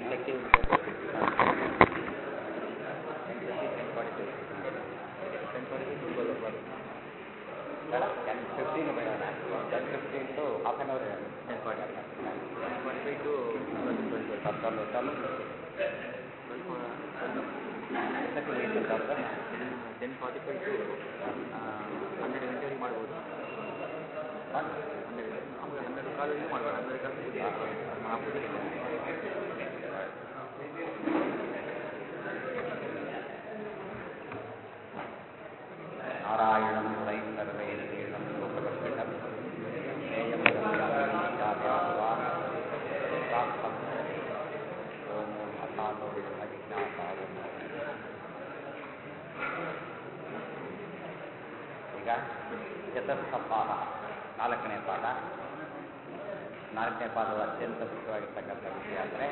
ಇಲ್ಲಕ್ಕೆ ಒಂದು ten forty to ten forty to ಬರೋದು ಬೇಡ ಟೆನ್ ಫಿಫ್ಟೀನ್ ಬೇಡ ten fifteen to half an hour ten forty ten forty five to twelve twelve ten forty five to ಹನ್ನೆರಡು ಗಂಟೆವರೆಗೆ ಮಾಡ್ಬೋದು ಹನ್ನೆರಡು ಆಮೇಲೆ ಹನ್ನೆರಡು ಕಾಲವರೆಗೂ ಮಾಡ್ಬೋದು ಹನ್ನೆರಡು ಕಾಲ ನಾರಾಯಣಂ ಸೈ ಸರ್ವೈರ್ವೇದಂ ಲೋಕಪಶ್ಚಿತಂ ಜ್ಞೇಯಂ ಗಮ್ಯಾತ್ವಾ ಪ್ರಾಪ್ತಂ ಓಂ ಅಥಾತೋ ಅಜಿಜ್ಞಾಸಾಯ ಈಗ ಚತುರ್ಥ ಪಾದ ನಾಲ್ಕನೇ ಪಾದ ನಾಲ್ಕನೇ ಪಾದದ ಅತ್ಯಂತ ಮುಖ್ಯವಾಗಿರ್ತಕ್ಕಂಥ ವಿಷಯ ಅಂದರೆ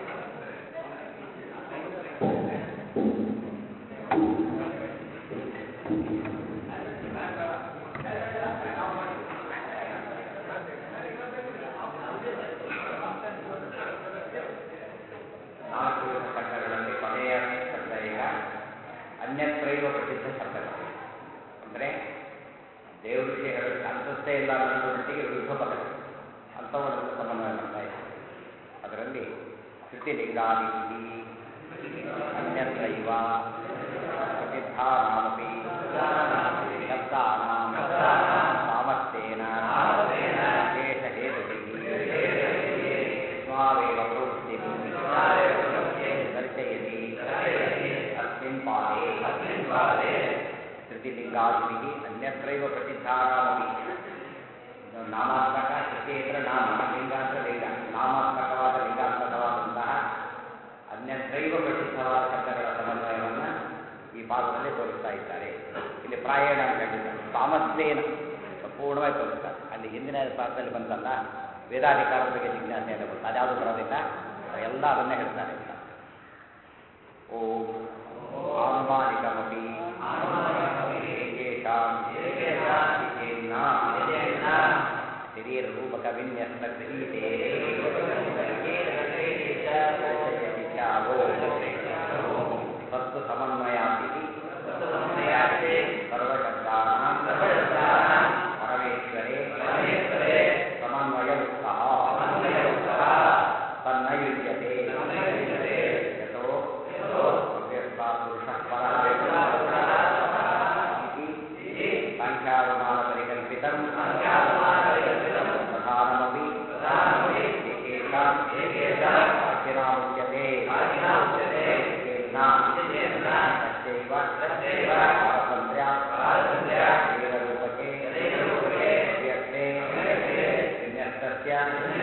ನಾಲ್ಕು ಶಬ್ದಗಳಲ್ಲಿ ಕೊನೆಯ ಶಬ್ದ ಈಗ ಅನ್ಯತ್ರೈವ ಪ್ರಸಿದ್ಧ ಶಬ್ದಗಳು ಅಂದರೆ ದೇವ್ರ ವಿಷಯ ಹೇಳೋದಕ್ಕೆ ಅಂತಸ್ತೇ ಇಲ್ಲ ಅನ್ನೋ ಮಟ್ಟಿಗೆ ವಿರುದ್ಧ ಪದಗಳು ಅಂಥವುಗಳನ್ನು ಸಮನ್ವಯ ಮಾಡ್ತಾ ಇದೆ ಅದರಲ್ಲಿ ಶ್ರುತಿಲಿಂಗಾದಿ ಅನ್ಯತ್ರೈವ ಪ್ರಸಿದ್ಧಾನಾಮಪಿ ಶಬ್ದಾನಾಂ ಸಾಮರ್ಥ್ಯೇನ ವಿಶೇಷ ಹೇತುಭಿः ಸ್ವಾವೇವ ಪ್ರವೃತ್ತಿः ದರ್ಶಯತಿ अस्मिन् पादे ಶ್ರುತಿಲಿಂಗಾದಿभिः ಅನ್ಯತ್ರೈವ ಪ್ರಸಿದ್ಧಾನಾಮಪಿ ನಾಮಾತ್ಮಕ ಶ್ರುತಿಯೇತರ ನಾಮ ಲಿಂಗ ಅಂತ ಲಿಂಗ ನಾಮಾತ್ಮಕವಾದ ಲಿಂಗಾತ್ಮಕವಾದಂತಹ ಅನ್ಯತ್ರೈವ ಪ್ರಸಿದ್ಧವಾದ ಶಬ್ದಗಳ ಸಮನ್ವಯವನ್ನು ಈ ಭಾಗದಲ್ಲಿ ತೋರಿಸ್ತಾ ಇದ್ದಾರೆ ಇಲ್ಲಿ ಪ್ರಾಯಣ ಅಂತ ಹೇಳಿದ್ದಾರೆ ಸಾಮರ್ಥ್ಯೇನ ಸಂಪೂರ್ಣವಾಗಿ ತೋರಿಸ್ತಾರೆ ಅಲ್ಲಿ ಹಿಂದಿನ ಪಾಠದಲ್ಲಿ ಬಂತಲ್ಲ ವೇದಾಧಿಕಾರದ ಬಗ್ಗೆ ಜಿಜ್ಞಾಸೆ ಅಂತ ಬಂತು ಅದ್ಯಾವುದು ಬರೋದಿಲ್ಲ ಎಲ್ಲ ಅದನ್ನೇ ಹೇಳ್ತಾರೆ ಅಂತ ಓಂ ಆನುಮಾನಿಕಮಪಿ ಏಕೇಷಾಂ ವಿಷೇನ್ನ ಶರೀರರೂಪಕ ವಿನ್ಯಸ್ತ ಗೃಹೀತೆ ಸತ್ತು ಸಮನ್ವಯಾತಿ ಸರ್ವಶಬ್ದಾನಾಂ ಪರಮೇಶ್ವರೇ ಸಮನ್ವಯ ಉತ್ಸಾಹ ತನ್ನಯುಜ್ಯತೆ ಯತೋ ಅವ್ಯಕ್ತಾ ಪುರುಷಃ ಪರಃ ಇತಿ ಸಾಂಖ್ಯಾನುಮಾನಪರಿಕಲ್ಪಿತಂ ಪ್ರಧಾನಮಪಿ ಏಕೇಷಾಂ ವಾಕ್ಯನಾಮುಚ್ಯತೆ ಏನ ತಸ್ಯೈವ ಪಾರತಂತ್ರ್ಯ ಶರೀರರೂಪಕೆ ಅವ್ಯಕ್ತೆ ವಿನ್ಯಸ್ತಸ್ಯ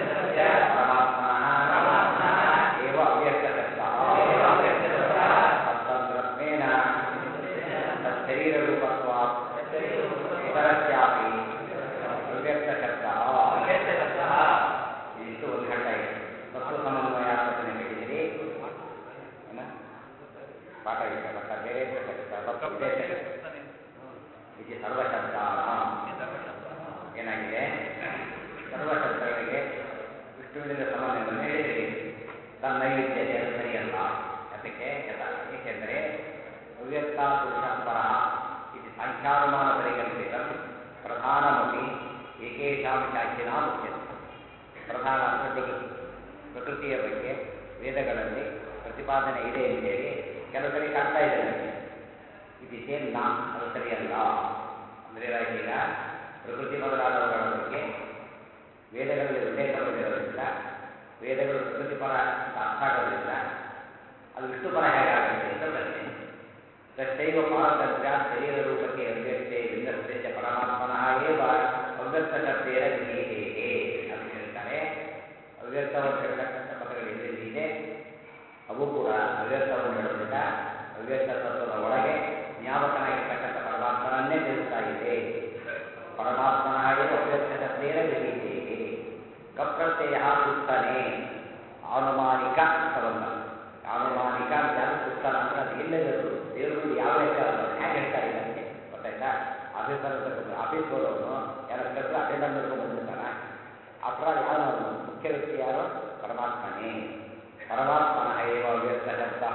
ಪರಮಾತ್ಮನಃ ಏವ ಅವ್ಯಕ್ತಶಬ್ದಃ ತತ್ತಂತ್ರತ್ವೇನ ತಚ್ಚರೀರರೂಪತ್ವಾತ್ ಇತರಸ್ಯಾಪಿ ಅವ್ಯಕ್ತಶಬ್ದಃ ಇಷ್ಟು ಒಂದು ಘಟ್ಟ ಇದೆ ತತ್ವ ಸಮನ್ವಯಾತ್ಮಕನೆ ಹೇಳಿದಿರಿ ಏನ? ಪಾಠ ಇದೆ ಬಟ್ ಬೇರೆ ತತ್ವ ಉದ್ದೇಶ ಇದು ಸರ್ವಶಬ್ದಾನ ಏನಾಗಿದೆ ಸರ್ವಶಬ್ದಗಳಿಗೆ ವಿಷ್ಣುವಿನಿಂದ ಸಮನ್ವಯವನ್ನು ಹೇಳಿದಿರಿ ತನ್ನೈವಿಧ್ಯತೆ ಅದು ಸರಿಯಲ್ಲ ಅದಕ್ಕೆ ಯಥ ಏಕೆಂದರೆ ಅವ್ಯಕ್ತ ಪುರುಷ ಪರ ಇದು ಸಂಖ್ಯಾನುಮಾನ ಪರಿಕಲ್ಪಿತ ಪ್ರಧಾನಮಪಿ ಏಕೇಶಾಂ ಶಾಖಿನಾ ಮುಖ್ಯತೆ ಪ್ರಧಾನ ಅಂದರೆ ಪ್ರಕೃತಿ ಪ್ರಕೃತಿಯ ಬಗ್ಗೆ ವೇದಗಳಲ್ಲಿ ಪ್ರತಿಪಾದನೆ ಇದೆ ಅಂತೇಳಿ ಕೆಲವು ಕಡೆ ಕಾಣ್ತಾ ಇದೆ ನನಗೆ ಇದು ಸೇಮ್ ನಾ ಅದು ಸರಿಯಲ್ಲ ಅಂದರೆ ಈಗ ಪ್ರಕೃತಿ ಮೊದಲಾದವುಗಳ ಬಗ್ಗೆ ವೇದಗಳಲ್ಲಿ ಉಲ್ಲೇಖ ಬಂದಿರೋದ್ರಿಂದ ವೇದಗಳು ಪ್ರಕೃತಿ ಪರ ಅಂತ ಅರ್ಥ ಆಗೋದ್ರಿಂದ ಅದು ವಿಷ್ಣು ಪರ ಹೇಗಾಗುತ್ತೆ ಅಂತ ಪ್ರಶ್ನೆ ತಚ್ಚೈವ ಪಾರತಂತ್ರ್ಯ ಶರೀರ ರೂಪಕ್ಕೆ ಅವ್ಯಕ್ತೆ ವಿಂದಸ್ಯ ಪರಮಾತ್ಮನಃ ಏವ ಅವ್ಯಕ್ತ ಶಬ್ದೇನ ಗೃಹೀತೆ ಅಂತ ಹೇಳ್ತಾರೆ ಅವ್ಯಕ್ತವನ್ನು ಹೇಳ್ತಕ್ಕಂಥ ಪದಗಳು ಎಲ್ಲೆಲ್ಲಿ ಇದೆ ಅವು ಕೂಡ ಅವ್ಯಕ್ತವನ್ನು ಹೇಳೋದಿಲ್ಲ ಅವ್ಯಕ್ತ ತತ್ವದ ಒಳಗೆ ಜ್ಞಾಪಕನಾಗಿರ್ತಕ್ಕಂಥ ಪರಮಾತ್ಮನನ್ನೇ ತಿಳಿಸ್ತಾ ಇದೆ ಪರಮಾತ್ಮನಃ ಏವ ಅವ್ಯಕ್ತ ಶಬ್ದೇನ ಗೃಹೀತೆ ಕಪ್ರತ್ಯಯ ಪುಸ್ತನೆ ಆನುಮಾನಿಕ ಅಂತ ಬಂದ ಆನುಮಾನಿಕ ಅಂತ ಯಾರು ಪುಸ್ತನ ಅಂದ್ರೆ ಅದು ಎಲ್ಲೆಲ್ಲದು ದೇವ್ರ ಮುಂದೆ ಯಾವ ಲೆಕ್ಕ ಅಲ್ಲ ಹೇಗೆ ಹೇಳ್ತಾರೆ ಇದಕ್ಕೆ ಗೊತ್ತಾಯ್ತಾ ಆಫೀಸರ್ ಆಫೀಸ್ ಹೋದವನು ಯಾರು ಕರೆದು ಅಟೆಂಡರ್ ನೋಡ್ಕೊಂಡು ಬಂದಿರ್ತಾನ ಅಪರಾಧ ಯಾರು ಮುಖ್ಯ ವ್ಯಕ್ತಿ ಯಾರು ಪರಮಾತ್ಮನೇ ಪರಮಾತ್ಮನಃ ಏವ ಅವ್ಯಕ್ತಶಬ್ದಃ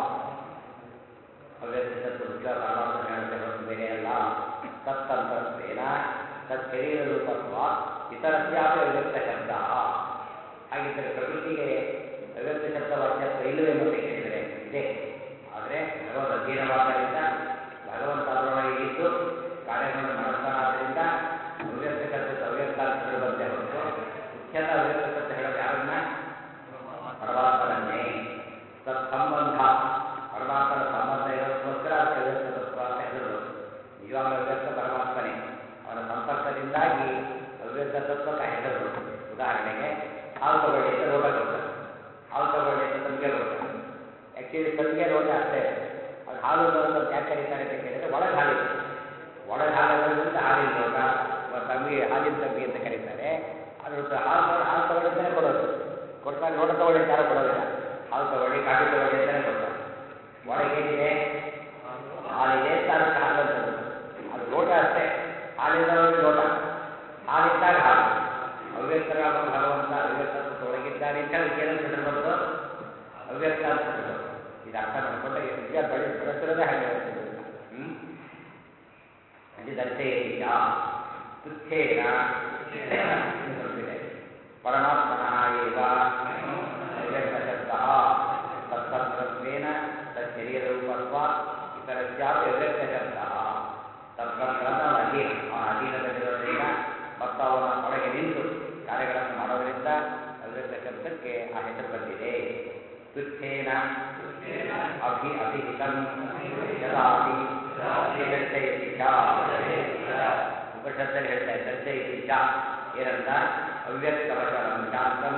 ಅವ್ಯಕ್ತಶಬ್ದ ಮುಖ್ಯ ಪರಮಾತ್ಮ ಹೇಳುತ್ತೆ ಹೊರತು ಬೇರೆ ಅಲ್ಲ ತತ್ತಂತತ್ವೇನ ತತ್ ಶರೀರ ರೂಪತ್ವ ಇತರಸ್ಯಾಪಿ ಅವ್ಯಕ್ತ ಶಬ್ದ ಹಾಗಿದ್ದರೆ ಪ್ರಕೃತಿಗೆ ಅವ್ಯಕ್ತ ಶಬ್ದ ವಾಚ್ಯತ್ವ ಇಲ್ಲವೇ ಅಂತ ಕೇಳಿದರೆ ಇದೆ ಆದರೆ ಭಗವದ್ ಅಧೀನವಾದ್ದರಿಂದ ಭಗವಂತ ಅದರೊಳಗೆ ಇದ್ದು ಕಾರ್ಯಗಳನ್ನು ನಡೆಸ್ತಾನಾದ್ದರಿಂದ ಅವ್ಯಕ್ತ ಶಬ್ದಕ್ಕೆ ಅವ್ಯಕ್ತ ಅಂತ ಹೇಳುವಂತೆ ಹೊರತು ಮುಖ್ಯತಃ ಅವ್ಯಕ್ತ ಶಬ್ದ ಹೇಳೋದು ಯಾರನ್ನ ಪರಮಾತ್ಮನನ್ನೇ ತತ್ಸಂಬಂಧ ಪರಮಾತ್ಮನ ಸಂಬಂಧ ಇರೋದಕ್ಕೋಸ್ಕರ ಅದಕ್ಕೆ ಅವ್ಯಕ್ತ ತತ್ವ ಅಂತ ಹೇಳಿದ್ರು ನಿಜವಾಗ್ಲೂ ಅವ್ಯಕ್ತ ಪರಮಾತ್ಮನೇ ಅವನ ಸಂಪರ್ಕದಿಂದಾಗಿ ಅವ್ಯಕ್ತ ತತ್ವಕ್ಕೆ ಹೆಸರು ಉದಾಹರಣೆಗೆ ಹಾಲು ತಗೊಳ್ಳಿ ಅಂತ ಲೋಟ ಕೊಡ್ತಾರೆ ಹಾಲು ತಗೊಳ್ಳಿ ಅಂತ ತಂಬಿಗೆ ಕೊಡ್ತಾರೆ ಆ್ಯಕ್ಚುಲಿ ತಂಬಿಗೆ ಲೋಟ ಅಷ್ಟೇ ಅದು ಹಾಲು ಲೋಟ ಅಂತ ಯಾಕೆ ಕರೀತಾರೆ ಅಂತ ಕೇಳಿದ್ರೆ ಒಳಗೆ ಹಾಲಿದೆ ಒಳಗೆ ಹಾಲಿರೋದ್ರಿಂದ ಹಾಲಿನ ಲೋಟ ಅಥವಾ ತಂಬಿಗೆ ಹಾಲಿನ ತಂಬಿ ಅಂತ ಕರೀತಾರೆ ಅದ್ರ ಹಾಲು ತಗೊಳ್ಳಿ ಹಾಲು ತಗೊಳ್ಳಿ ಅಂತಲೇ ಕೊಡೋದು ಕೊಡ್ತಾರೆ ಲೋಟ ತಗೊಳ್ಳಿ ಅಂತ ಯಾರು ಕೊಡೋದಿಲ್ಲ ಹಾಲು ತಗೊಳ್ಳಿ ಕಾಫಿ ತಗೊಳ್ಳಿ ಅಂತಲೇ ಕೊಡ್ತಾರೆ ಒಳಗೇನಿದೆ ಹಾಲಿದೆ ಅಂತ ಅದಕ್ಕೆ ಹಾಲು ಅಂತ ಹೇಳೋದು. ಅದು ಲೋಟ ಅಷ್ಟೇ ಹಾಲಿದ್ದವರಿಗೆ ಲೋಟ ಹಾಲಿದ್ದಾಗ ಹಾಲು ಅವ್ಯಕ್ತರಾದ ಭಗವಂತ ಅವ್ಯಕ್ತತ್ವ ಒಳಗಿದ್ದಾನೆ ಅಂತ ಹೇಳಿ ಏನಂತ ಹೇಳಿರ್ಬೋದು ಅವ್ಯಕ್ತ ಅಂತ ಹೇಳ್ಬೋದು ಇದು ಅರ್ಥ ಮಾಡಿಕೊಂಡ್ರೆ ವಿದ್ಯಾ ಬೆಳೆ ಬೆಳೆಸಿರೋದೇ ಹಾಗೆ ಹ್ಞೂ ಅದು ದರ್ಶಯೀಯ ತುಚ್ಛೇನ ತಪ್ಪಿದೆ ಪರಮಾತ್ಮನಃ ಏವ ಅವ್ಯಕ್ತಶಬ್ದಃ ತತ್ತತ್ವೇನ ತಚ್ಚರೀರೂಪತ್ವ ಇತರಸ್ಯಾಪಿ ಅವ್ಯಕ್ತಶಬ್ದಃ ತತ್ಪ್ರಕರಣ ಅಧೀನ ಅವನ ಅಧೀನದಲ್ಲಿರೋದ್ರಿಂದ ಮತ್ತು ಅವನ ಒಳಗೆ ನಿಂತು ಕಾರ್ಯಗಳನ್ನು ಮಾಡೋದರಿಂದ ಅವ್ಯಕ್ತ ಶಬ್ದಕ್ಕೆ ಆ ಹೆಸರು ಬಂದಿದೆ ತುಚ್ಛೇನ ಅಭಿ ಅಭಿಹಿತಂ ಯದಾಪಿ ದರ್ಶಯತಿ ಚ ಉಪನಿಷತ್ತಲ್ಲಿ ಹೇಳ್ತಾ ಇದೆ ದರ್ಶಯತಿ ಚ ಏನಂತ ಅವ್ಯಕ್ತವಚನಂ ಶಾಂತಂ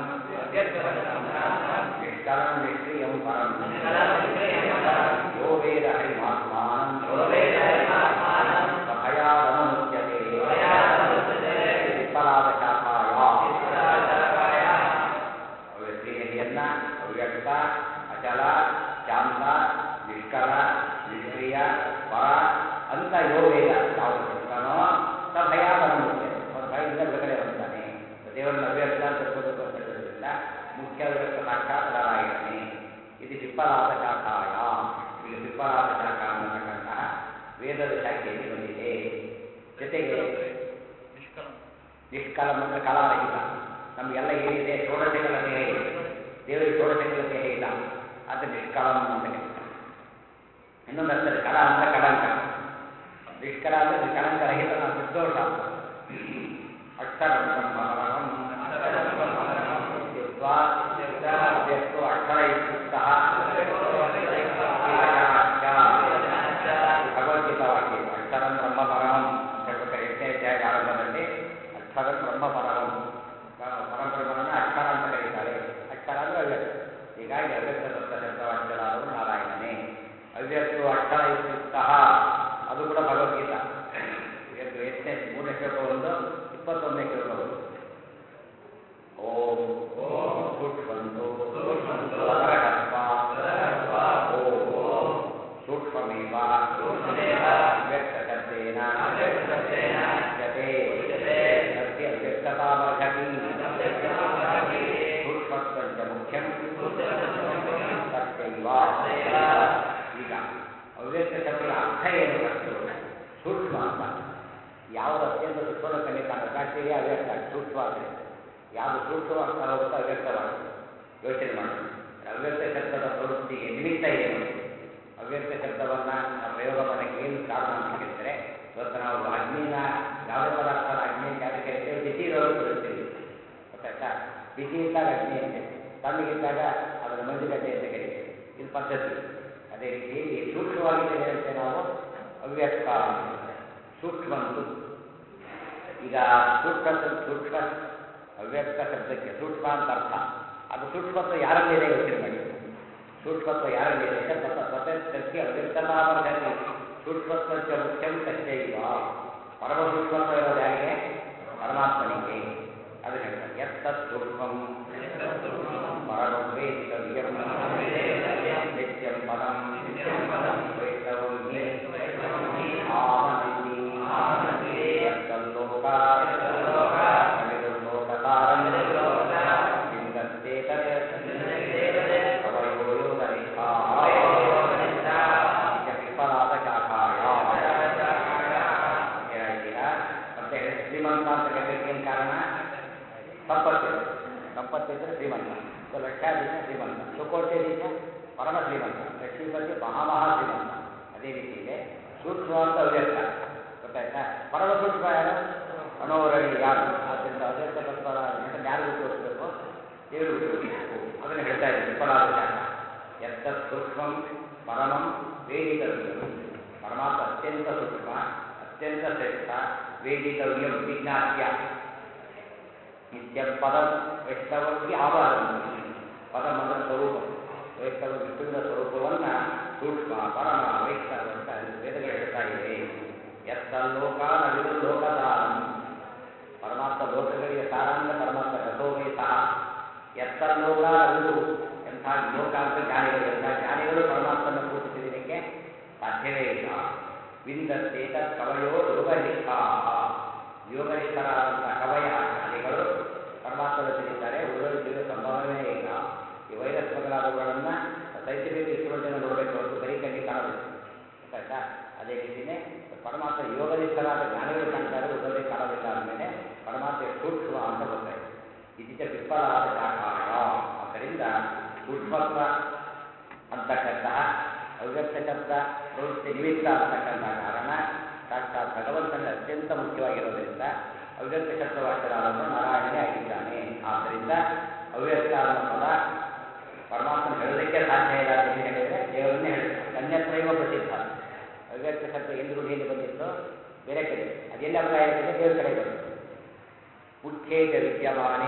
ನಿಷ್ಕಲಂ ನಿಷ್ಕ್ರಿಯಂ ಪರಂ ಯೋ ವೇದ ಹರಿಮಾತ್ಮಾನಂ ಭಯಾದನುಮುಚ್ಯತೆ ವಿಫಲಾದ ಶಾಖಾಯ ಶ್ರೀಹರಿಯನ್ನ ಅವ್ಯಕ್ತ ಅಚಲ ಶಾಂತ ನಿಷ್ಕಲ ನಿಷ್ಕ್ರಿಯ ಪರ ಅಂತ ಯೋ ವೇದ ಯಾವುದು ಹೇಳ್ತಾನೋ ಸ ಭಯಾದನುಮುಚ್ಯತೆ ಅವನ ಭಯದಿಂದ ಬಿಡುಗಡೆ ಹೊಂದಾನೆ ದೇವರನ್ನ ಅವ್ಯಕ್ತ ಅಂತ ತಿಳ್ಕೋಬೇಕು ಅಂತ ಹೇಳೋದ್ರಿಂದ ಮುಖ್ಯ ಅವ್ಯಕ್ತ ಸಾಕ್ಷಾತ್ ನಾರಾಯಣನೇ ಇದು ವಿಫಲಾದ ಶಾಖಾಯ ಈಗ ವಿಫಲಾದ ಶಾಖ ಅನ್ನತಕ್ಕಂತಹ ವೇದದ ಶಾಖೆಯಲ್ಲಿ ಬಂದಿದೆ ಜೊತೆಗೆ ನಿಷ್ಕಲಂ ಅಂದರೆ ಕಲಾರಹಿತ ನಮಗೆಲ್ಲ ಏನಿದೆ ಷೋಡಶಕಲ ದೇಹ ಇದೆ ದೇವರಿಗೆ ಷೋಡಶಕಲ ದೇಹ ಇಲ್ಲ ಅದು ನಿಷ್ಕಲಂ ಅಂತ ಕರೀತಾರೆ ಇನ್ನೊಂದು ಅರ್ಥದಲ್ಲಿ ಕಲಾ ಅಂದರೆ ಕಳಂಕ ನಿಷ್ಕಲ ಅಂದರೆ ಕಳಂಕರಹಿತ ನಾವು ನಿರ್ದೋಷ ಅಂತ ಅಕ್ಷರಂ ಬ್ರಹ್ಮವರಂ ಇತ್ಯುಕ್ತ್ವಾ ಅವ್ಯಕ್ತೋ ಅಕ್ಷರ ಇತ್ಯುಕ್ತಃ ಭಗವದ್ಗೀತಾ ವಾಕ್ಯ ಇದು. ಅಕ್ಷರಂ ಬ್ರಹ್ಮ ಪರಮಂ ಅಂತ ಹೇಳ್ಬೇಕಾದ್ರೆ ಎಂಟನೇ ಅಧ್ಯಾಯದ ಆರಂಭದಲ್ಲಿ ಅಕ್ಷರಂ ಬ್ರಹ್ಮ ಪರಮಂ ಪರಬ್ರಹ್ಮನನ್ನ ಅಕ್ಷರ ಅಂತ ಕರೀತಾರೆ ಅಕ್ಷರ ಅಂದ್ರೆ ಅವ್ಯಕ್ತ ಹೀಗಾಗಿ ಅವ್ಯಕ್ತ ತತ್ವ ಶಬ್ದವಾಕ್ಯರಾದವರು ನಾರಾಯಣನೇ ಅವ್ಯಕ್ತೋ ಅಕ್ಷರ ಇತ್ಯುಕ್ತಃ ಅದು ಕೂಡ ಭಗವದ್ಗೀತಾ ಇವತ್ತು ಎಷ್ಟನೇ ಮೂರನೇ ಶ್ಲೋಕ ಒಂದು ಇಪ್ಪತ್ತೊಂದನೇ ಶ್ಲೋಕ ಒಂದು ಓಂ ಸೂಕ್ಷ್ಮಂತು ಸಕರಕಲ್ಪ ಓಂ ಸೂಕ್ಷ್ಮಮೇವ ಅವ್ಯಕ್ತಶಬ್ದೇನ ಉಚ್ಯತೆ ತಸ್ಯ ಅವ್ಯಕ್ತತಾಮರ್ಹತಿ ಸೂಕ್ಷ್ಮತ್ವಂಚ ಮುಖ್ಯಂ ತಸ್ಯೈವ ಈಗ ಅವ್ಯಕ್ತ ಶಬ್ದದ ಅರ್ಥ ಏನು ಫಸ್ಟು ಸೂಕ್ಷ್ಮ ಅಂತ ಯಾವುದು ಅತ್ಯಂತ ಸೂಕ್ಷ್ಮದ ಕಣ್ಣಿ ಕಾಣುತ್ತೆ ಅವ್ಯಕ್ತ ಸೂಕ್ಷ್ಮ ಅಂದರೆ ಯಾವುದು ಸೂಕ್ಷ್ಮವಾಗ್ತಾ ಹೋಗುತ್ತೋ ಅವ್ಯಕ್ತವಾಗುತ್ತೆ ಯೋಚನೆ ಮಾಡಿ ಅವ್ಯಕ್ತ ಶಬ್ದದ ಪ್ರವೃತ್ತಿಗೆ ನಿಮಿತ್ತ ಏನು ಅವ್ಯಕ್ತ ಶಬ್ದವನ್ನು ನಾವು ಪ್ರಯೋಗ ಮಾಡೋಕ್ಕೆ ಏನು ಕಾರಣ ಅಂತ ಕೇಳಿದರೆ ಇವತ್ತು ನಾವು ಅಗ್ನಿನ ಯಾವುದೇ ಪದಾರ್ಥನ ಅಗ್ನಿ ಅಂತ ಯಾಕೆ ಕರಿತೇವೆ ಬಿಸಿ ಇರೋದು ಕರಿತೀವಿ ಗೊತ್ತಾಯ್ತಾ ಬಿಸಿ ಇದ್ದಾಗ ಅಗ್ನಿ ಅಂತೆ ತಣ್ಣಗಿದ್ದಾಗ ಅದನ್ನು ಮಂಜುಗಡ್ಡೆ ಅಂತ ಕರಿತೇವೆ ಇದು ಪದ್ಧತಿ ಅದೇ ರೀತಿ ಈ ಸೂಕ್ಷ್ಮವಾಗಿದೆ ಅಂತ ನಾವು ಅವ್ಯಕ್ತ ಅಂತ ಸೂಕ್ಷ್ಮಂತು ಈಗ ಸೂಕ್ಷ್ಮ ಸೂಕ್ಷ್ಮ ಅವ್ಯಕ್ತ ಶಬ್ದಕ್ಕೆ ಸೂಕ್ಷ್ಮ ಅಂತ ಅರ್ಥ ಅದು ಸೂಕ್ಷ್ಮತ್ವ ಯಾರಲ್ಲಿದೆ ಯೋಚನೆ ಮಾಡಿ ಸೂಕ್ಷ್ಮತ್ವ ಯಾರಲ್ಲಿದೆ ತತ್ತ ಸ್ವತಂತ್ರಕ್ಕೆ ಅವ್ಯಕ್ತತಾಮರ್ಹತಿ ಸೂಕ್ಷ್ಮತ್ವಚ್ಚ ಮುಖ್ಯಂ ತಚ್ಚೈವ ಪರಮ ಸೂಕ್ಷ್ಮತ್ವ ಇರೋದು ಯಾರಿಗೆ ಪರಮಾತ್ಮನಿಗೆ ಅದು ಹೇಳ್ತಾರೆ ಎತ್ತತ್ ಸೂಕ್ಷ್ಮಂ ಪರಮಂ ವೇದಿತವ್ಯಂ ನಿತ್ಯಂ ಪದಂ ವೈಷ್ಣವಂ ಹಿ ಆಮನಂತಿ ಯತ್ತಲ್ಲೋಕ ಅವಿದುರ್ಲೋಕತಾರಂ ಚಿಂತಸ್ತೇತತ್ ಸಂಪತ್ತು ಇದ್ದರೆ ಶ್ರೀಮಂತ ಸೊ ಲಕ್ಷಾಧೀಶ ಶ್ರೀಮಂತ ಸುಕೋಟ್ಯಾಧೀಶ ಪರಮ ಶ್ರೀಮಂತ ಲಕ್ಷ್ಮೀಪತಿ ಮಹಾಮಹಾ ಶ್ರೀಮಂತ ಅದೇ ರೀತಿಯಲ್ಲಿ ಸೂಕ್ಷ್ಮ ಅಂತ ಅವ್ಯಕ್ತ ಗೊತ್ತಾಯ್ತಾ ಪರಮ ಸೂಕ್ಷ್ಮ ಯಾರು ಅಣೋರಣಿ ಯಾರು ಆದ್ದರಿಂದ ಅವ್ಯಕ್ತ ತತ್ವದ ಯಾರು ತೋರಿಸ್ಬೇಕು ದೇವರು ಉಪಯೋಗಿಸಬೇಕು ಅದನ್ನು ಹೇಳ್ತಾ ಇದ್ದಾರೆ ವಿಫಲಾದ ಜಾಗ ಎತ್ತ ಸೂಕ್ಷ್ಮಂ ಪರಮಂ ವೇದಿತವ್ಯಂ ಪರಮಾತ್ಮ ಅತ್ಯಂತ ಸೂಕ್ಷ್ಮ ಅತ್ಯಂತ ಶ್ರೇಷ್ಠ ವೇದಿತವ್ಯಂ ವಿಜ್ಞಾತ್ಯ ನಿತ್ಯಂ ಪದಂ ವೈಷ್ಣವಕ್ಕೆ ಆವಾಹನ ಪದಂ ಅಂದರೆ ಸ್ವರೂಪ ವೈಷ್ಣವ ವಿಷ್ಣುವಿನ ಸ್ವರೂಪವನ್ನು ಸೂಕ್ಷ್ಮ ಪರಮ ವೈಷ್ಣವ ಅಂತ ವೇದಗಳು ಹೇಳ್ತಾ ಇವೆ ಎತ್ತ ಲೋಕ ನವಿದು ಲೋಕದಾನಂ ಪರಮಾತ್ಮ ಲೋಕಗಳಿಗೆ ಸಾರಾಂಗ ಪರಮಾತ್ಮ ರಸೋಮೈ ಸಹ ಎತ್ತರ ಲೋಕ ನವಿದು ಎಂಥ ಲೋಕ ಅಂತ ಜ್ಞಾನಿಗಳು ಎಂಥ ಜ್ಞಾನಿಗಳು ಪರಮಾತ್ಮನ ಪೂಜಿಸಿದ್ದಕ್ಕೆ ಸಾಧ್ಯವೇ ಇಲ್ಲ ವಿಂದತ್ತೇತ ಕವಯೋ ಯೋಗನಿಷ್ಠಾ ಯೋಗನಿಷ್ಠರಾದಂಥ ಕವಯ ಜ್ಞಾನಿಗಳು ಪರಮಾತ್ಮನ ತಿಳಿತಾರೆ ಉಳಿದ ಸಂಭವನೇ ಇಲ್ಲ ಈ ವೈರಸ್ ಮೊದಲಾದವುಗಳನ್ನು ಸೈಂಟಿಫಿಕ್ ಇನ್ಸ್ಟ್ರೂಮೆಂಟಿಂದ ನೋಡಬೇಕು ಹೊರತು ಬರೀ ಕಣ್ಣಿಗೆ ಕಾಣೋದಿಲ್ಲ ಗೊತ್ತಾಯ್ತಾ ಅದೇ ರೀತಿಯೇ ಪರಮಾತ್ಮ ಯೋಗನಿಷ್ಠರಾದ ಜ್ಞಾನಿಗಳು ಕಾಣ್ತಾರೆ ಉಳಿದೇ ಕಾಣೋದಿಲ್ಲ ಅಂದಮೇಲೆ ಪರಮಾತ್ಮ ಸೂಕ್ಷ್ಮ ಅಂತ ಗೊತ್ತಾಯ್ತು ಇದೀಗ ವಿಫಲಾದ ಶಾಖಾಯ ಆದ್ದರಿಂದ ಸೂಕ್ಷ್ಮತ್ವ ಅಂತಕ್ಕಂತಹ ಅವ್ಯಕ್ತ ಶಬ್ದ ಪ್ರವೃತ್ತಿ ನಿಮಿತ್ತ ಅಂತಕ್ಕಂತಹ ಕಾರಣ ಸಾಕ್ಷಾತ್ ಭಗವಂತನ ಅತ್ಯಂತ ಮುಖ್ಯವಾಗಿರೋದ್ರಿಂದ ಅವ್ಯಕ್ತ ಶಬ್ದವಾಕ್ಯರಾದವನು ನಾರಾಯಣನೇ ಆಗಿದ್ದಾನೆ ಆದ್ದರಿಂದ ಅವ್ಯಕ್ತ ಅನ್ನೋ ಪದ ಪರಮಾತ್ಮನ ಹೇಳೋದಕ್ಕೆ ಸಾಧ್ಯ ಇಲ್ಲ ಅಂತ ಹೇಳಿದರೆ ದೇವರನ್ನೇ ಹೇಳ್ತಾರೆ ಅನ್ಯತ್ರೈವ ಪ್ರಸಿದ್ಧ ಅವ್ಯಕ್ತ ಶಬ್ದ ಎಲ್ಲಿ ರೂಢಿಯಲ್ಲಿ ಬಂದಿತ್ತು ಬೇರೆ ಕಡೆ ಅದೆಲ್ಲ ಅಭಿಪ್ರಾಯ ಇದೆ ದೇವರ ಕಡೆ ಬಂತು ಉಚ್ಛೇದ ವಿದ್ಯಮಾನೇ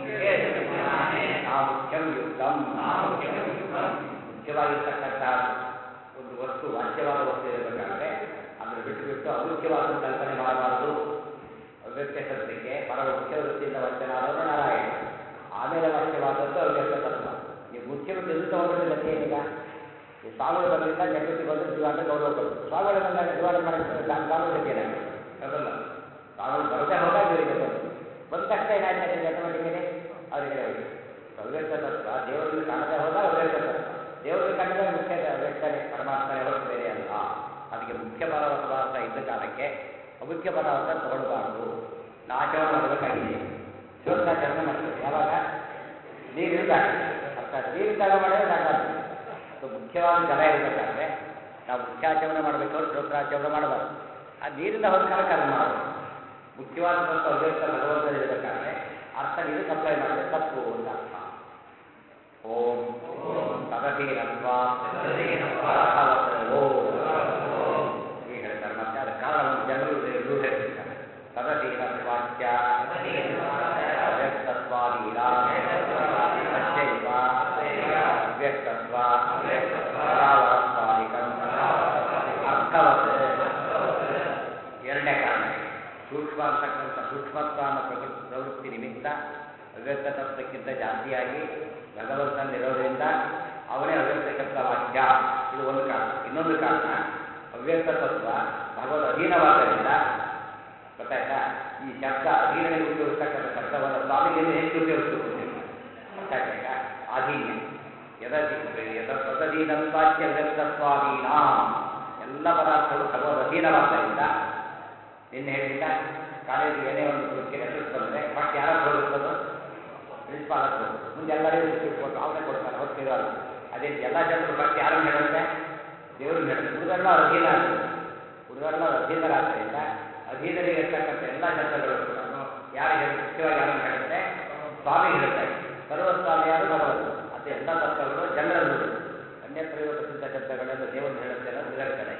ನಾ ಮುಖ್ಯಂ ಯುಕ್ತಂ ಮುಖ್ಯವಾಗಿರ್ತಕ್ಕಂಥ ಒಂದು ವಸ್ತು ವಾಚ್ಯವಾದ ವಸ್ತು ಇರಬೇಕಾದ್ರೆ ಅದನ್ನು ಬಿಟ್ಟು ಬಿಟ್ಟು ಅಮುಖ್ಯವಾದ ಕಲ್ಪನೆ ಮಾಡಬಾರದು ಅವ್ಯಕ್ತ ಶಬ್ದಕ್ಕೆ ಪರ ಮುಖ್ಯ ವೃತ್ತಿಯಿಂದ ವಚನಾದವರು ನಾರಾಯಣ ಆಮೇಲೆ ವಾಕ್ಯವಾದದ್ದು ಅವ್ಯಕ್ತ ತತ್ವ ನೀವು ಮುಖ್ಯವಾಗಿ ಎದು ತಗೊಂಡ್ರೆ ಗತಿ ಏನಿಲ್ಲ ಈ ಸ್ವಾಮಿಗಳು ಬಂದ್ರಿಂದ ಚಕ್ರವರ್ತಿ ಬಂದು ಜೀವ ಅಂತ ಗೌರವ ಕೊಟ್ಟು ಸ್ವಾಮಿಗಳು ಬಂದಾಗ ಜೀವನ ಮಾಡಿದ್ರೆ ಸ್ವಾಮಿಗಳ ಗತಿ ಏನಾಗುತ್ತೆ ಹೌದಲ್ಲ ಸ್ವಾಮಿಗಳು ಬರದೇ ಹೋದಾಗ ಇವರಿಗೆ ಬಂದು ಬಂದ ತಕ್ಷಣ ಏನಾಯ್ತು ಆಟೋಮೆಟಿಕಲಿ ಅವರಿಗೆ ಹೋಗಿ ಅವ್ಯಕ್ತ ತತ್ವ ದೇವರನ್ನು ಕಾಣದೆ ಹೋದಾಗ ಅವ್ಯಕ್ತ ತತ್ವ ದೇವರನ್ನು ಕಂಡರೆ ಮುಖ್ಯ ಅವ್ಯಕ್ತನೇ ಪರಮಾತ್ಮನೇ ಹೊರತು ಬೇರೆ ಅಲ್ಲ ಅದಕ್ಕೆ ಮುಖ್ಯ ಪದಾರ್ಥ ಇದ್ದ ಕಾಲಕ್ಕೆ ಅಮುಖ್ಯ ಪದಾರ್ಥ ತಗೊಳ್ಬಾರ್ದು ಆಚರಣೆ ಮಾಡಬೇಕಾಗಿದೆ ಶ್ರೋತಾಚರಣೆ ಮಾಡ್ತೇವೆ ಯಾವಾಗ ನೀರಿದ್ದಾಗ ಅರ್ಥಾತ್ ನೀರಿದ್ದಾಗ ಮಾಡಿದ್ರೆ ಸಾಕಾಗ್ತದೆ ಅದು ಮುಖ್ಯವಾದ ಜಲ ಇರಬೇಕಾದ್ರೆ ನಾವು ಮುಖ್ಯಾಚರಣೆ ಮಾಡಬೇಕು ಶ್ರೋತ್ರಾಚರಣೆ ಮಾಡಬಾರ್ದು ಆ ನೀರಿಂದ ಹೋದ ಕಾಲಕ್ಕೆ ಅದನ್ನು ಮಾಡಬೇಕು ಮುಖ್ಯವಾದ ಸ್ವಲ್ಪ ಅವ್ಯಕ್ತ ಭಗವಂತನ ಇರಬೇಕಾದ್ರೆ ಅರ್ಥ ಇದಕ್ಕೆ ಅಪ್ಲೈ ಮಾಡಿದ್ರೆ ತಪ್ಪು ಅಂತ ಅರ್ಥ ಓಂ ತದಧೀನತ್ವ ಓಂ ಹೀಗೆ ಹೇಳ್ತಾರೆ ಮತ್ತೆ ಅದರ ಕಾರಣ ಒಂದು ಜನರು ರೂಢ ಹೇಳ್ತಾರೆ ತದಧೀನತ್ವಾಚ್ಯ ಅವ್ಯಕ್ತತ್ವಾದೀನ ಸತ್ಯೈವ ಅವ್ಯಕ್ತತ್ವ ಪರಾವರತ್ವಾದಿಕಂ ಅರ್ಥವತ್ ಎರಡನೇ ಕಾರಣ ಸೂಕ್ಷ್ಮ ಅಂತಕ್ಕಂಥ ಸೂಕ್ಷ್ಮತ್ವ ಅನ್ನೋ ಪ್ರಕೃತಿ ಪ್ರವೃತ್ತಿ ನಿಮಿತ್ತ ಅವ್ಯಕ್ತ ತತ್ವಕ್ಕಿಂತ ಜಾಸ್ತಿಯಾಗಿ ಭಗವಂತನಿರೋದ್ರಿಂದ ಅವನೇ ಅವ್ಯಕ್ತ ಶಬ್ದ ವಾಕ್ಯ ಇದು ಒಂದು ಕಾರಣ ಇನ್ನೊಂದು ಕಾರಣ ಅವ್ಯಕ್ತ ತತ್ವ ಭಗವದ್ ಅಧೀನವಾದ್ದರಿಂದ ಗೊತ್ತಾಯ್ತಾ ಈ ಶಬ್ದ ಅಧೀನನಿಗೆ ಉಪಯೋಗಿಸ್ತಕ್ಕಂಥ ಶಬ್ದವನ್ನು ಸ್ವಾಮಿಗಿಂತ ಹೆಚ್ಚು ಉಪಯೋಗಿಸುತ್ತದೆ ಗೊತ್ತಾಯ್ತಾ ಅಧೀನ್ಯ ಯದಧಿ ಯದ ತದಧೀನತ್ವಾಚ್ಯ ವ್ಯಕ್ತತ್ವಾದೀನ ಎಲ್ಲ ಪದಾರ್ಥಗಳು ಭಗವದ್ ಅಧೀನವಾದ್ದರಿಂದ ನಿನ್ನೆ ಹೇಳಿಲ್ಲ ಕಾಲೇಜಿಗೆ ಏನೇ ಒಂದು ವೃತ್ತಿ ಹೆಸರು ಬಂದರೆ ಫಸ್ಟ್ ಯಾರು ಹೋಗುತ್ತದೋ ಪ್ರಿನ್ಸಿಪಾಲ್ ಹತ್ರ ಹೋಗುತ್ತೆ ಮುಂದೆ ಎಲ್ಲರಿಗೂ ವೃತ್ತಿ ಕೊಟ್ಟು ಅವನೇ ಕೊಡ್ತಾನೆ ಹೊತ್ತಿರೋಲ್ಲ ಅದೇ ಎಲ್ಲ ಜನರು ಫಸ್ಟ್ ಯಾರನ್ನು ಹೇಳುತ್ತೆ ದೇವ್ರನ್ನ ಹೇಳುತ್ತೆ ಉಳಿದೆಲ್ಲ ಅಧೀನ ಆಗ್ತದೆ ಉಳಿದೆಲ್ಲ ಅಧೀನರಾದ್ದರಿಂದ ಅಧೀನರಿಗೆ ಇರ್ತಕ್ಕಂಥ ಎಲ್ಲ ಶಬ್ದಗಳು ಕೂಡ ಯಾರು ಹೇಳಿ ಮುಖ್ಯವಾಗಿ ಯಾರನ್ನು ಹೇಳುತ್ತೆ ಸ್ವಾಮಿ ಹೇಳ್ತಾರೆ ಸರ್ವಸ್ವಾಮಿ ಯಾರು ಭಗವಂತ ಅದು ಎಲ್ಲ ತತ್ವಗಳು ಜನರನ್ನು ಅನ್ಯತ್ರ ಪ್ರಸಿದ್ಧ ಶಬ್ದಗಳೆಲ್ಲ ದೇವರನ್ನು ಹೇಳುತ್ತೆ ಅನ್ನೋದು ಇದರ ಕಡೆ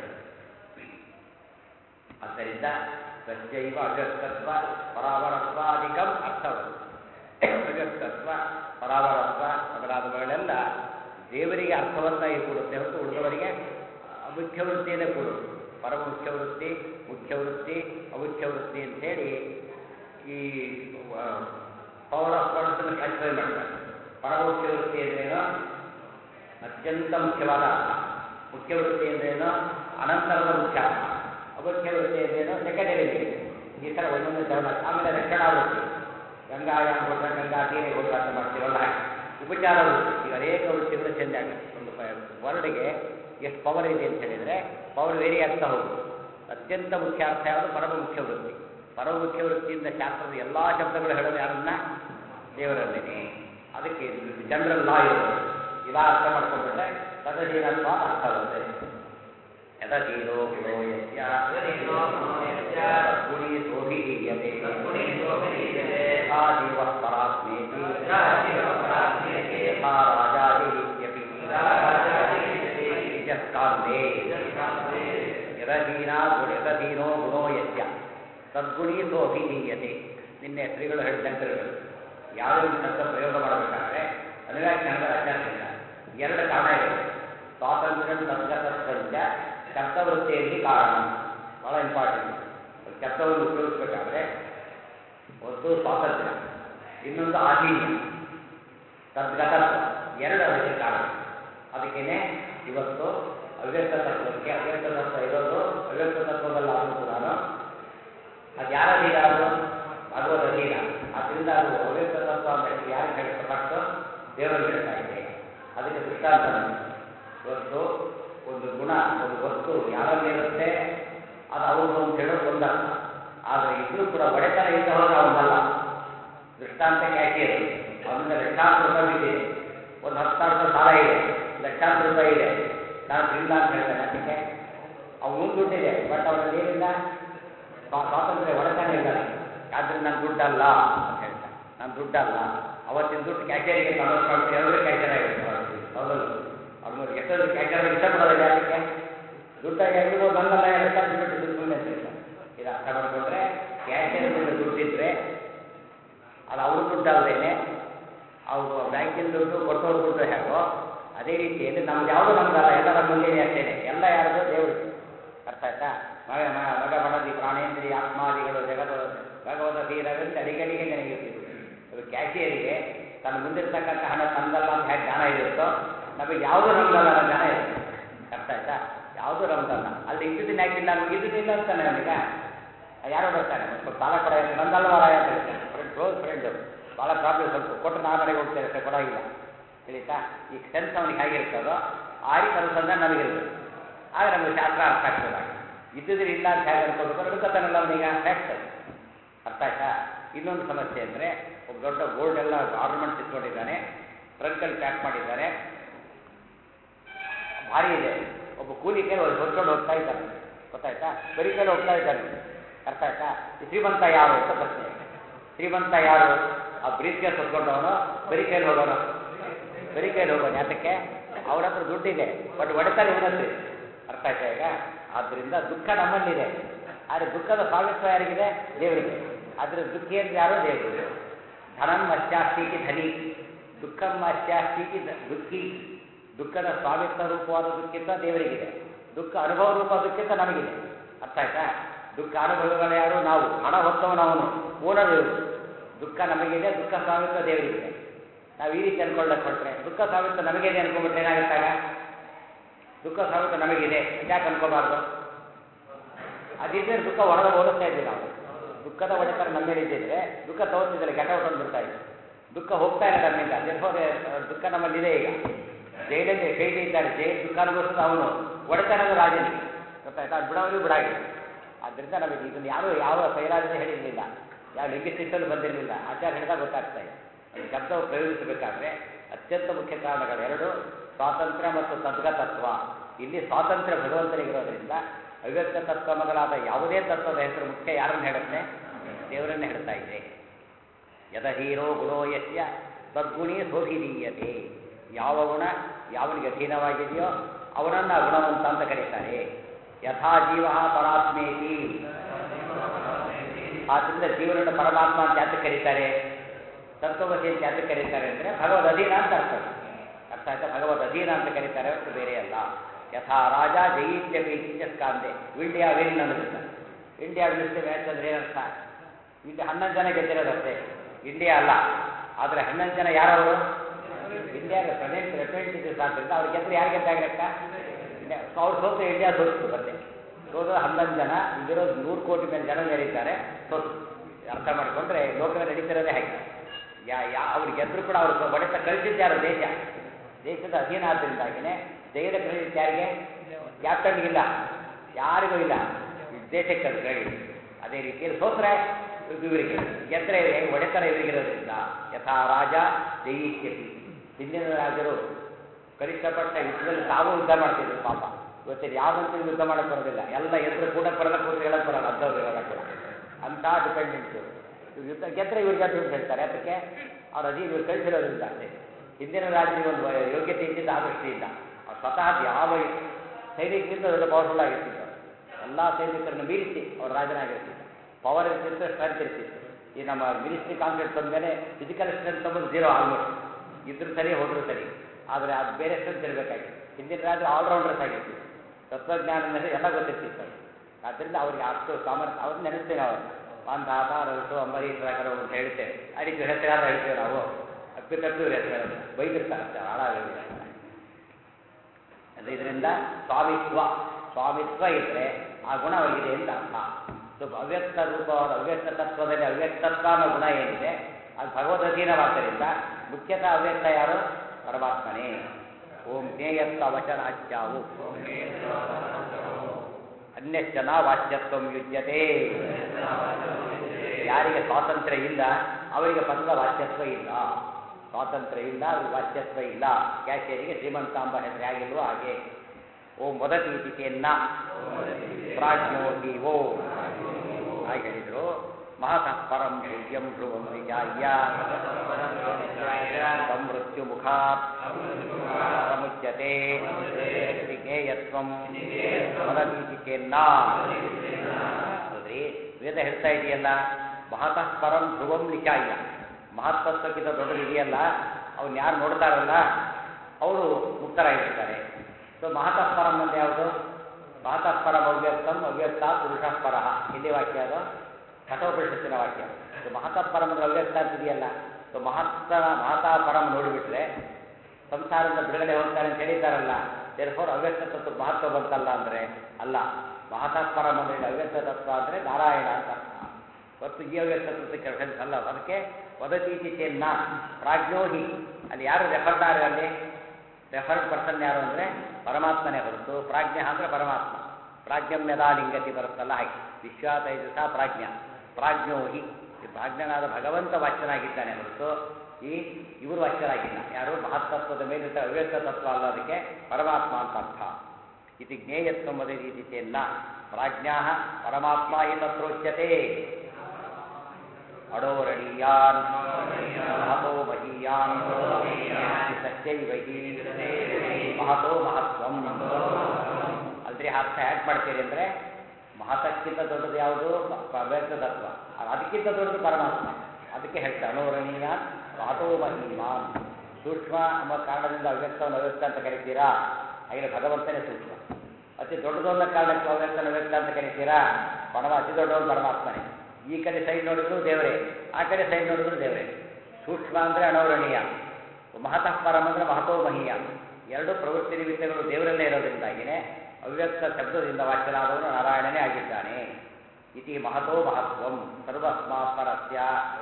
ಆದ್ದರಿಂದ ಸತ್ಯೈವ ಅವ್ಯಕ್ತತ್ವ ಪರಾವರತ್ವಾದಿಕಂ ಅರ್ಥವತ್ತು ಅವ್ಯಕ್ತತ್ವ ಪರಾವರತ್ವ ಮೊದಲಾದವುಗಳೆಲ್ಲ ದೇವರಿಗೆ ಅರ್ಥವನ್ನಾಗಿ ಕೊಡುತ್ತೆ ಹೊರತು ಉಳಿದವರಿಗೆ ಮುಖ್ಯ ವೃತ್ತಿಯಲ್ಲೇ ಕೊಡುವುದು ಪರಮ ಮುಖ್ಯ ವೃತ್ತಿ ಮುಖ್ಯ ವೃತ್ತಿ ಅಮುಖ್ಯ ವೃತ್ತಿ ಅಂತೇಳಿ ಈ ಪವರ್ ಆಫ್ ವರ್ಡ್ಸನ್ನು ಕ್ಲಾಸಿಫೈ ಮಾಡ್ತಾರೆ ಪರಮ ಮುಖ್ಯ ವೃತ್ತಿ ಅಂದ್ರೇನು ಅತ್ಯಂತ ಮುಖ್ಯವಾದ ಅರ್ಥ ಮುಖ್ಯ ವೃತ್ತಿ ಅಂದ್ರೇನು ಅನಂತರದ ಮುಖ್ಯ ಅರ್ಥ ಅಮುಖ್ಯ ವೃತ್ತಿ ಅಂದ್ರೇನು ಸೆಕೆಂಡರಿ ಮೀನಿಂಗ್ ಈ ಥರ ಒಂದೊಂದು ಧರ್ಮ ಆಮೇಲೆ ರಕ್ಷಣಾ ವೃತ್ತಿ ಗಂಗಾಯಾಮ ಕೊಟ್ಟರೆ ಗಂಗಾ ತೀರೆ ಕೊಟ್ಟರೆ ಅಂತ ಮಾಡ್ತೀವಲ್ಲ ಹಾಗೆ ಉಪಚಾರ ವೃತ್ತಿ ಈಗ ಅನೇಕ ವೃತ್ತಿಗಳು ಚೇಂಜ್ ಆಗುತ್ತೆ ಒಂದು ವರ್ಡ್ಗೆ ಎಷ್ಟು ಪವರ್ ಇದೆ ಅಂತ ಹೇಳಿದರೆ ಪವರ್ ವೇರಿ ಆಗ್ತಾ ಹೋಗುತ್ತೆ ಅತ್ಯಂತ ಮುಖ್ಯ ಅರ್ಥ ಯಾವುದು ಪರಮ ಮುಖ್ಯ ವೃತ್ತಿ ಪರಮ ಮುಖ್ಯ ವೃತ್ತಿಯಿಂದ ಶಾಸ್ತ್ರದ ಎಲ್ಲ ಶಬ್ದಗಳು ಹೇಳೋದು ಯಾರನ್ನ ದೇವರಲ್ಲಿನೇ ಅದಕ್ಕೆ ಜನರಲ್ ಲಾ ಇರೋದು ಇಲ್ಲ ಅರ್ಥ ಮಾಡ್ಕೊಂಡ್ಬಿಟ್ರೆ ತದಧೀನತ್ವ ಅರ್ಥ ಬರುತ್ತೆ ಯದಧೀನೋ ಗುಣೋ ಯಸ್ಯ ಗುಣಿ ಸೋಭಿಧೀಯತೆ ಯಥಾ ಜೀವಃ ಪರಾತ್ಮೇತಿ ಯಥಾ ರಾಜಾದಿರಿತ್ಯಪಿ ಯಸ್ಕಾಂತೆ ಯದಧೀನ ಗುಣ ಯದಧೀನೋ ಗುಣೋ ಯಸ್ಯ ತದ್ಗುಣಿ ಸೋಭಿಧೀಯತೆ ನಿನ್ನೆ ಶ್ರೀಗಳು ಹೇಳಿದಂಕರುಗಳು ಯಾವುದೇ ಶಬ್ದ ಪ್ರಯೋಗ ಮಾಡಬೇಕಾದ್ರೆ ಅನುವ್ಯಾಖ್ಯಾನದ ಆಚಾರ್ಯ ಎರಡು ಕಾರಣ ಇದೆ ಸ್ವಾತಂತ್ರ್ಯ ತದ್ಗತಂಚ ಶಬ್ದವೃತ್ತಿಯಲ್ಲಿ ಕಾರಣ ಬಹಳ ಇಂಪಾರ್ಟೆಂಟ್ ಶಬ್ದವನ್ನು ಉಪಯೋಗಿಸಬೇಕಾದ್ರೆ ಒಂದು ಸ್ವಾತಂತ್ರ್ಯ ಇನ್ನೊಂದು ಆಧೀನ್ಯ ತದ್ಗತತ್ವ ಎರಡು ಅದಕ್ಕೆ ಕಾರಣ ಅದಕ್ಕೇನೆ ಇವತ್ತು ಅವ್ಯಕ್ತ ತತ್ವಕ್ಕೆ ಅವ್ಯಕ್ತ ತತ್ವ ಇರೋದು ಅವ್ಯಕ್ತ ತತ್ವದಲ್ಲಾದರೂ ಕೂಡ ಅದು ಯಾರ ಅಧೀನ ಅದು ಭಗವದ್ ಅಧೀನ ಅದರಿಂದ ಅದು ಅವ್ಯಕ್ತ ತತ್ವ ಅಂತ ಹೇಳಿ ಯಾರಿಗೆ ಹೇಳ್ತಾ ಫಸ್ಟ್ ದೇವರಿಗೆ ಹೇಳ್ತಾ ಇದೆ ಅದಕ್ಕೆ ದೃಷ್ಟಾಂತ ನೋಡಿ. ಇವತ್ತು ಒಂದು ಗುಣ ಒಂದು ವಸ್ತು ಯಾರಲ್ಲಿರುತ್ತೆ ಅದು ಅವ್ರದ್ದು ಅಂತ ಹೇಳೋದು ಒಂದಲ್ಲ ಆದರೆ ಇದ್ರೂ ಕೂಡ ಒಡೆತನ ಇದ್ದ ಹೋದ್ರೆ ಅವನಲ್ಲ ದೃಷ್ಟಾಂತ ಕ್ಯಾಶಿಯರ್ ಅವನಿಂದ ಲಕ್ಷಾಂತರ ರೂಪಾಯಿ ಬಿದ್ದಿದೆ ಒಂದು ಹತ್ತು ಸಾವಿರ ರೂಪಾಯಿ ಸಾಲ ಇದೆ ಲಕ್ಷಾಂತರ ರೂಪಾಯಿ ಇದೆ ನಾನು ಇಲ್ಲ ಅಂತ ಹೇಳ್ತಾನೆ ಅದಕ್ಕೆ ಅವನು ದುಡ್ಡಿದೆ ಬಟ್ ಅವನಲ್ಲಿ ಏನಿಲ್ಲ ಸ್ವಾ- ಸ್ವಾತಂತ್ರ್ಯ ಒಡೆತನ ಇಲ್ಲ ಆದ್ರೆ ನಾನು ದುಡ್ಡಲ್ಲ ಅಂತ ಹೇಳ್ತಾನೆ ನಾನು ದುಡ್ಡಲ್ಲ ಅವತ್ತಿನ ದುಡ್ಡು ಕ್ಯಾಶಿಯರಿಗೆ ಕನ್ವರ್ಟ್ ಮಾಡ್ತೀನಿ ಎಲ್ಲರೂ ಕ್ಯಾಶಿಯರ್ ಆಗಿರ್ತಾರೆ ಹೌದಲ್ಲ ಅವ್ನು ಎಷ್ಟೊಂದು ಕ್ಯಾಶಿಯರ್ ಇಷ್ಟಪಡೋದಿಲ್ಲ ಯಾಕೆ ದುಡ್ಡ ಎಲ್ರಿಗೂ ನನ್ನಲ್ಲ ಎರಡು ಕಾಸು ಬಿಟ್ಟು ಸುಮ್ಮನೆ ಅಂತ ಹೇಳ್ತಾರೆ ಇದು ಅರ್ಥ ಮಾಡ್ಕೊಂಡ್ರೆ ಕ್ಯಾಶಿಯರ್ ಮೇಲೆ ದುಡ್ಡಿದ್ರೆ ಅದು ಅವ್ರ ದುಡ್ಡು ಅಲ್ಲದೇನೆ ಅವ್ರು ಬ್ಯಾಂಕಿನ ದುಡ್ಡು ಕೊಟ್ಟವ್ರ ದುಡ್ಡು ಹೇಗೋ ಅದೇ ರೀತಿಯಲ್ಲಿ ನಮ್ದು ಯಾವುದೂ ನಮ್ದಲ್ಲ ಎಲ್ಲ ನಮ್ಮ ಮುಂದೆ ಅಷ್ಟೇನೆ ಎಲ್ಲ ಯಾರ್ದು ದೇವ್ರಿಗೆ ಅರ್ಥ ಆಯ್ತಾ ಮಗ ಮ- ಮಗ ಮನದಿ ಪ್ರಾಣೇಂದ್ರಿಯ ಆತ್ಮಾದಿಗಳು ಜಗದ ಭಗವತ ತೀರವೆಂದು ಅಡಿಗಡಿಗೆ ನೆನೆಯುತ್ತಿದ್ದು ಅದು ಕ್ಯಾಶಿಯರಿಗೆ ತನ್ನ ಮುಂದಿರ್ತಕ್ಕಂಥ ಹಣ ತಂದಲ್ಲ ಅಂತ ಹೇಗೆ ಜ್ಞಾನ ಇರುತ್ತೋ ನಮಗೆ ಯಾವುದೂ ನಮ್ದಲ್ಲ ಅನ್ನೋ ಜ್ಞಾನ ಇರುತ್ತೆ ಅರ್ಥ ಆಯ್ತಾ ಯಾವುದೂ ನಮ್ದಲ್ಲ ಅಲ್ಲಿ ಇದ್ದಿದ್ದನ್ನ ಯಾಕಿಲ್ಲ ನಮ್ಗೆ ಇದ್ದಿದ್ದಿಲ್ಲ ಅಂತಾನೆ ಅವನಿಗ ಯಾರೋ ಬರ್ತಾನೆ ಒಂದು ಸ್ವಲ್ಪ ಸಾಲ ಕೊಡ ನಂದಲ್ವರ ಅಂತ ಹೇಳ್ತಾನೆ ಫ್ರೆಂಡ್ ಕ್ಲೋಸ್ ಫ್ರೆಂಡು ಭಾಳ ಪ್ರಾಬ್ಲಮ್ ಸ್ವಲ್ಪ ಕೊಟ್ಟು ನಾನು ಮನೆಗೆ ಹೋಗ್ತೇನೆ ಅಷ್ಟೇ ಕೊಡೋಗಿಲ್ಲ ತಿಳಿತಾ ಈ ಸೆನ್ಸ್ ಅವನಿಗೆ ಹೇಗಿರ್ತದೋ ಆ ರೀತಿ ಅನುಸಂಧಾನ ನಮಗಿರ್ತದೆ ಆಗ ನಮಗೆ ಶಾಸ್ತ್ರ ಅರ್ಥ ಆಗ್ತದೆ ಇದ್ದಿದ್ರೆ ಇಲ್ಲ ಅಂತ ಹೇಗೆ ಅನ್ಕೋಬೇಕು ಅನ್ಕೋತಾನಲ್ಲ ಅವನೀಗ ಫ್ಯಾಕ್ಟ್ ಅರ್ಥ ಆಯ್ತಾ ಇನ್ನೊಂದು ಸಮಸ್ಯೆ ಅಂದರೆ ಒಬ್ಬ ದೊಡ್ಡ ಗೋಲ್ಡ್ ಎಲ್ಲ ಆರ್ನಮೆಂಟ್ಸ್ ಇಟ್ಕೊಂಡಿದ್ದಾನೆ ಟ್ರಂಕಲ್ಲಿ ಪ್ಯಾಕ್ ಮಾಡಿದ್ದಾರೆ ಭಾರಿ ಇದೆ ಒಬ್ಬ ಕೂಲಿ ಕೈ ಹೊತ್ಕೊಂಡು ಹೋಗ್ತಾ ಇದ್ದಾನೆ ಗೊತ್ತಾಯ್ತಾ ಬರೀ ಕೈಲಿ ಹೋಗ್ತಾ ಇದ್ದಾನೆ ಅರ್ಥ ಆಯ್ತಾ ಈ ಶ್ರೀಮಂತ ಯಾರು ಅಂತ ಪ್ರಶ್ನೆ ಶ್ರೀಮಂತ ಯಾರು ಆ ಬ್ರೀಫ್ ಕೇಸ್ ಹೊತ್ಕೊಂಡವನು ಬರೀ ಕೈಲಿ ಹೋಗೋನು ಬರೀ ಕೈಲಿ ಹೋಗೋನು ಯಾತಕ್ಕೆ ಅವ್ರ ಹತ್ರ ದುಡ್ಡಿದೆ ಬಟ್ ಒಡೆತಾರೆ ಇವನತ್ರ ಅರ್ಥ ಆಯ್ತಾ ಈಗ ಆದ್ರಿಂದ ದುಃಖ ನಮ್ಮಲ್ಲಿದೆ ಆದರೆ ದುಃಖದ ಸ್ವಾಮಿತ್ವ ಯಾರಿಗಿದೆ ದೇವರಿಗೆ ಆದ್ರೆ ದುಃಖ ಏನು ಯಾರೋ ದೇವರು ಧನಂ ಅಶ್ಯಾಸ್ತಿಗೆ ಧನಿ ದುಃಖಂ ಅಶ್ಯಾಸ್ತಿಗೆ ದ- ದುಃಖಿ ದುಃಖದ ಸ್ವಾಮಿತ್ವ ರೂಪವಾದ ದುಃಖಿತ ದೇವರಿಗಿದೆ ದುಃಖ ಅನುಭವ ರೂಪ ದುಃಖಿತ ನಮಗಿದೆ ಅರ್ಥ ಆಯ್ತಾ ದುಃಖ ಅನುಭವಗಳು ಯಾರು ನಾವು ಹಣ ಹೊತ್ತವನು ಅವನು ಓನರ್ ಇವರು ದುಃಖ ನಮಗಿದೆ ದುಃಖ ಸ್ವಾಮಿತ್ವ ದೇವರಿಗಿದೆ ನಾವು ಈ ರೀತಿ ಅನ್ಕೊಳ್ಳಕ್ಕೆ ಹೊರಟ್ರೆ ದುಃಖ ಸ್ವಾಮಿತ್ವ ನಮಗಿದೆ ಅನ್ಕೊಂಡ್ಬಿಟ್ರೆ ಏನಾಗುತ್ತಾಗ ದುಃಖ ಸ್ವಾಮಿತ್ವ ನಮಗಿದೆ ಯಾಕೆ ಅನ್ಕೋಬಾರ್ದು ಅದಿದ್ದರೆ ದುಃಖ ಹೊರಗೆ ಓಡಿಸ್ತಾ ಇದ್ವಿ ನಾವು ದುಃಖದ ಒಡೆತನ ನಮ್ಮ ಮೇಲೆ ಇದ್ದಿದ್ರೆ ದುಃಖ ತಗೋತಿದ್ರೆ ಗೆಟ ಹೊಟ್ಟೊಂದು ಬಿಡ್ತಾ ಇದ್ವಿ ದುಃಖ ಹೋಗ್ತಾ ಇಲ್ಲ ನಮ್ಮಿಂದ ನಿರ್ಭೋದೆ ದುಃಖ ನಮ್ಮಲ್ಲಿದೆ ಈಗ ಜೈಲಲ್ಲಿ ಕೈದಿ ಇದ್ದಾರೆ ಜೈಲು ದುಃಖ ಅನುಭವಿಸೋದು ಅವನು ಒಡೆತನದ ರಾಜನಿಗೆ ಗೊತ್ತಾಯ್ತಾ ಅದು ಬಿಡೋರು ಬಿಡಾಗಿದೆ ಆದ್ದರಿಂದ ನಮಗೆ ಇದನ್ನು ಯಾರು ಯಾವ ಕೈಲಾಗದೆ ಹೇಳಿರಲಿಲ್ಲ ಯಾವ ಲಿಂಗಿಸ್ಟಿಸ್ಟಲ್ಲಿ ಬಂದಿರಲಿಲ್ಲ ಆಚಾರ ಹೇಳಿದಾಗ ಗೊತ್ತಾಗ್ತಾ ಇದೆ ಒಂದು ಶಬ್ದ ಪ್ರಯೋಗಿಸಬೇಕಾದ್ರೆ ಅತ್ಯಂತ ಮುಖ್ಯ ಕಾರಣಗಳು ಎರಡು ಸ್ವಾತಂತ್ರ್ಯ ಮತ್ತು ತದ್ಗತತ್ವ ಇಲ್ಲಿ ಸ್ವಾತಂತ್ರ್ಯ ಭಗವಂತನಿಗಿರೋದ್ರಿಂದ ಅವ್ಯಕ್ತ ತತ್ವ ಮೊದಲಾದ ಯಾವುದೇ ತತ್ವದ ಹೆಸರು ಮುಖ್ಯ ಯಾರನ್ನು ಹೇಳುತ್ತೆ ದೇವರನ್ನೇ ಹೇಳ್ತಾ ಇದೆ ಯದ ಹೀರೋ ಗುಣೋ ಯಸ್ಯ ತದ್ಗುಣಿ ಸೋಭಿದೀಯತೆ ಯಾವ ಗುಣ ಯಾವನಿಗೆ ಅಧೀನವಾಗಿದೆಯೋ ಅವನನ್ನು ಗುಣವಂತ ಅಂತ ಕರೀತಾರೆ ಯಥಾ ಜೀವ ಪರಾತ್ಮೇತಿ ಆದ್ರಿಂದ ಜೀವನನ್ನು ಪರಮಾತ್ಮ ಅಂತ ಯಾತಕ್ಕೆ ಕರೀತಾರೆ ತತ್ವಮಸಿ ಅಂತ ಯಾತಕ್ಕೆ ಕರೀತಾರೆ ಅಂದರೆ ಭಗವದ್ ಅಧೀನ ಅಂತ ಅರ್ಥ ಅರ್ಥ ಆಯ್ತಾ ಭಗವದ್ ಅಧೀನ ಅಂತ ಕರೀತಾರೆ ಹೊರತು ಬೇರೆ ಅಲ್ಲ ಯಥಾ ರಾಜ ಜಯಿತ್ಯಪಿ ಸ್ಕಾಂದೆ ಇಂಡಿಯಾ ವಿನ್ ಅನ್ನೋದಿಲ್ಲ ಇಂಡಿಯಾ ವಿನ್ಸ್ ಮ್ಯಾಚ್ ಅಂದ್ರೆ ಏನರ್ಥ ಇಲ್ಲಿ ಹನ್ನೊಂದು ಜನ ಗೆದ್ದಿರೋದಷ್ಟೇ ಇಂಡಿಯಾ ಅಲ್ಲ ಆದರೆ ಹನ್ನೊಂದು ಜನ ಯಾರವರು ಇಂಡಿಯಾದ ಪ್ರೆಸೆಂಟ್ ರೆಪ್ರೆಸೆಂಟೇಟಿವ್ಸ್ ಆದ್ದರಿಂದ ಅವ್ರು ಗೆದ್ರೆ ಯಾರು ಗೆದ್ದಾಗಕ್ಕ ಇಂಡಿಯಾ ಅವ್ರು ಸೋತು ಇಂಡಿಯಾ ಸೋತು ಮತ್ತೆ ಸೋತು ಹನ್ನೊಂದು ಜನ ಇಲ್ಲಿರೋದು ನೂರು ಕೋಟಿ ಮೇಲೆ ಜನ ಮೇಲಿದ್ದಾರೆ ಸೋತು ಅರ್ಥ ಮಾಡಿಕೊಂಡ್ರೆ ಲೋಕದ ನಡೀತಿರೋದೇ ಹಾಗೆ ಯಾ ಯಾ ಅವ್ರು ಗೆದ್ರು ಕೂಡ ಅವರು ಹೊಡೆತ ಕಳಿಸಿದ್ದು ಯಾರು ದೇಶ ದೇಶದ ಅಧೀನ ಆದ್ದರಿಂದಾಗಿನೇ ಜಯದ ಕ್ರೆಡಿಟ್ ಯಾರಿಗೆ ಕ್ಯಾಪ್ಟನ್ಗಿಲ್ಲ ಯಾರಿಗೂ ಇಲ್ಲ ಈ ದೇಶಕ್ಕೆ ಅದು ಕ್ರೆಡಿಟ್ ಅದೇ ರೀತಿಯಲ್ಲಿ ಸೋತ್ರೆ ಇದು ಇವರಿಗೆ ಗೆದ್ರೆ ಹೇಗೆ ಒಡೆತನ ಇವರಿಗಿರೋದ್ರಿಂದ ಯಥಾ ರಾಜ ಜಯಿಷ್ಯತಿ ಹಿಂದಿನ ರಾಜರು ಕನಿಷ್ಠಪಟ್ಟ ಯುದ್ಧದಲ್ಲಿ ತಾವು ಯುದ್ಧ ಮಾಡ್ತಿದ್ರು ಪಾಪ ಇವತ್ತಿನ ಯಾವಂತೂ ಯುದ್ಧ ಮಾಡಕ್ಕೆ ಬರೋದಿಲ್ಲ ಎಲ್ಲ ಎದುರು ಕೂಡ ಬರಲ್ಲ ಕೂತು ಹೇಳಕ್ ಬರಲ್ಲ ಅಂಥವ್ರು ಇವಾಗ ಕೂಡ ಅಂಥ ಡಿಪೆಂಡೆನ್ಸು ಯುದ್ಧ ಗೆದ್ರೆ ಇವ್ರಿಗೆ ಅದು ಅಂತ ಹೇಳ್ತಾರೆ ಅದಕ್ಕೆ ಅವ್ರ ಅಜೀ ಇವ್ರು ಕಳಿಸಿರೋದ್ರಿಂದ ಅಷ್ಟೇ ಹಿಂದಿನ ರಾಜರಿಗೆ ಒಂದು ಯೋಗ್ಯತೆ ಇದ್ದಿದ್ದು ಆ ದೃಷ್ಟಿಯಿಂದ ಅವ್ರು ಸ್ವತಃ ಯಾವ ಸೈನಿಕರಿಂದ ದೊಡ್ಡ ಪವರ್ಫುಲ್ ಆಗಿರ್ತಿದ್ರು ಎಲ್ಲ ಸೈನಿಕರನ್ನು ಮೀರಿಸಿ ಅವ್ರು ರಾಜನಾಗಿರ್ತಿದ್ರು ಪವರ್ ಇರ್ತಿತ್ತು ಸ್ಟ್ರೆಂತ್ ಇರ್ತಿತ್ತು ಈ ನಮ್ಮ ಮಿನಿಸ್ಟ್ರಿ ಕಾನ್ಫಿಡೆನ್ಸ್ ಬಂದಮೇಲೆ ಫಿಸಿಕಲ್ ಸ್ಟ್ರೆಂತ್ ಬಂದು ಜೀರೋ ಆಲ್ಮೋಸ್ಟ್ ಇದ್ರು ಸರಿ ಹೋದ್ರು ಸರಿ ಆದರೆ ಅದು ಬೇರೆ ಸ್ಟ್ರೆಂತ್ ಇರಬೇಕಾಗಿತ್ತು ಹಿಂದಿನ ರಾಜ ಆಲ್ರೌಂಡರ್ಸ್ ಆಗಿರ್ತಿತ್ತು ತತ್ವಜ್ಞಾನದಲ್ಲಿ ಎಲ್ಲ ಗೊತ್ತಿರ್ತಿತ್ತು ಅವ್ರಿಗೆ. ಆದ್ದರಿಂದ ಅವ್ರಿಗೆ ಅಷ್ಟು ಸಾಮರ್ಥ್ಯ ಅವ್ರನ್ನ ನೆನೆಸ್ತೇವೆ ಅವ್ರು ಒಂದು ಆಧಾರವಿಟ್ಟು ಅಂಬರೀಶ್ವರ ಅಂತ ಹೇಳ್ತೇವೆ ಅದಕ್ಕೆ ಹೆಸರಾದ ಹೇಳ್ತೇವೆ ನಾವು ಅಪ್ಪಿತಪ್ಪಿ ಇವ್ರ ಹೆಸರು ಬೈದಿರ್ತಾರೆ ಅಷ್ಟೇ ಹಾಳಾಗಿರ್ತಾರೆ ಅಂದ್ರೆ ಇದರಿಂದ ಸ್ವಾಮಿತ್ವ ಸ್ವಾಮಿತ್ವ ಇದ್ರೆ ಆ ಗುಣ ಅವರಿಗಿದೆ ಅಂತ ಅರ್ಥ ಸೊ ಅವ್ಯಕ್ತ ರೂಪವಾದ ಅವ್ಯಕ್ತ ತತ್ವದಲ್ಲಿ ಅವ್ಯಕ್ತತ್ವ ಅನ್ನೋ ಗುಣ ಏನಿದೆ ಅದು ಭಗವದಧೀನವಾದ್ದರಿಂದ ಮುಖ್ಯತಃ ಅವ್ಯಕ್ತ ಯಾರು ಪರಮಾತ್ಮನೇ ಓಂ ಜ್ಞೇಯತ್ವ ವಚನಾಚ್ಯಾವು ಅನ್ಯಶ್ಚನ ವಾಚ್ಯತ್ವ ಯುಜ್ಯತೆ ಯಾರಿಗೆ ಸ್ವಾತಂತ್ರ್ಯ ಇಲ್ಲ ಅವರಿಗೆ ಪದದ ವಾಚ್ಯತ್ವ ಇಲ್ಲ ಸ್ವಾತಂತ್ರ್ಯ ಇಲ್ಲ ಅವ್ರಿಗೆ ವಾಚ್ಯತ್ವ ಇಲ್ಲ ಕ್ಯಾಶಿಯರಿಗೆ ಶ್ರೀಮಂತಾಂಬ ಹೆಸರು ಹೇಗಿಲ್ವೋ ಹಾಗೆ ಓಂ ವದತಿ ಇತಿಥಿಯನ್ನ ಪ್ರಾಜ್ಞೋತಿ ಓ ಹಾಗೆ ಹೇಳಿದರು ಮಹತಃ ಪರಂ ಭೂಜ್ಯಂ ಧ್ರುವಂ ವಿಜಾಯ್ಯ ಸಂಮೃತ್ಯು ಮುಖಾತ್ ಪ್ರಮುಚ್ಯತೆ ಜ್ಞೇಯತ್ವಂ ವದತಿ ಚೇನ್ನ ಹೌದ್ರಿ ವೇದ ಹೇಳ್ತಾ ಇದೆಯಲ್ಲ ಮಹತಃ ಪರಂ ಧ್ರುವಂ ನಿಚಾಯ್ಯ ಮಹತ್ತತ್ವಕ್ಕಿಂತ ದೊಡ್ಡದು ಇದೆಯಲ್ಲ ಅವ್ನು ಯಾರು ನೋಡ್ತಾರಲ್ಲ ಅವರು ಮುಕ್ತರಾಗಿರ್ತಾರೆ ಸೊ ಮಹತಃ ಪರಂ ಅಂದ್ರೆ ಯಾವುದು ಮಹತಃ ಪರಂ ಅವ್ಯಕ್ತಂ ಅವ್ಯಕ್ತ ಪುರುಷ ಪರಃ ಇಲ್ಲಿ ವಾಕ್ಯ ಅದು ಕಠೋಪನಿಷತ್ತಿನ ವಾಕ್ಯ ಸೊ ಮಹತಃ ಪರಂ ಅಂದ್ರೆ ಅವ್ಯಕ್ತ ಅಂತ ಇದೆಯಲ್ಲ ಸೊ ಮಹತ್ತ ಮಹತಾ ಪರಂ ನೋಡಿಬಿಟ್ರೆ ಸಂಸಾರದಿಂದ ಬಿಡುಗಡೆ ಹೋಗ್ತಾರೆ ಅಂತ ಹೇಳಿದ್ದಾರಲ್ಲ ದೇರ್ಫೋರ್ ಅವ್ಯಕ್ತ ತತ್ವ ಮಹತ್ವ ಬಂತಲ್ಲ ಅಂದರೆ ಅಲ್ಲ ಮಹತಃ ಪರಂ ಅಂದ್ರೆ ಇಲ್ಲಿ ಅವ್ಯಕ್ತ ತತ್ವ ಅಂದರೆ ನಾರಾಯಣ ಅಂತ ಅರ್ಥ ಮತ್ತು ಈ ಅವ್ಯಕ್ತ ತತ್ವಕ್ಕೆ ರೆಫರೆನ್ಸ್ ಅಲ್ಲ ಅದಕ್ಕೆ ವದತೀತಿ ಚೇನ್ನ ಪ್ರಾಜ್ಞೋಹಿ ಅಲ್ಲಿ ಯಾರು ರೆಫರ್ಡಾರ್ ಅಲ್ಲಿ ರೆಫರ್ಡ್ ಪರ್ಸನ್ ಯಾರು ಅಂದರೆ ಪರಮಾತ್ಮನೇ ಹೊರತು ಪ್ರಾಜ್ಞ ಅಂದರೆ ಪರಮಾತ್ಮ ಪ್ರಾಜ್ಞಮ್ಯದಾ ಲಿಂಗತಿ ಬರುತ್ತಲ್ಲ ಹಾಗೆ ವಿಶ್ವಾತೈಜಸ ಪ್ರಾಜ್ಞ ಪ್ರಾಜ್ಞೋಹಿ ಈ ಪ್ರಾಜ್ಞನಾದ ಭಗವಂತ ವಾಚ್ಯನಾಗಿದ್ದಾನೆ ಹೊರತು ಈ ಇವರು ವಾಚ್ಯರಾಗಿಲ್ಲ ಯಾರು ಮಹತ್ತತ್ವದ ಮೇಲಿದ್ದ ಅವ್ಯಕ್ತ ತತ್ವ ಅಲ್ಲ ಅದಕ್ಕೆ ಪರಮಾತ್ಮ ಅಂತ ಅರ್ಥ ಇತಿ ಜ್ಞೇಯತ್ವ ಮದ ರೀತಿ ಚೇನ್ನ ಪ್ರಾಜ್ಞಾ ಪರಮಾತ್ಮ ಹಿ ತತ್ರೋಚ್ಯತೆ ಅಡೋರಣೀಯಾನ್ ಮಹತೋ ಮಹೀಯಾನ್ ಸತ್ಯೈವ ಹಿ ಮಹತೋ ಮಹತ್ವಂ ಅಲ್ರಿ ಅರ್ಥ ಹ್ಯಾಕ್ ಮಾಡ್ತೀರಿ ಅಂದರೆ ಮಹತಕ್ಕಿಂತ ದೊಡ್ಡದು ಯಾವುದು ಅವ್ಯಕ್ತ ತತ್ವ ಅದು ಅದಕ್ಕಿಂತ ದೊಡ್ಡದು ಪರಮಾತ್ಮ ಅದಕ್ಕೆ ಹೇಳ್ತಾರೆ ಅನೋರಣೀಯ ಮಹತೋ ಮಹೀಮಾನ್ ಸೂಕ್ಷ್ಮ ಎಂಬ ಕಾರಣದಿಂದ ಅವ್ಯಕ್ತವನ್ನು ಅವ್ಯಕ್ತ ಅಂತ ಕರಿತೀರಾ ಹಾಗೆ ಭಗವಂತನೇ ಸೂಕ್ಷ್ಮ ಅತಿ ದೊಡ್ಡದೊಂದ ಕಾರಣಕ್ಕೆ ಅವ್ಯಕ್ತನ ಅವ್ಯಕ್ತ ಅಂತ ಕರಿತೀರಾ ಪರಮ ಅತಿ ದೊಡ್ಡವನು ಪರಮಾತ್ಮನೇ ಈ ಕಡೆ ಸೈಡ್ ನೋಡಿದ್ರು ದೇವರೇ ಆ ಕಡೆ ಸೈಡ್ ನೋಡಿದ್ರು ದೇವರೇ ಸೂಕ್ಷ್ಮ ಅಂದರೆ ಅನೌರಣೀಯ ಮಹತಃ ಪರಮ ಅಂದರೆ ಮಹತೋ ಮಹೀಯ ಎರಡು ಪ್ರವೃತ್ತಿ ನಿಮಿತ್ತಗಳು ದೇವರಲ್ಲೇ ಇರೋದ್ರಿಂದಾಗಿಯೇ ಅವ್ಯಕ್ತ ಶಬ್ದದಿಂದ ವಾಚ್ಯನಾದವನು ನಾರಾಯಣನೇ ಆಗಿದ್ದಾನೆ ಇತಿ ಮಹತೋ ಮಹತ್ವಂ ಸರ್ವಸ್ಮಾತ್ ಪರಸ್ಯ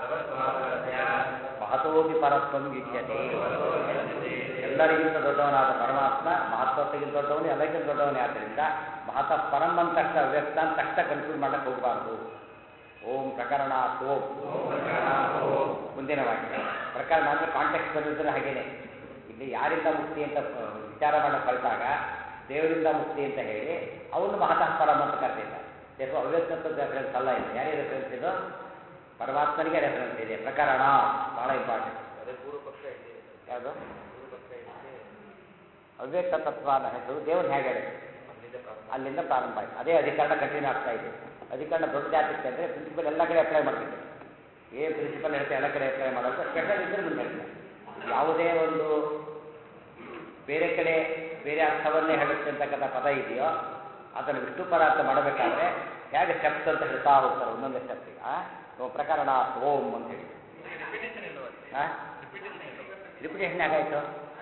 ಮಹತೋಪಿ ಪರತ್ವಂ ಯುಜ್ಯತೆ ಎಲ್ಲರಿಗಿಂತ ದೊಡ್ಡವನಾದ ಪರಮಾತ್ಮ ಮಹತ್ವಕ್ಕಿಂತ ದೊಡ್ಡವನು ಎಲ್ಲಕ್ಕಿಂತ ದೊಡ್ಡವನೇ ಆದ್ದರಿಂದ ಮಹತಃ ಪರಂ ಅಂತ ತಕ್ಷಣ ಅವ್ಯಕ್ತ ಅಂತ ತಕ್ಷಣ ಕನ್ಫ್ಯೂಸ್ ಮಾಡಕ್ಕೆ ಹೋಗಬಾರ್ದು ಓಂ ಪ್ರಕರಣ ಓಂ ಮುಂದಿನ ವಾಕ್ಯ ಪ್ರಕರಣ ಅಂದರೆ ಕಾಂಟೆಕ್ಸ್ಟ್ ಬಂದಿದ್ರೆ ಹಾಗೇನೆ ಇಲ್ಲಿ ಯಾರಿಂದ ಮುಕ್ತಿ ಅಂತ ಆ, ವಿಚಾರ ಮಾಡಕ್ಕೆ ಹೊರಟಾಗ ದೇವರಿಂದ ಮುಕ್ತಿ ಅಂತ ಹೇಳಿ ಅವನು ಮಹತಃ ಪರಂ ಅಂತ ಕರೆದಿದ್ದಾರೆ ದೇವ ಅವ್ಯಕ್ತತ್ವದ ರೆಫರೆನ್ಸ್ ಅಲ್ಲ ಇದು ಯಾರಿಗೆ ರೆಫರೆನ್ಸ್ ಇದು ಪರಮಾತ್ಮನಿಗೆ ರೆಫರೆನ್ಸ್ ಇದೆ ಪ್ರಕರಣ ಬಹಳ ಇಂಪಾರ್ಟೆಂಟ್ ಯಾವುದು ಅವ್ಯಕ್ತ ತತ್ವ ಅನ್ನೋ ಹೆಸರು ದೇವ್ರು ಹೇಗೆ ಹೇಳಿದ್ರು ಅಲ್ಲಿಂದ ಪ್ರಾರಂಭ ಆಯ್ತು ಅದೇ ಅಧಿಕರಣ ಕಂಟಿನ್ಯೂ ಆಗ್ತಾ ಇದೆ ಅಧಿಕರಣ ದೊಡ್ಡ ಜಾತಿಗೆ ಅಂದರೆ ಪ್ರಿನ್ಸಿಪಲ್ ಎಲ್ಲ ಕಡೆ ಅಪ್ಲೈ ಮಾಡಬೇಕು ಏನು ಪ್ರಿನ್ಸಿಪಲ್ ಹೇಳ್ತಾರೆ ಎಲ್ಲ ಕಡೆ ಅಪ್ಲೈ ಮಾಡೋದು ಸ್ಪೆಷಲ್ ಇದ್ರೆ ಮುಂದೆ ಹೇಳ್ತಾರೆ ಯಾವುದೇ ಒಂದು ಬೇರೆ ಕಡೆ ಬೇರೆ ಅರ್ಥವನ್ನೇ ಹೇಳುತ್ತೆ ಅಂತಕ್ಕಂಥ ಪದ ಇದೆಯೋ ಅದನ್ನು ವಿಷ್ಣು ಪರಾರ್ಥ ಮಾಡಬೇಕಾದ್ರೆ ಹೇಗೆ ಸ್ಟೆಪ್ಸ್ ಅಂತ ಹೇಳ್ತಾ ಹೋಗ್ತಾರೆ ಒಂದೊಂದೇ ಸ್ಟೆಪ್ಪಿಗೆ ಆ ಓ ಪ್ರಕರಣ ಓಂ ಅಂತ ಹೇಳಿ ಹಾಂ ರಿಪಿಟೇಷನ್ ಹೇಗಾಯಿತು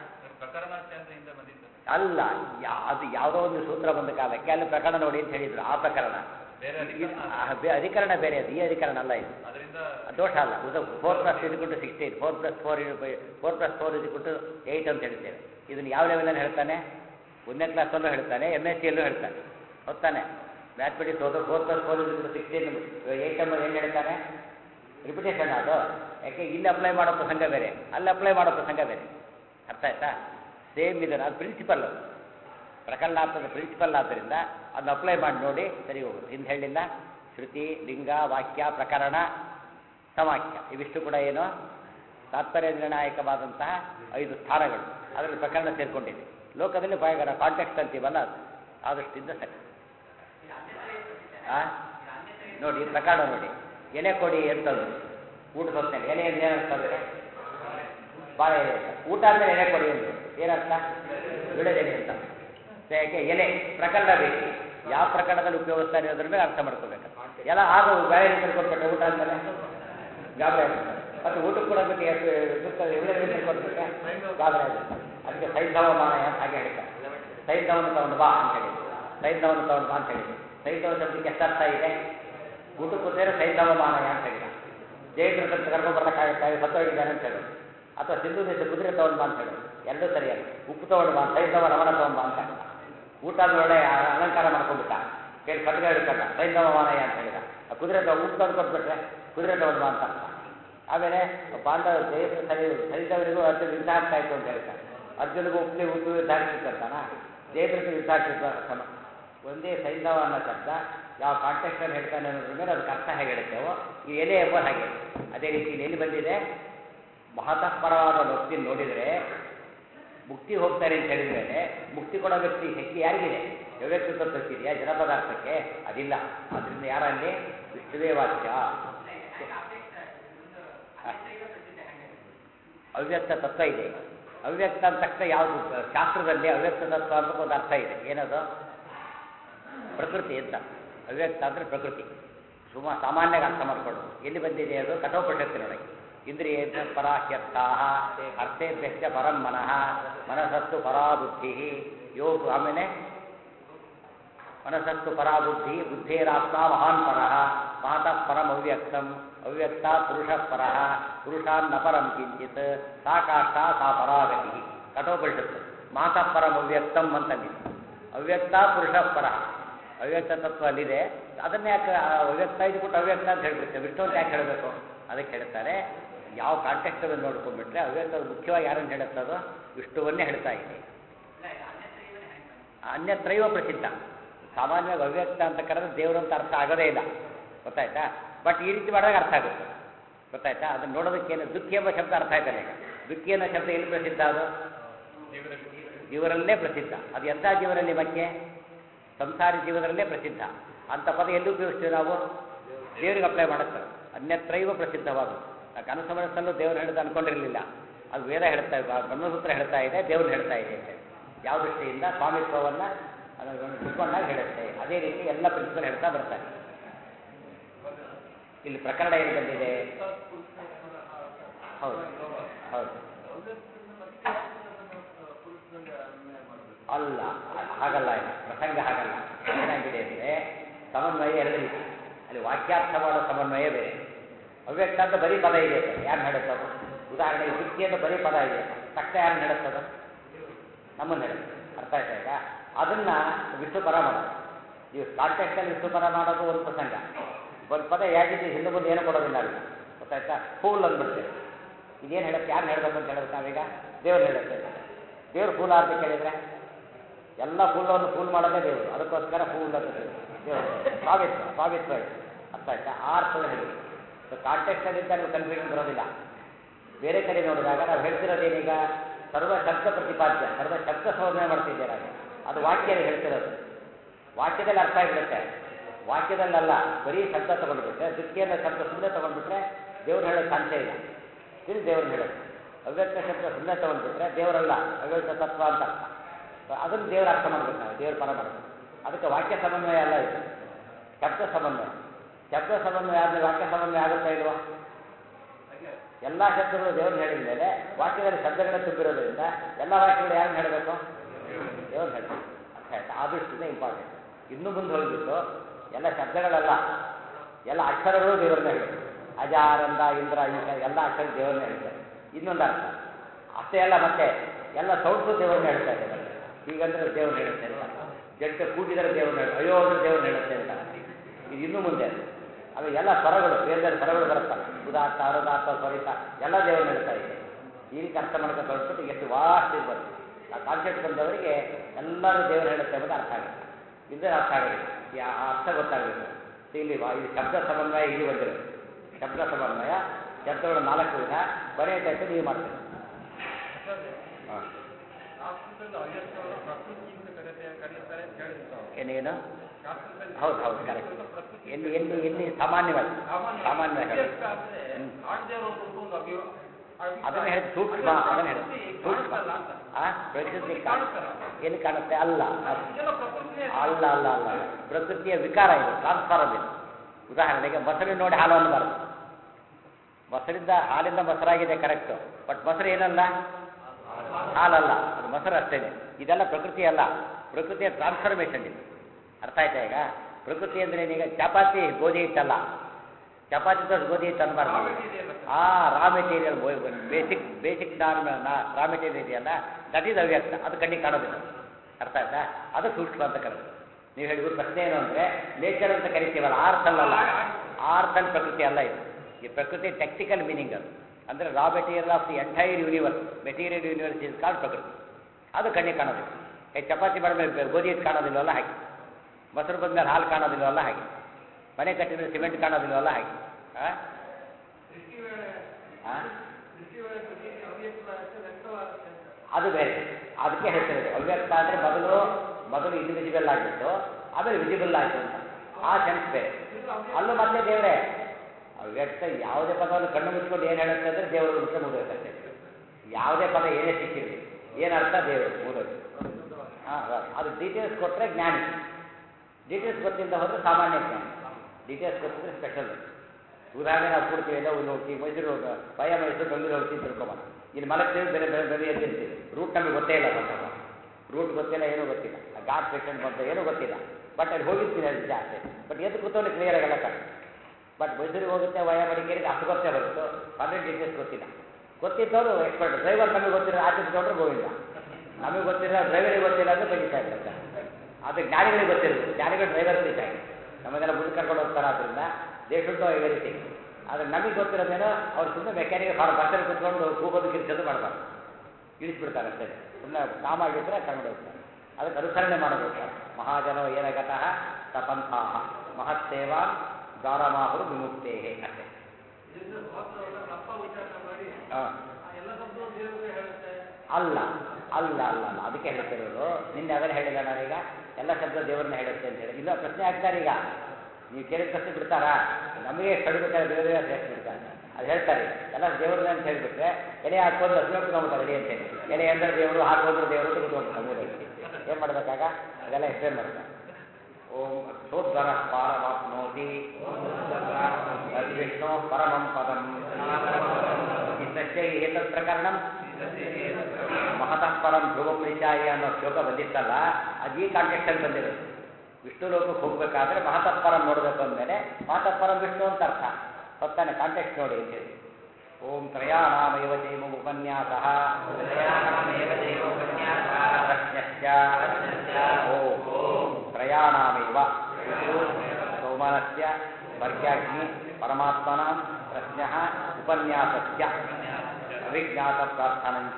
ಅಲ್ಲ ಯಾ- ಅದು ಯಾವುದೋ ಒಂದು ಸೂತ್ರ ಬಂದ ಕಾಲಕ್ಕೆ ಅಲ್ಲಿ ಪ್ರಕರಣ ನೋಡಿ ಅಂತ ಹೇಳಿದ್ರು ಆ ಪ್ರಕರಣ ಇದು- ಆ ಬೆ- ಅಧಿಕರಣ ಬೇರೆ ಅದು ಈ ಅಧಿಕರಣ ಅಲ್ಲ ಇದು ಅದು ದೋಷ ಅಲ್ಲ ಉದ ಫೋರ್ ಪ್ಲಸ್ ಇದ್ಕೊಟ್ಟು sixteen four plus four four plus four ಇದ್ಕೊಟ್ಟು ಏಯ್ಟ್ ಅಂತ ಹೇಳ್ತೇವೆ ಇದನ್ನು ಯಾವ ಲೆವೆಲಲ್ಲಿ ಹೇಳ್ತಾನೆ ಒಂದನೇ ಕ್ಲಾಸಲ್ಲೂ ಹೇಳ್ತಾನೆ ಎಮ್ ಎಸ್ ಸಿಯಲ್ಲೂ ಹೇಳ್ತಾನೆ ಹೊತ್ತಾನೆ ಮ್ಯಾಥಮೆಟಿಕ್ಸ್ ಹೋದ್ರೆ ಫೋರ್ ಪ್ಲಸ್ ಫೋರ್ ಇದ್ಕೊಟ್ಟು ಸಿಕ್ಸ್ಟೀನ್ ಏಯ್ಟ್ ಎಂಬ ಏನು ಹೇಳ್ತಾನೆ ರಿಪಿಟೇಷನ್ ಅದು ಯಾಕೆ ಇಲ್ಲಿ ಅಪ್ಲೈ ಮಾಡೋ ಪ್ರಸಂಗ ಬೇರೆ ಅಲ್ಲಿ ಅಪ್ಲೈ ಮಾಡೋ ಪ್ರಸಂಗ ಬೇರೆ ಅರ್ಥ ಆಯ್ತಾ ಸೇಮ್ ಇದೆ ಅದು ಪ್ರಿನ್ಸಿಪಲ್ ಅದು ಪ್ರಕರಣಾರ್ಥದ ಪ್ರಿನ್ಸಿಪಲ್ ಆದ್ದರಿಂದ ಅದನ್ನ ಅಪ್ಲೈ ಮಾಡಿ ನೋಡಿ ಸರಿ ಹೋಗುತ್ತೆ ಹಿಂದೆ ಹೇಳಿಲ್ಲ ಶ್ರುತಿ ಲಿಂಗ ವಾಕ್ಯ ಪ್ರಕರಣ ಸಮಾಖ್ಯ ಇವಿಷ್ಟು ಕೂಡ ಏನು ತಾತ್ಪರ್ಯ ನಿರ್ಣಾಯಕವಾದಂತಹ ಐದು ಸ್ಥಾನಗಳು ಅದರಲ್ಲಿ ಪ್ರಕರಣ ಸೇರಿಕೊಂಡಿದೆ ಲೋಕದಲ್ಲಿ ಭಯಕರ ಕಾಂಟೆಕ್ಸ್ಟ್ ಅಂತೀವಲ್ಲ ಅದು ಆದಷ್ಟಿಂದ ಸರಿ ಆ ನೋಡಿ ಈ ಪ್ರಕರಣ ನೋಡಿ ಎಲೆ ಕೊಡಿ ಅಂತಂದು ಊಟದ ಹೊತ್ತಿನಲ್ಲಿ ಎಲೆ ಅಂದ್ರೆ ಏನಂತಂದ್ರೆ ಬಾಳೆ ಎಲೆ ಅಂತ ಊಟ ಅಂದ್ರೆ ಎಲೆ ಕೊಡಿ ಅಂದ್ರು ಏನರ್ಥ ಬಿಡದೆಲೆ ಅಂತ ಯಾಕೆ ಎಲೆ ಪ್ರಕರಣ ಬೇಕು ಯಾವ ಪ್ರಕರಣದಲ್ಲಿ ಉಪಯೋಗಿಸ್ತಾರೆ ಅದ್ರ ಮೇಲೆ ಅರ್ಥ ಮಾಡ್ಕೋಬೇಕು ಎಲ್ಲ ಆಗ ಬೇಳೆ ಎಲೆ ಕೊಟ್ಬಿಟ್ರೆ ಊಟ ಅಂದಮೇಲೆ ಗಾಬರಿ ಆಗುತ್ತೆ ಮತ್ತೆ ಊಟಕ್ಕೆ ಕೂಡ ಬಿಟ್ಟು ಎಷ್ಟು ಸುತ್ತ ಎಳೆ ಎಲೆ ಕೊಟ್ಬಿಟ್ರೆ ಗಾಬರಿ ಆಗುತ್ತೆ ಅದಕ್ಕೆ ಸೈಂಧವಮಾನ ಅಂತ ಹಾಗೆ ಹೇಳ್ತಾರೆ ಸೈಂಧವನ್ನು ತಗೊಂಡು ಬಾ ಅಂತ ಹೇಳಿ ಸೈಂಧವನ್ನು ತಗೊಂಡು ಬಾ ಅಂತ ಹೇಳಿ ಸೈಂಧವ ಶಬ್ದಕ್ಕೆ ಎಷ್ಟು ಅರ್ಥ ಇದೆ ಊಟಕ್ಕೆ ಕೂತಿದ್ರೆ ಸೈಂಧವಮಾನ ಅಂತ ಹೇಳಿದ ಜೈತ್ರ ಅಂತ ಕರ್ಕೊಂಡು ಬರ್ಲಿಕ್ಕಾಗುತ್ತೆ ಸತ್ತೋಗಿದ್ದಾನೆ ಅಂತ ಹೇಳೋದು ಅಥವಾ ಸಿಂಧು ದೇಶ ಕುದುರೆ ತಗೊಂಡು ಬಾ ಅಂತ ಹೇಳೋದು ಎರಡೂ ಸರಿಯಲ್ಲ ಉಪ್ಪು ತಗೊಂಡು ಬಾ ಸೈಂಧವ ರಮಣ ತಗೊಂಡು ಬಾ ಅಂತ ಹೇಳ ಊಟ ಒಳ್ಳೆ ಅಲಂಕಾರ ಮಾಡ್ಕೊಂಡ್ಬಿಟ್ಟ ಕೇಳಿ ಖಡ್ಗ ಹಿಡ್ಕೊಂಡ ಸೈಂಧವಮಾನಯ್ಯ ಅಂತ ಹೇಳಿದ ಆ ಕುದುರೆ ತಗೊಂಡು ಉಪ್ಪು ತಂದು ಕೊಟ್ಬಿಟ್ರೆ ಕುದುರೆ ತಗೊಂಡು ಬಾ ಅಂತ ಅರ್ಥ ಆಮೇಲೆ ಪಾಂಡವ ಜಯತ್ರ ಸರಿ ಸರಿದವರಿಗೂ ಅರ್ಜುನ ಯುದ್ಧ ಆಗ್ತಾ ಇತ್ತು ಅಂತ ಹೇಳ್ತಾರೆ ಅರ್ಜುನಿಗೂ ಉಪ್ಪಿ ಉಪ್ಪು ಯುದ್ಧ ಆಗ್ತಿತ್ತಂತಾನ ಜಯದ್ರಥ ಯುದ್ಧ ಆಗ್ತಿತ್ತು ಸಮ ಒಂದೇ ಸೈಂಧವ ಅನ್ನೋ ಶಬ್ದ ಯಾವ ಕಾಂಟೆಕ್ಸ್ಟಲ್ಲಿ ಹೇಳ್ತಾನೆ ಅನ್ನೋದ್ರ ಮೇಲೆ ಅದಕ್ಕೆ ಅರ್ಥ ಹೇಗೆ ಹೇಳ್ತೇವೋ ಈ ಎಲೆ ಎಂಬ ಹಾಗೆ ಅದೇ ರೀತಿ ಇಲ್ಲಿ ಎಲ್ಲಿ ಬಂದಿದೆ ಮಹತಃಪರವಾದ ಭಕ್ತಿ ನೋಡಿದರೆ ಮುಕ್ತಿ ಹೋಗ್ತಾರೆ ಅಂತ ಹೇಳಿದ ಮೇಲೆ ಮುಕ್ತಿ ಕೊಡೋ ವ್ಯಕ್ತಿ ಶಕ್ತಿ ಯಾರಿಗಿದೆ ವ್ಯವಸ್ಥಿತ ತಪ್ಪಿದೆಯಾ ಜನ ಪದಾರ್ಥಕ್ಕೆ ಅದಿಲ್ಲ ಅದರಿಂದ ಯಾರಲ್ಲಿ ವಿಷ್ಣುವೇ ವಾಕ್ಯ ಅವ್ಯಕ್ತ ತತ್ವ ಇದೆ ಅವ್ಯಕ್ತ ಅಂತ ತಕ್ಷಣ ಯಾವುದು ಶಾಸ್ತ್ರದಲ್ಲಿ ಅವ್ಯಕ್ತ ತತ್ವ ಅಂತ ಒಂದು ಅರ್ಥ ಇದೆ ಏನದು ಪ್ರಕೃತಿ ಅಂತ ಅವ್ಯಕ್ತ ಅಂದರೆ ಪ್ರಕೃತಿ ಸುಮ ಸಾಮಾನ್ಯವಾಗಿ ಅರ್ಥ ಮಾಡ್ಕೊಳ್ಳೋದು ಎಲ್ಲಿ ಬಂದಿದೆ ಅದು ಕಠೋಪನಿಷತ್ತಿನೊಳಗೆ ಇಂದ್ರಿಯೇಭ್ಯ ಪರಾಹ್ಯರ್ಥ ಅರ್ಥೇಭ್ಯಶ್ಚ ಪರಂ ಮನಃ ಮನಸ್ಸತ್ತು ಪರಾಬುದ್ಧಿ ಯೋಗ ಆಮೇಲೆ ಮನಸ್ಸತ್ತು ಪರಾಬುದ್ಧಿ ಬುದ್ಧೇರಾತ್ಮ ಮಹಾನ್ ಪರಃ ಮಹತಃ ಪರಂ ಅವ್ಯಕ್ತಂ ಅವ್ಯಕ್ತ ಪುರುಷ ಪರಃ ಪುರುಷಾನ್ನ ಪರಂ ಕಿಂಚಿತ್ ಸಾ ಕಾಷ್ಟ ಸಾ ಪರಾಗತಿ ಕಠೋಪನಿಷತ್ತು ಮಹತಃ ಪರಂ ಅವ್ಯಕ್ತಂ ಅಂತಂದಿದೆ ಅವ್ಯಕ್ತ ಪುರುಷ ಪರಃ ಅವ್ಯಕ್ತ ತತ್ವ ಅಲ್ಲಿದೆ ಅದನ್ನ ಯಾಕೆ ಆ ಅವ್ಯಕ್ತ ಇದ್ಬಿಟ್ಟು ಅವ್ಯಕ್ತ ಅಂತ ಹೇಳ್ಬಿಡ್ತೇವೆ ವಿಷ್ಣು ಅಂತ ಯಾಕೆ ಹೇಳಬೇಕು ಅದಕ್ಕೆ ಹೇಳ್ತಾರೆ ಯಾವ ಕಾಂಟೆಕ್ಸ್ಟನ್ನು ನೋಡ್ಕೊಂಡ್ಬಿಟ್ರೆ ಅವ್ಯಕ್ತ ಮುಖ್ಯವಾಗಿ ಯಾರನ್ನು ಹೇಳುತ್ತದೋ ವಿಷ್ಣುವನ್ನೇ ಹೇಳ್ತಾ ಇದೆ ಅನ್ಯತ್ರೈವ ಪ್ರಸಿದ್ಧ ಸಾಮಾನ್ಯವಾಗಿ ಅವ್ಯಕ್ತ ಅಂತ ಕರೆದ್ರೆ ದೇವರು ಅಂತ ಅರ್ಥ ಆಗೋದೇ ಇಲ್ಲ ಗೊತ್ತಾಯ್ತಾ ಬಟ್ ಈ ರೀತಿ ಮಾಡಿದಾಗ ಅರ್ಥ ಆಗುತ್ತೆ ಗೊತ್ತಾಯ್ತಾ ಅದನ್ನ ನೋಡೋದಕ್ಕೇನು ದುಃಖಿ ಎಂಬ ಶಬ್ದ ಅರ್ಥ ಆಯ್ತಲ್ಲ ಈಗ ದುಃಖಿ ಅನ್ನೋ ಶಬ್ದ ಎಲ್ಲಿ ಪ್ರಸಿದ್ಧ ಅದು ಜೀವರಲ್ಲೇ ಪ್ರಸಿದ್ಧ ಅದು ಎಂಥ ಜೀವರಲ್ಲಿ ಬಗ್ಗೆ ಸಂಸಾರಿ ಜೀವನದಲ್ಲೇ ಪ್ರಸಿದ್ಧ ಅಂತ ಪದ ಎಲ್ಲಿ ಉಪಯೋಗಿಸ್ತೀವಿ ನಾವು ದೇವರಿಗೆ ಅಪ್ಲೈ ಮಾಡುತ್ತಾರೆ ಅನ್ಯತ್ರೈವ ಪ್ರಸಿದ್ಧವಾದದ್ದು ಆ ಕನಸು ಮನಸ್ಸಲ್ಲೂ ದೇವರು ಹೇಳಿದ ಅನ್ಕೊಂಡಿರಲಿಲ್ಲ ಅದು ವೇದ ಹೇಳ್ತಾ ಇದೆ ಬ್ರಹ್ಮಸೂತ್ರ ಹೇಳ್ತಾ ಇದೆ ದೇವರು ಹೇಳ್ತಾ ಇದೆ ಅಂತ ಯಾವ ದೃಷ್ಟಿಯಿಂದ ಸ್ವಾಮಿತ್ವವನ್ನು ಅದನ್ನು ತಿಳ್ಕೊಂಡಾಗ ಹೇಳುತ್ತೆ ಅದೇ ರೀತಿ ಎಲ್ಲ ಪ್ರಿನ್ಸಿಪಲ್ ಹೇಳ್ತಾ ಬರ್ತಾರೆ ಇಲ್ಲಿ ಪ್ರಕರಣ ಏನು ಬಂದಿದೆ ಹೌದು ಹೌದು ಅಲ್ಲ ಹಾಗಲ್ಲ ಇದು ಪ್ರಸಂಗ ಹಾಗಲ್ಲ ಏನಾಗಿದೆ ಅಂದರೆ ಸಮನ್ವಯ ಎರಡು ರೀತಿ ಅಲ್ಲಿ ವಾಕ್ಯಾರ್ಥ ಮಾಡೋ ಸಮನ್ವಯ ಬೇರೆ ಅವ್ಯಕ್ತ ಅಂತ ಬರೀ ಪದ ಇದೆ ಯಾರು ಹೇಳುತ್ತದು ಉದಾಹರಣೆಗೆ ಸುತ್ತಿ ಅಂತ ಬರೀ ಪದ ಇದೆ ತಕ್ಷಣ ಯಾರು ಹೇಳುತ್ತದು ನಮ್ಮನ್ನು ಹೇಳುತ್ತೆ ಅರ್ಥ ಆಯ್ತಾ ಈಗ ಅದನ್ನ ವಿಷ್ಣು ಪರ ಮಾಡೋದು ನೀವು ಕಾಂಟ್ಯಾಕ್ಟಲ್ಲಿ ವಿಷ್ಣು ಪರ ಮಾಡೋದು ಒಂದು ಪ್ರಸಂಗ ಒಂದು ಪದ ಹೇಗಿದೆ ಹಿಂದೆ ಮುಂದೆ ಏನು ಕೊಡೋದಿಲ್ಲ ಅಲ್ಲಿ ಗೊತ್ತಾಯ್ತಾ ಫೂಲ್ ಅಂದ್ಬಿಡ್ತೇವೆ ಇದೇನು ಹೇಳುತ್ತೆ ಯಾರು ಹೇಳಬೇಕು ಅಂತ ಹೇಳಬೇಕು ನಾವೀಗ ದೇವ್ರು ಹೇಳುತ್ತೆ ದೇವ್ರು ಫೂಲ್ ಅಂತ ಕೇಳಿದ್ರೆ ಎಲ್ಲ ಫುಲ್ಲವನ್ನು ಫೂಲ್ ಮಾಡೋದೇ ದೇವರು ಅದಕ್ಕೋಸ್ಕರ ಫೂಲ್ ಅಂತ ದೇವರು ಸ್ವಾಮಿತ್ವ ಸ್ವಾಮಿತ್ವ ಇದೆ ಅರ್ಥ ಆಯ್ತಾ ಆ ಅರ್ಥದಲ್ಲಿ ಹೇಳಿ ಸೊ ಕಾಂಟೆಕ್ಸ್ಟಲ್ಲಿದ್ದ ನೀವು ಕನ್ಫ್ಯೂಷನ್ ಬರೋದಿಲ್ಲ ಬೇರೆ ಕಡೆ ನೋಡಿದಾಗ ನಾವು ಹೇಳ್ತಿರೋದೇನೀಗ ಸರ್ವ ಶಬ್ದ ಪ್ರತಿಪಾದ್ಯ ಸರ್ವ ಶಬ್ದ ಶೋಧನೆ ಮಾಡ್ತಿದ್ದೇವೆ ನಾವು ಅದು ವಾಕ್ಯದಲ್ಲಿ ಹೇಳ್ತಿರೋದು ವಾಕ್ಯದಲ್ಲಿ ಅರ್ಥ ಆಗಿಬಿಡುತ್ತೆ ವಾಕ್ಯದಲ್ಲಲ್ಲ ಬರೀ ಶಬ್ದ ತಗೊಂಡ್ಬಿಟ್ರೆ ದುಃಖಿಯನ್ನ ಶಬ್ದ ಸುಮ್ಮನೆ ತಗೊಂಡ್ಬಿಟ್ರೆ ದೇವ್ರು ಹೇಳೋ ಸಾಧ್ಯ ಇಲ್ಲ ಇದು ದೇವ್ರನ್ನ ಹೇಳೋದು ಅವ್ಯಕ್ತ ಶಬ್ದ ಸುಮ್ಮನೆ ತಗೊಂಡ್ಬಿಟ್ರೆ ದೇವರಲ್ಲ ಅವ್ಯಕ್ತ ತತ್ವ ಅಂತ ಅರ್ಥ ಸೊ ಅದನ್ನು ದೇವ್ರ ಅರ್ಥ ಮಾಡ್ಬೇಕು ನಾವು ದೇವ್ರ ಪರ ಮಾಡಬೇಕು ಅದಕ್ಕೆ ವಾಕ್ಯ ಸಮನ್ವಯ ಅಲ್ಲ ಇದು ಶಬ್ದ ಸಮನ್ವಯ ಶಬ್ದ ಸಮನ್ವಯ ಆದ್ಮೇಲೆ ವಾಕ್ಯ ಸಮನ್ವಯ ಆಗುತ್ತಾ ಇಲ್ವಾ ಎಲ್ಲ ಶಬ್ದಗಳು ದೇವ್ರನ್ನ ಹೇಳಿದ ಮೇಲೆ ವಾಕ್ಯದಲ್ಲಿ ಶಬ್ದಗಳೇ ತುಂಬಿರೋದ್ರಿಂದ ಎಲ್ಲ ವಾಕ್ಯಗಳು ಯಾರನ್ನ ಹೇಳಬೇಕು ದೇವ್ರನ್ನ ಹೇಳಬೇಕು ಅರ್ಥ ಆಯ್ತಾ ಆ ದೃಷ್ಟಿಯಿಂದ ಇಂಪಾರ್ಟೆಂಟ್ ಇನ್ನೂ ಮುಂದೆ ಹೋಗ್ಬಿಟ್ಟು ಎಲ್ಲ ಶಬ್ದಗಳಲ್ಲ ಎಲ್ಲ ಅಕ್ಷರಗಳು ದೇವರನ್ನ ಹೇಳಬೇಕು ಅಜಾರಂದ ಇಂದ್ರ ಈಶ ಎಲ್ಲ ಅಕ್ಷರ ದೇವರನ್ನ ಹೇಳ್ತಾರೆ ಇನ್ನೊಂದು ಅರ್ಥ ಅಷ್ಟೇ ಅಲ್ಲ ಮತ್ತೆ ಎಲ್ಲ ಸೌಂಡ್ಸು ದೇವರನ್ನ ಹೇಳ್ತಾ ಇದ್ದಾರೆ ಹೀಗಂದ್ರೆ ದೇವ್ರನ್ನ ಹೇಳುತ್ತೆ ಅಂತ ಜಡ್ಡ ಕೂಗಿದರೆ ದೇವ್ರನ್ನ ಹೇಳ ಅಯ್ಯೋ ಅಂದ್ರೆ ದೇವ್ರನ್ನ ಹೇಳುತ್ತೆ ಅಂತ ಇದು ಇನ್ನೂ ಮುಂದೆ ಆಮೇಲೆ ಎಲ್ಲ ಸ್ವರಗಳು ಬೇರೆ ಬೇರೆ ಸ್ವರಗಳು ಬರುತ್ತಲ್ಲ ಉದಾತ್ತ ಅರುದಾತ್ತ ಸ್ವರಿತ ಎಲ್ಲ ದೇವರು ಹೇಳ್ತಾ ಇದೆ ಈ ರೀತಿ ಅರ್ಥ ಮಾಡ್ಕೊಂಡು ಹೊರಟ್ಬಿಟ್ಟು ಎಷ್ಟು ವಾಸ್ಟ್ ಇರ್ಬೋದು ಆ ಕಾನ್ಸೆಪ್ಟ್ ಬಂದವರಿಗೆ ಎಲ್ಲರೂ ದೇವರು ಹೇಳುತ್ತೆ ಎಂಬುದು ಅರ್ಥ ಆಗುತ್ತೆ ಇದ್ರೆ ಅರ್ಥ ಆಗೋದಿಲ್ಲ ಈ ಆ ಅರ್ಥ ಗೊತ್ತಾಗಬೇಕು ಸೊ ಇಲ್ಲಿ ವಾ- ಇದು ಶಬ್ದ ಸಮನ್ವಯ ಇಲ್ಲಿ ಬಂದಿರೋದು ಶಬ್ದ ಸಮನ್ವಯ ಶಬ್ದಗಳು ನಾಲ್ಕು ವಿಧ ಕೊನೆಯ ಟೈಪ್ ನೀವು ಮಾಡ್ತೀರಿ ಹಾಂ ಶಾಸ್ತ್ರದಲ್ಲಿ ಅವ್ಯಕ್ತವನ್ನು ಪ್ರಕೃತಿ ಅಂತ ಕರೀತಾರೆ ಕರೀತಾರೆ ಅಂತ ಹೇಳಿರ್ತಾವೆ ಏನೇನು ಶಾಸ್ತ್ರದಲ್ಲಿ ಹೌದು ಹೌದು ಕರೆಕ್ಟ್ ಪ್ರಕೃತಿ ಎಲ್ಲಿ ಎಲ್ಲಿ ಎಲ್ಲಿ ಸಾಮಾನ್ಯವಾಗಿ ಸಾಮಾನ್ಯವಾಗಿ ಅವ್ಯಕ್ತ ಅಂದ್ರೆ ಹ್ಮ್. ಕಾಣದೇ ಇರೋದು ಒಂದು ಅಭಿವ ಅದನ್ನ ಹೇಳಿ ಸೂಕ್ಷ್ಮ ಅದನ್ನ ಹೇಳಿ ಸೂಕ್ಷ್ಮ ಕಾಣಿಸಲ್ಲ ಅಂತ ಆ ಪ್ರಕೃತಿ ಕಾಣ ಕಾಣಿಸ್ತಲ್ಲ. ಎಲ್ಲಿ ಕಾಣುತ್ತೆ ಅಲ್ಲ ಅದು ಇದೆಲ್ಲ ಪ್ರಕೃತಿನೇ ಅಲ್ಲ ಅಲ್ಲ ಅಲ್ಲ ಪ್ರಕೃತಿಯ ವಿಕಾರ ಇದು ಟ್ರಾನ್ಸ್ಫಾರಮ್ ಇದು ಉದಾಹರಣೆಗೆ ಮೊಸರು ನೋಡಿ ಹಾಲು ಅನ್ನಬಾರದು ಮೊಸರಿಂದ ಹಾಲಿಂದ ಮೊಸರಾಗಿದೆ ಕರೆಕ್ಟು ಬಟ್ ಮೊಸರು ಏನಲ್ಲ ಹಾಲಲ್ಲ ಅದು ಮೊಸರು ಅಷ್ಟೇನೆ ಇದೆಲ್ಲ ಪ್ರಕೃತಿ ಅಲ್ಲ ಪ್ರಕೃತಿಯ ಟ್ರಾನ್ಸ್ಫಾರ್ಮೇಷನ್ ಇದು ಅರ್ಥ ಆಯ್ತಾ ಈಗ ಪ್ರಕೃತಿ ಅಂದ್ರೆ ಈಗ ಚಪಾತಿ ಗೋಧಿ ಹಿಟ್ಟಲ್ಲ ಚಪಾತಿ ದೋಸೆ ಗೋಧಿ ಹಿಟ್ಟು ಅನ್ಬಾರ್ದು ಆ raw material basic basic raw material ಇದೆಯಲ್ಲ ದಟ್ ಈಸ್ ಅವ್ಯಕ್ತ ಅದು ಕಣ್ಣಿಗೆ ಕಾಣೋದಿಲ್ಲ ಅರ್ಥ ಆಯ್ತಾ ಅದು ಸೂಕ್ಷ್ಮ ಅಂತ ಕರೆದು ನೀವು ಹೇಳಿದ್ರು ಪ್ರಶ್ನೆ ಏನು ಅಂದರೆ ನೇಚರ್ ಅಂತ ಕರಿತೀವಲ್ಲ ಆರ್ಥಲ್ಲಲ್ಲ ಆರ್ಥಲ್ ಪ್ರಕೃತಿ ಅಲ್ಲ ಇದು ಈ ಪ್ರಕೃತಿ ಟೆಕ್ನಿಕಲ್ ಮೀನಿಂಗ್ ಅದು ಅಂದರೆ raw material of the entire universe material universe is called ಪ್ರಕೃತಿ ಅದು ಕಣ್ಣಿಗೆ ಕಾಣೋದಿಲ್ಲ ಈ ಚಪಾತಿ ಮಾಡಿದ್ಮೇಲೆ ಗೋಧಿ ಹಿಟ್ಟು ಕಾಣೋದಿಲ್ವಲ್ಲ ಹಾಗೆ ಮೊಸರು ಬಂದ್ಮೇಲೆ ಹಾಲು ಕಾಣೋದಿಲ್ವಲ್ಲ ಹಾಗೆ ಮನೆ ಕಟ್ಟಿದ್ರೆ ಸಿಮೆಂಟ್ ಕಾಣೋದಿಲ್ವಲ್ಲ ಹಾಗೆ ಆ? ದೃಷ್ಟಿ ವೇಳೆ ಆ? ದೃಷ್ಟಿ ವೇಳೆ ಪ್ರತಿ ಅವ್ಯಕ್ತ ವ್ಯಕ್ತವಾಗುತ್ತೆ ಅಂತ. ಅದು ಬೇರೆ ಅದಕ್ಕೆ ಹೆಸರಿದೆ ಅವ್ಯಕ್ತ ಅಂದರೆ ಮೊದಲು ಮೊದಲು ಇನ್ವಿಸಿಬಲ್ ಆಗಿತ್ತು ಆಮೇಲೆ ವಿಸಿಬಲ್ ಆಯಿತು ಅಂತ ಆ ಸೆನ್ಸ್ ಬೇರೆ ಅಲ್ಲೂ ಮತ್ತೆ ದೇವರೇ ಅವ್ಯಕ್ತ ಯಾವುದೇ ಪದವನ್ನು ಕಣ್ಣು ಮುಚ್ಕೊಂಡು ಏನು ಹೇಳುತ್ತೆ ಅಂದರೆ ದೇವರು ಮುಚ್ಚ ಮುಗಿಯುತ್ತೆ ಯಾವುದೇ ಪದ ಏನೇ ಸಿಕ್ಕಿರಲಿ ಏನು ಅರ್ಥ ದೇವರು ಮುಗಿದೋದು ಹಾಂ ಅದು ಡೀಟೇಲ್ಸ್ ಕೊಟ್ಟರೆ ಜ್ಞಾನಿ ಡೀಟೇಲ್ಸ್ ಗೊತ್ತಿಲ್ಲದ ಹೋದರೆ ಸಾಮಾನ್ಯ ಜ್ಞಾನಿ ಡೀಟೇಲ್ಸ್ ಗೊತ್ತಿದ್ರೆ ಸ್ಪೆಷಲ್ ಉದಾಹರಣೆ ನಾವು ಕೂಡ್ತೀವಿ ಎಲ್ಲ ಇಲ್ಲಿ ಹೋಗ್ತೀವಿ ಮೈಸೂರು ಹೋಗ ಭಯ ಮೈಸೂರು ಬೆಂಗಳೂರು ಹೋಗ್ತೀವಿ ತಿಳ್ಕೊಬೋಣ ಇಲ್ಲಿ ಮಲಗ್ತೀವಿ ಬೇರೆ ಬೇರೆ ಬೇರೆ ಎದ್ದಿರ್ತೀವಿ ರೂಟ್ ನಮಗೆ ಗೊತ್ತೇ ಇಲ್ಲ ಸ್ವಲ್ಪ ರೂಟ್ ಗೊತ್ತಿಲ್ಲ ಏನೂ ಗೊತ್ತಿಲ್ಲ ಘಾಟ್ ಪೇಷಂಟ್ ಬಂತ ಏನೂ ಗೊತ್ತಿಲ್ಲ ಬಟ್ ಅಲ್ಲಿ ಹೋಗಿರ್ತೀನಿ ಅಲ್ಲಿ ಜಾಸ್ತಿ ಬಟ್ ಎದ್ದು ಕೂತವನು ಕ್ಲಿಯರ್ ಆಗಲ್ಲ ಕಡೆ ಬಟ್ ಮೈಸೂರಿಗೆ ಹೋಗುತ್ತೆ ವಯ ಮಡಿಕೇರಿಗೆ ಅಷ್ಟು ಗೊತ್ತೇ ಬರುತ್ತೋ ಹಂಡ್ರೆಡ್ ಡೀಟೇಲ್ಸ್ ಗೊತ್ತಿಲ್ಲ ಗೊತ್ತಿದ್ದವರು ಎಕ್ಸ್ಪರ್ಟ್ ಡ್ರೈವರ್ ನಮಗೆ ಗೊತ್ತಿರೋ ಆಚೆ ತಗೊಂಡ್ರೆ ಗೋವಿಂದ ನಮಗೆ ಗೊತ್ತಿರೋ ಡ್ರೈವರಿಗೆ ಗೊತ್ತಿಲ್ಲ ಅಂದ್ರೆ ಬೈತಾ ಇರ್ತಾರೆ ಅದು ಜ್ಞಾನಿಗಳಿಗೆ ಗೊತ್ತಿರೋದು ಜ್ಞಾನಿಗಳು ಡ್ರೈವರ್ ಇದ್ದಾಗೆ ನಮಗೆಲ್ಲ ಮುಂದೆ ಕರ್ಕೊಂಡು ಹೋಗ್ತಾರೆ ಆದ್ದರಿಂದ ದೇ ಶುಡ್ ನೋ ಎವ್ರಿಥಿಂಗ್ ಆದರೆ ನಮಗೆ ಗೊತ್ತಿರೋದೇನೋ ಅವ್ರು ಸುಮ್ಮನೆ ಮೆಕ್ಯಾನಿಕ್ ಫಾರ್ ಬಸ್ಸಲ್ಲಿ ಕುತ್ಕೊಂಡು ಕೂಗೋದು ಕಿರಿಸೋದು ಮಾಡಬಾರ್ದು ಇಳಿಸ್ಬಿಡ್ತಾರೆ ಅಷ್ಟೇ ಸುಮ್ಮನೆ ಕಾಮಾಗಿದ್ದರೆ ಕರ್ಕೊಂಡು ಹೋಗ್ತಾರೆ ಅದಕ್ಕೆ ಅನುಸರಣೆ ಮಾಡಬೇಕು ಮಹಾಜನೋ ಏನಗತಃ ತಪಂಥಾಹ ಮಹತ್ತೇವಾ ದ್ವಾರಮಾಹುರು ವಿಮುಕ್ತೇ ಅಷ್ಟೇ ಇದರಿಂದ ಶಾಸ್ತ್ರವನ್ನ ತಪ್ಪ ವಿಚಾರಣೆ ಮಾಡಿ ಹಾಂ ಆ ಎಲ್ಲ ಶಬ್ದವು ದೇವರಿಗೆ ಹೇಳುತ್ತೆ ಅಲ್ಲ ಅಲ್ಲ ಅಲ್ಲ ಅಲ್ಲ ಅದಕ್ಕೆ ಹೇಳ್ತಿರೋದು ನಿನ್ನೆ ಅದನ್ನು ಹೇಳಿಲ್ಲ ನಾನೀಗ ಎಲ್ಲ ಶಬ್ದ ದೇವರನ್ನ ಹೇಳುತ್ತೆ ಅಂತ ಹೇಳಿ ಇಲ್ಲ ಪ್ರಶ್ನೆ ಆಗ್ತಾರೆ ಈಗ ನೀವು ಕೇಳಿದ ಪ್ರಶ್ನೆ ಬಿಡ್ತಾರಾ ನಮಗೆ ಕಡಿಬೇಕಾದ್ರೆ ಬೇರೆ ಬೇರೆ ಪ್ರಶ್ನೆ ಬಿಡ್ತಾರೆ ಅದು ಹೇಳ್ತಾರೆ ಎಲ್ಲ ದೇವ್ರನ್ನ ಅಂತ ಹೇಳಿಬಿಟ್ರೆ ಎಲೆ ಹಾಕೊಂಡು ಹಸಿರು ಕುತ್ಕೊಂಡ್ಬಿಡ್ತಾರೆ ಎಲೆ ಅಂತ ಹೇಳಿ ಎಲೆ ಅಂದ್ರೆ ದೇವರು ಹಾಕೋದ್ರೆ ದೇವರು ಅಂತ ಕುತ್ಕೊಂಡ್ಬಿಡ್ತಾರೆ ಮೂಲೆಯಲ್ಲಿ ಏನು ಮಾಡ್ಬೇಕಾಗ ಅದೆಲ್ಲ ಎಕ್ಸ್ಪ್ಲೇನ್ ಮಾಡ್ತಾರೆ ಓಂ ಸೋದ್ವರ ಪಾರಮಾಪ್ನೋತಿ ವಿಷ್ಣು ಪರಮಂ ಪದಂ ಇಷ್ಟೇ ಏತತ್ ಪ್ರಕರಣಂ ಮಹತಃ ಪರಂ ಧ್ರುವಂ ನಿಶಾಯ ಅನ್ನೋ ಶ್ಲೋಕ ಬಂದಿತ್ತಲ್ಲ ಅದು ಈ ಕಾಂಟೆಕ್ಸ್ಟಲ್ಲಿ ಬಂದಿರೋದು ವಿಷ್ಣು ಲೋಕಕ್ಕೆ ಹೋಗ್ಬೇಕಾದ್ರೆ ಮಹತಃ ಪರಂ ನೋಡಬೇಕು ಅಂದಮೇಲೆ ಮಹತಃ ಪರಂ ವಿಷ್ಣು ಅಂತ ಅರ್ಥ ಹೊತ್ತಾನೆ ಕಾಂಟೆಕ್ಸ್ಟ್ ನೋಡಿ ಅಂತ ಹೇಳಿ ಓಂ ತ್ರಯಾಣಾಮೇವ ಜೈಮ ಉಪನ್ಯಾಸ ಪ್ರಶ್ನಶ್ಚ ಓಂ ತ್ರಯಾಣಾಮೇವ ಸೋಮನಸ್ಯ ವರ್ಗ್ಯಾಗ್ನಿ ಪರಮಾತ್ಮನ ಪ್ರಶ್ನ ಉಪನ್ಯಾಸಸ್ಯ ಅವಿಜ್ಞಾತ ಪ್ರಾರ್ಥನಂಚ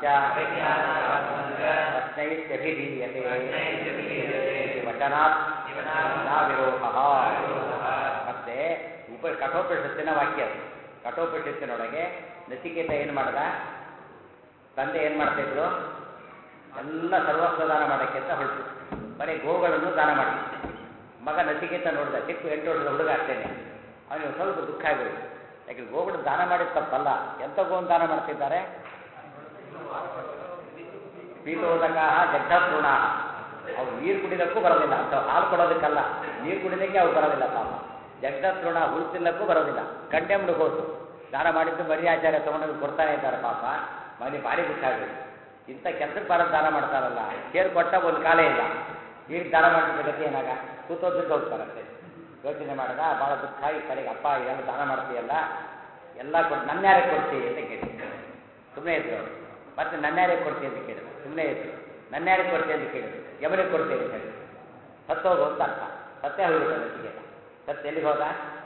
ಪ್ರಶ್ನೈತ್ಯಭಿಧೀಯತೆ ವಚನಾತ್ ನ ವಿರೋಧ ಮತ್ತೆ ಉಪ ಕಠೋಪನಿಷತ್ತಿನ ವಾಕ್ಯ ಅದು. ಕಠೋಪನಿಷತ್ತಿನೊಳಗೆ ನಚಿಕೇತ ಏನು ಮಾಡ್ದ ತಂದೆ ಏನು ಮಾಡ್ತಿದ್ರು ಎಲ್ಲ ಸರ್ವಸ್ವ ದಾನ ಮಾಡೋಕ್ಕೆ ಅಂತ ಹೊರಟು ಬರೀ ಗೋಗಳನ್ನು ದಾನ ಮಾಡಿ ಮಗ ನಚಿಕೇತ ನೋಡಿದ ಚಿಕ್ಕ ಎಂಟು ವರ್ಷದ ಹುಡುಗ ಅಷ್ಟೇನೆ ಅವನಿಗೆ ಸ್ವಲ್ಪ ದುಃಖ ಆಗೋಯ್ತು ಯಾಕೆ ಗೋಗಳು ದಾನ ಮಾಡಿದ ತಪ್ಪಲ್ಲ ಎಂಥ ಗೋವನ್ನು ದಾನ ಮಾಡ್ತಿದ್ದಾರೆ ಪೀತೋದಕ ಜಗ್ಧಪೂರ್ಣ ಅವು ನೀರು ಕುಡಿಯೋದಕ್ಕೂ ಬರೋದಿಲ್ಲ ಅಂತ ಹಾಲು ಕೊಡೋದಕ್ಕಲ್ಲ ನೀರು ಕುಡಿಯೋದಕ್ಕೆ ಅವು ಬರೋದಿಲ್ಲ ಪಾಪ ಜಗ್ಧತೃಣ ಹುಳು ತಿನ್ನಕ್ಕೂ ಬರೋದಿಲ್ಲ ಕಂಡೆಮ್ಡ್ ಗೋಸು ದಾನ ಮಾಡಿದ್ದು ಮರಿ ಆಚಾರ್ಯ ತಗೊಂಡೋಗಿ ಕೊಡ್ತಾನೆ ಇದ್ದಾರೆ ಪಾಪ ಮನೆ ಭಾರಿ ದುಃಖ ಆಗೋಯ್ತು ಇಂಥ ಕೆಲಸಕ್ಕೆ ಬರೋದು ದಾನ ಮಾಡ್ತಾರಲ್ಲ ಕೇರ್ ಕೊಟ್ಟ ಒಂದು ಕಾಲೇ ಇಲ್ಲ ಈಗ ದಾನ ಮಾಡಿದ ಗತಿ ಏನಾಗ ಕೂತೋದಕ್ಕೆ ಹೋಗ್ತಾರೆ ಅಷ್ಟೇ ಯೋಚನೆ ಮಾಡಿದ ಭಾಳ ದುಃಖ ಈ ಕಡೆಗೆ ಅಪ್ಪ ಇದೆಲ್ಲ ದಾನ ಮಾಡ್ತೀಯಲ್ಲ ಎಲ್ಲ ಕೊಟ್ಟು ನನ್ನ ಯಾರಿಗೆ ಕೊಡ್ತೀವಿ ಅಂತ ಕೇಳಿ ಸುಮ್ಮನೆ ಇದ್ರು ಅವರು ಮತ್ತೆ ನನ್ನ ಯಾರಿಗೆ ಕೊಡ್ತೀವಿ ಅಂತ ಕೇಳಿದ್ರು ಸುಮ್ಮನೆ ಇದ್ರು ನನ್ನ ಯಾರಿಗೆ ಕೊಡ್ತೀವಿ ಅಂತ ಕೇಳಿದ್ರು ಯಮನಿಗೆ ಕೊಡ್ತೀವಿ ಅಂತ ಹೇಳಿ ಸತ್ತೋಗು ಅಂತ ಅರ್ಥ ಸತ್ತೇ ಹೋಗ್ಬಿಟ್ಟು ನಚಿಕೇತ ಸತ್ತು ಎಲ್ಲಿಗೆ ಹೋದ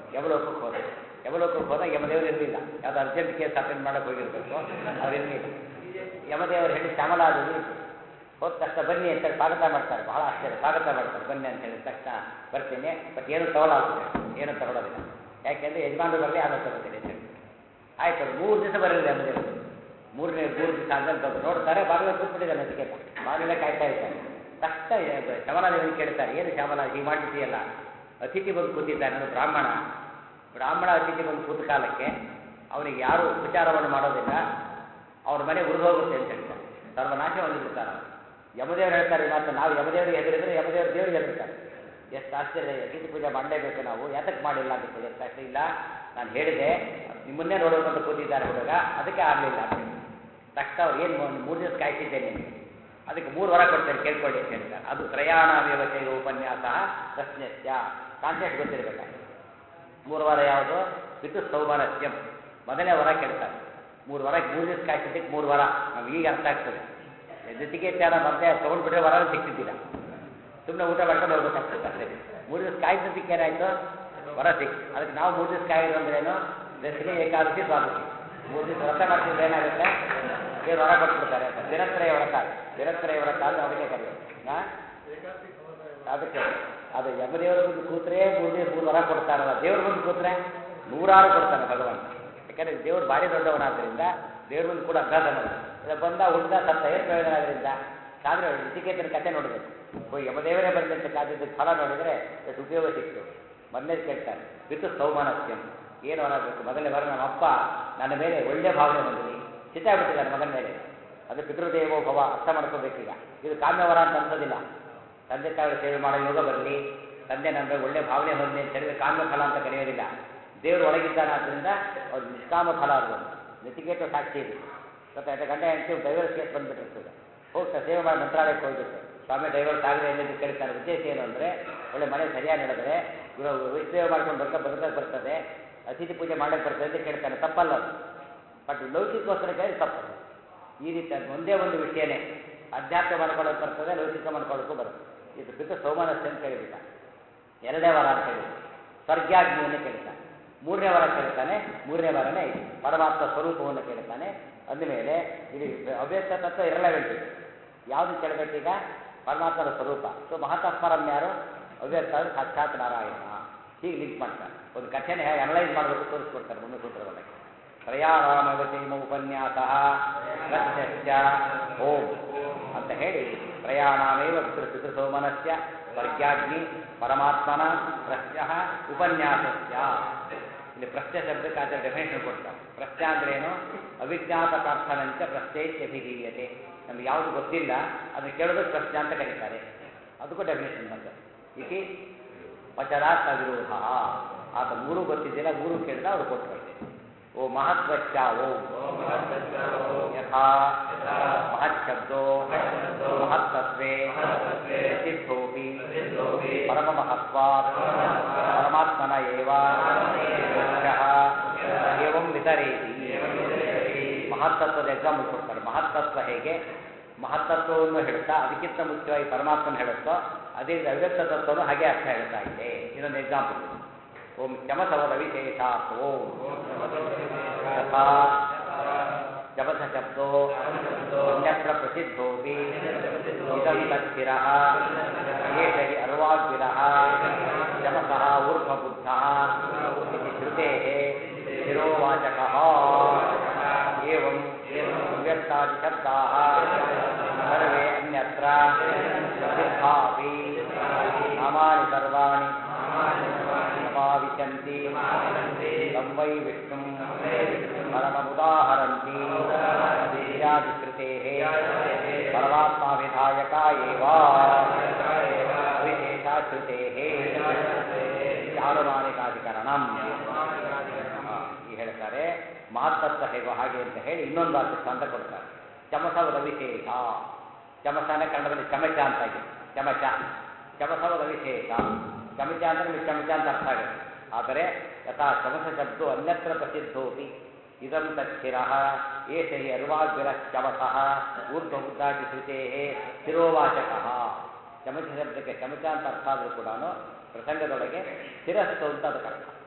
ಯಮಲೋಕಕ್ಕೆ ಹೋದ ಯಮಲೋಕಕ್ಕೆ ಹೋದಾಗ ಯಮದೇವರು ಇರಲಿಲ್ಲ ಯಾವುದೋ ಅರ್ಜೆಂಟ್ ಕೇಸ್ ಅಟೆಂಡ್ ಮಾಡಕ್ಕೆ ಹೋಗಿರ್ಬೇಕು ಅವ್ರು ಇರಲಿಲ್ಲ ಯಮದೇವರು ಹೇಳಿ ಶ್ಯಾಮಲಾದೇವಿ ಇದ್ರು. ಹೋದ ತಕ್ಷಣ ಬನ್ನಿ ಅಂತ ಹೇಳಿ ಸ್ವಾಗತ ಮಾಡ್ತಾರೆ ಬಹಳ ಆಶ್ಚರ್ಯ ಸ್ವಾಗತ ಮಾಡ್ತಾರೆ ಬನ್ನಿ ಅಂತ ಹೇಳಿದ ತಕ್ಷಣ ಬರ್ತೀನಿ ಬಟ್ ಏನು ತಗೊಳ್ಳಲ್ಲ ಏನು ತಗೊಳ್ಳೋದಿಲ್ಲ ಯಾಕೆಂದ್ರೆ ಯಜಮಾನರು ಬರಲಿ ಆಮೇಲೆ ತಗೋತೀನಿ ಅಂತ ಹೇಳಿ ಆಯ್ತು ಅದು ಮೂರು ದಿವಸ ಬರಲಿಲ್ಲ ಯಮದೇವರು ಮೂರನೇ ಮೂರು ದಿವಸ ಆದ್ಮೇಲೆ ಬಂದು ನೋಡ್ತಾರೆ ಬಾಗಿಲ ಕೂತ್ಬಿಟ್ಟಿದ್ದಾನೆ ನಚಿಕೇತ ಬಾಗಿಲೇ ಕಾಯ್ತಾ ಇದ್ದಾನೆ ತಕ್ಷಣ ಶ್ಯಾಮಲಾದೇವಿ ಕೇಳ್ತಾರೆ ಏನು ಶ್ಯಾಮಲ ಹೀಗೆ ಮಾಡಿದ್ದೀಯಲ್ಲ ಅತಿಥಿ ಬಂದು ಕೂತಿದ್ದಾನೆ ಅದು ಬ್ರಾಹ್ಮಣ ಬ್ರಾಹ್ಮಣ ಅತಿಥಿ ಬಂದು ಕೂತ ಕಾಲಕ್ಕೆ ಅವನಿಗೆ ಯಾರು ಉಪಚಾರವನ್ನು ಮಾಡೋದಿಲ್ಲ ಅವ್ರ ಮನೆ ಉರಿದು ಹೋಗುತ್ತೆ ಅಂತ ಹೇಳ್ತಾರೆ ಸರ್ವನಾಶ ಹೊಂದಿಬಿಡ್ತಾರೆ ಅವರು ಯಮದೇವರು ಹೇಳ್ತಾರೆ ಈ ಮಾತು ನಾವು ಯಮದೇವರಿಗೆ ಹೆದರಿದ್ರೆ ಯಮದೇವರು ದೇವರಿಗೆ ಹೆದರ್ತಾರೆ ಎಷ್ಟು ಆಶ್ಚರ್ಯ ಅತಿಥಿ ಪೂಜೆ ಮಾಡಲೇಬೇಕು ನಾವು ಯಾತಕ್ಕೆ ಮಾಡಿಲ್ಲ ಅಂತ ಕೇಳಿ ತಕ್ಷಣ ಇಲ್ಲ ನಾನು ಹೇಳಿದೆ ನಿಮ್ಮನ್ನೇ ನೋಡೋಕಂತ ಕೂತಿದ್ದಾರೆ ಹುಡುಗ ಅದಕ್ಕೆ ಆಗಲಿಲ್ಲ ಅಂತ ಹೇಳಿ ತಕ್ಷಣ ಅವ್ರು ಏನು ಒಂದು ಮೂರು ದಿವಸ ಕಾಯ್ತಿದ್ದೇನೆ ನಿಮಗೆ ಅದಕ್ಕೆ ಮೂರು ವರ ಕೊಡ್ತೇನೆ ಕೇಳ್ಕೊಳ್ಳಿ ಅಂತ ಹೇಳ್ತಾರೆ ಅದು ಪ್ರಯಾಣ ವ್ಯವಸ್ಥೆಯ ಉಪನ್ಯಾಸ ಪ್ರಶ್ನೆಸ್ಯ ಕಾಂಟ್ಯಾಕ್ಟ್ ಗೊತ್ತಿರಬೇಕಾದ್ರೆ ಮೂರು ವಾರ ಯಾವುದು ಪಿತು ಸೌಮನಸ್ಯಂ ಮೊದಲನೇ ವರ ಕೇಳ್ತಾರೆ ಮೂರು ವರ ಮೂರು ದಿವಸ ಕಾಯ್ತಿದ್ದಕ್ಕೆ ಮೂರು ವಾರ ನಮ್ಗೆ ಈಗ ಅರ್ಥ ಆಗ್ತದೆ ಜೊತೆಗೆ ಚಾರ ಮತ್ತೆ ತೊಗೊಂಡ್ಬಿಟ್ರೆ ವರ ಸಿಕ್ತಿದ್ದಿಲ್ಲ ಸುಮ್ಮನೆ ಊಟ ಮಾಡ್ಕೊಂಡು ಹೋಗ್ಬೇಕಾಗ್ತದೆ ಅಷ್ಟೇ ಮೂರು ದಿವಸ ಕಾಯ್ತಿದ್ದಕ್ಕೆ ಏನಾಯ್ತು ವರ ಸಿಕ್ತು ಅದಕ್ಕೆ ನಾವು ಮೂರು ದಿವಸ ಕಾಯೋದು ಅಂದ್ರೇನು ದಶಮಿ ಏಕಾದಶಿ ದ್ವಾದಶಿ ಮೂರು ದಿವಸ ವ್ರತ ಮಾಡ್ತಿದ್ರೆ ಏನಾಗುತ್ತೆ ದೇವ್ರು ವರ ಕೊಟ್ಬಿಡ್ತಾರೆ ಅಂತ ದಿನತ್ರಯ ವ್ರತ ದಿನತ್ರಯ ವ್ರತ ಅಂದ್ರೆ ಅದಕ್ಕೆ ಕರೆಯೋದು ಹಾಂ ಅದಕ್ಕೆ ಅದು ಯಮದೇವರ ಮುಂದೆ ಕೂತ್ರೆ ಮೂರು ದಿವಸ ಮೂರು ವರ ಕೊಡ್ತಾರಲ್ಲ ದೇವ್ರ ಮುಂದೆ ಕೂತ್ರೆ ನೂರಾರು ಕೊಡ್ತಾನೆ ಭಗವಂತ ಯಾಕಂದ್ರೆ ದೇವ್ರು ಭಾರಿ ದೊಡ್ಡವನಾದ್ರಿಂದ ದೇವ್ರ ಮುಂದೆ ಕೂಡ ಅಭ್ಯಾಸ ಮಾಡೋದು ಇದು ಬಂದ ಹುಡ್ದ ಸತ್ತ ಏನು ಪ್ರಯೋಜನ ಆದ್ರಿಂದ ಕಾದ್ರೆ ಋಷಿಕೇತನ ಕಥೆ ನೋಡಬೇಕು ಓ ಯಮದೇವರೇ ಬಂದಂತೆ ಕಾದಿದ್ದಕ್ಕೆ ಫಲ ನೋಡಿದರೆ ಎಷ್ಟು ಉಪಯೋಗ ಸಿಕ್ತು ಮೊದಲೇ ಕೇಳ್ತಾರೆ ವಿತ್ತು ಸೌಮಾನಸ್ಯಂ ಏನು ಆಗಬೇಕು ಮೊದಲನೇ ಬರ ನಮ್ಮ ಅಪ್ಪ ನನ್ನ ಮೇಲೆ ಒಳ್ಳೆ ಭಾವನೆ ಹೊಂದಿರಿ ಚಿತ್ತಾಗ್ಬಿಟ್ಟಿದ್ದಾನೆ ಮಗನ ಮೇಲೆ ಅದು ಪಿತೃದೇವೋ ಭವ ಅರ್ಥ ಮಾಡ್ಕೋಬೇಕೀಗ ಇದು ಕಾಮ್ಯವರ ಅಂತ ಅನ್ಸೋದಿಲ್ಲ ತಂದೆ ತಾಯಿಗಳ ಸೇವೆ ಮಾಡೋ ಯೋಗ ಬರಲಿ ತಂದೆ ನನ್ನ ಮೇಲೆ ಒಳ್ಳೆ ಭಾವನೆ ಹೊಂದಿ ಅಂತ ಹೇಳಿದ್ರೆ ಕಾಮ್ಯ ಫಲ ಅಂತ ಕರೆಯೋದಿಲ್ಲ ದೇವರು ಒಳಗಿದ್ದಾನಾದ್ರಿಂದ ಅವ್ರು ನಿಷ್ಕಾಮ ಫಲ ಅದು ನಚಿಕೇತ ಸಾಕ್ಷಿ ಇದು ಗೊತ್ತಾಯ್ತಾ ಗಂಡ ಹೆಂಡತಿ ಡೈವರ್ಸ್ ಕೇಸ್ ಬಂದ್ಬಿಟ್ಟಿರ್ತದೆ ಹೋಗ್ತಾ ಸೇವೆ ಮಾಡಿ ಮಂತ್ರಾಲಯಕ್ಕೆ ಹೋಗ್ಬಿಟ್ಟು ಸ್ವಾಮಿ ಡೈವರ್ಸ್ ಆಗದೆ ಎಂದು ಕೇಳ್ತಾರೆ ಉದ್ದೇಶ ಏನು ಅಂದರೆ ಒಳ್ಳೆ ಮನೆ ಸರಿಯಾಗಿ ನಡೆದರೆ ವಿಷಯ ಮಾಡ್ಕೊಂಡು ಬರ್ತಾ ಬದುಕಕ್ಕೆ ಬರ್ತದೆ ಅತಿಥಿ ಪೂಜೆ ಮಾಡಕ್ಕೆ ಬರ್ತದೆ ಅಂತ ಕೇಳ್ತಾನೆ ತಪ್ಪಲ್ಲ ಅದು ಬಟ್ ಲೌಕಿಕೋಸ್ಕರ ಕೇಳಿ ತಪ್ಪಲ್ಲ ಈ ರೀತಿ ಅದು ಒಂದೇ ಒಂದು ವಿಷಯನೇ ಅಧ್ಯಾತ್ಮ ಮಾಡ್ಕೊಳ್ಳೋಕೆ ಬರ್ತದೆ ಲೌಕಿಕ ಮಾಡ್ಕೊಳ್ಳೋಕ್ಕೂ ಬರ್ತದೆ ಇದು ಬಿಟ್ಟು ಸೋಮನಸ್ಯ ಅಂತ ಹೇಳಿಬಿಟ್ಟ ಎರಡನೇ ವಾರ ಅಂತ ಹೇಳಿದ ಸ್ವರ್ಗಾಗ್ನಿಯನ್ನು ಕೇಳ್ತಾನೆ ಮೂರನೇ ವಾರ ಕೇಳ್ತಾನೆ ಮೂರನೇ ವಾರನೇ ಇದು ಪರಮಾತ್ಮ ಸ್ವರೂಪವನ್ನು ಕೇಳ್ತಾನೆ ಅಂದಮೇಲೆ ಇದು ಅವ್ಯಕ್ತ ತತ್ವ ಇರಲೇಬೇಕು ಯಾವುದು ಕೇಳಬೇಕೀಗ ಪರಮಾತ್ಮನ ಸ್ವರೂಪ ಸೊ ಮಹತಸ್ಮರಂ ಯಾರು ಅವ್ಯಕ್ತ ಅಂದ್ರೆ ಸಾಕ್ಷಾತ್ ನಾರಾಯಣ ಹೀಗೆ ಲಿಂಕ್ ಮಾಡ್ತಾರೆ ಒಂದು ಕಥೆನ ಹೇಗೆ ಅನಲೈಸ್ ಮಾಡಬೇಕು ತೋರಿಸ್ಕೊಡ್ತಾರೆ ಮುಂದೆ ಸೂತ್ರದಲ್ಲಿ ಪ್ರಯಾಣಾಮವಚೈಮ ಉಪನ್ಯಾಸ ಪ್ರತ್ಯಕ್ಷ ಓಂ ಅಂತ ಹೇಳಿ ಪ್ರಯಾಣಮೇವ ಪಿತೃ ಪಿತೃಸೋಮನಸ್ಯ ಸ್ವರ್ಗ್ಯಾಗ್ನಿ ಪರಮಾತ್ಮನ ಪ್ರಶ್ಯ ಉಪನ್ಯಾಸಸ್ಯ ಇಲ್ಲಿ ಪ್ರಶ್ನೆ ಶಬ್ದಕ್ಕೆ ಆಚಾರ ಡೆಫಿನೇಷನ್ ಕೊಡ್ತಾರೆ ಪ್ರಶ್ನೆ ಅಂದ್ರೆ ಏನು ಅವಿಜ್ಞಾತ ಪ್ರಾರ್ಥನಂಚ ಪ್ರಶ್ನೆತ್ಯಭಿಧೀಯತೆ ನಮ್ಗೆ ಯಾವುದು ಗೊತ್ತಿಲ್ಲ ಅದನ್ನು ಕೇಳೋದಕ್ಕೆ ಪ್ರಶ್ನೆ ಅಂತ ಕರೀತಾರೆ ಅದಕ್ಕೂ ಡೆಫಿನೇಷನ್ ಬಂತು ಇತಿ ವಚರಾರ್ಥ ವಿರೋಧ ಆತ ಮೂರು ಗೊತ್ತಿದ್ದಿಲ್ಲ ಮೂರು ಕೇಳಿದ ಅವರು ಕೊಟ್ಟರು ಅಷ್ಟೇ ಓ ಮಹತ್ವಚ್ಚ ಓಂ ಯಥಾ ಮಹತ್ಶಬ್ದೋ ಮಹತ್ತತ್ವೇ ಪ್ರಸಿದ್ಧೋಪಿ ಪರಮ ಮಹತ್ವಾತ್ ಪರಮಾತ್ಮನ ಏವ ಮುಖ್ಯಃ ಏವಂ ವಿತರೇತಿ ಮಹತ್ತತ್ವದ ಎಕ್ಸಾಂಪಲ್ ಕೊಡ್ತಾರೆ ಮಹತ್ತತ್ವ ಹೇಗೆ ಮಹತ್ತತ್ವವನ್ನು ಹೇಳ್ತಾ ಅದಕ್ಕಿಂತ ಮುಖ್ಯವಾಗಿ ಪರಮಾತ್ಮನ ಹೇಳುತ್ತೋ ಅದೇ ಅವ್ಯಕ್ತ ತತ್ವನು ಹಾಗೆ ಅರ್ಥ ಹೇಳ್ತಾ ಇದೆ ಇದೊಂದು ಎಕ್ಸಾಂಪಲ್ ಓಂ ಚಮಸವದ ವಿಶೇಷಾತ್ ಓಂ ಯಥಾ ಜಪಥ ಶಬ್ದೋ ಅನ್ಯತ್ರ ಪ್ರಸಿದ್ಧೋಪಿ ಇದಂ ತಚ್ಚಿರಃ ಏಷ ಹಿ ಅರ್ವಾಗ್ವಿರಃ ಚಮಸಃ ಊರ್ಧ್ವಬುದ್ಧಃ ಇತಿ ಶ್ರುತೇಃ ಶಿರೋವಾಚಕಃ एवं व्यक्तादिशब्दाः सर्वे अन्यत्र प्रसिद्धापि नामानि सर्वाणि समाविशन्ति तं वै विष्णुं परममुदाहरन्ति इत्यादिकृतेः परमात्माविधायका एव विशेषाश्रुतेः ಚಾರುಮಾನಿಕಾಧಿಕರಣಂ ಈ ಹೇಳ್ತಾರೆ ಮಹತ್ತತ್ವ ಹೇಗೋ ಹಾಗೆ ಅಂತ ಹೇಳಿ ಇನ್ನೊಂದು ವಾಕ್ಯ ಅಂತ ಕೊಡ್ತಾರೆ ಚಮಸವದ ವಿಶೇಷ ಚಮಸನ ಕನ್ನಡದಲ್ಲಿ ಚಮಚ ಅಂತ ಇದೆ ಚಮಚ ಚಮಸವದ ವಿಶೇಷ ಚಮಚ ಅಂದ್ರೆ ನಿಮಗೆ ಚಮಚ ಅಂತ ಅರ್ಥ ಆಗುತ್ತೆ ಆದರೆ ಯಥಾ ಚಮಸ ಶಬ್ದೋ ಅನ್ಯತ್ರ ಪ್ರಸಿದ್ಧೋಪಿ ಇದಂ ತಚ್ಚಿರ ಏಷ ಹಿ ಅರ್ವಾಗ್ವಿರ ಚಮಸಃ ಊರ್ಧ್ವಬುದ್ಧಾದಿ ಶ್ರುತೇ ಶಿರೋವಾಚಕ ಚಮಚ ಶಬ್ದಕ್ಕೆ ಚಮಚ ಅಂತ ಅರ್ಥ ಆದರೂ ಕೂಡ ಪ್ರಸಂಗದೊಳಗೆ ಶಿರಸ್ಸು ಅಂತ ಅದಕ್ಕೆ ಅರ್ಥ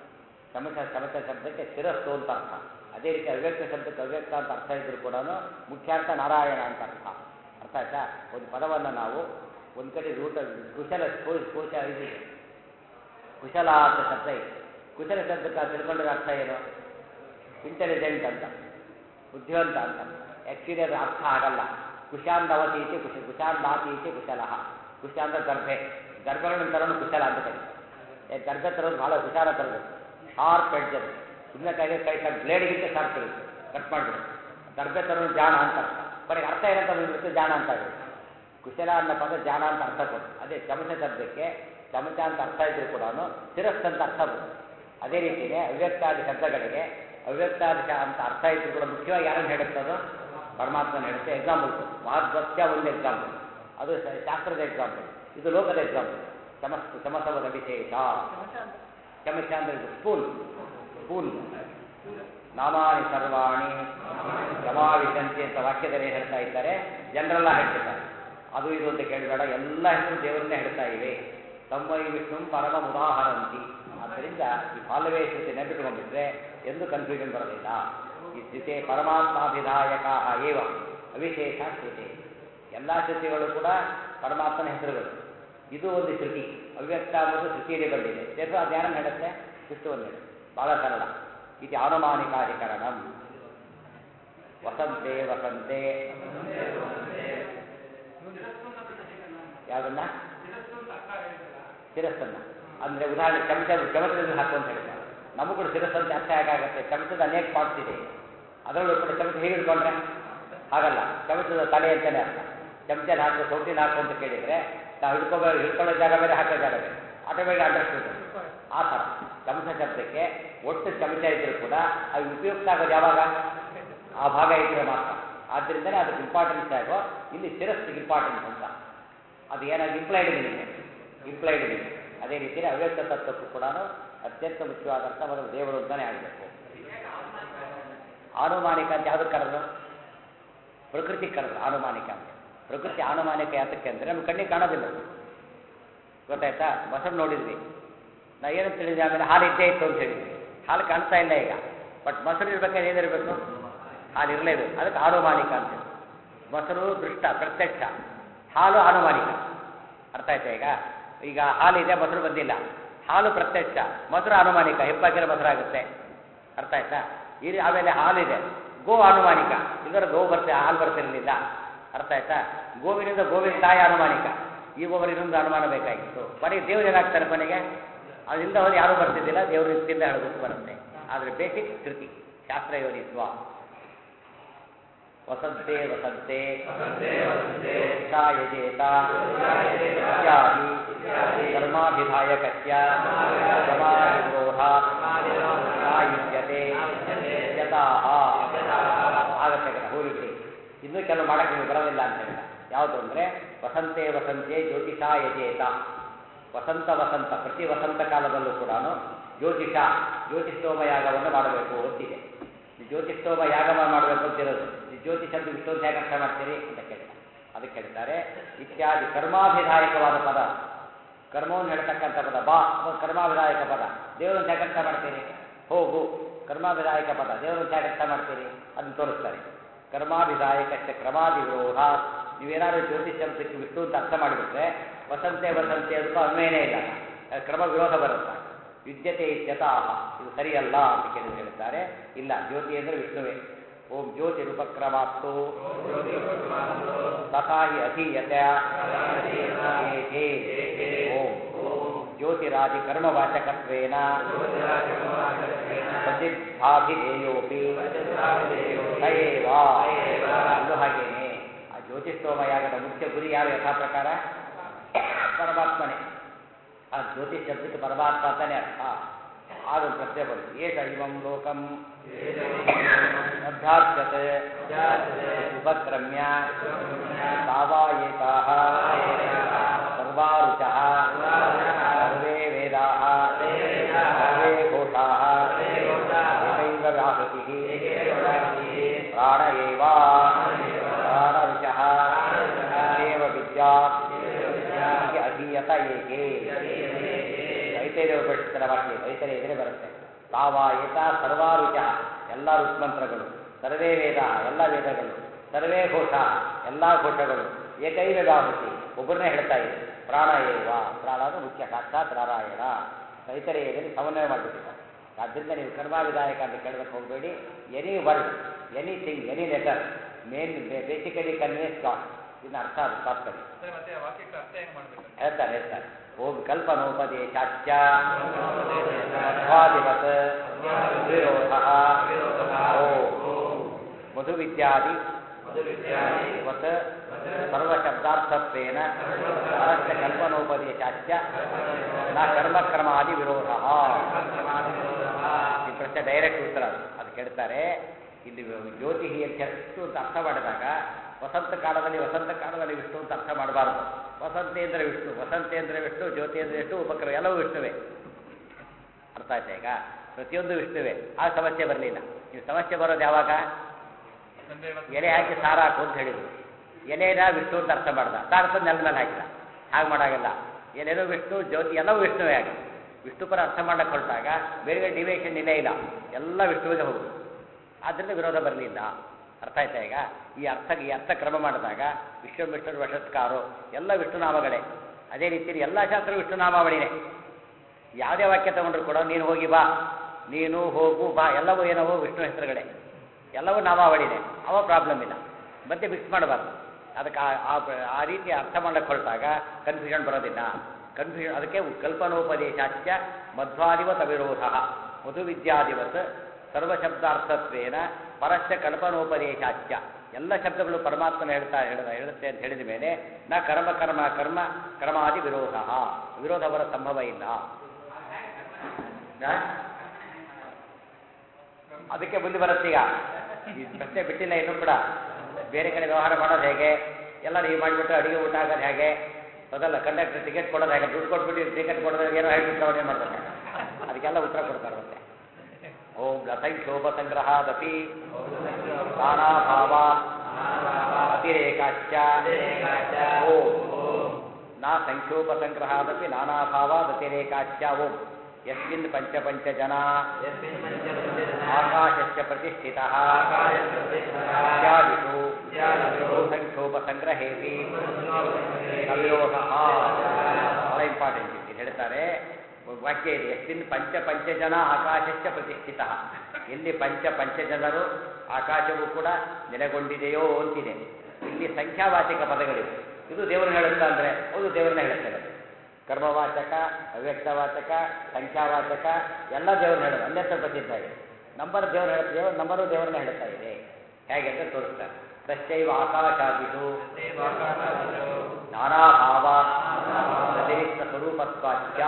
ಚಮಚ ಚಮಚ ಶಬ್ದಕ್ಕೆ ಶಿರಸ್ಸು ಅಂತ ಅರ್ಥ ಅದೇ ರೀತಿ ಅವ್ಯಕ್ತ ಶಬ್ದಕ್ಕೆ ಅವ್ಯಕ್ತ ಅಂತ ಅರ್ಥ ಇದ್ರೂ ಕೂಡ ಮುಖ್ಯಾರ್ಥ ನಾರಾಯಣ ಅಂತ ಅರ್ಥ ಅರ್ಥ ಆಯ್ತಾ ಒಂದು ಪದವನ್ನು ನಾವು ಒಂದು ಕಡೆ ರೂಟ ಕುಶಲ ಕೋಶ ಕೋಶ ಇದೆ ಕುಶಲ ಅಂತ ಶಬ್ದ ಇದೆ ಕುಶಲ ಶಬ್ದಕ್ಕೆ ತಿಳ್ಕೊಂಡಿರೋ ಅರ್ಥ ಏನು ಇಂಟೆಲಿಜೆಂಟ್ ಅಂತ ಬುದ್ಧಿವಂತ ಅಂತ ಆ್ಯಕ್ಚುಲಿ ಅದರ ಅರ್ಥ ಆಗಲ್ಲ ಕುಶಾಂದವತಿ ಇತಿ ಕುಶ ಕುಶಾಂದಾತಿ ಇತಿ ಕುಶಲ ಕುಶ ಅಂದ್ರೆ ಗರ್ಭೆ ಗರ್ಭಗಳನ್ನು ತರೋನು ಕುಶಲ ಅಂತ ಕರೀತಾರೆ ಏ, ಗರ್ಭೆ ತರೋದು ಭಾಳ ಹುಷಾರ ತರಬೇಕು ಶಾರ್ಪ್ ಎಡ್ಜ್ ಅದು ಸುಮ್ಮನೆ ಕೈಗೆ ಕೈ ಕಟ್ ಬ್ಲೇಡ್ಗಿಂತ ಶಾರ್ಪ್ ಇರುತ್ತೆ ಕಟ್ ಮಾಡಿಬಿಡು ಗರ್ಭೆ ತರೋನು ಜಾಣ ಅಂತ ಅರ್ಥ ಬರೀ ಅರ್ಥ ಏನಂತ ಬಂದ್ಬಿಡುತ್ತೆ ಜಾಣ ಅಂತ ಆಗುತ್ತೆ ಕುಶಲ ಅನ್ನೋ ಪದ ಜಾಣ ಅಂತ ಅರ್ಥ ಕೊಡು ಅದೇ ಚಮಚ ಶಬ್ದಕ್ಕೆ ಚಮಚ ಅಂತ ಅರ್ಥ ಇದ್ರೂ ಕೂಡ ಶಿರಸ್ಸು ಅಂತ ಅರ್ಥ ಬರುತ್ತೆ ಅದೇ ರೀತಿಯೇ ಅವ್ಯಕ್ತಾದಿ ಶಬ್ದಗಳಿಗೆ ಅವ್ಯಕ್ತಾದಿ ಶ- ಅಂತ ಅರ್ಥ ಇದ್ರೂ ಕೂಡ ಮುಖ್ಯವಾಗಿ ಯಾರನ್ನು ಹೇಳುತ್ತದೋ ಪರಮಾತ್ಮನ ಹೇಳುತ್ತೆ ಎಕ್ಸಾಂಪಲ್ ಮಹದ್ವತ್ಯ ಒಂದು ಎಕ್ಸಾಂಪಲ್ ಅದು ಶ- ಶಾಸ್ತ್ರದ ಎಕ್ಸಾಂಪಲ್ ಇದು ಲೋಕದ ಎಕ್ಸಾಂಪಲ್ ಚಮಸ್ ಚಮಸವದ ವಿಶೇಷ ಚಮಚ ಅಂದರೆ ಇದು ಸ್ಪೂನ್ ಸ್ಪೂನ್ ನಾಮಾನಿ ಸರ್ವಾಣಿ ಸಮಾವಿಶಂತಿ ಅಂತ ವಾಕ್ಯದಲ್ಲಿ ಏನ್ ಹೇಳ್ತಾ ಇದ್ದಾರೆ ಜನರೆಲ್ಲ ಹೇಳ್ತಿದ್ದಾರೆ ಅದು ಇದು ಅಂತ ಕೇಳಬೇಡ ಎಲ್ಲ ಹೆಸರು ದೇವರನ್ನೇ ಹೇಳ್ತಾ ಇವೆ ತಮ್ಮೈ ವಿಷ್ಣು ಪರಮ ಉದಾಹರಂತಿ ಆದ್ದರಿಂದ ಈ ಬಾಲ್ಯವೇ ಶ್ರುತಿ ನೆನಪಿಟ್ಕೊಂಡ್ಬಿಟ್ರೆ ಎಂದು ಕನ್ಫ್ಯೂಷನ್ ಬರೋದಿಲ್ಲ ಈ ಸ್ಥಿತಿ ಪರಮಾತ್ಮಾಭಿಧಾಯಕ ಏವ ಅವಿಶೇಷ ಶ್ರುತಿ ಎಲ್ಲ ಶ್ರುತಿಗಳು ಕೂಡ ಪರಮಾತ್ಮನ ಹೆಸರುಗಳು ಇದು ಒಂದು ಶ್ರುತಿ ಅವ್ಯಕ್ತ ಅನ್ನೋದು ಶ್ರುತಿಯಲ್ಲಿ ಬಂದಿದೆ ಸೇರ್ಸು ಅದು ಯಾರನ್ನು ಹೇಳುತ್ತೆ ವಿಷ್ಣುವನ್ನು ಹೇಳುತ್ತೆ ಬಹಳ ಸರಳ ಇದು ಆನುಮಾನಿಕಾಧಿಕರಣಂ ವಸಂತೆ ವಸಂತೆ ಯಾವುದನ್ನ ಶಿರಸ್ಸನ್ನ ಅಂದ್ರೆ ಉದಾಹರಣೆ ಚಮಚ ಚಮಚದಲ್ಲಿ ಹಾಕು ಅಂತ ಹೇಳ್ತಾರೆ ನಮಗೂ ಕೂಡ ಶಿರಸ್ಸಂತ ಅರ್ಥ ಹೇಗಾಗುತ್ತೆ ಚಮಚದ ಅನೇಕ ಪಾರ್ಟ್ಸ್ ಇದೆ ಅದರಲ್ಲೂ ಕೂಡ ಚಮಚ ಹೇಗೆ ಹಿಡ್ಕೊಂಡ್ರೆ ಹಾಗಲ್ಲ ಚಮಚದ ತಲೆ ಅಂತಾನೆ ಅರ್ಥ ಚಮಚನ ಹಾಕು ಸೌಟಿನ ಹಾಕು ಅಂತ ಕೇಳಿದ್ರೆ ನಾವು ಹಿಡ್ಕೋಬೇಕು ಹಿಡ್ಕೊಳ್ಳೋ ಜಾಗ ಬೇರೆ ಹಾಕೋ ಜಾಗ ಬೇರೆ ಆಟೋಮೆಟಿಕ್ ಅಂಡರ್ಸ್ಟುಡ್ ಆ ಥರ ಚಮಚ ಶಬ್ದಕ್ಕೆ ಒಟ್ಟು ಚಮಚ ಇದ್ರೂ ಕೂಡ ಅದು ಉಪಯುಕ್ತ ಆಗೋದು ಯಾವಾಗ ಆ ಭಾಗ ಇದ್ರೆ ಮಾತ್ರ ಆದ್ದರಿಂದನೇ ಅದಕ್ಕೆ ಇಂಪಾರ್ಟೆನ್ಸ್ ಆಗೋ ಇಲ್ಲಿ ಶಿರಸ್ಸಿಗೆ ಇಂಪಾರ್ಟೆನ್ಸ್ ಅಂತ ಅದು ಏನಾಗಿ ಇಂಪ್ಲೈಡ್ ಮೀನಿಂಗ್ ಇಂಪ್ಲೈಡ್ ಮೀನಿಂಗ್ ಅದೇ ರೀತಿಯಲ್ಲಿ ಅವ್ಯಕ್ತ ತತ್ವಕ್ಕೂ ಕೂಡ ಅತ್ಯಂತ ಮುಖ್ಯವಾದಂಥ ಮೊದಲು ದೇವರು ಅಂತಾನೆ ಆಗಬೇಕು ಆನುಮಾನಿಕ ಅಂತ ಯಾವ್ದಕ್ಕೆ ಕರೆದ್ರು ಪ್ರಕೃತಿ ಕರೆದ್ರು ಆನುಮಾನಿಕ ಅಂತ ಪ್ರಕೃತಿ ಆನುಮಾನಿಕ ಯಾತಕ್ಕೆ ಅಂದರೆ ನಮ್ಮ ಕಣ್ಣಿಗೆ ಕಾಣೋದಿಲ್ಲ ಅದು. ಗೊತ್ತಾಯ್ತಾ ಮೊಸರು ನೋಡಿದ್ವಿ ನಾ ಏನಂತ ಹೇಳಿದ್ವಿ ಆಮೇಲೆ ಹಾಲು ಇದ್ದೇ ಇತ್ತು ಅಂತ ಹೇಳಿದ್ವಿ ಹಾಲು ಕಾಣ್ತಾ ಇಲ್ಲ ಈಗ ಬಟ್ ಮೊಸರು ಇರ್ಬೇಕಾದ್ರೆ ಏನಿರಬೇಕು ಹಾಲು ಇರಲೇಬೇಕು ಅದಕ್ಕೆ ಆನುಮಾನಿಕ ಅಂತ ಹೇಳಿ. ಮೊಸರು ದೃಷ್ಟ ಪ್ರತ್ಯಕ್ಷ ಹಾಲು ಆನುಮಾನಿಕ ಅರ್ಥ ಆಯ್ತಾ ಈಗ ಈಗ ಹಾಲಿದೆ ಮೊಸರು ಬಂದಿಲ್ಲ ಹಾಲು ಪ್ರತ್ಯಕ್ಷ ಮೊಸರು ಅನುಮಾನಿಕ ಹೆಪ್ಪಾಕಿರೋ ಮೊಸರಾಗುತ್ತೆ ಅರ್ಥ ಆಯ್ತಾ ಇಲ್ಲಿ ಆಮೇಲೆ ಹಾಲಿದೆ ಗೋ ಅನುಮಾನಿಕ ಇದರ ಗೋ ಬರ್ತೆ ಹಾಲು ಬರ್ತಿರಲಿಲ್ಲ ಅರ್ಥ ಆಯ್ತಾ ಗೋವಿನಿಂದ ಗೋವಿನ ತಾಯಿ ಅನುಮಾನಿಕ ಈ ಗೋಬರ್ ಇನ್ನೊಂದು ಅನುಮಾನ ಬೇಕಾಗಿತ್ತು ಕೊನೆಗೆ ದೇವ್ರು ಏನಾಗ್ತಾರೆ ಕೊನೆಗೆ ಅದರಿಂದ ಹೋಗಿ ಯಾರೂ ಬರ್ತಿದ್ದಿಲ್ಲ ದೇವರು ಇಂತಿಂದ ಹೇಳಬೇಕು ಬರುತ್ತೆ ಆದರೆ ಬೇಸಿಕ್ ಕೃತಿ ಶಾಸ್ತ್ರ ಯೋನಿತ್ವ ವಸಂತೆ ವಸಂತೆ ಯಥಾ ಯಜೇತ ಇತ್ಯಾದಿ ಕರ್ಮಾಭಿಧಾಯಕಸ್ಯ ಸಮಾಧಿರೋಧಾತ್ ಯುಜ್ಯತೆ ಯಥಾಹ ಆಗತ್ತೆ ಕಣ ಹೋಲಿಕೆ ಇನ್ನೂ ಕೆಲವು ಮಾಡಕ್ಕೆ ನಿಮಗೆ ಬರೋದಿಲ್ಲ ಅಂತ ಹೇಳಿದ ಯಾವುದು ಅಂದರೆ ವಸಂತೆ ವಸಂತೆ ಜ್ಯೋತಿಷ ಯಜೇತ ವಸಂತ ವಸಂತ ಪ್ರತಿ ವಸಂತ ಕಾಲದಲ್ಲೂ ಕೂಡ ಜ್ಯೋತಿಷ ಜ್ಯೋತಿಷ್ಠೋಮ ಯಾಗವನ್ನು ಮಾಡಬೇಕು ಅಂತಿದೆ ಈ ಜ್ಯೋತಿಷ್ಠೋಮ ಯಾಗವ ಮಾಡಬೇಕು ಅಂತಿರೋದು ಈ ಜ್ಯೋತಿಷ ಅಂತ ಇಷ್ಟೊಂದು ಹೇಗೆ ಅರ್ಥ ಮಾಡ್ತೀರಿ ಅಂತ ಕೇಳ್ತಾರೆ ಅದಕ್ಕೆ ಹೇಳ್ತಾರೆ ಇತ್ಯಾದಿ ಕರ್ಮಾಭಿಧಾಯಕವಾದ ಪದ ಕರ್ಮವನ್ನು ಹೇಳ್ತಕ್ಕಂಥ ಪದ ಬಾ ಅದು ಕರ್ಮಾಭಿಧಾಯಕ ಪದ ದೇವರನ್ನು ಹೇಗೆ ಅರ್ಥ ಮಾಡ್ತೀರಿ ಹೋಗು ಕರ್ಮಾಭಿಧಾಯಕ ಪದ ದೇವರನ್ನು ಹೇಗೆ ಅರ್ಥ ಮಾಡ್ತೀರಿ ಅದನ್ನು ತೋರಿಸ್ತಾರೆ ಕರ್ಮಾಭಿಧಾಯಕಕ್ಕೆ ಕ್ರಮಾದಿ ವಿರೋಧ ನೀವೇನಾದ್ರು ಜ್ಯೋತಿಷ್ ಶಬ್ದಕ್ಕೆ ವಿಷ್ಣು ಅಂತ ಅರ್ಥ ಮಾಡಿಬಿಟ್ರೆ ವಸಂತೆ ವಸಂತೆ ಅದಕ್ಕೂ ಅನ್ವಯನೇ ಇಲ್ಲ ಅದು ಕ್ರಮ ವಿರೋಧ ಬರುತ್ತೆ ವಿದ್ಯತೆ ಇತ್ಯತಃ ಇದು ಸರಿಯಲ್ಲ ಅಂತ ಕೇಳಿ ಹೇಳ್ತಾರೆ ಇಲ್ಲ ಜ್ಯೋತಿ ಅಂದರೆ ವಿಷ್ಣುವೇ ಓಂ ಜ್ಯೋತಿ ರೂಪಕ್ರಮಾತ್ತು ತಥಾ ಹಿ ಅಧೀಯತ ಏಕೆ ಓಂ ಜ್ಯೋತಿರಾದಿ ಕರ್ಮವಾಚಕತ್ವೇನ ಪ್ರಸಿದ್ಧಾಭಿಧೇಯೋಪಿ ಸಯೇವ ಅದು ಹಾಗೇನೆ ಆ ಜ್ಯೋತಿಷ್ಠೋಮಯಾಗದ ಮುಖ್ಯ ಗುರಿ ಯಾರು ಯಥಾ ಪ್ರಕಾರ ಪರಮಾತ್ಮನೇ ಆ ಜ್ಯೋತಿಷ್ ಶಬ್ದಕ್ಕೆ ಪರಮಾತ್ಮ ಅಂತಾನೆ ಅರ್ಥ ಆಗ ಒಂದು ಪ್ರಶ್ನೆ ಬಂತು ಏಷ ಇವಂ ಲೋಕಂ ಅಭ್ಯಾಸ್ಯತೆ ಉಪಕ್ರಮ್ಯ ತಾವಾ ಏತಾಃ ಸರ್ವಾರುಚಃ ಸರ್ವೇ ವೇದಾಃ ಸರ್ವೇ ಘೋಷಾಃ ಏಕೈವ ವ್ಯಾಹೃತಿಃ ಪ್ರಾಣ ಏವ ಪ್ರಾಣರುಚಃ ದೇವ ವಿದ್ಯಾ ಅಧೀಯತ ಏಕೆ ಐತೈದ ಉಪನಿಷತ್ತಿನ ವಾಕ್ಯ ಐತರೆ ಎದುರೇ ಬರುತ್ತೆ ತಾವಾಯಿತ ಸರ್ವಾರುಚ ಎಲ್ಲ ಋತ್ಮಂತ್ರಗಳು ಸರ್ವೇ ವೇದ ಎಲ್ಲ ವೇದಗಳು ಸರ್ವೇ ಘೋಷ ಎಲ್ಲ ಘೋಷಗಳು ಏಕೈವ ಗಾಹುತಿ ಒಬ್ಬರನ್ನೇ ಹೇಳ್ತಾ ಇದೆ ಪ್ರಾಣ ಏವ ಪ್ರಾಣ ಅಂದ್ರೆ ಮುಖ್ಯ ಸಾಕ್ಷಾತ್ ನಾರಾಯಣ ತೈತರೇಯದಲ್ಲಿ ಸಮನ್ವಯ ಮಾಡಿಬಿಟ್ಟಿದ್ದಾರೆ ಆದ್ದರಿಂದ ನೀವು ಕರ್ಮಾವಿಧಾಯಕ ಅಂತ ಕೇಳಬೇಕು ಹೋಗಬೇಡಿ any word anything any letter main basically conveys God ಇದನ್ನ ಅರ್ಥ ಅದು ತಾತ್ಪರ್ಯ ಸರಿ ಮತ್ತೆ ಆ ವಾಕ್ಯಕ್ಕೆ ಅರ್ಥ ಹೆಂಗ್ ಮಾಡ್ಬೇಕು ಹೇಳ್ತಾರೆ ಹೇಳ್ತಾರೆ ಓಂ ಕಲ್ಪನೋಪದೇಶಾಚ್ಚ ಮಧ್ವಾದಿವತ್ ವಿರೋಧ ಓಂ ಮಧುವಿದ್ಯಾದಿ ವತ್ ಸರ್ವಶಬ್ದಾರ್ಥತ್ವೇನ ಪರಸ್ಯ ಕಲ್ಪನೋಪದೇಶಾಚ್ಚ ನ ಕರ್ಮಕ್ರಮಾದಿ ವಿರೋಧ ಈ ಪ್ರಶ್ನೆ ಡೈರೆಕ್ಟ್ ಉತ್ತರ ಅದು ಅದು ಕೇಳ್ತಾರೆ ಇಲ್ಲಿ ಜ್ಯೋತಿ ಅಂತ ಎಷ್ಟು ಅಂತ ಅರ್ಥ ಮಾಡಿದಾಗ ವಸಂತ ಕಾಲದಲ್ಲಿ ವಸಂತ ಕಾಲದಲ್ಲಿ ವಿಷ್ಣು ಅಂತ ಅರ್ಥ ಮಾಡಬಾರ್ದು ವಸಂತೇಂದ್ರ ವಿಷ್ಣು ವಸಂತೇಂದ್ರ ವಿಷ್ಣು ಜ್ಯೋತಿಯೇಂದ್ರ ವಿಷ್ಣು ಉಪಕ್ರಮ ಎಲ್ಲವೂ ವಿಷ್ಣುವೇ ಅರ್ಥ ಆಯ್ತಾ ಈಗ ಪ್ರತಿಯೊಂದು ವಿಷ್ಣುವೇ ಆ ಸಮಸ್ಯೆ ಬರಲಿಲ್ಲ ನೀವು ಸಮಸ್ಯೆ ಬರೋದು ಯಾವಾಗ ಸಂಜೆ ಮತ್ತು ಎಲೆ ಹಾಕಿ ಸಾರ ಹಾಕು ಅಂತ ಹೇಳಿದ್ರು ಎಲೆನ ವಿಷ್ಣು ಅಂತ ಅರ್ಥ ಮಾಡ್ದ ಸಾರ ತಂದು ನೆಲದ ಮೇಲೆ ಹಾಕಿದ ಹಾಗೆ ಮಾಡಾಗಲ್ಲ ಎಲೆನೂ ವಿಷ್ಣು ಜ್ಯೋತಿ ಎಲ್ಲವೂ ವಿಷ್ಣುವೇ ಆಗ ವಿಷ್ಣು ಪರ ಅರ್ಥ ಮಾಡಕ್ಕೆ ಹೊರಟಾಗ ಬೇರೆ ಬೇರೆ ಡಿವಿಯೇಷನ್ ಇಲ್ಲೇ ಇಲ್ಲ ಎಲ್ಲ ವಿಷ್ಣುವಿಗೆ ಹೋಗುದು ಆದ್ದರಿಂದ ವಿರೋಧ ಬರಲಿಲ್ಲ ಅರ್ಥ ಆಯ್ತಾ ಈಗ ಈ ಅರ್ಥ ಈ ಅರ್ಥ ಕ್ರಮ ಮಾಡಿದಾಗ ವಿಶ್ವ ವಿಷ್ಣು ವಶತ್ಕಾರು ಎಲ್ಲ ವಿಷ್ಣುನಾಮಗಳೇ ಅದೇ ರೀತಿಯಲ್ಲಿ ಎಲ್ಲ ಶಾಸ್ತ್ರ ವಿಷ್ಣುನಾಮಾವಳಿನೇ ಯಾವುದೇ ವಾಕ್ಯ ತಗೊಂಡ್ರು ಕೂಡ ನೀನು ಹೋಗಿ ಬಾ ನೀನು ಹೋಗು ಬಾ ಎಲ್ಲವೂ ಏನವೋ ವಿಷ್ಣು ಹೆಸರುಗಳೇ ಎಲ್ಲವೂ ನಾಮಾವಳಿನೇ ಅವ ಪ್ರಾಬ್ಲಮ್ ಇಲ್ಲ ಮತ್ತೆ ಮಿಕ್ಸ್ ಮಾಡಬಾರ್ದು ಅದಕ್ಕೆ ಆ- ಆ ಆ ರೀತಿ ಅರ್ಥ ಮಾಡಕ್ಕೆ ಹೊರಟಾಗ ಕನ್ಫ್ಯೂಷನ್ ಬರೋದಿಲ್ಲ ಕನ್ಫ್ಯೂಷನ್ ಅದಕ್ಕೆ ಕಲ್ಪನೋಪದೇಶಾಚ್ಯ ಮಧ್ವಾದಿವತ್ ಅವಿರೋಧ ಮಧುವಿದ್ಯಾದಿವತ್ ಸರ್ವಶಬ್ದಾರ್ಥತ್ವೇನ ಪರಸ್ಯ ಕಲ್ಪನೋಪದೇಶಾಚ್ಯ ಎಲ್ಲ ಶಬ್ದಗಳು ಪರಮಾತ್ಮನ ಹೇಳ್ತಾ ಹೇಳ ಹೇಳುತ್ತೆ ಅಂತ ಹೇಳಿದ ಮೇಲೆ ನ ಕರ್ಮ ಕರ್ಮ ಕರ್ಮ ಕ್ರಮಾದಿ ವಿರೋಧ ವಿರೋಧ ಬರೋ ಸಂಭವ ಇಲ್ಲ ಆ? ಅದಕ್ಕೆ ಮುಂದೆ ಬರುತ್ತೀಗ ಈ ಪ್ರಶ್ನೆ ಬಿಟ್ಟಿಲ್ಲ ಇನ್ನೂ ಕೂಡ ಬೇರೆ ಕಡೆ ವ್ಯವಹಾರ ಮಾಡೋದು ಹೇಗೆ ಎಲ್ಲ ನೀವು ಮಾಡಿಬಿಟ್ಟು ಅಡಿಗೆ ಊಟ ಆಗೋದು ಹೇಗೆ ಅದಲ್ಲ ಕಂಡಕ್ಟರ್ ಟಿಕೆಟ್ ಕೊಡೋದು ಹೇಗೆ ದುಡ್ಡು ಕೊಟ್ಬಿಟ್ಟು ಟಿಕೆಟ್ ಕೊಡೋದು ಏನೋ ಹೇಳ್ಬಿಟ್ಟು ಅವನೇ ಮಾಡ್ಬೇಕು ಅದಕ್ಕೆಲ್ಲ ಉತ್ತರ ಕೊಡ್ತಾರೆ ಮತ್ತೆ ಓಂ ರಸಂಕ್ಷೋಭ ಸಂಗ್ರಹಾದಪಿ ನಾನಾಭಾವ ಅತಿರೇಕಾಶ್ಚ ಓಂ ನಾ ಸಂಕ್ಷೋಭ ಸಂಗ್ರಹಾದಪಿ ನಾನಾಭಾವಾದತಿರೇಕಾಶ್ಚ ಓಂ ಯಸ್ಮಿನ್ ಪಂಚ ಪಂಚ ಜನ ಆಕಾಶಸ್ಯ ಪ್ರತಿಷ್ಠಿತಃ ಇತ್ಯಾದಿಷು ಸಂಕ್ಷೋಭ ಸಂಗ್ರಹೇಪಿ ಅವಿರೋಧ ಬಹಳ ಇಂಪಾರ್ಟೆಂಟ್ ಇದು ಹೇಳ್ತಾರೆ ವಾಕ್ಯ ಇದೆ ಎಷ್ಟಿನ್ ಪಂಚ ಪಂಚ ಜನ ಆಕಾಶಸ್ಯ ಪ್ರತಿಷ್ಠಿತ ಎಲ್ಲಿ ಪಂಚ ಪಂಚ ಜನರು ಆಕಾಶವು ಕೂಡ ನೆಲೆಗೊಂಡಿದೆಯೋ ಅಂತಿದೆ ಇಲ್ಲಿ ಸಂಖ್ಯಾವಾಚಕ ಪದಗಳಿವೆ ಇದು ದೇವರು ಹೇಳುತ್ತಾ ಅಂದ್ರೆ ಹೌದು ದೇವರನ್ನ ಹೇಳುತ್ತದೆ ಕರ್ಮವಾಚಕ ಅವ್ಯಕ್ತವಾಚಕ ಸಂಖ್ಯಾವಾಚಕ ಎಲ್ಲ ದೇವ್ರನ್ನ ಹೇಳೋದು ಅನ್ಯತ್ರ ಪ್ರಸಿದ್ಧ ಇದೆ ನಂಬರ್ ದೇವರು ಹೇಳ ದೇವರು ನಂಬರು ದೇವರನ್ನ ಹೇಳ್ತಾ ಇದೆ ಹೇಗೆ ಅಂತ ತೋರಿಸ್ತಾರೆ ತಶ್ಚೈವ ಆಕಾಶಾದಿಷು ನಾನಾಭಾವ ವ್ಯತಿರಿಕ್ತ ಸ್ವರೂಪತ್ವಾಚ್ಯ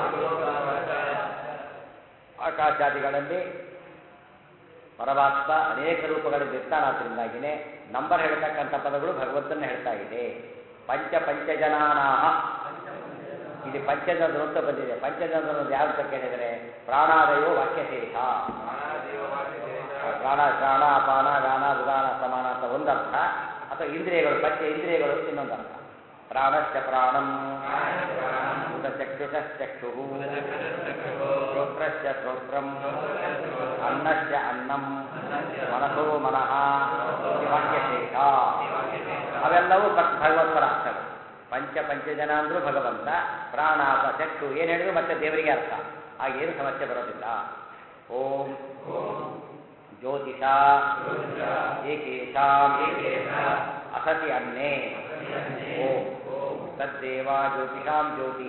ಆಕಾಶಾದಿಗಳಲ್ಲಿ ಪರಮಾತ್ಮ ಅನೇಕ ರೂಪಗಳಲ್ಲಿ ಇರ್ತಾನಾದ್ರಿಂದಾಗಿನೇ ನಂಬರ್ ಹೇಳ್ತಕ್ಕಂಥ ಪದಗಳು ಭಗವಂತನ ಹೇಳ್ತಾ ಇದೆ ಪಂಚ ಪಂಚಜನಾನಾಹ ಇಲ್ಲಿ ಪಂಚಜನರು ಅಂತ ಬಂದಿದೆ ಪಂಚಜನರು ಯಾವ ಅಂತ ಕೇಳಿದರೆ ಪ್ರಾಣಾದಯೋ ವಾಕ್ಯಶೇಷ ಪ್ರಾಣ ಪ್ರಾಣ ಅಪಾನ ಗಾನ ಉದಾನ ಸಮಾನ ಅಂತ ಒಂದರ್ಥ ಅಥವಾ ಇಂದ್ರಿಯಗಳು ಪಂಚ ಇಂದ್ರಿಯಗಳು ಅಂತ ಇನ್ನೊಂದರ್ಥ ಪ್ರಾಣಶ್ಚ ಪ್ರಾಣಂ ಚಕ್ಷುಷಶ್ಚಕ್ಷು ಶ್ರೋತ್ರಶ್ಚ ಶ್ರೋತ್ರಂ ಅನ್ನಶ್ಚ ಅನ್ನಂ ಮನಸೋ ಮನಃ ಇದು ವಾಕ್ಯಶೇಷ ಅವೆಲ್ಲವೂ ಪಟ್- ಭಗವಂತನ ಅರ್ಥಗಳು ಪಂಚ ಪಂಚಜನ ಅಂದ್ರೂ ಭಗವಂತ ಪ್ರಾಣ ಅಪ ಚಕ್ಷು ಏನು ಹೇಳಿದ್ರು ಮತ್ತೆ ದೇವರಿಗೆ ಅರ್ಥ ಆಗೇನು ಸಮಸ್ಯೆ ಬರೋದಿಲ್ಲ ಓಂ ಜ್ಯೋತಿಷ ಏಕೇಶಾಂ ಅಸತಿ ಅನ್ನೇ ಓಂ ತದ್ದೇವ ಜ್ಯೋತಿಷಾಂ ಜ್ಯೋತಿ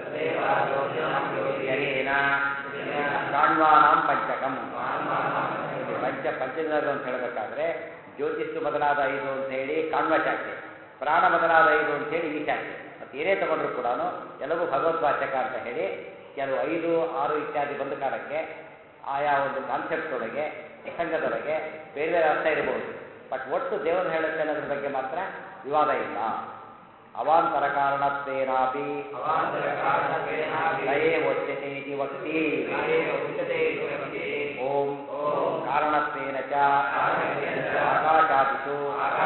ಯನೇನ ಕಾಣ್ವಾನಾಂ ಪಂಚಕಂ ಇಲ್ಲಿ ಪಂಚ ಪಂಚಜನರು ಅಂತ ಹೇಳಬೇಕಾದ್ರೆ ಜ್ಯೋತಿಷು ಮೊದಲಾದ ಐದು ಅಂತ ಹೇಳಿ ಕಾಣ್ವ ಶಾಖೆ ಪ್ರಾಣ ಮೊದಲಾದ ಐದು ಅಂತ ಹೇಳಿ ಈ ಶಾಖೆ ಮತ್ತೆ ಏನೇ ತಗೊಂಡ್ರು ಕೂಡ ಎಲ್ಲವೂ ಭಗವದ್ವಾಚಕ ಅಂತ ಹೇಳಿ ಕೆಲವು ಐದು ಆರು ಇತ್ಯಾದಿ ಬಂದ ಕಾಲಕ್ಕೆ ಆಯಾ ಒಂದು ಕಾನ್ಸೆಪ್ಟ್ ಒಳಗೆ ಪ್ರಸಂಗದೊಳಗೆ ಬೇರೆ ಬೇರೆ ಅರ್ಥ ಇರಬಹುದು ಬಟ್ ಒಟ್ಟು ದೇವರು ಹೇಳುತ್ತೆ ಅನ್ನೋದ್ರ ಬಗ್ಗೆ ಮಾತ್ರ ವಿವಾದ ಇಲ್ಲ ಅವಾಂತರ ಕಾರಣತ್ವೇನಾಪಿ ನಯೇ ವಚ್ಯತೆ ಇತಿ ವಕ್ತಿ ಓಂ ಕಾರಣತ್ವೇನ ಚ ಆಕಾಶಾದಿಷು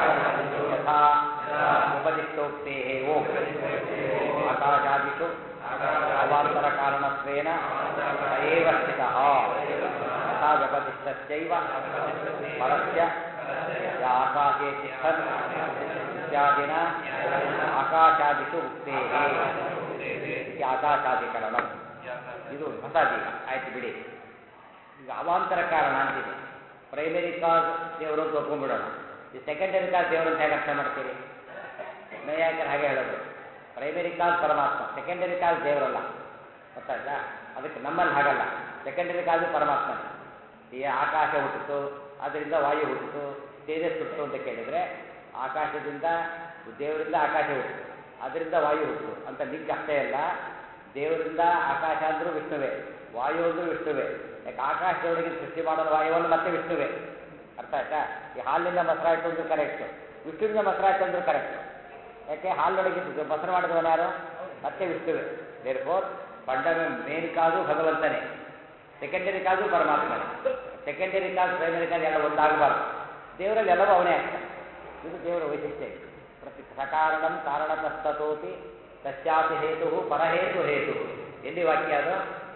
ಯಥಾ ಉಪದಿಷ್ಟೋಕ್ತೇ ಓಂ ಆಕಾಶಾದಿಷು ಅವಾಂತರ ಕಾರಣತ್ವೇನ ಸಯೇವ ಸ್ಥಿತಃ ಯಥಾ ವ್ಯಪತಿಷ್ಠಸ್ಯೈವ ಪರಸ್ಯ ಯ ಆಕಾಶೇ ತಿಷ್ಠನ್ ಇತ್ಯಾದಿನ ಆಕಾಶಾದಿಷು ಉಕ್ತೇವೆ ಇತಿ ಆಕಾಶಾಧಿಕರಣ ಇದು ಹೊಸದೀಗ ಆಯ್ತು ಬಿಡಿ ಈಗ ಅವಾಂತರ ಕಾರಣ ಅಂತಿದೆ ಪ್ರೈಮರಿ ಕಾಸ್ ದೇವರು ಅಂತ ಒಪ್ಕೊಂಡ್ಬಿಡೋಣ ಈ ಸೆಕೆಂಡರಿ ಕಾಸ್ ದೇವರು ಅಂತ ಹೇಗೆ ಅರ್ಥ ಮಾಡ್ತೀರಿ ನೈಯಾಯಿಕರು ಹಾಗೆ ಹೇಳೋದು ಪ್ರೈಮರಿ ಕಾಸ್ ಪರಮಾತ್ಮ ಸೆಕೆಂಡರಿ ಕಾಸ್ ದೇವರಲ್ಲ ಗೊತ್ತಾಯ್ತಾ ಅದಕ್ಕೆ ನಮ್ಮಲ್ಲಿ ಹಾಗಲ್ಲ ಸೆಕೆಂಡರಿ ಕಾಸು ಪರಮಾತ್ಮ ಈ ಆಕಾಶ ಹುಟ್ಟಿತು ಅದರಿಂದ ವಾಯು ಹುಟ್ಟಿತು ತೇಜಸ್ ಹುಟ್ಟಿತು ಅಂತ ಕೇಳಿದರೆ ಆಕಾಶದಿಂದ ದೇವರಿಂದ ಆಕಾಶ ಹುಟ್ಟಿತು ಅದರಿಂದ ವಾಯು ಹುಟ್ಟಿತು ಅಂತ ಲಿಂಕ್ ಅಷ್ಟೇ ಅಲ್ಲ ದೇವರಿಂದ ಆಕಾಶ ಅಂದರೂ ವಿಷ್ಣುವೇ ವಾಯು ಅಂದರೂ ವಿಷ್ಣುವೇ ಯಾಕೆ ಆಕಾಶದೊಳಗೆ ಸೃಷ್ಟಿ ಮಾಡೋದು ವಾಯುವನ್ನು ಮತ್ತೆ ವಿಷ್ಣುವೇ ಅರ್ಥ ಆಯ್ತಾ ಈ ಹಾಲಿನಿಂದ ಮೊಸರಾಯ್ತು ಅಂದ್ರೂ ಕರೆಕ್ಟು ವಿಷ್ಣುವಿನ ಮೊಸರಾಯ್ತು ಅಂದ್ರೂ ಕರೆಕ್ಟು ಯಾಕೆ ಹಾಲೊಳಗೆ ಮೊಸರು ಮಾಡಿದವನು ಯಾರು ಮತ್ತೆ ವಿಷ್ಣುವೇ therefore fundamental cause ಭಗವಂತನೇ ಸೆಕೆಂಡರಿ ಕಾಸು ಪರಮಾತ್ಮನೇ ಸೆಕೆಂಡರಿ ಕಾಸು ಪ್ರೈಮರಿ ಕಾಸು ಎಲ್ಲ ಒಂದಾಗಬಾರ್ದು ದೇವರಲ್ಲಿ ಎಲ್ಲವೂ ಅವನೇ ಆಗ್ತಾನೆ ಇದು ದೇವರ ವೈಶಿಷ್ಟ್ಯ ಇದು. ಪ್ರತಿ ಸಕಾರಣಂ ಕಾರಣತಸ್ತತೋತಿ ತಸ್ಯಾಪಿ ಹೇತು ಪರಹೇತು ಹೇತು ಎಲ್ಲಿ ವಾಕ್ಯ ಅದು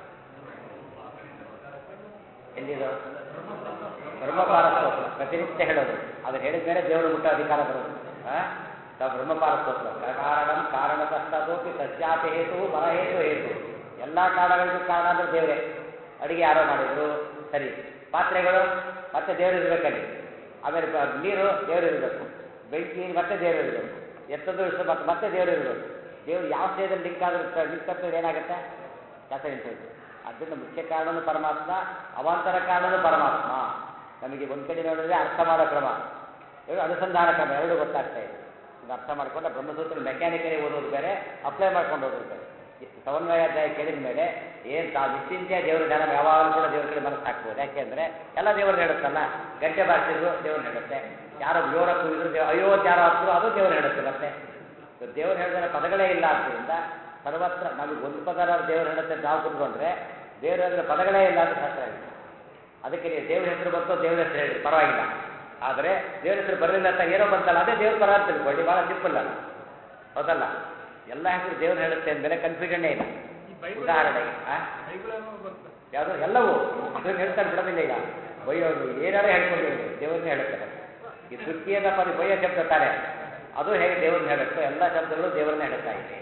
ಎಲ್ಲಿದು ಬ್ರಹ್ಮಪಾರ ಸ್ತೋತ್ರ ಪ್ರತಿನಿತ್ಯ ಹೇಳೋದು ಅದು ಹೇಳಿದ ಮೇಲೆ ದೇವರು ಮುಟ್ಟೋ ಅಧಿಕಾರ ಬರೋದು ಆ? ತಾವು ಬ್ರಹ್ಮಪಾರ ಸ್ತೋತ್ರ ಕಾರಣಂ ಕಾರಣತಸ್ತತೋಪಿ ತಸ್ಯಾಪಿ ಹೇತು ಪರಹೇತು ಹೇತು ಎಲ್ಲ ಕಾರಣಗಳಿಗೂ ಕಾರಣ ಅಂದ್ರೆ ದೇವರೇ ಅಡಿಗೆ ಯಾರೋ ಮಾಡಿದ್ರು ಸರಿ ಪಾತ್ರೆಗಳು ಮತ್ತೆ ದೇವರು ಇರಬೇಕಲ್ಲಿ ಆಮೇಲೆ ಬ- ನೀರು ದೇವರು ಇರಬೇಕು ಬೆಂಕಿ ಮತ್ತೆ ದೇವರು ಇರಬೇಕು ಎತ್ತದ್ದು ಇಷ್ಟು ಮತ್ತೆ ಮತ್ತೆ ದೇವರು ಇರಬೇಕು ದೇವರು ಯಾವ ಸ್ಟೇಜಲ್ಲಿ ಲಿಂಕ್ ಆದ್ರೆ ಲಿಂಕ್ ತಪ್ಪಿದ್ರೆ ಏನಾಗುತ್ತೆ ಕೆಲಸ ನಿಂತೋಯ್ತು ಅದರಿಂದ ಮುಖ್ಯ ಕಾರಣನೂ ಪರಮಾತ್ಮ ಅವಾಂತರ ಕಾರಣನೂ ಪರಮಾತ್ಮ ನಮಗೆ ಒಂದು ಕಡೆ ನೋಡಿದ್ರೆ ಅರ್ಥ ಮಾಡೋ ಕ್ರಮ ಎರಡು ಅನುಸಂಧಾನ ಕ್ರಮ ಎರಡು ಗೊತ್ತಾಗ್ತಾ ಇದೆ ಇದು ಅರ್ಥ ಮಾಡ್ಕೊಂಡು ಬ್ರಹ್ಮಸೂತ್ರ ಮೆಕ್ಯಾನಿಕಲಿ ಓದೋದು ಬೇರೆ ಅಪ್ಲೈ ಮಾಡ್ಕೊಂಡು ಓದೋದು ಬೇರೆ ಇಷ್ಟು ಸಮನ್ವಯಾಧ್ಯಾಯ ಕೇಳಿದ ಮೇಲೆ ಏನು ತಾ ನಿಶ್ಚಿಂತೆಯ ದೇವರ ಧ್ಯಾನ ಯಾವಾಗಲೂ ಕೂಡ ದೇವರ ಕಡೆ ಮನಸ್ಸು ಹಾಕ್ಬೋದು ಯಾಕೆಂದ್ರೆ ಎಲ್ಲ ದೇವರು ಹೇಳುತ್ತಲ್ಲ ಗಂಟೆ ಬಾರಿಸಿದ್ರು ದೇವ್ರು ಹೇಳುತ್ತೆ ಯಾರೋ ಜೋರ ಕೂಗಿದ್ರು ದೇವ ಅಯ್ಯೋ ಅಂತ ಯಾರೋ ಹತ್ತಿದ್ರು ಅದು ದೇವರು ಹೇಳುತ್ತೆ ಮತ್ತೆ ಸೊ ದೇವರು ಹೇಳಿದ್ರೆ ಪದಗಳೇ ಇಲ್ಲ ಆದ್ದರಿಂದ ಸರ್ವತ್ರ ನಮಗೆ ಒಂದು ಪದ ದೇವರು ಹೇಳುತ್ತೆ ಅಂತ ನಾವು ಕೂತ್ಕೊಂಡ್ರೆ ದೇವರು ಹೇಳಿದ್ರೆ ಪದಗಳೇ ಇಲ್ಲ ಅಂತ ಶಾಸ್ತ್ರ ಇದೆ ಅದಕ್ಕೆ ನೀವು ದೇವ್ರ ಹೆಸರು ಬಂತು ದೇವ್ರ ಹೆಸರು ಹೇಳಿ ಪರವಾಗಿಲ್ಲ ಆದರೆ ದೇವ್ರ ಹೆಸರು ಬರಲಿಲ್ಲ ಅಂತ ಏನೋ ಬಂತಲ್ಲ ಅದೇ ದೇವ್ರ ಪರ ಅಂತ ತಿಳ್ಕೊಳ್ಳಿ ಭಾಳ ಸಿಂಪಲ್ ಅಲ್ಲ ಹೌದಲ್ಲ ಎಲ್ಲ ಹೆಸರು ದೇವ್ರು ಹೇಳುತ್ತೆ ಅಂದಮೇಲೆ ಕನ್ಫ್ಯೂಷನ್ನೇ ಇಲ್ಲ ಈ ಬೈಬಲ್ ಉದಾಹರಣೆಗೆ ಆ? ಬೈಬಲ್ ಬರ್ತದೆ ಯಾವುದು ಎಲ್ಲವೂ ಅದನ್ನು ಹೇಳ್ತಾರೆ ಬಿಡೋದಿಲ್ಲ ಈಗ ಬೈಯೋದು ಏನಾರು ಹೇಳ್ಕೊಂಡಿರೋದು ದೇವರನ್ನೇ ಹೇಳ್ತಾರೆ ಈ ತೃತೀಯದ ಪದ ಬೈಯೋ ಶಬ್ದ ತಾನೆ ಅದು ಹೇಗೆ ದೇವ್ರನ್ನ ಹೇಳುತ್ತೋ ಎಲ್ಲ ಶಬ್ದಗಳು ದೇವರನ್ನೇ ಹೇಳ್ತಾ ಇದೆ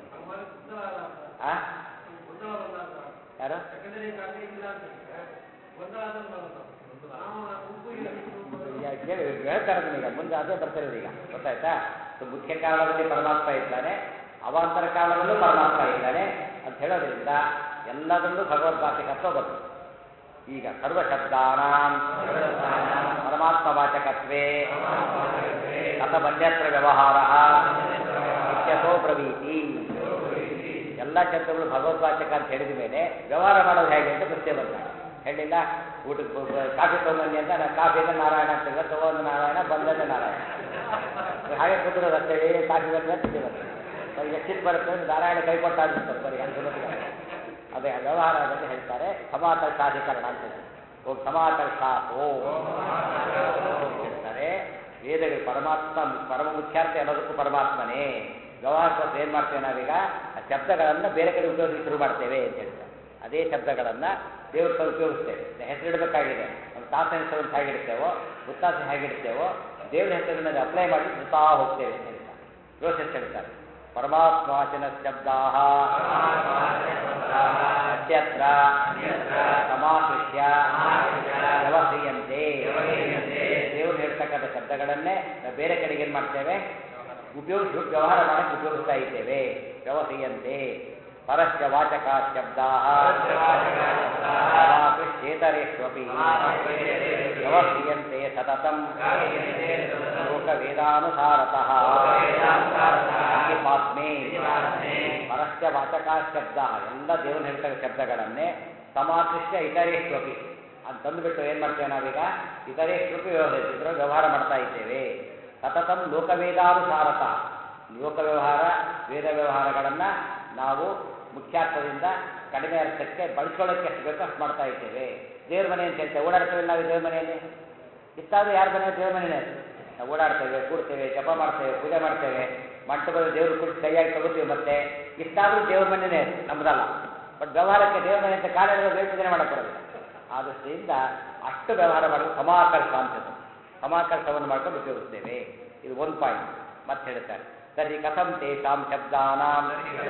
ಆ ಯಾರು ಯಾ- ಕೇಳಿ ಹೇಳ್ತಾರೆ ಅದನ್ನ ಈಗ ಮುಂದೆ ಅದೇ ಬರ್ತಿರೋದು ಈಗ ಗೊತ್ತಾಯ್ತಾ ಸೊ ಮುಖ್ಯ ಕಾರಣದಲ್ಲಿ ಪರಮಾತ್ಮ ಇದ್ದಾನೆ ಅವಾಂತರ ಕಾರಣದಲ್ಲೂ ಪರಮಾತ್ಮ ಇದ್ದಾನೆ ಅಂತ ಹೇಳೋದ್ರಿಂದ ಎಲ್ಲದರಲ್ಲೂ ಭಗವದ್ವಾಚಕತ್ವ ಬಂತು ಈಗ ಸರ್ವಶಬ್ದಾನಾಂ ಪರಮಾತ್ಮ ವಾಚಕತ್ವೇ ಕಥಮನ್ಯತ್ರ ವ್ಯವಹಾರ ಇತ್ಯಥೋ ಬ್ರವೀತಿ ಎಲ್ಲ ಶಬ್ದಗಳು ಭಗವದ್ವಾಚಕ ಅಂತ ಹೇಳಿದ ಮೇಲೆ ವ್ಯವಹಾರ ಮಾಡೋದು ಹೇಗೆ ಅಂತ ಪ್ರಶ್ನೆ ಬಂದಾಗ ಹೇಳಿಲ್ಲ ಊಟಕ್ಕೆ ಹೋಗ್- ಕಾಫಿ ತೊಗೊಂಬನ್ನಿ ಅಂತ ನಾನು ಕಾಫಿಗೆ ನಾರಾಯಣ ಅಂತ ಹೇಳಿದ್ರೆ ತಗೊಂಡು ನಾರಾಯಣ ಬಂದದ್ದು ನಾರಾಯಣ ಹಾಗೆ ಕೂತಿರೋದು ಅಷ್ಟೇ ಏ ಕಾಫಿ ಬಂದ್ರೆ ತಿಂಡಿ ಬರ್ತದೆ ಅವ್ರಿಗೆ ಸಿಟ್ಟು ಬರುತ್ತೆ ಅಂದ್ರೆ ನಾರಾಯಣ ಕೈ ಕೊಟ್ಟ ಆಗ್ಬಿಡ್ತಾರೆ ಬರೀ ಹಂಗೆ ಸುಲಭ ಅದೇ ವ್ಯವಹಾರದಲ್ಲಿ ಹೇಳ್ತಾರೆ ಸಮಾಕರ್ಷಾಧಿಕರಣ ಅಂತ ಹೇಳಿ. ಹೋಗಿ ಸಮಾಕರ್ಷ ಓ ಹೇಳ್ತಾರೆ ವೇದಗಳು ಪರಮಾತ್ಮ ಪರಮ ಮುಖ್ಯಾರ್ಥ ಎಲ್ಲದಕ್ಕೂ ಪರಮಾತ್ಮನೇ ವ್ಯವಹಾರಕ್ಕೆ ಏನು ಮಾಡ್ತೇವೆ ನಾವೀಗ ಆ ಶಬ್ದಗಳನ್ನು ಬೇರೆ ಕಡೆ ಉಪಯೋಗಿಸಿ ಶುರು ಮಾಡ್ತೇವೆ ಅಂತ ಹೇಳ್ತಾರೆ ಅದೇ ಶಬ್ದಗಳನ್ನು ದೇವ್ರ ಕಡೆ ಉಪಯೋಗಿಸ್ತೇವೆ ಹೆಸರಿಡಬೇಕಾಗಿದೆ ನಮ್ಮ ತಾತನ ಹೆಸರು ಅಂತ ಹೇಗಿಡ್ತೇವೋ ಮುತ್ತಾಸ ಹೇಗಿಡ್ತೇವೋ ದೇವ್ರ ಹೆಸರನ್ನು ಅಪ್ಲೈ ಮಾಡಿ ಸುತ್ತಾ ಹೋಗ್ತೇವೆ ಅಂತ ಹೇಳ್ತಾರೆ ಪ್ರೋಸೆಸ್ ಹೇಳ್ತಾರೆ ಪರಮಾತ್ಮಾಚನ ಶಬ್ದಾ ಅತ್ಯತ್ರ ಸಮಾಕೃಷ್ಯ ವ್ಯವಹ್ರಿಯಂತೆ ದೇವರು ಹೇಳ್ತಕ್ಕಂಥ ಶಬ್ದಗಳನ್ನೇ ನಾವು ಬೇರೆ ಕಡೆಗೆ ಏನು ಮಾಡ್ತೇವೆ ಉಪಯೋಗಿಸಿ ವ್ಯವಹಾರ ಮಾಡಕ್ಕೆ ಉಪಯೋಗಿಸ್ತಾ ಇದ್ದೇವೆ ವ್ಯವಹ್ರಿಯಂತೆ ಪರಸ್ಯ ವಾಚಕ ಶಬ್ದಾ ಸಮಾಕೃಷ್ಯೇತರೇಷ್ವಪಿ ವ್ಯವಹ್ರಿಯಂತೆ ಸತತಂ ಲೋಕವೇದಾನುಸಾರತಃ ಪಾತ್ಮೆ ಪರಸ್ಯ ವಾಚಕ ಶಬ್ದ ಎಲ್ಲ ದೇವನ ಹೇಳ್ತಕ್ಕ ಶಬ್ದಗಳನ್ನೇ ಸಮಾಕೃಷ್ಯ ಇತರೇಷ್ವಪಿ ಅಂತ ತಂದುಬಿಟ್ಟು ಏನು ಮಾಡ್ತೇವೆ ನಾವೀಗ ಇತರೇಷ್ವಪಿ ವ್ಯವಹರಿಸಿದ್ರೆ ವ್ಯವಹಾರ ಮಾಡ್ತಾ ಇದ್ದೇವೆ ಸತತಂ ಲೋಕವೇದಾನುಸಾರತ ಲೋಕ ವ್ಯವಹಾರ ವೇದ ವ್ಯವಹಾರಗಳನ್ನು ನಾವು ಮುಖ್ಯಾರ್ಥದಿಂದ ಕಡಿಮೆ ಅರ್ಥಕ್ಕೆ ಬಳಸ್ಕೊಳ್ಳೋಕ್ಕೆ ಎಷ್ಟು ಬೇಕೋ ಅಷ್ಟು ಮಾಡ್ತಾ ಇದ್ದೇವೆ ದೇವ್ರ ಮನೆ ಅಂತ ಹೇಳ್ತೇವೆ ಓಡಾಡ್ತೇವೆ ನಾವು ದೇವ್ರ ಮನೆಯಲ್ಲಿ ಇಷ್ಟಾದ್ರೂ ಯಾರ ಮನೆ ದೇವ್ರ ಮನೆಯೇ ಅದು. ನಾವು ಓಡಾಡ್ತೇವೆ ಕೂಡ್ತೇವೆ ಜಪ ಮಾಡ್ತೇವೆ ಪೂಜೆ ಮಾಡ್ತೇವೆ ಮಂಟಪದ ದೇವ್ರ ಕುರಿತು ಕೈಯಾಗಿ ತಗೋತೀವಿ ಮತ್ತೆ ಇಷ್ಟಾದ್ರೂ ದೇವ್ರ ಮನೆಯೇ ನಮ್ದಲ್ಲ ಬಟ್ ವ್ಯವಹಾರಕ್ಕೆ ದೇವ್ರ ಮನೆ ಅಂತ ಕಾಲಿಡುವ ಬೇರೆ ಮಾಡಕ್ಕೆ ಬರೋದಿಲ್ಲ ಆ ದೃಷ್ಟಿಯಿಂದ ಅಷ್ಟು ವ್ಯವಹಾರ ಮಾಡಲು ಸಮಾಕರ್ಷ ಅಂತದ್ದು ಸಮಾಕರ್ಷವನ್ನು ಮಾಡ್ಕೊಂಡು ಉಪಯೋಗಿಸ್ತೇವೆ ಇದು ಒಂದು ಪಾಯಿಂಟ್ ಮತ್ತೆ ಹೇಳ್ತಾರೆ ತರ್ಹಿ ಕಥಂ ತೇಷಾಂ ಶಬ್ದಾನಾಂ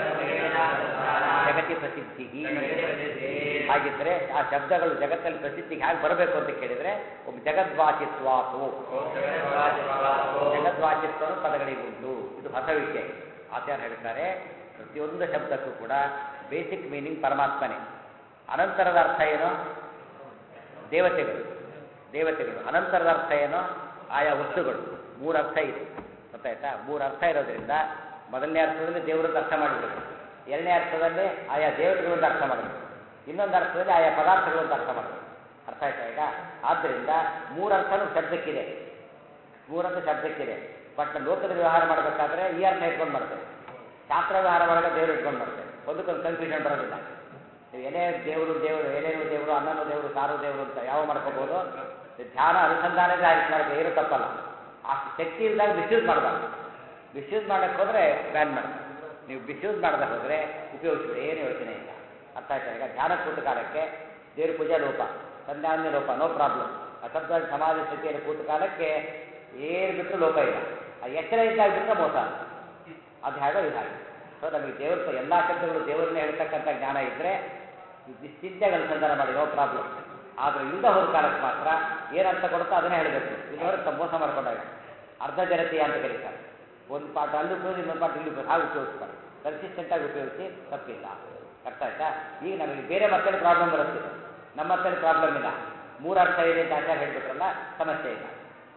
ಜಗತಿ ಪ್ರಸಿದ್ಧಿ ಹಾಗಿದ್ರೆ ಆ ಶಬ್ದಗಳು ಜಗತ್ತಲ್ಲಿ ಪ್ರಸಿದ್ಧಿಗೆ ಹೇಗೆ ಬರಬೇಕು ಅಂತ ಕೇಳಿದ್ರೆ ಒಬ್ಬ ಜಗದ್ವಾಚಿತ್ವಾತು ಜಗದ್ವಾಚಿತ್ವನು ಪದಗಳಿಗೆ ಉಂಟು ಇದು ಹೊಸ ವಿಷಯ ಆಚಾರ್ಯ ಹೇಳ್ತಾರೆ ಪ್ರತಿಯೊಂದು ಶಬ್ದಕ್ಕೂ ಕೂಡ ಬೇಸಿಕ್ ಮೀನಿಂಗ್ ಪರಮಾತ್ಮನೇ ಅನಂತರದ ಅರ್ಥ ಏನು ದೇವತೆಗಳು ದೇವತೆಗಳು ಅನಂತರದ ಅರ್ಥ ಏನು ಆಯಾ ವಸ್ತುಗಳು ಮೂರು ಅರ್ಥ ಇದೆ ಗೊತ್ತಾಯ್ತಾ ಮೂರು ಅರ್ಥ ಇರೋದ್ರಿಂದ ಮೊದಲನೇ ಅರ್ಥದಲ್ಲಿ ದೇವರದ್ದು ಅರ್ಥ ಮಾಡಬೇಕು ಎರಡನೇ ಅರ್ಥದಲ್ಲಿ ಆಯಾ ದೇವತೆಗಳಂತ ಅರ್ಥ ಮಾಡಬೇಕು ಇನ್ನೊಂದು ಅರ್ಥದಲ್ಲಿ ಆಯಾ ಪದಾರ್ಥಗಳಂತ ಅರ್ಥ ಮಾಡಬೇಕು ಅರ್ಥ ಆಯ್ತಾ ಈಗ ಆದ್ದರಿಂದ ಮೂರು ಅರ್ಥನೂ ಶಬ್ದಕ್ಕಿದೆ ಮೂರರ್ಥ ಶಬ್ದಕ್ಕಿದೆ ಬಟ್ ಲೋಕದ ವ್ಯವಹಾರ ಮಾಡಬೇಕಾದ್ರೆ ಈ ಅರ್ಥ ಇಟ್ಕೊಂಡು ಮಾಡ್ತೇವೆ ಶಾಸ್ತ್ರ ವ್ಯವಹಾರ ಮಾಡುವಾಗ ದೇವರು ಇಟ್ಕೊಂಡು ಮಾಡ್ತೇವೆ ಒಂದಕ್ಕೊಂದು ಕನ್ಫ್ಯೂಷನ್ ಬರೋದಿಲ್ಲ ನೀವು ಏನೇ ದೇವರು ದೇವರು ಏನೇನು ದೇವರು ಅನ್ನನೂ ದೇವರು ಸಾರು ದೇವರು ಅಂತ ಯಾವ ಮಾಡ್ಕೋಬೋದು ಧ್ಯಾನ ಅನುಸಂಧಾನದ ಆಯ್ತು ಮಾಡಬೇಕು ಏನು ತಪ್ಪಲ್ಲ ಆ ಶಕ್ತಿ ಇದ್ದಾಗ ಮಿಸ್ಯೂಸ್ ಮಾಡಬಾರ್ದು ಮಿಸ್ಯೂಸ್ ಮಾಡಕ್ಕೆ ಹೋದರೆ ಬ್ಯಾನ್ ಮಾಡ್ತಾರೆ ನೀವು ಮಿಸ್ಯೂಸ್ ಮಾಡದೆ ಹೋದರೆ ಉಪಯೋಗಿಸ್ಬಿಡಿ ಏನು ಯೋಚನೆ ಇಲ್ಲ ಅರ್ಥ ಆಯ್ತಾ ಈಗ ಧ್ಯಾನ ಕೂತ ಕಾಲಕ್ಕೆ ದೇವ್ರ ಪೂಜೆ ಲೋಪ ಸಂಧ್ಯಾನ್ಯ ಲೋಪ ನೋ ಪ್ರಾಬ್ಲಮ್ ಅಸಬ್ದ ಸಮಾಧಿ ಸ್ಥಿತಿಯಲ್ಲಿ ಕೂತ ಕಾಲಕ್ಕೆ ಏನು ಬಿಟ್ಟರು ಲೋಪ ಇಲ್ಲ ಆ ಎಚ್ಚರ ಇದ್ದಾಗ ಬಿಟ್ಟರೆ ಮೋಸ ಅಲ್ಲ. ಅದು ಹೇಗೋ ಇದು ಹಾಗೆ ಸೊ ನಮಗೆ ದೇವ್ರ ಎಲ್ಲ ಶಬ್ದಗಳು ದೇವರನ್ನೇ ಹೇಳ್ತಕ್ಕಂಥ ಜ್ಞಾನ ಇದ್ದರೆ ನಿಶ್ಚಿಂತೆಗೆ ಅನುಸಂಧಾನ ಮಾಡಿ ನೋ ಪ್ರಾಬ್ಲಮ್ ಆದರೆ ಇಲ್ಲದ ಹೋದ ಕಾಲಕ್ಕೆ ಮಾತ್ರ ಏನು ಅರ್ಥ ಕೊಡುತ್ತೋ ಅದನ್ನೇ ಹೇಳಬೇಕು ಇಲ್ಲವರೆಗೆ ತಮ್ಮ ಮೋಸ ಮಾಡ್ಕೊಂಡಾಗ ಅರ್ಧ ಜನತೆಯ ಅಂತ ಕರೀತಾರೆ ಒಂದು ಪಾಠ ಅಲ್ಲಿ ಉಪಯೋಗಿಸಿ ಇನ್ನೊಂದು ಪಾಠ ಇಲ್ಲಿ ಉಪಯೋಗಿಸಿ ಹಾಗೆ ಉಪಯೋಗಿಸ್ತಾರೆ ಕನ್ಸಿಸ್ಟೆಂಟಾಗಿ ಉಪಯೋಗಿಸಿ ತಪ್ಪಿಲ್ಲ ಅರ್ಥ ಆಯ್ತಾ ಈಗ ನಮಗೆ ಬೇರೆ ಮತ್ತೆ ಪ್ರಾಬ್ಲಮ್ ಬರುತ್ತೆ ನಮ್ಮ ಮತ್ತೆ ಪ್ರಾಬ್ಲಮ್ ಇಲ್ಲ ಮೂರು ಅರ್ಥ ಇದೆ ಅಂತ ಆಚಾರ ಹೇಳ್ಬಿಟ್ರಲ್ಲ ಸಮಸ್ಯೆ ಇಲ್ಲ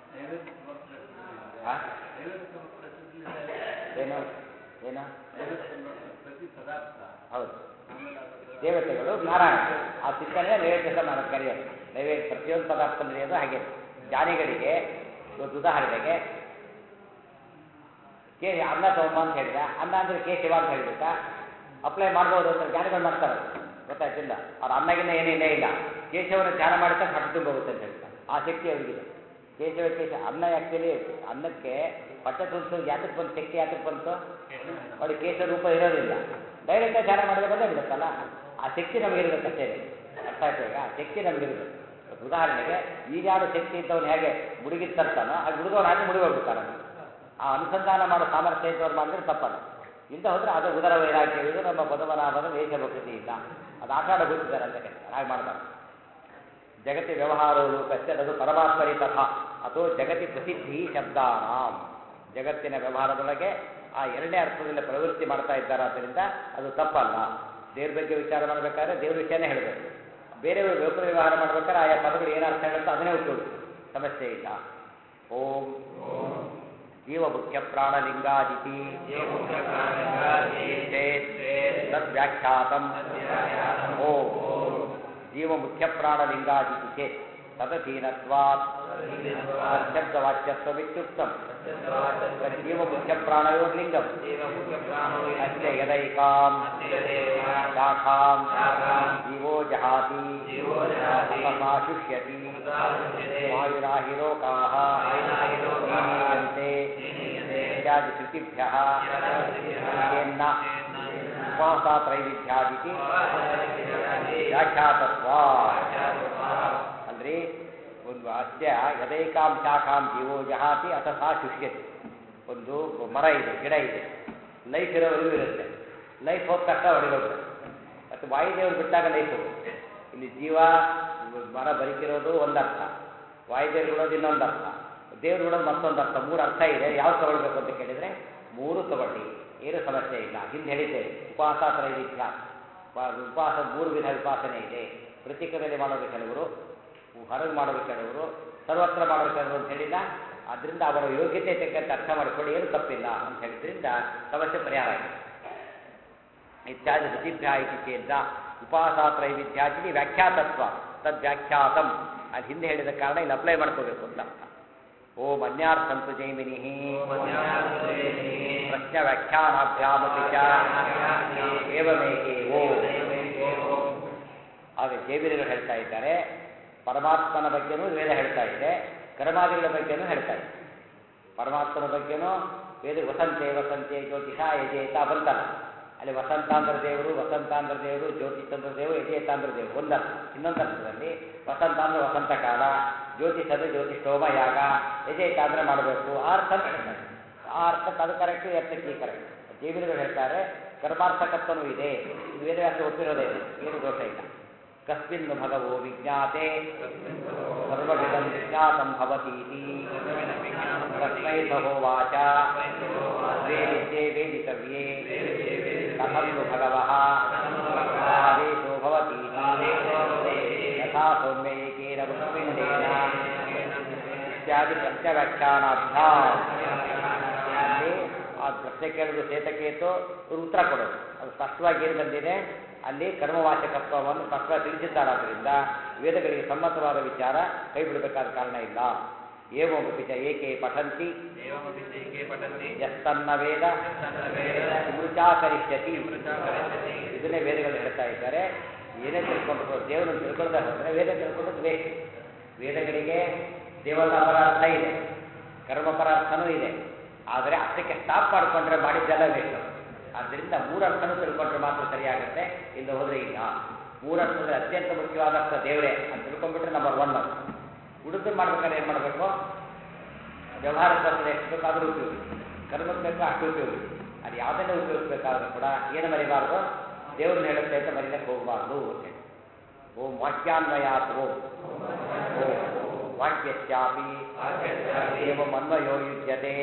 ಆ? ಏನು ಏನು ಪ್ರತಿ ಪದಾರ್ಥ ಹೌದು ದೇವತೆಗಳು ನಾರಾಯಣ ಆ ಚಿಂತನೆ ನೈವೇದ್ಯ ಮಾಡೋದು ಕರೆಯೋದು ನೈವೇದ್ಯ ಪ್ರತಿಯೊಂದು ಪದಾರ್ಥ ನಡೆಯೋದು ಹಾಗೆ ಜ್ಞಾನಿಗಳಿಗೆ ಇವತ್ತು ಉದಾಹರಣೆಗೆ ಕೇ ಅನ್ನ ತಗೊಂಬ ಅಂತ ಹೇಳಿದ ಅನ್ನ ಅಂದ್ರೆ ಕೇಶವ ಅಂತ ಹೇಳ್ಬೇಕಾ ಅಪ್ಲೈ ಮಾಡ್ಬೋದು ಅಂತ ಜ್ಞಾನಿಗಳು ಮಾಡ್ತಾರೆ ಗೊತ್ತಾಯ್ತಿಲ್ಲ ಅವ್ರ ಅನ್ನಗಿನ್ನ ಏನಿಲ್ಲ ಇಲ್ಲ ಕೇಶವನ ಧ್ಯಾನ ಮಾಡಿದ್ರೆ ಹೊಟ್ಟೆ ತುಂಬ ಹೋಗುತ್ತೆ ಅಂತ ಹೇಳ್ತಾರೆ ಆ ಶಕ್ತಿ ಅವರಿಗಿದೆ ಕೇಶವ ಕೇಶ ಅನ್ನ ಆ್ಯಕ್ಚುಲಿ ಅನ್ನಕ್ಕೆ ಹೊಟ್ಟೆ ತುಂಬಿಸೋ ಯಾತಕ್ಕೆ ಬಂತು ಶಕ್ತಿ ಯಾತಕ್ಕೆ ಬಂತು ನೋಡಿ ಕೇಶ ರೂಪ ಇರೋದಿಲ್ಲ ಡೈರೆಕ್ಟಾಗಿ ಧ್ಯಾನ ಮಾಡಿದ್ರೆ ಬಂದೇ ಬಿಡುತ್ತಲ್ಲ ಆ ಶಕ್ತಿ ನಮಗೆ ಇರಬೇಕು ಅಷ್ಟೇ ಅರ್ಥ ಆಯ್ತು ಈಗ ಆ ಶಕ್ತಿ ನಮಗೆ ಇರಬೇಕು ಉದಾಹರಣೆಗೆ ಈಗಾದ ಶಕ್ತಿ ಇದ್ದವನು ಹೇಗೆ ಮುಡುಗಿದ್ ತರ್ತಾನೋ ಹಾಗೆ ಹುಡುಗವನು ಹಾಗೆ ಮುಳುಗೋಗ್ಬಿಡ್ತಾನೆ ಆ ಅನುಸಂಧಾನ ಮಾಡೋ ಸಾಮರ್ಥ್ಯ ಇದ್ದವ್ರು ಮಾಡಿದ್ರೆ ತಪ್ಪಲ್ಲ ಇಂದ ಹೋದ್ರೆ ಅದು ಉದರ ವೈರಾಗ್ಯ ಇದು ನಮ್ಮ ಬದವನಾಭದ ವೇಷ ಭಕ್ತಿ ಇಲ್ಲ ಅದು ಆಟ ಆಡ ಬಿಟ್ಟಿದ್ದಾರೆ ಅಂತ ಹೇಳ್ತಾರೆ ಹಾಗೆ ಮಾಡಬಾರ್ದು ಜಗತಿ ವ್ಯವಹಾರವು ಕಚ್ಚದದು ಪರಮಾತ್ಮರಿ ತಥಾ ಅಥವಾ ಜಗತಿ ಪ್ರಸಿದ್ಧಿ ಶಬ್ದಾನಾಂ ಜಗತ್ತಿನ ವ್ಯವಹಾರದೊಳಗೆ ಆ ಎರಡನೇ ಅರ್ಥದಲ್ಲಿ ಪ್ರವೃತ್ತಿ ಮಾಡ್ತಾ ಇದ್ದಾರಾದ್ದರಿಂದ ಅದು ತಪ್ಪಲ್ಲ ದೇವ್ರ ಬಗ್ಗೆ ವಿಚಾರ ಮಾಡಬೇಕಾದ್ರೆ ದೇವ್ರ ವಿಷಯನೇ ಹೇಳಬೇಕು ಬೇರೆಯವರು ವ್ಯಾಪಾರ ವ್ಯವಹಾರ ಮಾಡ್ಬೇಕಾದ್ರೆ ಆಯಾ ಪದಗಳು ಏನು ಅರ್ಥ ಹೇಳುತ್ತೋ ಅದನ್ನೇ ಉಪಯೋಗಿಸಿ ಸಮಸ್ಯೆ ಇಲ್ಲ ಓಂ ಜೀವ ಮುಖ್ಯ ಪ್ರಾಣಲಿಂಗಾದಿತಿ ಚೇತ್ ತದ್ವ್ಯಾಖ್ಯಾತಂ ಓಂ ಜೀವ ಮುಖ್ಯ ಪ್ರಾಣಲಿಂಗಾದಿತಿ ಚೇತ್ ತದಧೀನತ್ವಾತ್ ಶಬ್ದವಾಚ್ಯತ್ವಮಿತ್ಯುಕ್ತಂ ಜೀವ ಮುಖ್ಯ ಪ್ರಾಣಯೋರ್ಲಿಂಗಂ ಅಸ್ಯ ಯದೈಕಾಂ ಶಾಖಾಂ ಜೀವೋ ಜಹಾತಿ ತಥಾ ಶುಷ್ಯತಿ ವಾಯುರಾಹಿ ಲೋಕಾಃ ನೀಯಂತೆ ಇತ್ಯಾದಿ ಶ್ರುತಿಭ್ಯಃ ಏನ್ನ ಉಪಾಸಾ ತ್ರೈವಿಧ್ಯಾದಿತಿ ವ್ಯಾಖ್ಯಾತತ್ವ ಅಲ್ರಿ ಒಂದು ಅಸ್ಯ ಯದೈಕಾಂ ಶಾಖಾಂ ಜೀವೋ ಜಹಾತಿ ಅಥವಾ ಶುಷ್ಯತಿ ಒಂದು ಮರ ಇದೆ ಗಿಡ ಇದೆ ಲೈಫ್ ಇರೋವರೆಗೂ ಇರುತ್ತೆ ಲೈಫ್ ಹೋದ ತಕ್ಷಣ ಹೊಡಿಬೇಕು ಮತ್ತು ವಾಯುದೇವರು ಬಿಟ್ಟಾಗ ಲೈಫ್ ಹೋಗುತ್ತೆ ಇಲ್ಲಿ ಜೀವ ಮರ ಬದುಕಿರೋದು ಒಂದರ್ಥ ವಾಯುದೇವರು ಬಿಡೋದು ಇನ್ನೊಂದು ಅರ್ಥ ದೇವ್ರು ಬಿಡೋದು ಮತ್ತೊಂದು ಅರ್ಥ ಮೂರು ಅರ್ಥ ಇದೆ ಯಾವ್ದು ತಗೊಳ್ಬೇಕು ಅಂತ ಕೇಳಿದರೆ ಮೂರು ತಗೊಳ್ಳಿ ಏನು ಸಮಸ್ಯೆ ಇಲ್ಲ ಹಿಂದೆ ಹೇಳಿದ್ದೇವೆ ಉಪವಾಸ ತ್ರೈವಿಧ್ಯ ಉಪವಾಸ ಮೂರು ವಿಧ ಉಪಾಸನೆ ಇದೆ ಪ್ರತೀಕದಲ್ಲಿ ಮಾಡೋದು ಕೆಲವರು ಹೊರಗೆ ಮಾಡೋದು ಕೆಲವರು ಸರ್ವತ್ರ ಮಾಡೋದು ಕೆಲವರು ಅಂತ ಹೇಳಿಲ್ಲ ಅದರಿಂದ ಅವರ ಯೋಗ್ಯತೆ ತಕ್ಕಂತೆ ಅರ್ಥ ಮಾಡಿಕೊಳ್ಳಿ ಏನು ತಪ್ಪಿಲ್ಲ ಅಂತ ಹೇಳಿದ್ರಿಂದ ಸಮಸ್ಯೆ ಪರಿಹಾರ ಆಗಿದೆ ಇತ್ಯಾದಿ ಋತಿಭ್ಯ ಇತಿ ಚೇತ ಉಪಾಸಾತ್ರೈವಿಧ್ಯಾದಿ ವ್ಯಾಖ್ಯಾತತ್ವ ತದ್ ವ್ಯಾಖ್ಯಾತಂ ಅಲ್ಲಿ ಹಿಂದೆ ಹೇಳಿದ ಕಾರಣ ಇಲ್ಲಿ ಅಪ್ಲೈ ಮಾಡ್ಕೋಬೇಕು ಅಂತ ಓಂ ಅನ್ಯಾರ್ಥಂತು ಜೈಮಿನಿ ಪ್ರಶ್ನ ವ್ಯಾಖ್ಯಾನಾಭ್ಯಾಮಪಿ ಚ ಏವಮೇಕೆ ಓಂ ಆಗ ಜೈವಿನಿಗಳು ಹೇಳ್ತಾ ಇದ್ದಾರೆ ಪರಮಾತ್ಮನ ಬಗ್ಗೆನೂ ವೇದ ಹೇಳ್ತಾ ಇದೆ ಕರ್ಮಾದಿಗಳ ಬಗ್ಗೆನೂ ಹೇಳ್ತಾ ಇದೆ ಪರಮಾತ್ಮನ ಬಗ್ಗೆನೂ ವೇದ ವಸಂತೆ ವಸಂತೆ ಜ್ಯೋತಿಷ ಯಜೇತ ಬಂತಲ್ಲ ಅಲ್ಲಿ ವಸಂತಾಂಧ್ರ ದೇವರು ವಸಂತಾಂಧ್ರ ದೇವರು ಜ್ಯೋತಿಷಂದ್ರ ದೇವರು ಯಜೇತಾಂಧ್ರ ದೇವರು ಒಂದರ್ಥ ಇನ್ನೊಂದು ಅರ್ಥದಲ್ಲಿ ವಸಂತ ಅಂದ್ರೆ ವಸಂತ ಕಾಲ ಜ್ಯೋತಿಷ ಅಂದ್ರೆ ಜ್ಯೋತಿಷೋಮ ಯಾಗ ಯಜೇತಾಂಧ್ರ ಮಾಡಬೇಕು ಆ ಅರ್ಥ ಅಂತ ಹೇಳ್ತಾರೆ ಆ ಅರ್ಥಕ್ಕೆ ಅದು ಕರೆಕ್ಟ್ ಈ ಅರ್ಥಕ್ಕೆ ಈ ಕರೆಕ್ಟ್ ದೇವಿಗಳು ಹೇಳ್ತಾರೆ ಕರ್ಮಾರ್ಥಕತ್ವನೂ ಇದೆ ಇದು ವೇದವ್ಯಾಸ ಒಪ್ಪಿರೋದೇ ಇದೆ ಏನು ದೋಷ ಇಲ್ಲ ಕಸ್ಮಿನ್ ಭಗವೋ ವಿಜ್ಞಾತೆ ಸರ್ವವಿಧಂ ವಿಜ್ಞಾತಂ ಭವತೀತಿ ತಸ್ಮೈ ಸಹೋವಾಚ ವೇದಿದ್ಯೆ ವೇದಿತವ್ಯೇ ಕಥಂ ನು ಭಗವಃ ಆದೇಶೋ ಭವತೀತಿ ಯಥಾ ಸೌಮ್ಯ ಏಕೇನ ವೃತ್ಪಿಂಡೇನ ಇತ್ಯಾದಿ ಪ್ರತ್ಯವ್ಯಾಖ್ಯಾನಾಭ್ಯಾಮ್ ಅಲ್ಲಿ ಆ ಪ್ರಶ್ನೆ ಕೇಳಿದ್ರು ಸೇತಕೇತು ಇವ್ರು ಉತ್ತರ ಕೊಡೋದು ಅದು ಸ್ಪಷ್ಟವಾಗಿ ಏನು ಬಂದಿದೆ ಅಲ್ಲಿ ಕರ್ಮವಾಚಕತ್ವವನ್ನು ಸ್ಪಷ್ಟವಾಗಿ ತಿಳಿಸಿದ್ದಾರಾದ್ರಿಂದ ವೇದಗಳಿಗೆ ಸಮ್ಮತವಾದ ವಿಚಾರ ಕೈ ಬಿಡಬೇಕಾದ ಕಾರಣ ಇಲ್ಲ ಏವಮಪಿ ಚ ಏಕೆ ಪಠಂತಿ एवमपि ते पठन्ति ಯಸ್ತನ್ನ ವೇದ ಮೃಚಾ ಕರಿಷ್ಯತಿ ಇದನ್ನೇ ವೇದಗಳು ಹೇಳ್ತಾ ಇದ್ದಾರೆ ಏನೇ ತಿಳ್ಕೊಂಡು ದೇವರನ್ನು ತಿಳ್ಕೊಳ್ತಾ ಹೋದರೆ ವೇದ ತಿಳ್ಕೊಂಡು ವೇಸ್ಟ್ ವೇದಗಳಿಗೆ ದೇವರ ಅಪರಾಧ ಇದೆ ಕರ್ಮ ಪರಾರ್ಥನೂ ಇದೆ ಆದರೆ ಅಷ್ಟಕ್ಕೆ ಸ್ಟಾಪ್ ಮಾಡಿಕೊಂಡ್ರೆ ಮಾಡಿದ್ದೆಲ್ಲ ವೇಸ್ಟ್ ಆದ್ದರಿಂದ ಮೂರರ್ಥನೂ ತಿಳ್ಕೊಂಡ್ರೆ ಮಾತ್ರ ಸರಿಯಾಗುತ್ತೆ ಇಲ್ಲ ಹೋದರೆ ಇಲ್ಲ ಮೂರರ್ಥದಲ್ಲಿ ಅತ್ಯಂತ ಮುಖ್ಯವಾದ ಅರ್ಥ ದೇವರೇ ಅಂತ ತಿಳ್ಕೊಂಡ್ಬಿಟ್ರೆ ನಂಬರ್ ಒನ್ ಅದು ಉಡುಪು ಮಾಡ್ಬೇಕಾದ್ರೆ ಏನು ಮಾಡಬೇಕು ವ್ಯವಹಾರಕ್ಕೋಸ್ಕರ ಎಷ್ಟು ಬೇಕಾದರೂ ಉಪಯೋಗಿಸಿ ಕರ್ಮಕ್ಕೆ ಬೇಕು ಅಷ್ಟು ಉಪಯೋಗಿಸಿ ಅದು ಯಾವುದನ್ನೇ ಉಪಯೋಗಿಸ್ಬೇಕಾದ್ರೂ ಕೂಡ ಏನು ಮರಿಬಾರ್ದು ದೇವ್ರನ್ನ ಹೇಳುತ್ತೆ ಅಂತ ಮರಿಲಕ್ಕೆ ಹೋಗಬಾರ್ದು ಅಂತ ಹೇಳಿ ಓಂ ವಾಕ್ಯಾನ್ವಯಾತ್ ಓಂ ಓಂ ವಾಕ್ಯಶ್ಚಾಪಿ ಏವಂ ಅನ್ವಯೋ ಯುಜ್ಯತೆ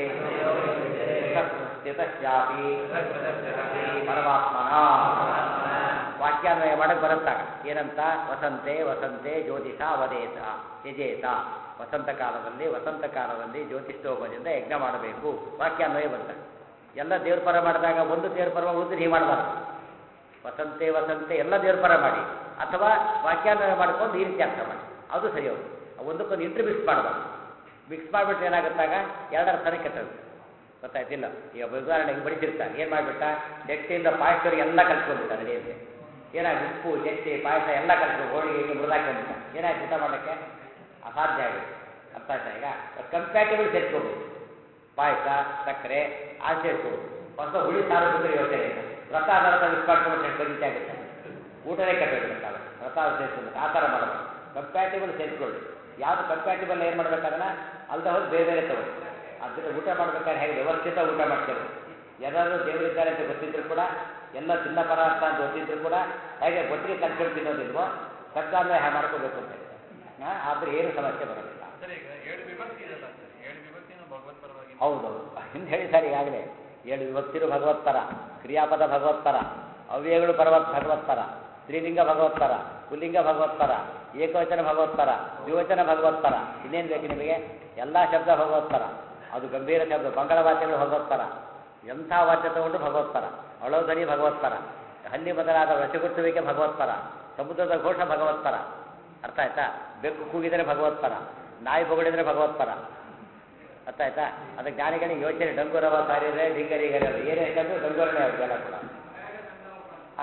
ಸ್ಥಿತಶ್ಚಾಪಿ ಪರಮಾತ್ಮನ ವಾಕ್ಯಾನ್ವಯ ಮಾಡಕ್ಕೆ ಬರುತ್ತಾಗ ಏನಂತ ವಸಂತೆ ವಸಂತೆ ಜ್ಯೋತಿಷ ಅವಧೇತ ಯಜೇತ ವಸಂತ ಕಾಲದಲ್ಲಿ ವಸಂತ ಕಾಲದಲ್ಲಿ ಜ್ಯೋತಿಷ್ಠೋಪದಿಂದ ಯಜ್ಞ ಮಾಡಬೇಕು ವಾಕ್ಯಾನ್ವಯ ಬಂತ ಎಲ್ಲ ದೇವ್ರ ಪರ ಮಾಡಿದಾಗ ಒಂದು ದೇವ್ರ ಪರ ಉಳಿದ್ರೆ ಹೀಗೆ ಮಾಡಬಾರ್ದು ವಸಂತೆ ವಸಂತೆ ಎಲ್ಲ ದೇವ್ರ ಪರ ಮಾಡಿ ಅಥವಾ ವಾಕ್ಯಾನ್ವಯ ಮಾಡ್ಕೊಂಡು ಈ ರೀತಿ ಅರ್ಥ ಮಾಡಿ ಅದು ಸರಿ ಹೋಗುತ್ತೆ ಒಂದಕ್ಕೊಂದು ಇಂಟ್ರ್ ಮಿಕ್ಸ್ ಮಾಡಬಾರ್ದು ಮಿಕ್ಸ್ ಮಾಡಿಬಿಟ್ರೆ ಏನಾಗುತ್ತಾಗ ಎರಡರ ಥರ ಕೆಟ್ಟದ್ದು ಗೊತ್ತಾಯ್ತಿಲ್ಲ ಈಗ ಉದಾಹರಣೆಗೆ ಬಡಿಸಿರ್ತಾರೆ ಏನು ಮಾಡಿಬಿಟ್ಟ ಜಟ್ಟಿಯಿಂದ ಪಾಯಸರಿಗೆ ಎಲ್ಲ ಕಲ್ಸ್ಕೊಂಡ್ಬಿಟ್ಟ ನಡೆಯುತ್ತೆ ಏನಾಗಿ ಉಪ್ಪು ಜಟ್ಟಿ ಪಾಯಸ ಎಲ್ಲ ಕಲ್ಸ್ಕೊಂಡು ಹೋಳಿಗೆ ಮುರಿದಾಕೊಂಡ್ಬಿಟ್ಟ ಏನಾಯ್ತು ಊಟ ಮಾಡೋಕ್ಕೆ ಅಸಾಧ್ಯ ಆಗುತ್ತೆ ಅರ್ಥ ಆಯ್ತಾ ಈಗ ಕಂಪ್ಯಾಟಿಬಲ್ ಸೇರ್ಕೋಬೇಕು ಪಾಯಸ ಸಕ್ಕರೆ ಆ ಸೇರ್ಕೋಬೇಕು ಹೊಸ ಹುಳಿ ಸಾರು ಬಿಟ್ಟರೆ ಯೋಚನೆ ಇಲ್ಲ ವ್ರತ ಅದರ ಮಿಸ್ ಮಾಡ್ಕೊಂಡ್ರೆ ಬರೀತಿ ಆಗುತ್ತೆ ಊಟನೇ ಕೆಟ್ಟೋಗ್ಬಿಡುತ್ತಲ್ಲ ವ್ರತ ಸೇರಿಸ್ಕೊಂಡು ಆ ಥರ ಮಾಡಬೇಕು ಕಂಪ್ಯಾಟಿಬಲ್ ಸೇರಿಸ್ಕೊಳ್ಳಿ ಯಾವುದು ಕಂಪ್ಯಾಟಿಬಲ್ ಏನು ಮಾಡ್ಬೇಕಾದ್ರೆ ಅಲ್ದ ಹೋಗಿ ಬೇರೆ ಬೇರೆ ತಗೊಳ್ಳಿ ಅದರಿಂದ ಊಟ ಮಾಡ್ಬೇಕಾದ್ರೆ ಹೇಗೆ ವ್ಯವಸ್ಥಿತ ಊಟ ಮಾಡ್ತೇವೆ ಯಾರಾದರೂ ದೇವರಿದ್ದಾರೆ ಅಂತ ಗೊತ್ತಿದ್ರು ಕೂಡ ಎಲ್ಲ ತಿನ್ನ ಪದಾರ್ಥ ಅಂತ ಗೊತ್ತಿದ್ರು ಕೂಡ ಹೇಗೆ ಒಟ್ಟಿಗೆ ಕಲ್ತ್ಕೊಂಡು ತಿನ್ನೋದಿಲ್ವೋ ಸರ್ಕಾರವೇ ಹಾಗೆ ಮಾಡ್ಕೋಬೇಕು ಅಂತ ಹೇಳಿ ಹಾಂ ಆದರೆ ಏನು ಸಮಸ್ಯೆ ಬರೋದಿಲ್ಲ ಸರ್ ಈಗ ಏಳು ವಿಭಕ್ತಿ ಇದೆಲ್ಲ ಸರ್ ಏಳು ವಿಭಕ್ತಿನೂ ಭಗವತ್ ಪರವಾಗಿ ಹೌದೌದು ಹಿಂದೆ ಹೇಳಿದ್ದಾರೆ ಈಗಾಗಲೇ ಏಳು ವಿಭಕ್ತಿರು ಭಗವತ್ತರ ಕ್ರಿಯಾಪದ ಭಗವತ್ತರ ಅವ್ಯಯಗಳು ಪರ್ವತ್ ಭಗವತ್ತರ ಸ್ತ್ರೀಲಿಂಗ ಭಗವತ್ತರ ಪುಲ್ಲಿಂಗ ಭಗವತ್ತರ ಏಕವಚನ ಭಗವತ್ತರ ದ್ವಿವಚನ ಭಗವತ್ತರ ಇನ್ನೇನು ಬೇಕು ನಿಮಗೆ ಎಲ್ಲ ಶಬ್ದ ಭಗವತ್ತರ ಅದು ಗಂಭೀರ ಶಬ್ದ ಮಂಗಳ ವಾಕ್ಯಗಳು ಭಗವತ್ತರ ಎಂಥ ವಾಕ್ಯ ತಗೊಂಡು ಭಗವತ್ತರ ಅಳೋಧನಿ ಭಗವತ್ತರ ಹಲ್ಲಿ ಬದಲಾದ ರಸಗುಟ್ಟುವಿಕೆ ಭಗವತ್ತರ ಸಮುದ್ರದ ಘೋಷ ಭಗವತ್ತರ ಅರ್ಥ ಆಯ್ತಾ ಬೆಕ್ಕು ಕೂಗಿದರೆ ಭಗವತ್ತರ ನಾಯಿ ಬೊಗಳಿದ್ರೆ ಭಗವತ್ತರ ಅರ್ಥ ಆಯ್ತಾ ಅದಕ್ಕೆ ಜ್ಞಾನಿಗಳಿಗೆ ಯೋಚನೆ ಡಂಗುರವ ಕಾರ್ಯರೇ ಡಿಂಗರಿಗರೆ ಏನೇ ಕಂಡು ಡಂಗುರನೇ ಅವ್ರಿಗೆಲ್ಲ ಕೂಡ ಆ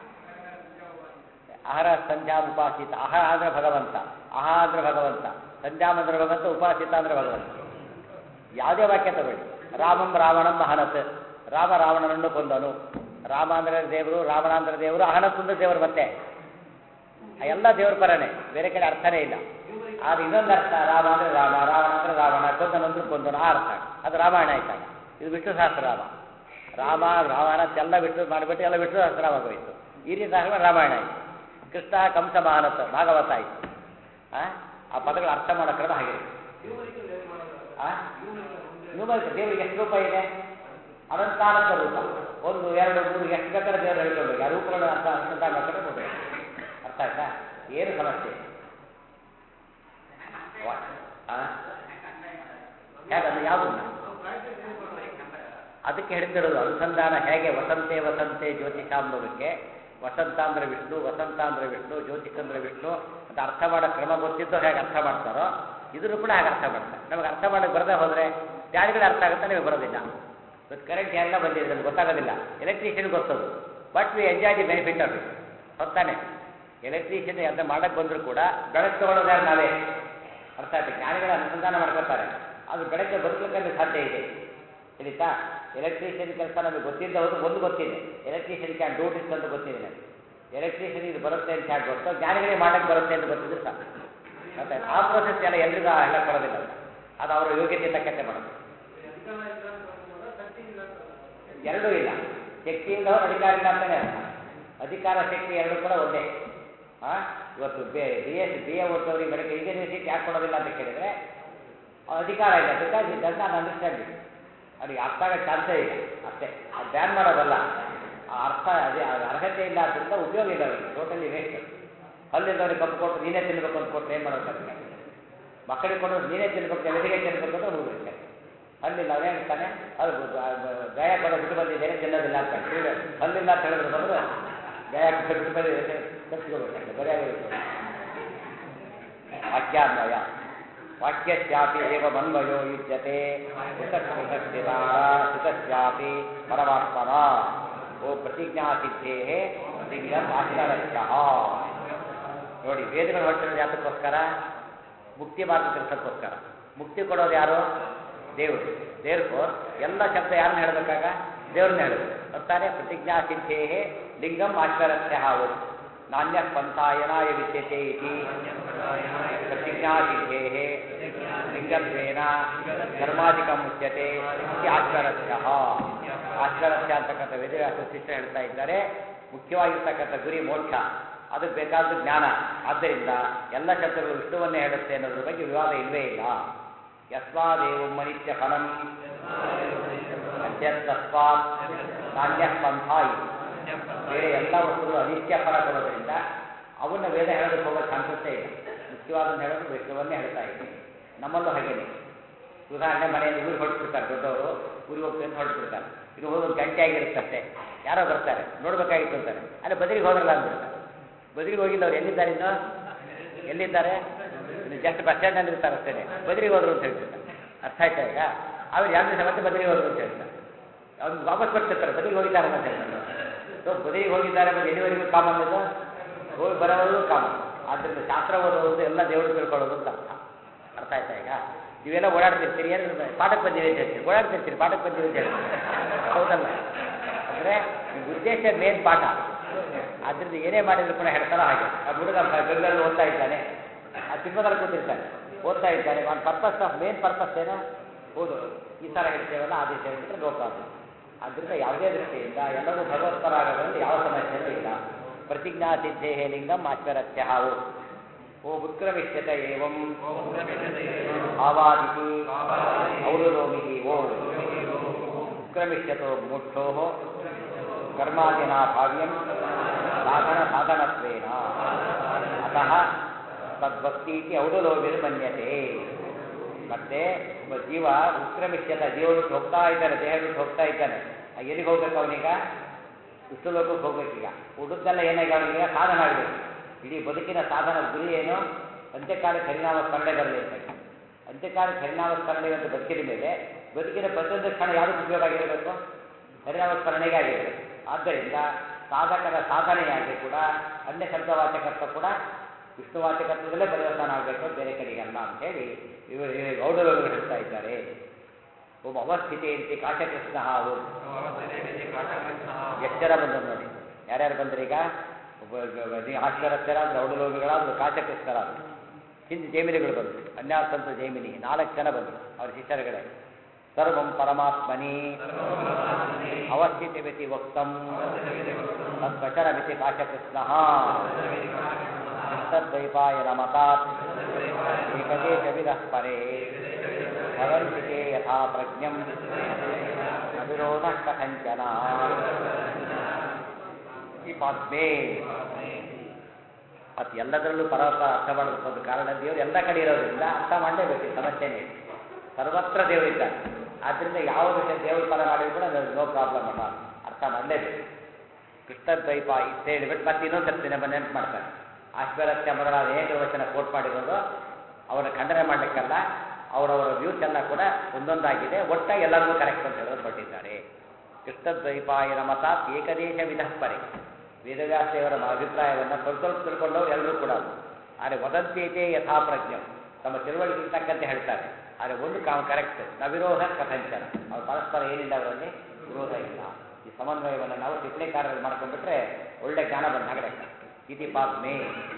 ಆಹಾರ ಸಂಧ್ಯಾ ಉಪಾಸಿತ ಆಹಾರ ಅಂದ್ರೆ ಭಗವಂತ ಆಹಾ ಅಂದ್ರೆ ಭಗವಂತ ಸಂಧ್ಯಾ ಅಂದ್ರೆ ಭಗವಂತ ಉಪಾಸಿತ ಅಂದ್ರೆ ಭಗವಂತ ಯಾವುದೇ ವಾಕ್ಯ ತಗೊಳ್ಳಿ ರಾಮಂ ರಾವಣಂ ಅಹನತ್ ರಾಮ ರಾವಣನನ್ನು ಕೊಂದನು ರಾಮ ಅಂದ್ರೆ ದೇವರು ರಾವಣ ಅಂದ್ರೆ ದೇವರು ಅಹನತ್ ಅಂದ್ರೆ ದೇವರು ಮತ್ತೆ ಆ ಎಲ್ಲ ದೇವ್ರ ಪರನೇ ಬೇರೆ ಕಡೆ ಅರ್ಥನೇ ಇಲ್ಲ ಆದ್ರೆ ಇನ್ನೊಂದು ಅರ್ಥ ರಾಮ ಅಂದ್ರೆ ರಾಮ ರಾವಣ ಅಂದ್ರೆ ರಾವಣ ಕೊಂದನಂದ್ರೆ ಕೊಂದನು ಆ ಅರ್ಥ ಅದು ರಾಮಾಯಣ ಆಯ್ತಾಗ ಇದು ವಿಷ್ಣು ಸಹಸ್ರನಾಮ ರಾಮ ರಾವಣ ಎಲ್ಲ ವಿಷ್ಣು ಮಾಡಿಬಿಟ್ಟು ಎಲ್ಲ ವಿಷ್ಣು ಸಹಸ್ರನಾಮಗೋಯ್ತು ಈ ರೀತಿ ಆದ್ಮೇಲೆ ರಾಮಾಯಣ ಆಯ್ತು ಕೃಷ್ಣ ಕಂಸ ಮಹಾನತ ಭಾಗವತ ಆಯ್ತು ಆ? ಆ ಪದಗಳ ಅರ್ಥ ಮಾಡೋ ಕ್ರಮ ಹಾಗೆ ಆ ನ್ಯೂಮರಿಕ ದೇವರಿಗೆ ಎಷ್ಟು ರೂಪ ಇದೆ ಅನಂತಾನಂತ ರೂಪ ಒಂದು ಎರಡು ಮೂರು ಎಷ್ಟು ಬೇಕಾದ್ರೆ ದೇವರು ಹೇಳ್ಕೊಳ್ಬೇಕು ಆ ರೂಪಗಳ ಅರ್ಥ ಅನುಸಂಧಾನ ಮಾಡ್ಕೊಂಡು ಹೋಗ್ಬೇಕು ಅರ್ಥ ಆಯ್ತಾ ಏನು ಸಮಸ್ಯೆ ವಾ- ಆ? ಹೇಗದು ಯಾವುದನ್ನ ಅದಕ್ಕೆ ಹೇಳ್ತಿರೋದು ಅನುಸಂಧಾನ ಹೇಗೆ ವಸಂತೆ ವಸಂತೆ ಜ್ಯೋತಿಷಾಂಬವಕ್ಕೆ ವಸಂತ ಅಂದ್ರೆ ವಿಷ್ಣು ವಸಂತ ಅಂದ್ರೆ ವಿಷ್ಣು ಜ್ಯೋತಿಷ ಅಂದ್ರೆ ವಿಷ್ಣು ಅಂತ ಅರ್ಥ ಮಾಡೋ ಕ್ರಮ ಗೊತ್ತಿದ್ದು ಹೇಗೆ ಅರ್ಥ ಮಾಡ್ತಾರೋ ಇದನ್ನು ಕೂಡ ಹಾಗೆ ಅರ್ಥ ಮಾಡ್ತಾರೆ ನಮಗೆ ಅರ್ಥ ಮಾಡಕ್ಕೆ ಬರದೇ ಹೋದರೆ ಗಾಡಿಗಳು ಅರ್ಥ ಆಗುತ್ತೆ ನಿಮಗೆ ಬರೋದಿಲ್ಲ ಇವತ್ತು ಕರೆಂಟ್ ಎಲ್ಲ ಬಂದಿದೆ ನಮ್ಗೆ ಗೊತ್ತಾಗೋದಿಲ್ಲ ಎಲೆಕ್ಟ್ರಿಷಿಯನ್ ಗೊತ್ತದು but we enjoy the benefit of it ಹೊತ್ತಾನೆ ಎಲೆಕ್ಟ್ರಿಷಿಯನ್ ಅದನ್ನ ಮಾಡಕ್ಕೆ ಬಂದರೂ ಕೂಡ ಬೆಳಕು ತಗೊಳ್ಳೋದು ಯಾರು ನಾವೇ ಅರ್ಥ ಆಯ್ತು ಜ್ಞಾನಿಗಳ ಅನುಸಂಧಾನ ಮಾಡ್ಕೊತಾರೆ ಅದು ಬೆಳಗ್ಗೆ ಬದುಕಲಿಕ್ಕೆ ಸಾಧ್ಯ ಇದೆ ತಿಳಿತಾ ಎಲೆಕ್ಟ್ರಿಷಿಯನ್ ಕೆಲಸ ನಮಗೆ ಗೊತ್ತಿದ್ದ ಹೌದು ಒಂದು ಗೊತ್ತಿದೆ ಎಲೆಕ್ಟ್ರಿಷಿಯನ್ ಕ್ಯಾನ್ ಡೂ ಇಟ್ ಅಂತ ಗೊತ್ತಿದೆ ನನಗೆ ಎಲೆಕ್ಟ್ರಿಷಿಯನ್ ಇದು ಬರುತ್ತೆ ಅಂತ ಹೇಗೆ ಗೊತ್ತೋ ಜ್ಞಾನಿಗಳಿಗೆ ಮಾಡಕ್ಕೆ ಬರುತ್ತೆ ಅಂತ ಗೊತ್ತಿದ್ರೆ ಸಾಕು ಮತ್ತೆ ಆ ಪ್ರೋಸೆಸ್ ಎಲ್ಲ ಎಲ್ರಿಗೂ ಎಲ್ಲ ಕೊಡೋದಿಲ್ಲ ಅದು ಅವರ ಯೋಗ್ಯತೆ ತಕ್ಕಂತೆ ಮಾಡೋದು ಎರಡೂ ಇಲ್ಲ ಶಕ್ತಿ ಇಲ್ಲದವರು ಅಧಿಕಾರ ಇಲ್ಲ ಅಂತಾನೆ ಅರ್ಥ ಅಧಿಕಾರ ಶಕ್ತಿ ಎರಡು ಕೂಡ ಒಂದೇ ಆ ಇವತ್ತು ಬಿ ಎಸ್ ಬಿ ಎ ಓದಿದವರಿಗೆ ಮೆಡಿಕಲ್ ಇಂಜಿನಿಯರ್ ಸೀಟ್ ಯಾಕೆ ಕೊಡೋದಿಲ್ಲ ಅಂತ ಕೇಳಿದ್ರೆ ಅವ್ರ ಅಧಿಕಾರ ಇಲ್ಲ because it does not understanding ಅವ್ರಿಗೆ ಅರ್ಥ ಆಗೋ ಚಾನ್ಸೇ ಇಲ್ಲ ಅಷ್ಟೇ ಅದು ಬ್ಯಾನ್ ಮಾಡೋದಲ್ಲ ಆ ಅರ್ಥ ಅದೇ ಆ ಅರ್ಹತೆ ಇಲ್ಲ ಆದ್ದರಿಂದ ಉಪಯೋಗ ಇಲ್ಲ ಅವರಿಗೆ ಟೋಟಲಿ ವೇಸ್ಟ್ ಅಲ್ಲಿದ್ದವ್ರಿಗೆ ಕಪ್ಪು ಕೊಟ್ಟು ನೀನೇ ತಿನ್ಬೇಕು ಅಂತ ಕೊಟ್ಟು ಏನು ಮಾಡೋದು ಅದಕ್ಕೆ ಮಕ್ಕಳಿಗೆ ಕೊಡೋದು ನೀನೇ ತಿನ್ಬೇಕು ಎಲ್ಲಿಗೆ ತಿನ್ಬೇಕು ಅಂತ ಮುಗಿರುತ್ತೆ ಅಲ್ಲಿಲ್ಲ ಅವನೇ ಹೇಳ್ತಾನೆ ಅದು ಗಯ ಕೊಡ ಬಿಟ್ಟು ಬಂದಿದ್ದೇನೆ ತಿನ್ನೋದಿಲ್ಲ ಅಂತ ಹೇಳಿ ಅಲ್ಲಿಲ್ಲ ಅಂತ ಹೇಳಿದ್ರೆ ಬಂದ್ರೆ ಗಯ ಬಿಟ್ಟು ಬಂದಿದ್ದೇನೆ ತಪ್ಪಿಸ್ಕೋಬೇಕಂತೆ ಬರೆಯಾಗಿ ವಾಕ್ಯಾನ್ವಯ ವಾಕ್ಯಸ್ಯಾಪಿ ಏವ ಮನ್ವಯೋ ಯುಜ್ಯತೆ ಸುತಸ್ಯಾಪಿ ಪರಮಾತ್ಮನ ಓ ಪ್ರತಿಜ್ಞಾಸಿದ್ಧೇ ಲಿಂಗಂ ಆಶ್ಚರ್ಯ ನೋಡಿ ವೇದಗಳು ಹೊರಟಿರೋದು ಯಾತಕ್ಕೋಸ್ಕರ ಮುಕ್ತಿ ಮಾರ್ಗ ಕೆಲಸಕ್ಕೋಸ್ಕರ ಮುಕ್ತಿ ಕೊಡೋದು ಯಾರು ದೇವರು ದೇವ್ರು ಎಲ್ಲ ಶಬ್ದ ಯಾರನ್ನ ಹೇಳಬೇಕಾಗ ದೇವ್ರನ್ನ ಹೇಳಬೇಕು ಬರ್ತಾರೆ ಪ್ರತಿಜ್ಞಾ ಸಿದ್ಧೇ ಲಿಂಗಂ ಆಶ್ವರಸ್ಯ ಹಾವು ನಾಣ್ಯ ಪಂಥಾಯನಾಯ ವಿದ್ಯತೆ ಇತಿ ಪ್ರತಿಜ್ಞಾ ಸಿದ್ಧೇ ಲಿಂಗತ್ವೇನ ಧರ್ಮಾಧಿಕ ಮುಚ್ಯತೆ ಇತಿ ಆಶ್ವರಸ್ಯ ಆಶ್ವರಸ್ಯ ಅಂತಕ್ಕಂಥ ವೇದವ್ಯಾಸ ಶಿಷ್ಯ ಹೇಳ್ತಾ ಇದ್ದಾರೆ ಮುಖ್ಯವಾಗಿರ್ತಕ್ಕಂಥ ಗುರಿ ಮೋಕ್ಷ ಅದಕ್ಕೆ ಬೇಕಾದ ಜ್ಞಾನ ಆದ್ದರಿಂದ ಎಲ್ಲ ಶಬ್ದಗಳು ವಿಷ್ಣುವನ್ನೇ ಹೇಳುತ್ತೆ ಅನ್ನೋದ್ರ ಬಗ್ಗೆ ವಿವಾದ ಇಲ್ಲವೇ ಇಲ್ಲ ಯಸ್ಮಾದೇವಂ ಮನಿತ್ಯ ಫಲಂ ಅದ್ಯಸ್ತಸ್ಮಾತ್ ನಾಣ್ಯ ಪಂಥ ಇದು ಬೇರೆ ಎಲ್ಲ ವಸ್ತುಗಳು ಅನಿತ್ಯ ಫಲ ಕೊಡೋದ್ರಿಂದ ಅವನ್ನ ವೇದ ಹೇಳೋದಕ್ಕೆ ಹೋಗೋ ಚಾನ್ಸಸ್ಸೇ ಇಲ್ಲ ಮುಖ್ಯವಾದನ್ನು ಹೇಳೋದು ವಿಷ್ಣುವನ್ನೇ ಹೇಳ್ತಾ ಇದ್ದೀನಿ ನಮ್ಮಲ್ಲೂ ಹಾಗೇನೆ ಉದಾಹರಣೆ ಮನೆಯಲ್ಲಿ ಊರಿಗೆ ಹೊರಟ್ಬಿಡ್ತಾರೆ ದೊಡ್ಡವರು ಊರಿಗೆ ಹೋಗ್ತೀನಿ ಅಂತ ಹೊರಟ್ಬಿಡ್ತಾರೆ ಇನ್ನು ಹೋಗಿ ಒಂದು ಗಂಟೆ ಆಗಿರುತ್ತಷ್ಟೇ ಯಾರೋ ಬರ್ತಾರೆ ನೋಡ್ಬೇಕಾಗಿತ್ತು ಅಂತಾರೆ ಅಲ್ಲಿ ಬದಲಿಗೆ ಹೋದ್ರಲ್ಲ ಅಂದ್ಬಿಡ್ತಾರೆ ಬದಲಿಗೆ ಹೋಗಿಲ್ಲ ಅವ್ರು ಎಲ್ಲಿದ್ದಾರೆ ಇನ್ನು ಎಲ್ಲಿದ್ದಾರೆ ಇನ್ನು ಜಸ್ಟ್ ಬಸ್ ಸ್ಟ್ಯಾಂಡಲ್ಲಿ ಇರ್ತಾರೆ ಅಷ್ಟೇ ಬದಲಿಗೆ ಹೋದ್ರು ಅಂತ ಹೇಳ್ತಿರ್ತಾರೆ ಅರ್ಥ ಆಯ್ತಾ ಈಗ ಅವ್ರು ಎರಡು ದಿವಸ ಮತ್ತೆ ಬದಲಿಗೆ ಹೋದ್ರು ಅಂತ ಹೇಳ್ತಾರೆ ಅವ್ರು ವಾಪಸ್ ಬರ್ತಿರ್ತಾರೆ ಬದಲಿಗೆ ಹೋಗಿದ್ದಾರೆ ಅಂತ ಹೇಳ್ತಾರೆ ಸೊ ಬದಲಿಗೆ ಹೋಗಿದ್ದಾರೆ ಮತ್ತೆ ಎಲ್ಲಿವರೆಗೂ ಕಾಮನ್ ಇದು ಹೋಗಿ ಬರೋವರೆಗೂ ಕಾಮನ್ ಆದ್ದರಿಂದ ಶಾಸ್ತ್ರ ಓದೋದು ಎಲ್ಲ ದೇವರು ತಿಳ್ಕೊಳ್ಳೋದು ಅಂತ ಅರ್ಥ ಅರ್ಥ ಆಯ್ತಾ ಈಗ ನೀವೆಲ್ಲ ಓಡಾಡ್ತಿರ್ತೀರಿ ಏನು ಪಾಠಕ್ಕೆ ಬಂದಿದೆ ಅಂತ ಹೇಳ್ತೀರಿ ಓಡಾಡ್ತಿರ್ತೀರಿ ಪಾಠಕ್ಕೆ ಬಂದಿದೆ ಅಂತ ಹೇಳ್ತೀರಿ ಹೌದಲ್ಲ ಅಂದರೆ ಉದ್ದೇಶ ಮೇನ್ ಪಾಠ ಆದ್ದರಿಂದ ಏನೇ ಮಾಡಿದ್ರು ಕೂಡ ಹೇಳ್ತಾರ ಹಾಗೆ ಆ ಹುಡುಗ ಬೆಂಗಳೂರಲ್ಲಿ ಓದ್ತಾ ಇದ್ದಾನೆ ಆ ತಿಮ್ಮದಲ್ಲಿ ಕೂತಿರ್ತಾನೆ ಓದ್ತಾ ಇದ್ದಾನೆ ಒಂದು ಪರ್ಪಸ್ ಆಫ್ ಮೇನ್ ಪರ್ಪಸ್ ಏನು ಹೌದು ಈ ಥರ ಹೇಳ್ತೇವಲ್ಲ ಆ ದಿವಸ ಹೇಳ್ಬಿಟ್ರೆ ನೋ ಪ್ರಾಬ್ಲಮ್ ಆದ್ದರಿಂದ ಯಾವುದೇ ದೃಷ್ಟಿಯಿಂದ ಎಲ್ಲರೂ ಭಗವತ್ಪರಾಗೋದ್ರಲ್ಲಿ ಯಾವ ಸಮಸ್ಯೆನೂ ಇಲ್ಲ ಪ್ರತಿಜ್ಞಾ ಸಿದ್ಧೇ ಲಿಂಗಂ ಆಶ್ವರಸ್ಯ ಹಾವು ಓ ಉತ್ಕ್ರಮಿಷ್ಯತ ಏವಂ ಭಾವಾದಿತಿ ಔರುರೋಮಿಹಿ ಓ ಉತ್ಕ್ರಮಿಷ್ಯತೋ ಮೋಕ್ಷೋ ಕರ್ಮಾದಿನಾ ಭಾವ್ಯಂ ಸಾಧನ ಸಾಧನತ್ವೇನ ಅತಃ ತದ್ಭಕ್ತಿ ಇತಿ ಔಡುಲೋಭಿರ್ಮನ್ಯತೆ ಮತ್ತೆ ಒಬ್ಬ ಜೀವ ಉತ್ಕ್ರಮಿಷ್ಯತ ಜೀವ ಬಿಟ್ಟು ಹೋಗ್ತಾ ಇದ್ದಾನೆ ದೇಹ ಬಿಟ್ಟು ಹೋಗ್ತಾ ಇದ್ದಾನೆ ಆ ಎಲ್ಲಿಗೆ ಹೋಗ್ಬೇಕು ಅವನೀಗ ವಿಷ್ಣು ಲೋಕಕ್ಕೆ ಹೋಗ್ಬೇಕೀಗ ಉಡುದ್ದೆಲ್ಲ ಏನಾಗ ಅವನಿಗೆ ಸಾಧನ ಆಗಬೇಕು ಇಡೀ ಬದುಕಿನ ಸಾಧನ ಗುರಿ ಏನು ಅಂತ್ಯಕಾಲಕ್ಕೆ ಹರಿನಾಮ ಸ್ಮರಣೆ ಬರಲಿ ಅಂತ ಹೇಳಿ ಅಂತ್ಯಕಾಲಕ್ಕೆ ಹರಿನಾಮ ಸ್ಮರಣೆ ಅಂತ ಬದುಕಿದ ಮೇಲೆ ಬದುಕಿನ ಪ್ರತಿಯೊಂದು ಕ್ಷಣ ಯಾವುದಕ್ಕೆ ಉಪಯೋಗ ಆಗಿರಬೇಕು ಹರಿನಾಮ ಸ್ಮರಣೆಗೆ ಆಗಿರಬೇಕು ಆದ್ದರಿಂದ ಸಾಧಕರ ಸಾಧನೆಯಾಗಿ ಕೂಡ ಅನ್ಯ ಶಬ್ದವಾಚಕತ್ವ ಕೂಡ ವಿಷ್ಣುವಾಚಕತ್ವದಲ್ಲೇ ಪರಿವರ್ತನೆ ಆಗಬೇಕು ಬೇರೆ ಕಡೆಗೆ ಅಲ್ಲ ಅಂತೇಳಿ ಇವರು ಗೌಡರವರು ಹೇಳ್ತಾ ಇದ್ದಾರೆ ಒಬ್ಬ ಅವಸ್ಥಿತಿ ಅಂತಿ ಕಾಶಕೃಷ್ಣ ಹಾವು ಎಷ್ಟು ಜನ ಬಂದರು ನೋಡಿ ಯಾರ್ಯಾರು ಬಂದ್ರಿ ಈಗ ಒಬ್ಬ ಆಶ್ಚರ್ಯಸ್ಥರಾದ್ರು ಔಡಲೋಗಿಗಳಾದ್ರು ಕಾಶಕೃಷ್ಣರಾದ್ರು ಹಿಂದೆ ಜೈಮಿನಿಗಳು ಬಂದರು ಅನ್ಯಾಸಂತ ಜೈಮಿನಿ ನಾಲ್ಕು ಜನ ಬಂದರು ಅವ್ರ ಶಿಷ್ಯರುಗಳೇ ಸರ್ವಂ ಪರಮಾತ್ಮನಿ ಅವಸ್ಥಿತಿ ಮಿತಿ ವಕ್ತಂ ತದ್ವಚನಮಿತಿ ಕಾಶಕೃಷ್ಣ ತದ್ವೈಪಾಯನ ಮತಾತ್ ಏಕದೇಶವಿದಃ ಪರೇ ಭವಂತಿಕೆ ಯಥಾ ಪ್ರಜ್ಞಂ ಅವಿರೋಧ ಕಥಂಚನ ಈ ಪಾತ್ಮೆ ಮತ್ತು ಎಲ್ಲದರಲ್ಲೂ ಪರವತ್ತ ಅರ್ಥ ಮಾಡೋದಕ್ಕೆ ಒಂದು ಕಾರಣ ದೇವರು ಎಲ್ಲ ಕಡೆ ಇರೋದ್ರಿಂದ ಅರ್ಥ ಮಾಡಲೇಬೇಕು ಈ ಸಮಸ್ಯೆನೇ ಸರ್ವತ್ರ ದೇವರಿದ್ದಾನೆ ಆದ್ದರಿಂದ ಯಾವ ವಿಷಯ ದೇವ್ರ ಪರ ಮಾಡಿದ್ರು ಕೂಡ ನೋ ಪ್ರಾಬ್ಲಮ್ ಅಲ್ಲ ಅರ್ಥ ಮಾಡಲೇಬೇಕು ಕೃಷ್ಣ ದ್ವೈಪ ಇಷ್ಟ ಹೇಳಿಬಿಟ್ಟು ಮತ್ತೆ ಇನ್ನೊಂದು ಸರ್ತಿ ನಮ್ಮ ನೆನಪು ಮಾಡ್ತಾರೆ ಆಶ್ವರಸ್ಯ ಮೊದಲಾದ ಅನೇಕ ವಚನ ಕೋಟ್ ಮಾಡಿರೋದು ಅವರ ಖಂಡನೆ ಮಾಡಲಿಕ್ಕಲ್ಲ ಅವರವರ ವ್ಯೂಸ್ ಎಲ್ಲ ಕೂಡ ಒಂದೊಂದಾಗಿದೆ ಒಟ್ಟಾಗಿ ಎಲ್ಲರಿಗೂ ಕರೆಕ್ಟ್ ಅಂತ ಹೇಳೋದು ಕೊಟ್ಟಿದ್ದಾರೆ ಕೃಷ್ಣದ್ವೈಪಾಯನ ಮತಾತ್ ಏಕದೇಶ ವಿಧಃಪರೆ ವೇದವ್ಯಾಸದೇವರ ಅಭಿಪ್ರಾಯವನ್ನು ಸ್ವಲ್ಪ ಸ್ವಲ್ಪ ತಿಳ್ಕೊಂಡವ್ರು ಎಲ್ಲರೂ ಕೂಡ ಆದರೆ ವದಂತೀತೆ ಯಥಾಪ್ರಜ್ಞಂ ತಮ್ಮ ತಿಳುವಳಿಕೆಗೆ ತಕ್ಕಂತೆ ಹೇಳ್ತಾರೆ ಆದರೆ ಒಂದು ಕಾಮ ಕರೆಕ್ಟ್ ನವಿರೋಧ ಕಥಂಚನ ಅವ್ರು ಪರಸ್ಪರ ಏನಿಲ್ಲ ಅವರಲ್ಲಿ ವಿರೋಧ ಇಲ್ಲ ಈ ಸಮನ್ವಯವನ್ನು ನಾವು ಟಿಪ್ಪಣಿಕಾರರಲ್ಲಿ ಮಾಡ್ಕೊಂಡ್ಬಿಟ್ರೆ ಒಳ್ಳೆ ಜ್ಞಾನ ಬಂದಾಗ ಲೆಕ್ಕ ಇತಿ ಪಾದ್ಮೆ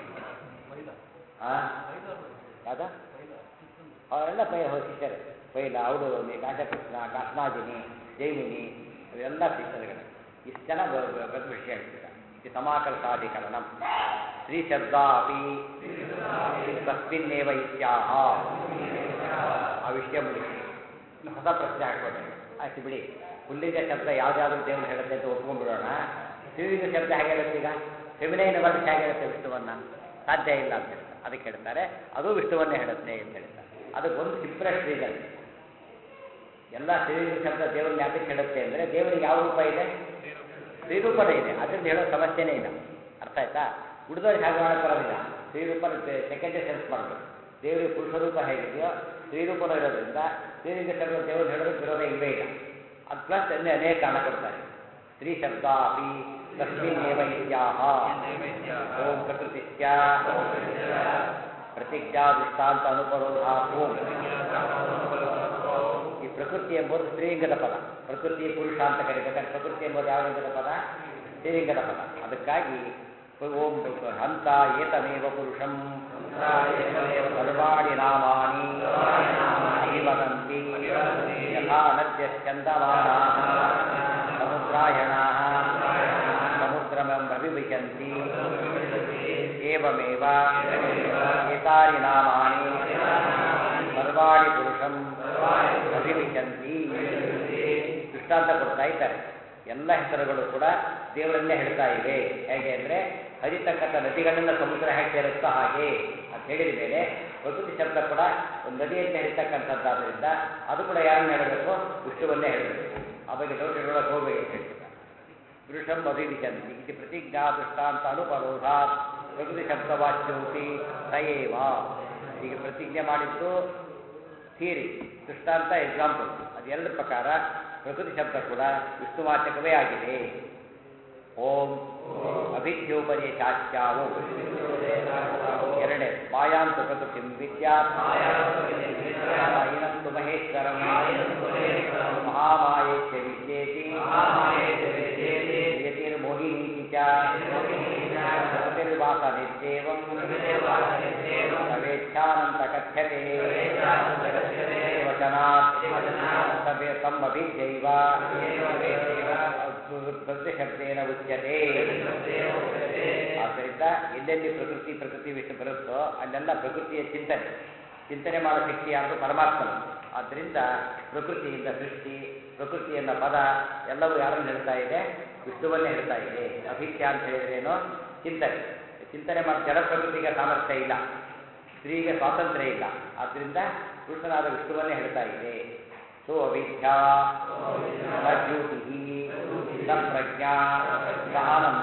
ಆ ಯಾವ್ದ ಅವರೆಲ್ಲ ಪೈ ಶಿಷ್ಯರು ಪೈಲ ಅವಡು ಕಾಶಕೃಷ್ಣ ಕಾಶ್ಮಾಜಿನಿ ಜೈಮಿನಿ ಇವೆಲ್ಲ ಶಿಷ್ಯರುಗಳು ಇಷ್ಟು ಜನ ಬ- ಬ- ಬ- ವಿಷಯ ಹೇಳ್ತಿದ್ದಾರೆ ಇದು ಸಮಾಕಲ್ಪಾಧಿಕರಣಂ ಸ್ತ್ರೀ ಶಬ್ದ ಅಪಿ ತಸ್ಮಿನ್ನೇವ ಇತ್ಯಾಹ ಆ ವಿಷಯ ಮುಗಿಸಿ ಇನ್ನು ಹೊಸ ಪ್ರಶ್ನೆ ಹಾಕ್ಬೋದು ಆಯ್ತು ಬಿಡಿ ಪುಲ್ಲಿಂಗ ಶಬ್ದ ಯಾವ್ದಾದ್ರು ದೇವರು ಹೇಳುತ್ತೆ ಅಂತ ಒಪ್ಕೊಂಡ್ಬಿಡೋಣ ಸ್ತ್ರೀಲಿಂಗ ಶಬ್ದ ಹೇಗೆ ಹೇಳುತ್ತೆ ಈಗ ಫೆಮಿನೈನ್ ವರ್ಡ್ಸ್ ಹೇಗೆ ಹೇಳುತ್ತೆ ವಿಷ್ಣುವನ್ನ ಸಾಧ್ಯ ಇಲ್ಲ ಅಂತ ಹೇಳ್ತಾರೆ ಅದಕ್ಕೆ ಹೇಳ್ತಾರೆ ಅದು ವಿಷ್ಣುವನ್ನೇ ಹೇಳುತ್ತೆ ಅಂತ ಹೇಳ್ತಾರೆ ಅದಕ್ಕೆ ಒಂದು ಸಿಂಪ್ಲೆಸ್ಟ್ ರೀಸನ್ ಎಲ್ಲ ಸ್ತ್ರೀಲಿಂಗ ಶಬ್ದ ದೇವರನ್ನ ಯಾತಕ್ಕೆ ಹೇಳುತ್ತೆ ಅಂದರೆ ದೇವರಿಗೆ ಯಾವ ರೂಪ ಇದೆ ಸ್ತ್ರೀರೂಪನೇ ಇದೆ ಅದರಿಂದ ಹೇಳೋ ಸಮಸ್ಯೆನೇ ಇಲ್ಲ ಅರ್ಥ ಆಯ್ತಾ ಉಳಿದವ್ರಿಗೆ ಹಾಗೆ ಮಾಡಕ್ಕೆ ಬರೋದಿಲ್ಲ ಸ್ತ್ರೀರೂಪ ಸೆಕೆಂಡರಿ ಸೆನ್ಸ್ ಮಾಡಬೇಕು ದೇವರಿಗೆ ಪುರುಷರೂಪ ಹೇಗಿದೆಯೋ ಸ್ತ್ರೀರೂಪನೂ ಇರೋದ್ರಿಂದ ಸ್ತ್ರೀಲಿಂಗ ಶಬ್ದ ದೇವರು ಹೇಳೋದಕ್ಕೆ ವಿರೋಧ ಇಲ್ಲವೇ ಇಲ್ಲ ಅದು ಪ್ಲಸ್ ಅನ್ನೇ ಅನೇಕ ಕಾರಣ ಕೊಡ್ತಾರೆ ಸ್ತ್ರೀ ಶಬ್ದ ಅಪಿ ತಸ್ಮಿನ್ನೇವ ಇತ್ಯಾಹ ಓಂ ಪ್ರಕೃತಿಶ್ಚ ಪ್ರತಿಜ್ಞಾ ದೃಷ್ಟಾಂತ ಅನುಪರೋಧ ಓಂ ಈ ಪ್ರಕೃತಿ ಎಂಬುದು ಸ್ತ್ರೀಲಿಂಗದ ಪದ ಪ್ರಕೃತಿ ಪುರುಷ ಅಂತ ಕರಿಬೇಕಾದ್ರೆ ಪ್ರಕೃತಿ ಎಂಬುದು ಯಾವ ಲಿಂಗದ ಪದ ಸ್ತ್ರೀಲಿಂಗದ ಪದ ಅದಕ್ಕಾಗಿ ಓಂ ಹಂತ ಏತಮೇವ ಪುರುಷಂ ಸರ್ವಾಣಿ ನಾಮಾನಿ ಅಭಿವದಂತಿ ಯಥಾ ನದ್ಯಶ್ಚಂದಮಾನಾಃ ಸಮುದ್ರಾಯಣಾಃ ಸಮುದ್ರಮಭಿವಿಶಂತಿ ಏವಮೇವ ಏತಾನಿ ನಾಮಾನಿ ಸರ್ವಾಣಿ ಪುರುಷಂ ಅಭಿವಿಶಂತಿ ದೃಷ್ಟಾಂತ ಕೊಡ್ತಾ ಇದ್ದಾರೆ ಎಲ್ಲ ಹೆಸರುಗಳು ಕೂಡ ದೇವರನ್ನೇ ಹೇಳ್ತಾ ಇವೆ ಹೇಗೆ ಅಂದರೆ ಹರಿತಕ್ಕಂಥ ನದಿಗಳನ್ನ ಸಮುದ್ರ ಹೇಗೆ ಸೇರುತ್ತೋ ಹಾಗೆ ಅಂತ ಹೇಳಿದ ಮೇಲೆ ಪ್ರಕೃತಿ ಶಬ್ದ ಕೂಡ ಒಂದು ನದಿಯಂತೆ ಹರಿತಕ್ಕಂಥದ್ದಾದ್ರಿಂದ ಅದು ಕೂಡ ಯಾರನ್ನ ಹೇಳಬೇಕು ವಿಷ್ಣುವನ್ನೇ ಹೇಳಬೇಕು ಆ ಬಗ್ಗೆ ಡೌಟ್ ಇಡೋಳಕ್ಕೆ ಹೋಗಬೇಕು ಅಂತ ಹೇಳ್ತಾರೆ ಪುರುಷಂ ಅಭಿವಿಶಂತಿ ಇದು ಪ್ರತಿಜ್ಞಾ ದೃಷ್ಟಾಂತ ಅನುಪರೋಧಾತ್ ಪ್ರಕೃತಿ ಶಬ್ದವಾಚ್ಯೋತಿ ತಯೇವ ಈಗ ಪ್ರತಿಜ್ಞೆ ಮಾಡಿದ್ದು ಥಿಯರಿ ದೃಷ್ಟಾಂತ ಎಕ್ಸಾಂಪಲ್ ಅದೆರಡರ ಪ್ರಕಾರ ಪ್ರಕೃತಿ ಶಬ್ದ ಕೂಡ ವಿಷ್ಣುವಾಚಕವೇ ಆಗಿದೆ ಓಂ ಅಭಿಧ್ಯೋಪದೇಶಾಚ್ಯಾವು ಎರಡನೇ ಮಾಯಾಂತ ಪ್ರಕೃತಿ ವಿದ್ಯಾತ್ ಮಾಯಿನಂತು ಮಹೇಶ್ವರಂ ಮಹಾಮಾಯೇತ್ಯ ವಿದ್ಯೇತಿ ಯತಿರ್ಮೋಹಿನೀತಿ ಚ ಪ್ರಕೃತಿರ್ವಾಸ ನಿತ್ಯೇವಂ ಸವೇಚ್ಛಾನಂತ ಕಥ್ಯತೆ ವಚನಾತ್ ತದೇ ತಮ್ಮ ಅಭಿಜ್ಯೈವ ಪ್ರತಿಶಬ್ದೇನ ಉಚ್ಯತೆ ಆದ್ದರಿಂದ ಎಲ್ಲೆಲ್ಲಿ ಪ್ರಕೃತಿ ಪ್ರಕೃತಿ ವಿಷಯ ಬರುತ್ತೋ ಅಲ್ಲೆಲ್ಲ ಪ್ರಕೃತಿಯ ಚಿಂತನೆ ಚಿಂತನೆ ಮಾಡೋ ಶಕ್ತಿ ಯಾವುದು ಪರಮಾತ್ಮನು ಆದ್ದರಿಂದ ಪ್ರಕೃತಿಯಿಂದ ಸೃಷ್ಟಿ ಪ್ರಕೃತಿಯನ್ನ ಪದ ಎಲ್ಲವೂ ಯಾರನ್ನು ಹೇಳ್ತಾ ಇದೆ ವಿಷ್ಣುವನ್ನೇ ಹೇಳ್ತಾ ಇದೆ ಅಭಿಖ್ಯ ಅಂತ ಹೇಳಿದ್ರೇನು ಚಿಂತನೆ ಚಿಂತನೆ ಮಾಡಿ ಜಡ ಪ್ರಕೃತಿಗೆ ಸಾಮರ್ಥ್ಯ ಇಲ್ಲ ಸ್ತ್ರೀಗೆ ಸ್ವಾತಂತ್ರ್ಯ ಇಲ್ಲ ಆದ್ದರಿಂದ ಪುರುಷನಾದ ವಿಷ್ಣುವನ್ನೇ ಹೇಳ್ತಾ ಇದೆ ಸೋ ಅವಿದ್ಯಾ ಸ ಜ್ಯೋತಿ ಸ ಪ್ರಜ್ಞಾ ಸ ಆನಂದ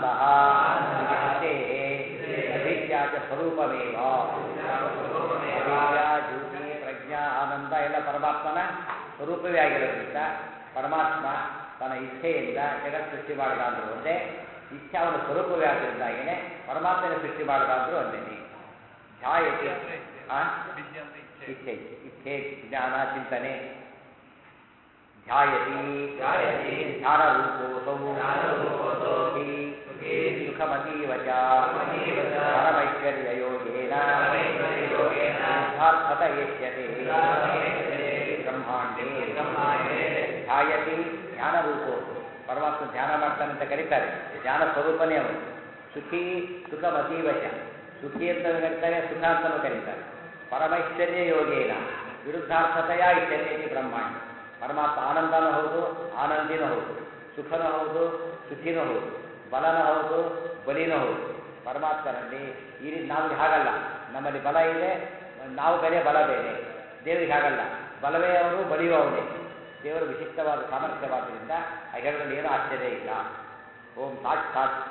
ಅವಿದ್ಯಾ ಚ ಸ್ವರೂಪಮೇವ ಅವಿದ್ಯಾ ಜ್ಯೋತಿ ಪ್ರಜ್ಞಾ ಆನಂದ ಎಲ್ಲ ಪರಮಾತ್ಮನ ಸ್ವರೂಪವೇ ಆಗಿರೋದ್ರಿಂದ ಪರಮಾತ್ಮ ತನ್ನ ಇಚ್ಛೆಯಿಂದ ಜಗತ್ ಸೃಷ್ಟಿ ಮಾಡಿದ ಅಂದ್ರೂ ಒಂದೇ ಇಚ್ಛೆ ಅವನ ಸ್ವರೂಪವೇ ಆದ್ದರಿಂದಾಗೇನೆ ಪರಮಾತ್ಮನ ಸೃಷ್ಟಿ ಮಾಡಿದ ಅಂದ್ರೂ ಒಂದೇನೆ ಧ್ಯಾಯತಿ ಆ ವಿದ್ಯೆ ಅಂತ ಇಚ್ಛೆ ಇಚ್ಛೆ ಇಚ್ಛೆ ಜ್ಞಾನ ಚಿಂತನೆ ಧ್ಯಾಯತಿ ಧ್ಯಾನರೂಪೋಸೌ ಸುಖಿ ಸುಖಮತೀವ ಚ ಪರಮೈಶ್ವರ್ಯಯೋಗೇನ ಯಥಾರ್ಥತ ಏಷ್ಯತೆ ಬ್ರಹ್ಮಾಂಡೇ ಧ್ಯಾಯತಿ ಧ್ಯಾನರೂಪೋಸು ಪರಮಾತ್ಮ ಧ್ಯಾನ ಮಾಡ್ತಾನೆ ಅಂತ ಕರೀತಾರೆ ಧ್ಯಾನ ಸ್ವರೂಪನೇ ಅವನು ಸುಖಿ ಸುಖಮತೀವ ಚ ಸುಖಿ ಅಂತ ಕರೀತಾರೆ ಸುಖ ಅಂತಲೂ ಕರೀತಾರೆ ಪರಮೈಶ್ವರ್ಯ ಯೋಗೇನ ವಿರುದ್ಧಾರ್ಥತೆಯ ಇತ್ಯತೆ ಬ್ರಹ್ಮಾಂಡ ಪರಮಾತ್ಮ ಆನಂದನೂ ಹೌದು ಆನಂದಿನೂ ಹೌದು ಸುಖನೂ ಹೌದು ಸುಖಿನೂ ಹೌದು ಬಲನೂ ಹೌದು ಬಲಿನೂ ಹೌದು ಪರಮಾತ್ಮನಲ್ಲಿ ಈ ರೀತಿ ನಾವು ಹಾಗಲ್ಲ ನಮ್ಮಲ್ಲಿ ಬಲ ಇದೆ ನಾವು ಬೇರೆ ಬಲ ಬೇರೆ ದೇವರಿಗೆ ಹಾಗಲ್ಲ ಬಲವೇ ಅವನು ಬಲಿಯೂ ಅವನೇ ದೇವರು ವಿಶಿಷ್ಟವಾದ ಸಾಮರ್ಥ್ಯವಾದ್ದರಿಂದ ಆ ಹೇಳೋದ್ರಲ್ಲಿ ಏನೂ ಆಶ್ಚರ್ಯ ಇಲ್ಲ ಓಂ ಸಾಕ್ಷಾತ್ಯ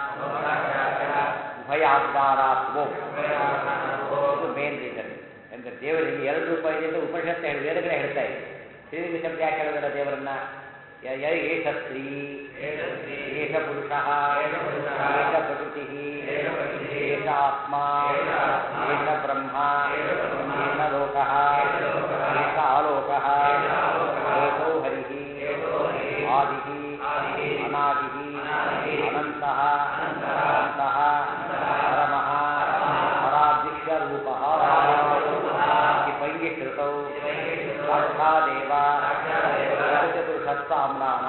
ಉಭಯಾದ್ವಾರಾತ್ ಓಂ ಇದು ಮೇನ್ ರೀಸನ್ ಅಂದರೆ ದೇವರಿಗೆ ಎರಡು ರೂಪ ಇದೆ ಅಂತ ಉಪನಿಷತ್ತು ಹೇಳಿ ವೇದಗಳೇ ಹೇಳ್ತಾ ಇದೆ ಶ್ರೀಲಿಂಗ ಶಬ್ದ ಯಾಕೆ ಹೇಳೋದಿಲ್ಲ ದೇವರನ್ನ ಯ- ಯ ಏಷ ಸ್ತ್ರೀ ಏಷ ಪುರುಷಃ ಏಷ ಪ್ರಕೃತಿ ಏಷ ಆತ್ಮ ಏಷ ಬ್ರಹ್ಮ ಏಷ ಲೋಕಃ ಏಷ ಆಲೋಕಃ ಏಷೋ ಹರಿಃ ಆದಿಃ ಅನಾದಿಃ ಅನಂತಃ ಅಂತಃ ಪರಮಃ ಪರಾದ್ವಿಶ್ವರೂಪಃ ಇತಿ ಪೈಂಗಿಶ್ರುತೌ ಸಾಕ್ಷಾದೇವ ಪುರುಷತ್ವಾಮ್ನಾನ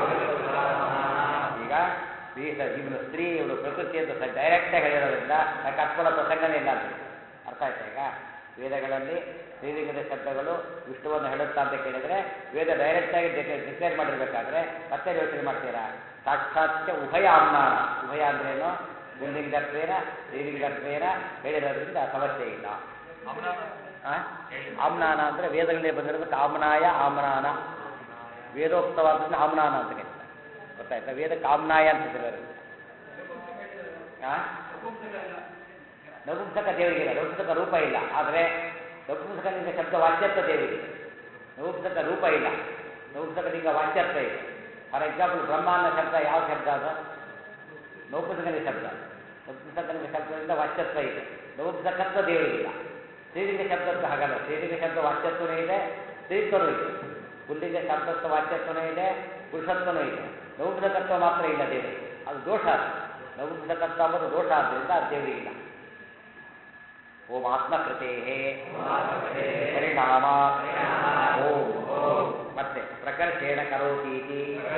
ಈಗ ಈ ಸ- ಇವನು ಸ್ತ್ರೀ ಇವನು ಪ್ರಕೃತಿ ಅಂತ ಡೈರೆಕ್ಟಾಗಿ ಹೇಳಿರೋದ್ರಿಂದ ನಾನು ಕಟ್ಕೊಳ್ಳೋ ಪ್ರಸಂಗನೇ ಇಲ್ಲ ಅಂತ ಅರ್ಥ ಆಯ್ತಾ ಈಗ ವೇದಗಳಲ್ಲಿ ಶ್ರೀಲಿಂಗದ ಶಬ್ದಗಳು ವಿಷ್ಣುವನ್ನು ಹೇಳುತ್ತಾ ಅಂತ ಕೇಳಿದ್ರೆ ವೇದ ಡೈರೆಕ್ಟಾಗಿ ಡಿಕ್ಲೇರ್ ಮಾಡಿರ್ಬೇಕಾದ್ರೆ ಮತ್ತೆ ಯೋಚನೆ ಮಾಡ್ತೀರಾ ಸಾಕ್ಷಾತ್ ಉಭಯ ಆಮ್ನಾನ ಉಭಯ ಅಂದ್ರೇನು ಪುಲ್ಲಿಂಗತ್ವೇನ ಸ್ತ್ರೀಲಿಂಗತ್ವೇನ ಹೇಳಿರೋದ್ರಿಂದ ಸಮಸ್ಯೆ ಇಲ್ಲ ಆ? ಆಮ್ನಾನ ಅಂದ್ರೆ ವೇದಗಳಲ್ಲಿ ಬಂದಿರೋದಕ್ಕೆ ಆಮ್ನಾಯ ಆಮ್ನಾನ ವೇದೋಕ್ತವಾದದ್ದು ಆಮ್ನಾನ ಅಂತ ಕರೀತಾರೆ ಗೊತ್ತಾಯ್ತಾ ವೇದಕ್ಕೆ ಆಮ್ನಾಯ ಅಂತ ಹೆಸರು ಆ ನಪುಂಸಕ ದೇವರಿಗಿಲ್ಲ ನಪುಂಸಕ ರೂಪ ಇಲ್ಲ ಆದರೆ ನಪುಂಸಕನಿಂದ ಶಬ್ದ ವಾಚ್ಯತ್ವ ದೇವರಿಗೆ ನಪುಂಸಕ ರೂಪ ಇಲ್ಲ ನಪುಂಸಕನಿಂದ ವಾಚ್ಯತ್ವ ಇದೆ ಫಾರ್ ಎಕ್ಸಾಂಪಲ್ ಬ್ರಹ್ಮ ಅನ್ನೋ ಶಬ್ದ ಯಾವ ಶಬ್ದ ಅದು ನೌಪುಂಸಕನಿಗೆ ಶಬ್ದ ನಪುಂಸಕನಿಗೆ ಶಬ್ದದಿಂದ ವಾಚ್ಯತ್ವ ಇದೆ ನಪುಂಸಕತ್ವ ದೇವರಿಗಿಲ್ಲ ಸ್ತ್ರೀಲಿಂಗ ಶಬ್ದತ್ವ ಹಾಗಲ್ಲ ಸ್ತ್ರೀಲಿಂಗ ಶಬ್ದ ವಾಚ್ಯತ್ವನೂ ಇದೆ ಸ್ತ್ರೀತ್ವನೂ ಇದೆ ಪುಲ್ಲಿಂಗ ಶಬ್ದತ್ವ ವಾಚ್ಯತ್ವನೂ ಇದೆ ಪುರುಷತ್ವನೂ ಇದೆ ನಪುಂಸಕತ್ವ ಮಾತ್ರ ಇಲ್ಲ ದೇವರಿಗೆ ಅದು ದೋಷ ಅದು ನಪುಂಸಕತ್ವ ಅಂಬುದು ದೋಷ ಆದ್ದರಿಂದ ಅದು ದೇವರಿಗಿಲ್ಲ ಓಂ ಆತ್ಮಕೃತೆ ಪರಿಣಾಮ ಓಂ ಮತ್ತೆ ಪ್ರಕರ್ಷೇಣ ಕರೋತೀತಿ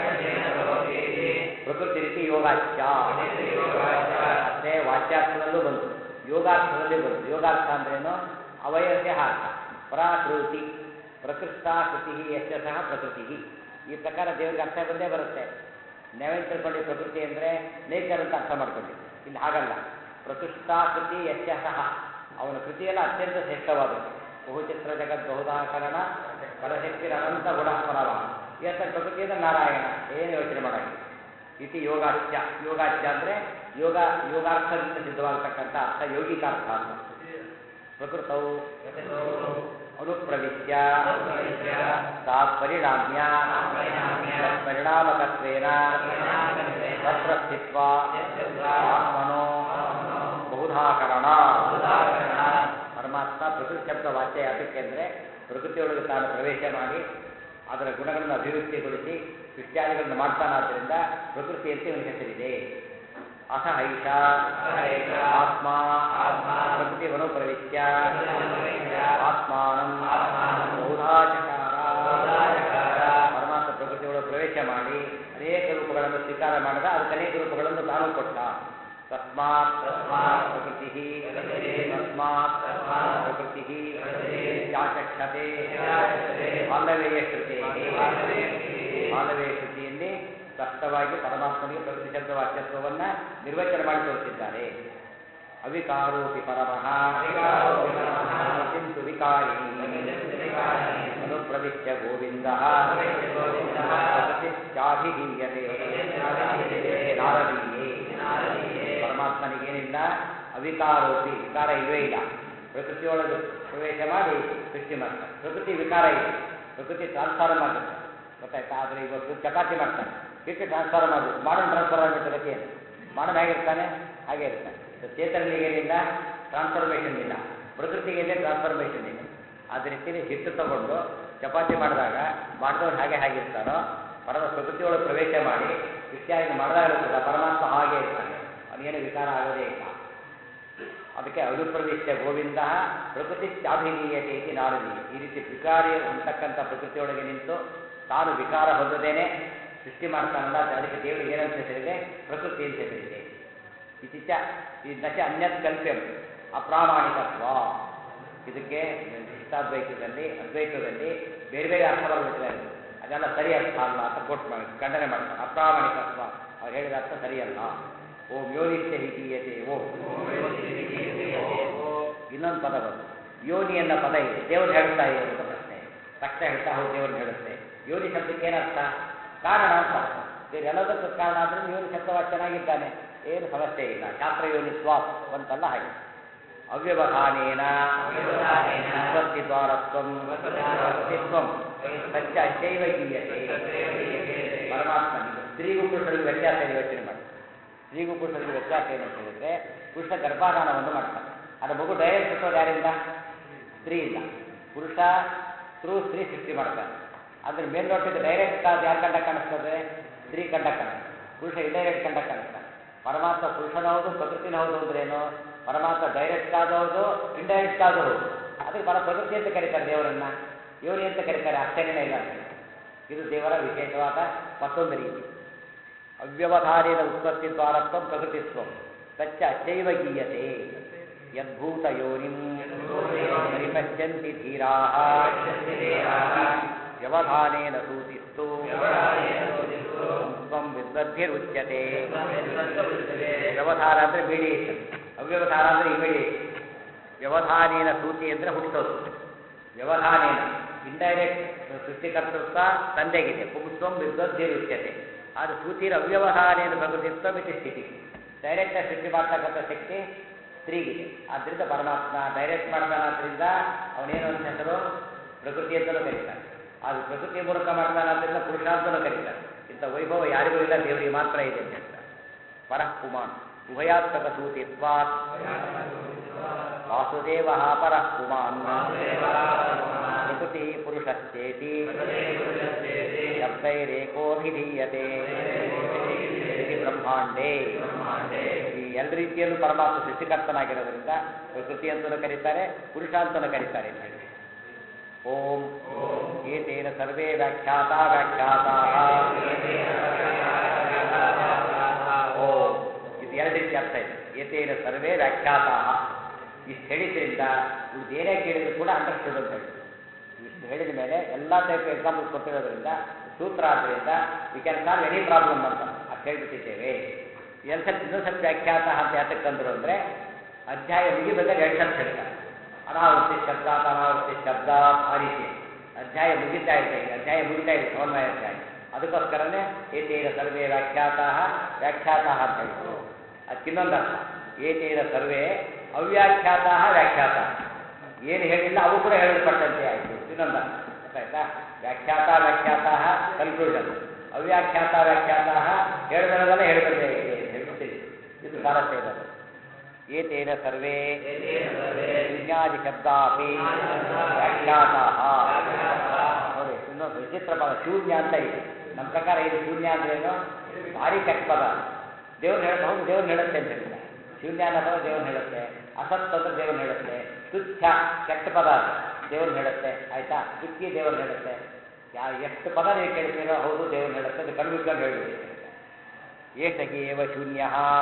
ಪ್ರಕೃತಿ ರೀತಿ ಯೋಗಾಚ್ಯ ಮತ್ತೆ ವಾಚ್ಯಾರ್ಥದಲ್ಲೂ ಬಂತು ಯೋಗಾರ್ಥದಲ್ಲಿ ಬಂತು ಯೋಗಾರ್ಥ ಅಂದ್ರೇನು ಅವಯವಸ್ಯ ಅರ್ಥ ಪ್ರಾಕೃತಿ ಪ್ರಕೃಷ್ಟ ಕೃತಿ ಯಶ ಸಹ ಪ್ರಕೃತಿ ಈ ಪ್ರಕಾರ ದೇವರಿಗೆ ಅರ್ಥ ಬಂದೇ ಬರುತ್ತೆ ನಾವೇನು ತಿಳ್ಕೊಂಡು ಪ್ರಕೃತಿ ಅಂದರೆ ನೇಚರ್ ಅಂತ ಅರ್ಥ ಮಾಡ್ಕೊಂಡು ಇಲ್ಲಿ ಹಾಗಲ್ಲ ಪ್ರಕೃಷ್ಟಾಕೃತಿ ಯಶ ಸಹ ಅವನ ಕೃತಿಯೆಲ್ಲ ಅತ್ಯಂತ ಶ್ರೇಷ್ಠವಾದದ್ದು ಬಹುಚಿತ್ರ ಜಗತ್ ಬಹುದಾಕರಣ ಪರಶಕ್ತಿ ಅನಂತ ಗುಣಪರವ ಇವತ್ತ ಪ್ರಕೃತಿಯಿಂದ ನಾರಾಯಣ ಏನು ಯೋಚನೆ ಮಾಡಾಗಿದೆ ಇತಿ ಯೋಗಾಚ್ಯ ಯೋಗಾಚ್ಯ ಅಂದರೆ ಯೋಗ ಯೋಗಾರ್ಥದಿಂದ ಸಿದ್ಧವಾಗತಕ್ಕಂಥ ಅರ್ಥ ಯೋಗಿಕಾರ್ಥ ಅಂತ ಪ್ರಕೃತವು ಅನುಪ್ರವಿಶ್ಯ ತಾತ್ಪರಿಣಾಮ್ಯ ಪರಿಣಾಮಕತ್ವೇನ ತತ್ರ ಸ್ಥಿತ್ವ ಆತ್ಮನೋ ಬಹುಧಾಕರಣ ಪರಮಾತ್ಮ ಪ್ರಕೃತಿ ಶಬ್ದ ವಾಚ್ಯ ಯಾತಕ್ಕೆ ಅಂದರೆ ಪ್ರಕೃತಿಯೊಳಗೆ ತಾನು ಪ್ರವೇಶ ಮಾಡಿ ಅದರ ಗುಣಗಳನ್ನು ಅಭಿವ್ಯಕ್ತಿಗೊಳಿಸಿ ಸೃಷ್ಟ್ಯಾದಿಗಳನ್ನು ಮಾಡ್ತಾನಾದ್ದರಿಂದ ಪ್ರಕೃತಿ ಅಂತ ಇವನ ಹೆಸರಿದೆ ಅಥ ಐಷ ಆತ್ಮ ಪ್ರಕೃತಿ ಪ್ರವಿಶ್ಯ ಆತ್ಮಾನಂ ಬಹುಧಾಚಕಾರ ಪರಮಾತ್ಮ ಪ್ರಕೃತಿಯೊಳಗೆ ಪ್ರವೇಶ ಮಾಡಿ ಅನೇಕ ರೂಪಗಳನ್ನು ಸ್ವೀಕಾರ ಮಾಡಿದ ಅದಕ್ಕೆ ಅನೇಕ ರೂಪಗಳನ್ನು ತಾನು ಕೊಟ್ಟ ತಸ್ಮಾತ್ ಪ್ರಕೃತಿ ತಸ್ಮಾತ್ ಪ್ರಕೃತಿ ಚಾಚಕ್ಷತೆ ಬಾಂಧವ್ಯ ಶ್ರುತಿ ಬಾಂಧವ್ಯ ಶ್ರುತಿಯಲ್ಲಿ ಸ್ಪಷ್ಟವಾಗಿ ಪರಮಾತ್ಮನಿಗೆ ಪ್ರಕೃತಿ ಶಬ್ದ ವಾಚ್ಯತ್ವವನ್ನು ನಿರ್ವಚನ ಮಾಡಿ ತೋರಿಸಿದ್ದಾರೆ ಅವಿಕಾರೋಪಿ ಪರಮಃ ಚಿಂತು ವಿಕಾರಿ ಅನುಪ್ರವಿಶ್ಯ ಗೋವಿಂದ ಪ್ರಕೃತಿಶ್ಚಾಭಿಧೀಯತೆ ನಾರದೀಯೇ ಪರಮಾತ್ಮನಿಗೇನಿಲ್ಲ ಅವಿಕಾರೋಪಿ ವಿಕಾರ ಇಲ್ಲವೇ ಇಲ್ಲ ಪ್ರಕೃತಿಯೊಳಗೆ ಪ್ರವೇಶ ಮಾಡಿ ಸೃಷ್ಟಿ ಮಾಡ್ತಾರೆ ಪ್ರಕೃತಿ ವಿಕಾರ ಇದೆ ಪ್ರಕೃತಿ ಟ್ರಾನ್ಸ್ಫಾರ್ಮ್ ಆಗುತ್ತೆ ಗೊತ್ತಾಯ್ತಾ ಆದರೆ ಇವತ್ತು ಚಪಾತಿ ಮಾಡ್ತಾನೆ ಹಿಟ್ಟು ಟ್ರಾನ್ಸ್ಫಾರ್ಮ್ ಆಗುತ್ತೆ ಮಾಡರ್ನ್ ಟ್ರಾನ್ಸ್ಫರ್ ಆಗುತ್ತೆ ಗತಿ ಏನು ಮಾಡರ್ನ್ ಹೇಗಿರ್ತಾನೆ ಹಾಗೆ ಇರ್ತಾನೆ ಸೊ ಚೇತನಿಗೆ ಏನಿಲ್ಲ ಟ್ರಾನ್ಸ್ಫಾರ್ಮೇಷನ್ ಇಲ್ಲ ಪ್ರಕೃತಿಗೆ ಏನೇ ಟ್ರಾನ್ಸ್ಫಾರ್ಮೇಷನ್ ಇಲ್ಲ ಅದೇ ರೀತಿಯಲ್ಲಿ ಹಿಟ್ಟು ತಗೊಂಡು ಚಪಾತಿ ಮಾಡಿದಾಗ ಮಾಡಿದವ್ರು ಹಾಗೆ ಹಾಗಿರ್ತಾರೋ ಪರಮ ಪ್ರಕೃತಿಯೊಳಗೆ ಪ್ರವೇಶ ಮಾಡಿ ಇತ್ಯಾದಿ ಮಾಡಿದಾಗಲೂ ಕೂಡ ಪರಮಾತ್ಮ ಹಾಗೆ ಇರ್ತಾನೆ ಅವನಿಗೇನು ವಿಕಾರ ಆಗೋದೇ ಇಲ್ಲ ಅದಕ್ಕೆ ಅನುಪ್ರವಿಶ್ಯ ಗೋವಿಂದ ಪ್ರಕೃತಿ ಚಾಭಿನೀಯತೆ ಇತಿ ನಾರದೀಯ ಈ ರೀತಿ ವಿಕಾರಿ ಅಂತಕ್ಕಂಥ ಪ್ರಕೃತಿಯೊಳಗೆ ನಿಂತು ತಾನು ವಿಕಾರ ಹೊಂದದೇನೆ ಸೃಷ್ಟಿ ಮಾಡ್ತಾನಲ್ಲ ಅದಕ್ಕೆ ದೇವರಿಗೆ ಏನಂತ ಹೆಸರಿದೆ ಪ್ರಕೃತಿ ಅಂತ ಹೆಸರಿದೆ ಇತಿಚ ಈ ನಚ ಅನ್ಯತ್ ಕಲ್ಪ್ಯಂ ಅಪ್ರಾಮಾಣಿಕತ್ವ ಇದಕ್ಕೆ ಇಷ್ಟಾದ್ವೈತದಲ್ಲಿ ಅದ್ವೈತದಲ್ಲಿ ಬೇರೆ ಬೇರೆ ಅರ್ಥ ಬರಬಿಟ್ಟಿದ್ದಾರೆ ಅದೆಲ್ಲ ಸರಿ ಅರ್ಥ ಅಲ್ಲ ಅಂತ ಕೋಟ್ ಮಾಡಿ ಖಂಡನೆ ಮಾಡ್ತಾರೆ ಅಪ್ರಾಮಾಣಿಕತ್ವ ಅವ್ರು ಹೇಳಿದ ಅರ್ಥ ಸರಿಯಲ್ಲ ಓಂ ಯೋನಿತ್ಯ ಹಿತೀಯತೆ ಓಂ ಇನ್ನೊಂದು ಪದ ಬಂತು ಯೋನಿ ಅನ್ನೋ ಪದ ಇದೆ ದೇವರು ಹೇಳ್ತಾ ಇದೆ ಅಂತ ಪ್ರಶ್ನೆ ತಕ್ಷಣ ಹೇಳ್ತಾ ಹೌದು ದೇವ್ರನ್ನ ಹೇಳುತ್ತೆ ಯೋನಿ ಶಬ್ದಕ್ಕೆ ಏನರ್ಥ ಕಾರಣ ಅಂತ ಅರ್ಥ ಬೇರೆ ಎಲ್ಲದಕ್ಕೂ ಕಾರಣ ಆದ್ರೆ ಯೋನಿ ಶಬ್ದವ ಚೆನ್ನಾಗಿದ್ದಾನೆ ಏನು ಸಮಸ್ಯೆ ಇಲ್ಲ ಶಾಸ್ತ್ರ ಯೋನಿ ಸ್ವಾಪ್ ಅಂತಲ್ಲ ಹಾಗೆ ಅವ್ಯವಧಾನೇನ ಉಪಸ್ಥಿದ್ವಾರತ್ವಂ ಅಸ್ತಿತ್ವಂ ಸತ್ಯ ಅಷ್ಟೈವ ಗೀಯತೆ ಪರಮಾತ್ಮ ನೀವು ಸ್ತ್ರೀಗೂ ಪುರುಷರಿಗೂ ವ್ಯತ್ಯಾಸ ಏನು ಯೋಚನೆ ಮಾಡಿ ಸ್ತ್ರೀಗೂ ಪುರುಷರಿಗೂ ವ್ಯತ್ಯಾಸ ಏನು ಅಂತ ಹೇಳಿದ್ರೆ ಪುರುಷ ಗರ್ಭಾಧಾನವನ್ನು ಮಾಡ್ತಾನೆ ಅದು ಮಗು ಡೈರೆಕ್ಟ್ ಹುಟ್ಟೋದು ಯಾರಿಂದ ಸ್ತ್ರೀಯಿಂದ ಪುರುಷ ಥ್ರೂ ಸ್ತ್ರೀ ಸೃಷ್ಟಿ ಮಾಡ್ತಾನೆ ಅದ್ರ ಮೇಲ್ನೋಟಕ್ಕೆ ಡೈರೆಕ್ಟ್ ಆದ ಯಾರ ಕಂಡ ಕಾಣಿಸ್ತದೆ ಸ್ತ್ರೀ ಕಂಡ ಕಾಣಿಸ್ತದೆ ಪುರುಷ ಇಂಡೈರೆಕ್ಟ್ ಕಂಡ ಕಾಣಿಸ್ತಾನೆ ಪರಮಾತ್ಮ ಪುರುಷನ ಹೌದು ಪ್ರಕೃತಿನ ಹೌದು ಅಂದ್ರೇನು ಪರಮಾತ್ಮ ಡೈರೆಕ್ಟ್ ಆದ ಹೌದು ಇಂಡೈರೆಕ್ಟ್ ಆದ ಹೌದು ಅದಕ್ಕೆ ಪರ ಪ್ರಕೃತಿ ಅಂತ ಕರೀತಾರೆ ದೇವರನ್ನ ಯೋನಿ ಅಂತ ಕರೀತಾರೆ ಆಶ್ಚರ್ಯನೇ ಇಲ್ಲ ಅಂತ ಇದು ದೇವರ ವಿಶೇಷವಾದ ಮತ್ತೊಂದು ರೀತಿ ಅವ್ಯವಧಾನೇನ ಉತ್ಪತ್ತಿ ದ್ವಾರತ್ವ ಪ್ರಕೃತಿತ್ವ ತಚ್ಚ ಅಚೈವ ಗೀಯತೆ ಯದ್ಭೂತ ಯೋನಿಂ ಪರಿಪಶ್ಯಂತಿ ಧೀರಾಃ ವ್ಯವಧಾನೇನ ಸೂಚಿಸ್ತು ತ್ವಂ ವಿದ್ವದ್ಭಿರುಚ್ಯತೆ ವ್ಯವಧಾನ ಅಂದರೆ ಮೀಡಿಯೇಷನ್ ಅವ್ಯವಧಾನ ಅಂದರೆ ಇಮಿಡಿಯೇಷನ್ ವ್ಯವಧಾನೇನ ಸೂಚಿ ಅಂದರೆ ಹುಟ್ಟಿಸೋದು ವ್ಯವಧಾನೇನ ಇಂಡೈರೆಕ್ಟ್ ಸೃಷ್ಟಿಕರ್ತೃತ್ವ ತಂದೆಗಿದೆ ಪುಂಸ್ವಂ ವಿದ್ವದ್ಭಿರುಚ್ಯತೆ ಆದರೆ ಸೂಚಿರ ಅವ್ಯವಧಾನೇನ ಪ್ರಕೃತಿತ್ವ ಮಿತಿ ಸ್ಥಿತಿ ಡೈರೆಕ್ಟಾಗಿ ಸೃಷ್ಟಿ ಮಾಡ್ತಕ್ಕಂಥ ಶಕ್ತಿ ಸ್ತ್ರೀಗಿದೆ ಆದ್ದರಿಂದ ಪರಮಾತ್ಮ ಡೈರೆಕ್ಟ್ ಮಾಡ್ತಾನಾದ್ರಿಂದ ಅವನೇನು ಅಂತ ಹೆಸರು ಪ್ರಕೃತಿ ಅಂತಲೂ ಕರೀತಾರೆ ಅದು ಪ್ರಕೃತಿ ಮೂಲಕ ಮಾಡ್ತಾನಾದ್ರಿಂದ ಪುರುಷ ಅಂತಲೂ ಕರೀತಾರೆ ಇಂಥ ವೈಭವ ಯಾರಿಗೂ ಇಲ್ಲ ದೇವರಿಗೆ ಮಾತ್ರ ಇದೆ ಅಂತ ಹೇಳ್ತಾರೆ ಪರಃ ಪುಮಾನ್ ಉಭಯಾತ್ಮಕ ಸೂಚಿತ್ವಾತ್ ವಾಸುದೇವ ಪರಃ ಪುಮಾನ್ ಪ್ರಕೃತಿ ಪುರುಷಶ್ಚೇತಿ ಶಬ್ದೈರೇಕೋಭಿಧೀಯತೆ ಇತಿ ಬ್ರಹ್ಮಾಂಡೇ ಈ ಎಲ್ಲ ರೀತಿಯಲ್ಲೂ ಪರಮಾತ್ಮ ಸೃಷ್ಟಿಕರ್ತನಾಗಿರೋದ್ರಿಂದ ಪ್ರಕೃತಿ ಅಂತಲೂ ಕರೀತಾರೆ ಪುರುಷ ಅಂತಲೂ ಕರೀತಾರೆ ಅಂತ ಹೇಳಿ ಓಂ ಏತೇನ ಸರ್ವೇ ವ್ಯಾಖ್ಯಾತ ವ್ಯಾಖ್ಯಾತ ಓಂ ಇದು ಎರಡು ರೀತಿ ಅರ್ಥ ಇದೆ ಏತೇನ ಸರ್ವೇ ವ್ಯಾಖ್ಯಾತ ಇಷ್ಟು ಹೇಳಿದ್ರಿಂದ ಇವ್ರು ಏನೇ ಕೇಳಿದ್ರು ಕೂಡ ಅಂಡರ್ಸ್ಟುಡ್ ಅಂತ ಹೇಳಿ ಇಷ್ಟು ಹೇಳಿದ ಮೇಲೆ ಎಲ್ಲ ಟೈಪ್ ಎಕ್ಸಾಂಪಲ್ ಕೊಟ್ಟಿರೋದ್ರಿಂದ ಸೂತ್ರ ಆದ್ದರಿಂದ we can solve any problem ಅಂತ ಅಷ್ಟು ಹೇಳ್ಬಿಟ್ಟಿದ್ದೇವೆ ಎರಡು ಸತ್ ಇನ್ನೊಂದು ಸತ್ ವ್ಯಾಖ್ಯಾತ ಅಂತ ಯಾತಕ್ಕಂದ್ರು ಅಂದರೆ ಅಧ್ಯಾಯ ಮುಗಿಬೇಕಾದ್ರೆ ಎರಡು ಸತ್ ಹೇಳ್ತಾರೆ ಅನಾವೃತ್ತಿ ಶಬ್ದ ಅನಾವೃತ್ತಿ ಶಬ್ದ ಆ ರೀತಿ ಅಧ್ಯಾಯ ಮುಗಿತಾ ಇದೆ ಈಗ ಅಧ್ಯಾಯ ಮುಗಿತಾ ಇದೆ ಸಮನ್ವಯ ಅಧ್ಯಾಯ ಅದಕ್ಕೋಸ್ಕರನೇ ಏತೇನ ಸರ್ವೇ ವ್ಯಾಖ್ಯಾತ ವ್ಯಾಖ್ಯಾತ ಅಂತ ಹೇಳಿದ್ರು ಅದಕ್ಕಿನ್ನೊಂದು ಅರ್ಥ ಏತೇನ ಸರ್ವೇ ಅವ್ಯಾಖ್ಯಾತ ವ್ಯಾಖ್ಯಾತ ಏನು ಹೇಳಿಲ್ಲ ಅವು ಕೂಡ ಹೇಳಲ್ಪಟ್ಟಂತೆ ಆಯಿತು ಇನ್ನೊಂದು ಅರ್ಥ ಅರ್ಥ ಆಯ್ತಾ ವ್ಯಾಖ್ಯಾತ ವ್ಯಾಖ್ಯಾತ ಕನ್ಕ್ಲೂಷನ್ ಅವ್ಯಾಖ್ಯಾತ ವ್ಯಾಖ್ಯಾತ ಹೇಳಿದರೆಲ್ಲ ಹೇಳಿದಂತೆ ಇದೆ ಅಂತ ಹೇಳ್ಬಿಟ್ಟಿದೆ ಇದು ಸ್ವಾರಸ್ಯ ಇರೋದು ಏತೇನ ಸರ್ವೇ ವಿಜ್ಞಾದಿ ಶಬ್ದಾಪಿ ವ್ಯಾಖ್ಯಾತಾ ನೋಡಿ ಇನ್ನೊಂದು ವಿಚಿತ್ರ ಪದ ಶೂನ್ಯ ಅಂತ ಇದೆ ನಮ್ಮ ಪ್ರಕಾರ ಇದು ಶೂನ್ಯ ಅಂದ್ರೆ ಏನು ಭಾರಿ ಕೆಟ್ಟ ಪದ ದೇವ್ರು ಹೇಳ ಹೌದು ದೇವ್ರು ಹೇಳುತ್ತೆ ಅಂತ ಹೇಳ್ತಾರೆ ಶೂನ್ಯ ಅನ್ನೋ ಪದ ದೇವ್ರು ಹೇಳುತ್ತೆ ಅಸತ್ ಅಂದ್ರೆ ದೇವ್ರು ಹೇಳುತ್ತೆ ತುಚ್ಛ ಕೆಟ್ಟ ಪದ ಅದು ದೇವ್ರು ಹೇಳುತ್ತೆ ಆಯ್ತಾ ತುಚ್ಚಿ ದೇವ್ರು ಹೇಳುತ್ತೆ ಯಾ ಎಷ್ಟು ಪದ ನೀವು ಕೇಳ್ತೀರೋ ಹೌದು ದೇವ್ರು ಹೇಳುತ್ತೆ ಅದು ಕಣ್ಬಿಟ್ಕೊಂಡು ಹೇಳ್ಬಿಡಿ ಏಷಗೇವ ಶೂನ್ಯ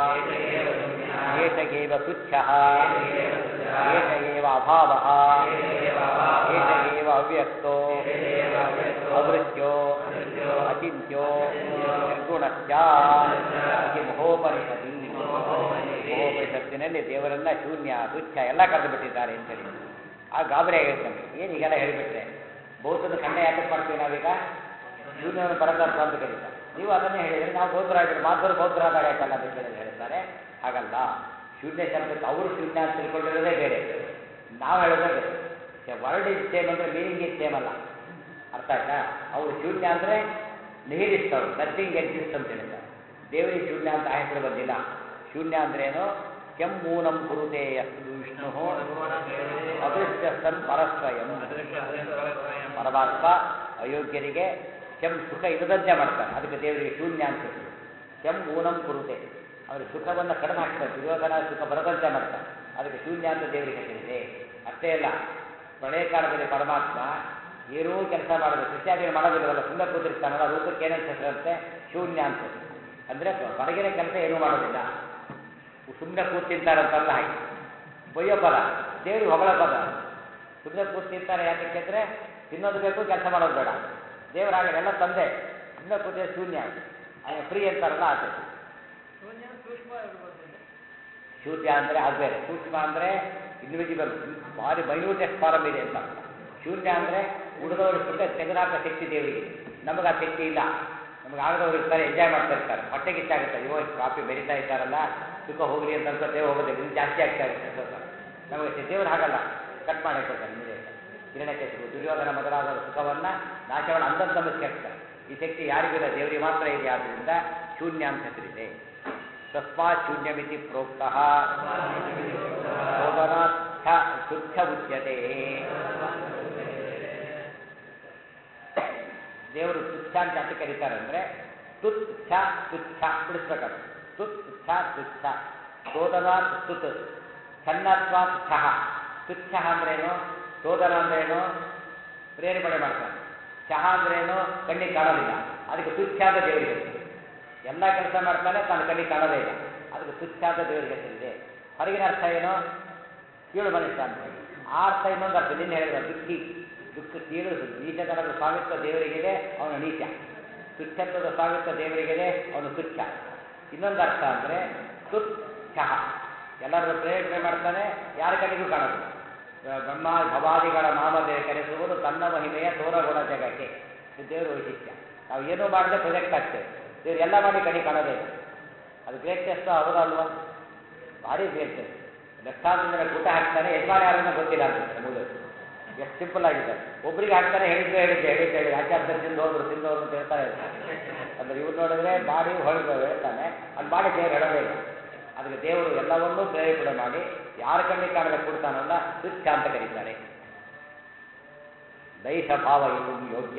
ಏಷಗೇವ ತುಚ್ಛ ಏಷಗೇವ ಅಭಾವ ಏಷಗೇವ ಅವ್ಯಕ್ತೋ ಅವೃತ್ಯೋ ಅಚಿಂತ್ಯೋ ನಿರ್ಗುಣಶ್ಚ ಇತಿ ಮಹೋಪನಿಷದಿ ಮಹೋಪನಿಷತ್ತಿನಲ್ಲಿ ದೇವರನ್ನ ಶೂನ್ಯ ತುಚ್ಛ ಎಲ್ಲ ಕರೆದು ಬಿಟ್ಟಿದ್ದಾರೆ ಅಂತೇಳಿ ಆ ಗಾಬರಿ ಆಗಿರ್ತಂತೆ ಏನು ಈಗೆಲ್ಲ ಹೇಳಿಬಿಟ್ರೆ ಬೌದ್ಧದ ಕಣ್ಣೆ ಯಾತಕ್ಕೆ ಮಾಡ್ತೀವಿ ನಾವೀಗ ಶೂನ್ಯವನ್ನು ಪರತತ್ವ ಅಂತ ಕರೀತಾರೆ ನೀವು ಅದನ್ನೇ ಹೇಳಿದರೆ ನಾವು ಬೌದ್ಧರಾಗಿದ್ರು ಮಾಧವರು ಬೌದ್ಧರಾದಾಗ ಆಯ್ತಲ್ಲ ಅಂತ ಹೇಳಿ ಹೇಳ್ತಾರೆ ಹಾಗಲ್ಲ ಶೂನ್ಯ ಶಬ್ದಕ್ಕೆ ಅವರು ಶೂನ್ಯ ಅಂತ ತಿಳ್ಕೊಂಡಿರೋದೇ ಬೇರೆ ನಾವು ಹೇಳೋದೇ ಬೇರೆ ವರ್ಡ್ ಇಸ್ ಸೇಮ್ ಅಂದರೆ ಮೀನಿಂಗ್ ಇಸ್ ಸೇಮ್ ಅಲ್ಲ ಅರ್ಥ ಆಯ್ತಾ ಅವರು ಶೂನ್ಯ ಅಂದರೆ ನಿಹಿರಿಸ್ಟ್ ಅವರು ನಥಿಂಗ್ ಎಕ್ಸಿಸ್ಟ್ ಅಂತ ಹೇಳ್ತಾರೆ ದೇವರಿಗೆ ಶೂನ್ಯ ಅಂತ ಆ ಹೆಸರು ಬಂದಿಲ್ಲ ಶೂನ್ಯ ಅಂದ್ರೇನು ಕೆಮ್ಮೂನಂ ಕುರುತೆ ಅಸ್ತು ವಿಷ್ಣು ಅದೃಶ್ಯ ಸನ್ ಪರಸ್ವಯಂ ಪರಮಾತ್ಮ ಅಯೋಗ್ಯರಿಗೆ ಕೆಂ ಸುಖ ಇರದಂತೆ ಮಾಡ್ತಾನೆ ಅದಕ್ಕೆ ದೇವರಿಗೆ ಶೂನ್ಯ ಅಂತ ಹೇಳಿ ಕೆಂ ಊನಂ ಕುರುತೆ ಅವರು ಸುಖವನ್ನು ಕಡಿಮೆ ಹಾಕ್ತಾರೆ ದುರ್ಯೋಧನ ಸುಖ ಬರದಂತೆ ಮಾಡ್ತಾರೆ ಅದಕ್ಕೆ ಶೂನ್ಯ ಅಂತ ದೇವರಿಗೆ ಹೆಸರಿದೆ ಅಷ್ಟೇ ಅಲ್ಲ ಪ್ರಳಯ ಕಾಲದಲ್ಲಿ ಪರಮಾತ್ಮ ಏನೂ ಕೆಲಸ ಮಾಡೋದು ಕೃಷ್ಣಾದಿಗಳು ಮಾಡೋದಿಲ್ಲವಲ್ಲ ಸುಮ್ಮನೆ ಕೂತಿರ್ತಾನಲ್ಲ ರೂಪಕ್ಕೆ ಏನಂತ ಹೆಸರಂತೆ ಶೂನ್ಯ ಅಂತ ಅಂದರೆ ಹೊರಗಿನ ಕೆಲಸ ಏನೂ ಮಾಡೋದಿಲ್ಲ ಸುಮ್ಮನೆ ಕೂತಿರ್ತಾರಂತಲ್ಲ ಹಾಗೆ ಬೊಯ್ಯೋ ಪದ ದೇವ್ರಿಗೆ ಹೊಗಳ ಪದ ಸುಮ್ಮನೆ ಕೂತಿರ್ತಾರೆ ಯಾಕೆ ಅಂದರೆ ತಿನ್ನೋದು ಬೇಕು ಕೆಲಸ ಮಾಡೋದು ಬೇಡ ದೇವರಾಗ ಎಲ್ಲ ತಂದೆ ಸುಮ್ಮನೆ ಕೂತಿದ್ರೆ ಶೂನ್ಯ ಫ್ರೀ ಅಂತಾರಲ್ಲ ಆಚೆ ಶೂನ್ಯ ಸೂಕ್ಷ್ಮ ಇರ್ಬೋದು ಶೂನ್ಯ ಅಂದರೆ ಅದು ಬೇರೆ ಸೂಕ್ಷ್ಮ ಅಂದರೆ ಇಂಡಿವಿಜುವಲ್ ಭಾರಿ ಮೈನ್ಯೂಟೆಸ್ಟ್ ಫಾರಮ್ ಇದೆ ಅಂತ ಅರ್ಥ. ಶೂನ್ಯ ಅಂದರೆ ಉಳಿದವರು ಸುತ್ತ ತೆಗೆದಾಕ ಶಕ್ತಿ ದೇವರಿಗೆ ನಮಗೆ ಆ ಶಕ್ತಿ ಇಲ್ಲ ನಮಗೆ ಆಗದವ್ರು ಇರ್ತಾರೆ ಎಂಜಾಯ್ ಮಾಡ್ತಾ ಇರ್ತಾರೆ ಹೊಟ್ಟೆಗೆ ಇಷ್ಟ ಆಗುತ್ತೆ ಅಯ್ಯೋ ಇಷ್ಟು ಕಾಫಿ ಬೆರೀತಾ ಇದ್ದಾರಲ್ಲ ಸುಖ ಹೋಗಲಿ ಅಂತ ಅನ್ಸುತ್ತೆ ಹೋಗೋದಿಲ್ಲ ಇದು ಜಾಸ್ತಿ ಆಗ್ತಾ ಇರುತ್ತೆ ಸ್ವಲ್ಪ ನಮಗೆ ದೇವರು ಹಾಗಲ್ಲ ಕಟ್ ಮಾಡಿ ಕೊಡ್ತಾರೆ ನಿಮಗೆ ಹಿರಣ್ಯಕೇಶಿಗೂ ದುರ್ಯೋಧನ ಮೊದಲಾದ ಸುಖವನ್ನು ನಾಶವನ್ನು ಅಂದಂತ ನಂಬಿಕೆ ಹಾಕ್ತಾರೆ ಈ ಶಕ್ತಿ ಯಾರಿಗಿಲ್ಲ ದೇವರಿಗೆ ಮಾತ್ರ ಇದೆ ಆದ್ದರಿಂದ ಶೂನ್ಯ ಅಂತ ಹೆಸರಿದೆ ತಸ್ಮಾತ್ ಶೂನ್ಯಮಿತಿ ಪ್ರೋಕ್ತ ಸೋದನಾಥ ತುಚ್ಛ ಉಚ್ಯತೆ ದೇವರು ತುಚ್ಛ ಅಂತ ಯಾಕೆ ಕರೀತಾರೆ ಅಂದ್ರೆ ತುಚ್ಛ ತುಚ್ಛ ಬಿಡಿಸ್ಬೇಕಾದ್ರೆ ತುತ್ ತುಚ್ಛ ತುಚ್ಛ ಸೋದನಾತ್ ತುತ್ ಛನ್ನತ್ವಾತ್ ಛಃ ತುಚ್ಛ ಅಂದ್ರೇನು ಸೋದನ ಅಂದ್ರೇನು ಪ್ರೇರೇಪಣೆ ಮಾಡ್ತಾನೆ ಚಹ ಅಂದ್ರೇನು ಕಣ್ಣಿಗೆ ಕಾಣೋದಿಲ್ಲ ಅದಕ್ಕೆ ತುಚ್ಛ ಅಂತ ದೇವರಿಗೆ ಹೆಸರು ಎಲ್ಲ ಕೆಲಸ ಮಾಡ್ತಾನೆ ತಾನು ಕಣ್ಣಿಗೆ ಕಾಣೋದೇ ಇಲ್ಲ ಅದಕ್ಕೆ ತುಚ್ಛ ಅಂತ ದೇವರಿಗೆ ಹೆಸರಿದೆ ಹೊರಗಿನ ಅರ್ಥ ಏನು ಕೀಳು ಮನುಷ್ಯ ಅಂತ ಹೇಳಿ ಆ ಅರ್ಥ ಇನ್ನೊಂದು ಅರ್ಥ ನಿನ್ನೆ ಹೇಳಿದ್ರು ದುಃಖಿ ದುಃಖ ಕೀಳು ನೀಚತನದ ಸ್ವಾಮಿತ್ವ ದೇವರಿಗಿದೆ ಅವನು ನೀಚ ತುಚ್ಛತ್ವದ ಸ್ವಾಮಿತ್ವ ದೇವರಿಗಿದೆ ಅವನು ತುಚ್ಛ ಇನ್ನೊಂದು ಅರ್ಥ ಅಂದರೆ ತುಚ್ಛ ಎಲ್ಲರೂ ಪ್ರೇರಣೆ ಮಾಡ್ತಾನೆ ಯಾರ ಕಡೆಗೂ ಕಾಣೋದಿಲ್ಲ ಬ್ರಹ್ಮ ಭವಾದಿಗಳ ನಾಮದೇ ಕರೆಸುವುದು ತನ್ನ ಮಹಿಮೆಯ ತೋರಗುಣ ಜಗಕ್ಕೆ ಇದು ದೇವರ ವೈಶಿಷ್ಟ್ಯ ನಾವು ಏನೂ ಮಾಡದೆ ಪ್ರೊಜೆಕ್ಟ್ ಆಗ್ತೇವೆ ದೇವ್ರು ಎಲ್ಲ ಮಾಡಿ ಕಡೆ ಕಾಣೋದೇ ಇಲ್ಲ ಅದು ಗ್ರೇಟೆಸ್ಟ್ ಹೌದಲ್ವಾ ಭಾರಿ ಗ್ರೇಟೆಸ್ಟ್ ಲಕ್ಷಾಂತರ ಜನ ಊಟ ಹಾಕ್ತಾನೆ ಯಜಮಾನ ಯಾರನ್ನ ಗೊತ್ತಿಲ್ಲ ಅಂತಾರೆ ಮೂಲ ಎಷ್ಟು ಸಿಂಪಲ್ ಆಗಿದೆ ಒಬ್ರಿಗೆ ಹಾಕ್ತಾನೆ ಹೇಳಿದ್ರೆ ಹೇಳಿದ್ದೆ ಹೇಳಿದ್ದೆ ಹೇಳಿ ಆಚಾರ್ಯ ತಿಂದು ಹೋದ್ರು ತಿಂದು ಹೋದ್ರು ಅಂತ ಹೇಳ್ತಾ ಇರ್ತಾರೆ ಅಂದ್ರೆ ಇವ್ರು ನೋಡಿದ್ರೆ ಬಾಡಿ ಹೊಳಿದು ಹೇಳ್ತಾನೆ ಅದು ಬಾಡಿ ದೇವರು ಹೇಳೋದೇ ಇಲ್ಲ ಅದಕ್ಕೆ ದೇವರು ಎಲ್ಲವನ್ನೂ ಪ್ರೇರೇಪಣೆ ಮಾಡಿ ಯಾರ ಕಣ್ಣಿಗೆ ಕಾಣದೆ ಕೊಡ್ತಾನಲ್ಲ ತುಚ್ಛ ಅಂತ ಕರೀತಾರೆ ದೈಶ ಭಾವಯಿತು ಯೋಗ್ಯ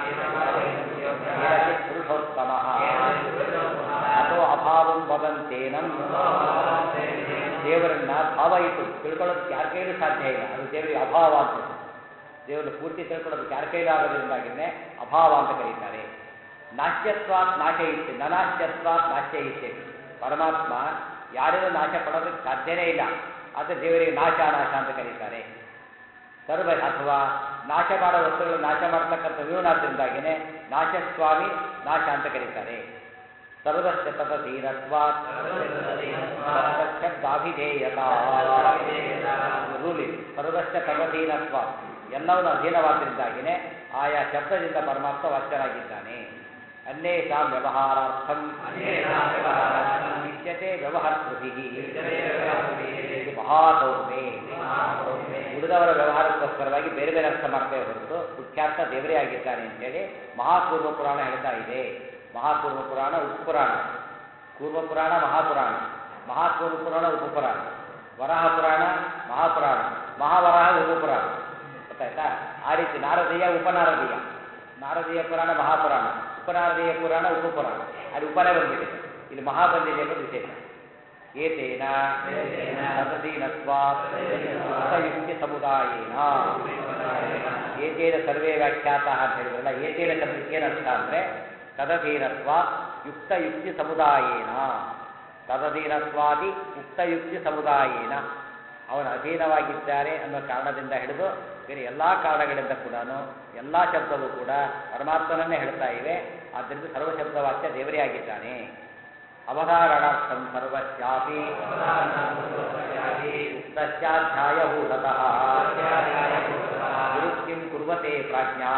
ಪುರುಷೋತ್ತಮ ಅಥೋ ಅಭಾವಂ ವದಂತೇನಂ ದೇವರನ್ನ ಭಾವಯಿತು ತಿಳ್ಕೊಳ್ಳೋದಕ್ಕೆ ಯಾರ ಕೈಲೂ ಸಾಧ್ಯ ಇಲ್ಲ ಅದು ದೇವರಿಗೆ ಅಭಾವ ಅಂತ ಹೆಸರು. ದೇವರನ್ನು ಪೂರ್ತಿ ತಿಳ್ಕೊಳ್ಳೋದಕ್ಕೆ ಯಾರ ಕೈಲೂ ಆಗೋದ್ರಿಂದಾಗಿನೇ ಅಭಾವ ಅಂತ ಕರೀತಾರೆ ನಾಶ್ಯತ್ವಾತ್ ನಾಶ ಇತ್ತೆ ನನಾಶ್ಯತ್ವಾತ್ ನಾಶ್ಯ ಇತ್ತೆ ಪರಮಾತ್ಮ ಯಾರಿಗೂ ನಾಶ ಪಡೋದಕ್ಕೆ ಸಾಧ್ಯನೇ ಇಲ್ಲ ಆದರೆ ದೇವರಿಗೆ ನಾಶ ನಾಶ ಅಂತ ಕರೀತಾರೆ ಸರ್ವ ಅಥವಾ ನಾಶ ಮಾಡೋ ವಸ್ತುಗಳು ನಾಶ ಮಾಡ್ತಕ್ಕಂಥ ವಿರುಣಾದ್ರಿಂದಾಗಿನೇ ನಾಶಸ್ವಾಮಿ ನಾಶ ಅಂತ ಕರೀತಾರೆ ಸರ್ವಸ್ಯ ತದಧೀನತ್ವಾತ್ ಶಬ್ದಾಭಿಧೇಯತಾ ರೂಲ್ ಇದೆ ಸರ್ವಸ್ಯ ತದಧೀನತ್ವ ಎಲ್ಲವನ್ನೂ ಅಧೀನವಾದ್ದರಿಂದಾಗಿನೇ ಆಯಾ ಶಬ್ದದಿಂದ ಪರಮಾತ್ಮ ವಾಚ್ಯನಾಗಿದ್ದಾನೆ ಅನ್ಯೇಷಾಂ ವ್ಯವಹಾರಾರ್ಥಂ ಇಷ್ಯತೆ ವ್ಯವಹರ್ತೃಭಿ ಇದು ಮಹಾಗೌರವೇ ಉಳಿದವರ ವ್ಯವಹಾರಕ್ಕೋಸ್ಕರವಾಗಿ ಬೇರೆ ಬೇರೆ ಅರ್ಥ ಮಾಡ್ತೇವೆ ಹೊರತು ಮುಖ್ಯಾರ್ಥ ದೇವರೇ ಆಗಿದ್ದಾನೆ ಅಂತೇಳಿ ಮಹಾಕೂರ್ಮ ಪುರಾಣ ಹೇಳ್ತಾ ಇದೆ ಮಹಾಕೂರ್ಮ ಪುರಾಣ ಉಪಪುರಾಣ ಕೂರ್ಮ ಪುರಾಣ ಮಹಾಪುರಾಣ ಮಹಾಕೂರ್ಮ ಪುರಾಣ ಉಪಪುರಾಣ ವರಾಹ ಪುರಾಣ ಮಹಾಪುರಾಣ ಮಹಾವರಾಹ ಉಪಪುರಾಣ ಗೊತ್ತಾಯ್ತಾ ಆ ರೀತಿ ನಾರದೀಯ ಉಪನಾರದೀಯ ನಾರದೀಯ ಪುರಾಣ ಮಹಾಪುರಾಣ ಉಪನಾರದೀಯ ಪುರಾಣ ಉಪಪುರಾಣ ಅಲ್ಲಿ ಉಪನೇ ಬಂದ್ಬಿಟ್ಟಿದೆ ಇಲ್ಲಿ ಮಹಾ ಬಂದಿದೆ ಅನ್ನೋದು ವಿಶೇಷ ಏತೇನ ತದಧೀನತ್ವಾತ್ ಯುಕ್ತಿ ಸಮುದಾಯೇನ ಏತೇನ ಸರ್ವೇ ವ್ಯಾಖ್ಯಾತ ಅಂತ ಹೇಳಿದ್ರಲ್ಲ ಏತೇನ ಶಬ್ದಕ್ಕೆ ಏನರ್ಥ ಅಂದರೆ ತದಧೀನತ್ವ ಯುಕ್ತ ಯುಕ್ತಿ ಸಮುದಾಯೇನ ತದಧೀನತ್ವಾದಿ ಯುಕ್ತ ಯುಕ್ತಿ ಸಮುದಾಯೇನ ಅವನ ಅಧೀನವಾಗಿದ್ದಾರೆ ಅನ್ನೋ ಕಾರಣದಿಂದ ಹಿಡಿದು ಬೇರೆ ಎಲ್ಲ ಕಾರಣಗಳಿಂದ ಕೂಡ ಎಲ್ಲ ಶಬ್ದವೂ ಕೂಡ ಪರಮಾತ್ಮನನ್ನೇ ಹೇಳ್ತಾ ಇವೆ ಆದ್ದರಿಂದ ಸರ್ವಶಬ್ದವಾಚ್ಯ ದೇವರೇ ಆಗಿದ್ದಾನೆ ಅವಧಾರಣಾರ್ಥಂ ಸರ್ವಸ್ಯಾಪಿ ಉಕ್ತಸ್ಯಾಧ್ಯಾಯಭೂತಃ ಗುರುಕಿಂ ಕುರ್ವತೆ ಪ್ರಾಜ್ಞಾ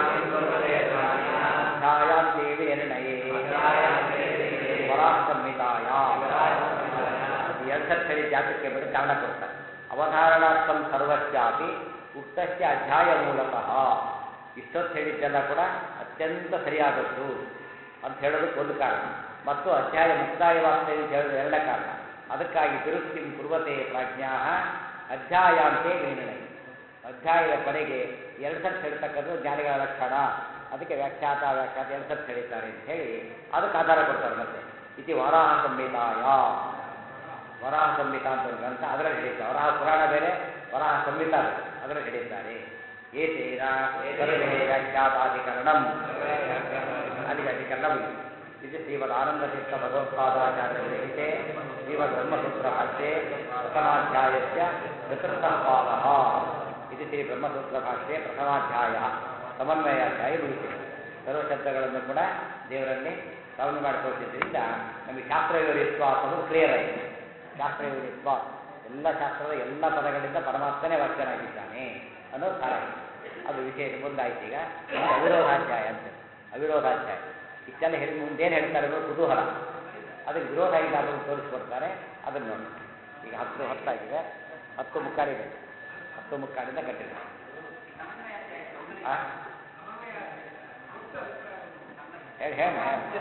ಛಾಯಾಂತೆ ನಿರ್ಣಯೇ ವರಾಹ ಸಂಹಿತಾಯ ಎರಡು ಸತ್ ಹೇಳಿ ಜಾತಕ್ಕೆ ಬಿಟ್ಟು ಕಾರಣ ಕೊಡ್ತಾರೆ ಅವಧಾರಣಾರ್ಥಂ ಸರ್ವಸ್ಯಾಪಿ ಉಕ್ತಸ್ಯ ಅಧ್ಯಾಯ ಮೂಲತಃ ಇಷ್ಟೊತ್ತು ಹೇಳಿದ್ದೆಲ್ಲ ಕೂಡ ಅತ್ಯಂತ ಸರಿಯಾದದ್ದು ಅಂತ ಹೇಳೋದಕ್ಕೆ ಒಂದು ಕಾರಣ ಮತ್ತು ಅಧ್ಯಾಯ ಮುಕ್ತಾಯವಾಗ್ತದೆ ಅಂತ ಹೇಳೋದು ಎರಡನೇ ಕಾರಣ ಅದಕ್ಕಾಗಿ ತಿರುಕ್ತಿಂ ಕುರ್ವತೆ ಪ್ರಾಜ್ಞಾ ಅಧ್ಯಾಯಾಂತೆ ನಿರ್ಣಯ ಅಧ್ಯಾಯದ ಕೊನೆಗೆ ಎರಡು ಸರ್ತಿ ಹೇಳ್ತಕ್ಕಂಥದ್ದು ಜ್ಞಾನಿಗಳ ಲಕ್ಷಣ ಅದಕ್ಕೆ ವ್ಯಾಖ್ಯಾತ ವ್ಯಾಖ್ಯಾತ ಎರಡು ಸರ್ತಿ ಹೇಳಿದ್ದಾರೆ ಅಂತ ಹೇಳಿ ಅದಕ್ಕೆ ಆಧಾರ ಕೊಡ್ತಾರೆ ಮತ್ತೆ ಇತಿ ವರಾಹ ಸಂಹಿತಾಯ ವರಾಹ ಸಂಹಿತ ಅಂತ ಒಂದು ಗ್ರಂಥ ಅದರಲ್ಲಿ ಹೇಳಿದ್ದಾರೆ ವರಾಹ ಪುರಾಣ ಬೇರೆ ವರಾಹ ಸಂಹಿತ ಬೇರೆ ಅದರಲ್ಲಿ ಹೇಳಿದ್ದಾರೆ ಏತೇನ ಸರ್ವೇ ವ್ಯಾಖ್ಯಾತಾಧಿಕರಣಂ ಅಲ್ಲಿಗೆ ಅಧಿಕರಣ ಮುಗಿತು ಇದು ಶ್ರೀಮದ್ ಆನಂದತೀರ್ಥ ಭಗವತ್ಪಾದಾಚಾರ್ಯ ವಿರಹಿತೆ ಶ್ರೀಮದ್ ಬ್ರಹ್ಮಸೂತ್ರ ಭಾಷ್ಯೆ ಪ್ರಥಮಾಧ್ಯಾಯಸ್ಯ ಚತುರ್ಥಃ ಪಾದಃ ಇದು ಶ್ರೀ ಬ್ರಹ್ಮಸೂತ್ರ ಭಾಷ್ಯೆ ಪ್ರಥಮಾಧ್ಯಾಯ ಸಮನ್ವಯಾಧ್ಯಾಯ ಮುಗಿಸಿದೆ ಸರ್ವ ಶಬ್ದಗಳನ್ನು ಕೂಡ ದೇವರಲ್ಲಿ ಶ್ರವಣ ಮಾಡಿಕೊಟ್ಟಿದ್ದರಿಂದ ನಮಗೆ ಶಾಸ್ತ್ರ ವಿವರಿಸುವ ಅನ್ನೋದು ಕ್ಲಿಯರ್ ಆಗಿದೆ ಶಾಸ್ತ್ರ ವಿವರಿಸುವ ಎಲ್ಲ ಶಾಸ್ತ್ರದ ಎಲ್ಲ ಪದಗಳಿಂದ ಪರಮಾತ್ಮನೇ ವಾಕ್ಯನಾಗಿದ್ದಾನೆ ಅನ್ನೋದು ಸಾರ ಅದು ವಿಶೇಷ ಮುಂದಾಯ್ತು ಈಗ ಮುಂದೆ ಅವಿರೋಧಾಧ್ಯಾಯ ಅಂತ ಅವಿರೋಧಾಧ್ಯಾಯ ಇಷ್ಟೆಲ್ಲ ಹೇಳಿ ಮುಂದೇನು ಹೇಳ್ತಾರೆ ಅನ್ನೋದು ಕುತೂಹಲ ಅದಕ್ಕೆ ವಿರೋಧ ಇಲ್ಲ ಅನ್ನೋದು ತೋರಿಸ್ಕೊಡ್ತಾರೆ ಅದನ್ನು ನೋಡಿ ಈಗ ಹತ್ತು ಹತ್ತಾಗಿದೆ ಹತ್ತು ಮುಕ್ಕಾಲಿದೆ ಹತ್ತು ಮುಕ್ಕಾಲಿಂದ ಕಟ್ಟಿದೆ ಆ? ಹೇಳಿ ಹೇಳಿ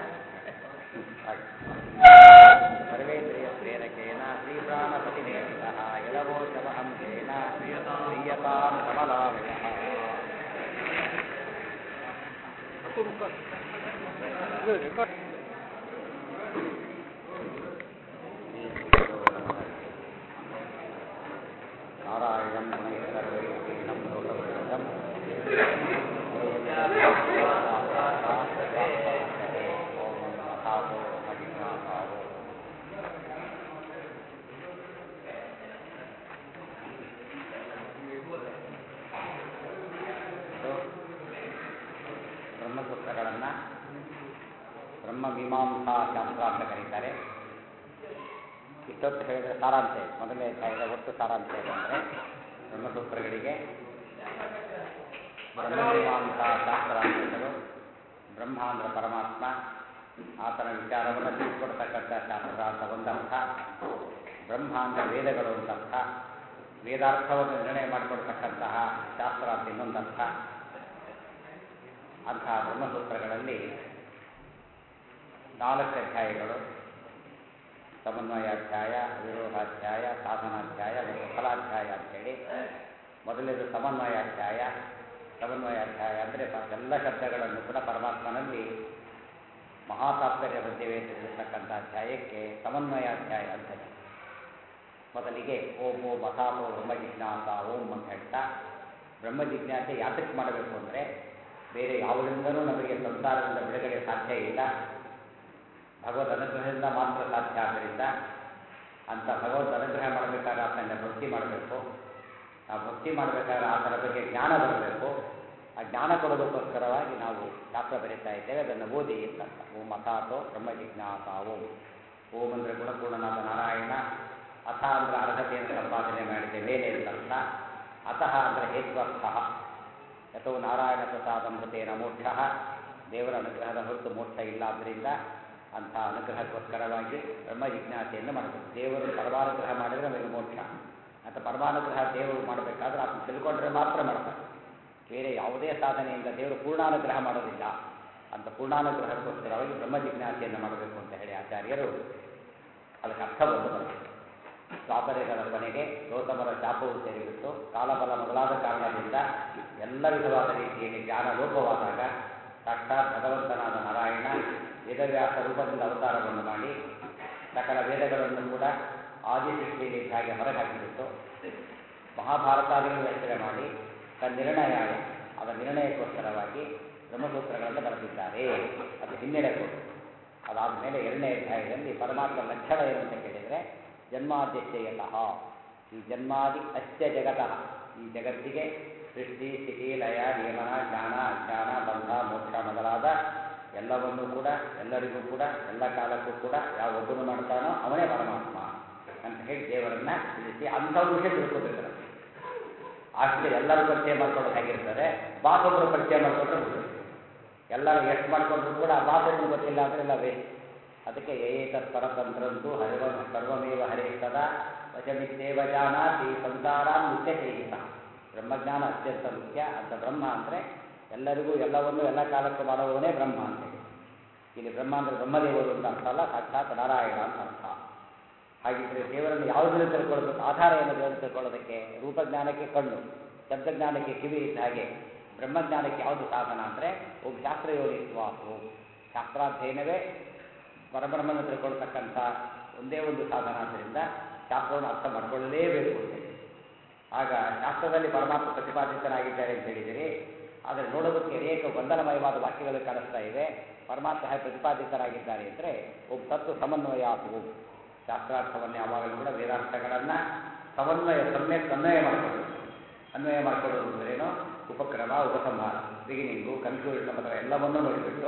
ಸರ್ವೇಂದ್ರಿಯ ಪ್ರೇರಕೇನ ಶ್ರೀಪ್ರಾಣಪತಿನೇಮಿತಃ ಯದವೋಚಮಹಂಸೇನ ಪ್ರಿಯತಾಂ ಕಮಲಾಲಯ ನಾರಾಯಣಂ ಗುಣೈಃ ಲೋಕವೃಂದಂ ಓಂ ಅಥಾತೋ ಮಹಿಮಾಭಾವೋ ಇದು ಬ್ರಹ್ಮಸೂತ್ರಗಳನ್ನು ಬ್ರಹ್ಮಮೀಮಾಂಸಾ ಶಾಸ್ತ್ರ ಅಂತ ಕರೀತಾರೆ ಇಷ್ಟೊತ್ತು ಹೇಳಿದರೆ ಸಾರಾಂಶ ಇದೆ ಮೊದಲನೇ ಅಧ್ಯಾಯದ ಒಟ್ಟು ಸಾರಾಂಶ ಏನಂದರೆ ಬ್ರಹ್ಮಸೂತ್ರಗಳಿಗೆ ಬ್ರಹ್ಮಮೀಮಾಂಸಾ ಶಾಸ್ತ್ರ ಅಂತ ಹೆಸರು ಬ್ರಹ್ಮ ಅಂದರೆ ಪರಮಾತ್ಮ ಆತನ ವಿಚಾರವನ್ನು ತಿಳಿಸ್ಕೊಡ್ತಕ್ಕಂಥ ಶಾಸ್ತ್ರ ಅಂತ ಒಂದರ್ಥ ಬ್ರಹ್ಮ ಅಂದರೆ ವೇದಗಳು ಒಂದರ್ಥ ವೇದಾರ್ಥವನ್ನು ನಿರ್ಣಯ ಮಾಡಿಕೊಡ್ತಕ್ಕಂತಹ ಶಾಸ್ತ್ರ ಅಂತ ಇನ್ನೊಂದರ್ಥ ಅಂತಹ ಬ್ರಹ್ಮಸೂತ್ರಗಳಲ್ಲಿ ನಾಲ್ಕು ಅಧ್ಯಾಯಗಳು ಸಮನ್ವಯಾಧ್ಯಾಯ ವಿರೋಧಾಧ್ಯಾಯ ಸಾಧನಾಧ್ಯಾಯ ಮತ್ತು ಫಲಾಧ್ಯಾಯ ಅಂತೇಳಿ ಮೊದಲನೇದು ಸಮನ್ವಯಾಧ್ಯಾಯ ಸಮನ್ವಯಾಧ್ಯಾಯ ಅಂದರೆ ಎಲ್ಲ ಶಬ್ದಗಳನ್ನು ಕೂಡ ಪರಮಾತ್ಮನಲ್ಲಿ ಮಹಾತಾತ್ಪರ್ಯ ಹೊಂದಿವೆ ಅಂತ ತಿಳಿಸ್ತಕ್ಕಂಥ ಅಧ್ಯಾಯಕ್ಕೆ ಸಮನ್ವಯಾಧ್ಯಾಯ ಅಂತ ಹೇಳಿ ಮೊದಲಿಗೆ ಓಂ ಓಂ ಅಥಾತೋ ಬ್ರಹ್ಮ ಜಿಜ್ಞಾಸ ಓಂ ಅಂತ ಹೇಳ್ತಾ ಬ್ರಹ್ಮ ಜಿಜ್ಞಾಸೆ ಯಾತಕ್ಕೆ ಮಾಡಬೇಕು ಅಂದರೆ ಬೇರೆ ಯಾವುದರಿಂದಲೂ ನಮಗೆ ಸಂಸಾರದಿಂದ ಬಿಡುಗಡೆ ಸಾಧ್ಯ ಇಲ್ಲ ಭಗವದ್ ಅನುಗ್ರಹದಿಂದ ಮಾತ್ರ ಸಾಧ್ಯ ಆದ್ದರಿಂದ ಅಂತ ಭಗವದ್ ಅನುಗ್ರಹ ಮಾಡಬೇಕಾದ್ರೆ ಆತನ ಭಕ್ತಿ ಮಾಡಬೇಕು ಆ ಭಕ್ತಿ ಮಾಡಬೇಕಾದ್ರೆ ಆತನ ಬಗ್ಗೆ ಜ್ಞಾನ ಬರಬೇಕು ಆ ಜ್ಞಾನ ಕೊಡೋದಕ್ಕೋಸ್ಕರವಾಗಿ ನಾವು ಶಾಸ್ತ್ರ ಬರೀತಾ ಇದ್ದೇವೆ ಅದನ್ನು ಓದಿ ಅಂತ ಓಂ ಅಥಾತೋ ಬ್ರಹ್ಮ ಜಿಜ್ಞಾಸ ಓಂ ಓಂ ಅಂದರೆ ಗುಣಪೂರ್ಣನಾದ ನಾರಾಯಣ ಅಥ ಅಂದರೆ ಅರ್ಹತೆಯನ್ನು ಸಂಪಾದನೆ ಮಾಡಿದೆ ಮೇಲೆ ಅಂತರ್ಥ ಅತಃ ಅಂದರೆ ಹೇತ್ವರ್ಥ ಯಥೋ ನಾರಾಯಣ ಪ್ರಸಾದ ಮೃತೇನ ಮೋಕ್ಷ ದೇವರ ಅನುಗ್ರಹದ ಹೊರತು ಮೋಕ್ಷ ಇಲ್ಲ ಆದ್ದರಿಂದ ಅಂಥ ಅನುಗ್ರಹಕ್ಕೋಸ್ಕರವಾಗಿ ಬ್ರಹ್ಮ ಜಿಜ್ಞಾಸೆಯನ್ನು ಮಾಡಬೇಕು ದೇವರು ಪರಮಾನುಗ್ರಹ ಮಾಡಿದರೆ ನಮಗೆ ಮೋಕ್ಷ ಅಂತ ಪರಮಾನುಗ್ರಹ ದೇವರು ಮಾಡಬೇಕಾದ್ರೆ ಅದನ್ನು ತಿಳ್ಕೊಂಡ್ರೆ ಮಾತ್ರ ಮಾಡ್ತಾರೆ ಬೇರೆ ಯಾವುದೇ ಸಾಧನೆಯಿಂದ ದೇವರು ಪೂರ್ಣಾನುಗ್ರಹ ಮಾಡೋದಿಲ್ಲ ಅಂತ ಪೂರ್ಣಾನುಗ್ರಹಕ್ಕೋಸ್ಕರವಾಗಿ ಬ್ರಹ್ಮ ಜಿಜ್ಞಾಸೆಯನ್ನು ಮಾಡಬೇಕು ಅಂತ ಹೇಳಿ ಆಚಾರ್ಯರು ಅದಕ್ಕೆ ಅರ್ಥವನ್ನು ಬರೆದರು ದ್ವಾಪರಗಳ ಕೊನೆಗೆ ಗೌತಮರ ಶಾಪವು ಸೇರಿಬಿಟ್ಟು ಕಾಲಬಲ ಮೊದಲಾದ ಕಾರಣದಿಂದ ಎಲ್ಲ ವಿಧವಾದ ರೀತಿಯಲ್ಲಿ ಜ್ಞಾನ ಲೋಪವಾದಾಗ ಸಾಕ್ಷಾತ್ ಭಗವಂತನಾದ ನಾರಾಯಣ ವೇದವ್ಯಾಸ ರೂಪದಿಂದ ಅವತಾರವನ್ನು ಮಾಡಿ ಸಕಲ ವೇದಗಳನ್ನು ಕೂಡ ಆದಿಸೃಷ್ಟಿಯಲ್ಲಿ ಇದ್ದ ಹಾಗೆ ಹೊರಗೆ ಹಾಕಿಬಿಟ್ಟು ಮಹಾಭಾರತಾದಿಗಳನ್ನು ರಚನೆ ಮಾಡಿ ತನ್ನ ನಿರ್ಣಯಾಯ ಅದರ ನಿರ್ಣಯಕ್ಕೋಸ್ಕರವಾಗಿ ಬ್ರಹ್ಮಸೂತ್ರಗಳನ್ನು ಬರೆದಿದ್ದಾರೆ ಅದು ಹಿನ್ನೆಲೆ ಕೊಟ್ಟು ಅದಾದ ಮೇಲೆ ಎರಡನೇ ಅಧ್ಯಾಯದಲ್ಲಿ ಪರಮಾತ್ಮ ಲಕ್ಷಣ ಏನು ಅಂತ ಕೇಳಿದರೆ ಜನ್ಮಾದ್ಯಶ್ಚಯತಃ ಈ ಜನ್ಮಾದಿ ಅಸ್ಯ ಜಗತಃ ಈ ಜಗತ್ತಿಗೆ ಸೃಷ್ಟಿ ಸ್ಥಿತಿ ಲಯ ನಿಯಮನ ಜ್ಞಾನ ಅಜ್ಞಾನ ಬಂಧ ಮೋಕ್ಷ ಮೊದಲಾದ ಎಲ್ಲವನ್ನೂ ಕೂಡ ಎಲ್ಲರಿಗೂ ಕೂಡ ಎಲ್ಲ ಕಾಲಕ್ಕೂ ಕೂಡ ಯಾವ ಒಬ್ಬನು ಮಾಡ್ತಾನೋ ಅವನೇ ಪರಮಾತ್ಮ ಅಂತ ಹೇಳಿ ದೇವರನ್ನ ತಿಳಿಸಿ ಅಂಥವ್ರ ವಿಷಯ ತಿಳ್ಕೋಬೇಕು ನಾವು ಅಷ್ಟೇ ಎಲ್ಲರೂ ಪರಿಚಯ ಮಾಡ್ಕೊಳ್ಳೋದು ಹೇಗಿರ್ತದೆ ಬಾಸೊಬ್ಬರು ಪರಿಚಯ ಮಾಡ್ಕೊಂಡ್ರೆ ಬಿಡು ಎಲ್ಲರೂ ಎಷ್ಟು ಮಾಡ್ಕೊಂಡ್ರು ಕೂಡ ಆ ಬಾಸೊಬ್ಬರು ಗೊತ್ತಿಲ್ಲ ಅಂದ್ರೆ ಎಲ್ಲ ವೇಸ್ಟ್ ಅದಕ್ಕೆ ಏತತ್ ಪರತಂತ್ರಂತೂ ಹರಿವ ಸರ್ವಮೇವ ಹರೇ ಸದಾ ವಶಮಿತ್ತೇವ ಜಾನಾತಿ ಸಂಸಾರ ಮುಖ್ಯ ಸೇಹಿತ ಬ್ರಹ್ಮಜ್ಞಾನ ಅತ್ಯಂತ ಮುಖ್ಯ ಅಂತ ಬ್ರಹ್ಮ ಅಂದರೆ ಎಲ್ಲರಿಗೂ ಎಲ್ಲವನ್ನೂ ಎಲ್ಲ ಕಾಲಕ್ಕೂ ಮಾಡುವವನೇ ಬ್ರಹ್ಮ ಅಂತೇಳಿ ಇಲ್ಲಿ ಬ್ರಹ್ಮ ಅಂದರೆ ಬ್ರಹ್ಮದೇವರು ಅಂತ ಅರ್ಥ ಅಲ್ಲ ಸಾಕ್ಷಾತ್ ನಾರಾಯಣ ಅಂತ ಅರ್ಥ ಹಾಗಿದ್ರೆ ದೇವರನ್ನು ಯಾವುದನ್ನು ತಿಳ್ಕೊಳ್ಳೋದಕ್ಕೆ ಆಧಾರ ಏನು ದೇವರನ್ನು ತಿಳ್ಕೊಳ್ಳೋದಕ್ಕೆ ರೂಪಜ್ಞಾನಕ್ಕೆ ಕಣ್ಣು ಶಬ್ದಜ್ಞಾನಕ್ಕೆ ಕಿವಿ ಇದ್ದ ಹಾಗೆ ಬ್ರಹ್ಮಜ್ಞಾನಕ್ಕೆ ಯಾವುದು ಸಾಧನ ಅಂದರೆ ಒಬ್ಬ ಶಾಸ್ತ್ರಯೋನಿತ್ವಾಸು ಶಾಸ್ತ್ರಾಧ್ಯಯನವೇ ಪರಬ್ರಹ್ಮನ ತಿಳ್ಕೊಳ್ತಕ್ಕಂಥ ಒಂದೇ ಒಂದು ಸಾಧನ ಆದ್ದರಿಂದ ಶಾಸ್ತ್ರವನ್ನು ಅರ್ಥ ಮಾಡಿಕೊಳ್ಳಲೇಬೇಕು ಅಂತೇಳಿ ಆಗ ಶಾಸ್ತ್ರದಲ್ಲಿ ಪರಮಾತ್ಮ ಪ್ರತಿಪಾದಿತನಾಗಿದ್ದಾರೆ ಅಂತ ಹೇಳಿದಿರಿ ಆದರೆ ನೋಡೋದಕ್ಕೆ ಅನೇಕ ಗೊಂದಲಮಯವಾದ ವಾಕ್ಯಗಳು ಕಾಣಿಸ್ತಾ ಇವೆ ಪರಮಾತ್ಮ ಹೇಗೆ ಪ್ರತಿಪಾದಿತರಾಗಿದ್ದಾರೆ ಅಂದರೆ ಒಬ್ಬ ತತ್ವ ಸಮನ್ವಯ ಆಗುವು ಶಾಸ್ತ್ರಾರ್ಥವನ್ನು ಯಾವಾಗಲೂ ಕೂಡ ವೇದಾರ್ಥಗಳನ್ನು ಸಮನ್ವಯ ಸಮ್ಯಕ್ ಅನ್ವಯ ಮಾಡಿಕೊಳ್ಳೋದು ಅನ್ವಯ ಮಾಡಿಕೊಳ್ಳೋದು ಅಂದ್ರೇನು ಉಪಕ್ರಮ ಉಪಸಂಹಾರ ಬಿಗಿನಿಂಗು ಕನ್ಕ್ಲೂಷನ್ ಮತ್ತು ಎಲ್ಲವನ್ನೂ ನೋಡಿಬಿಟ್ಟು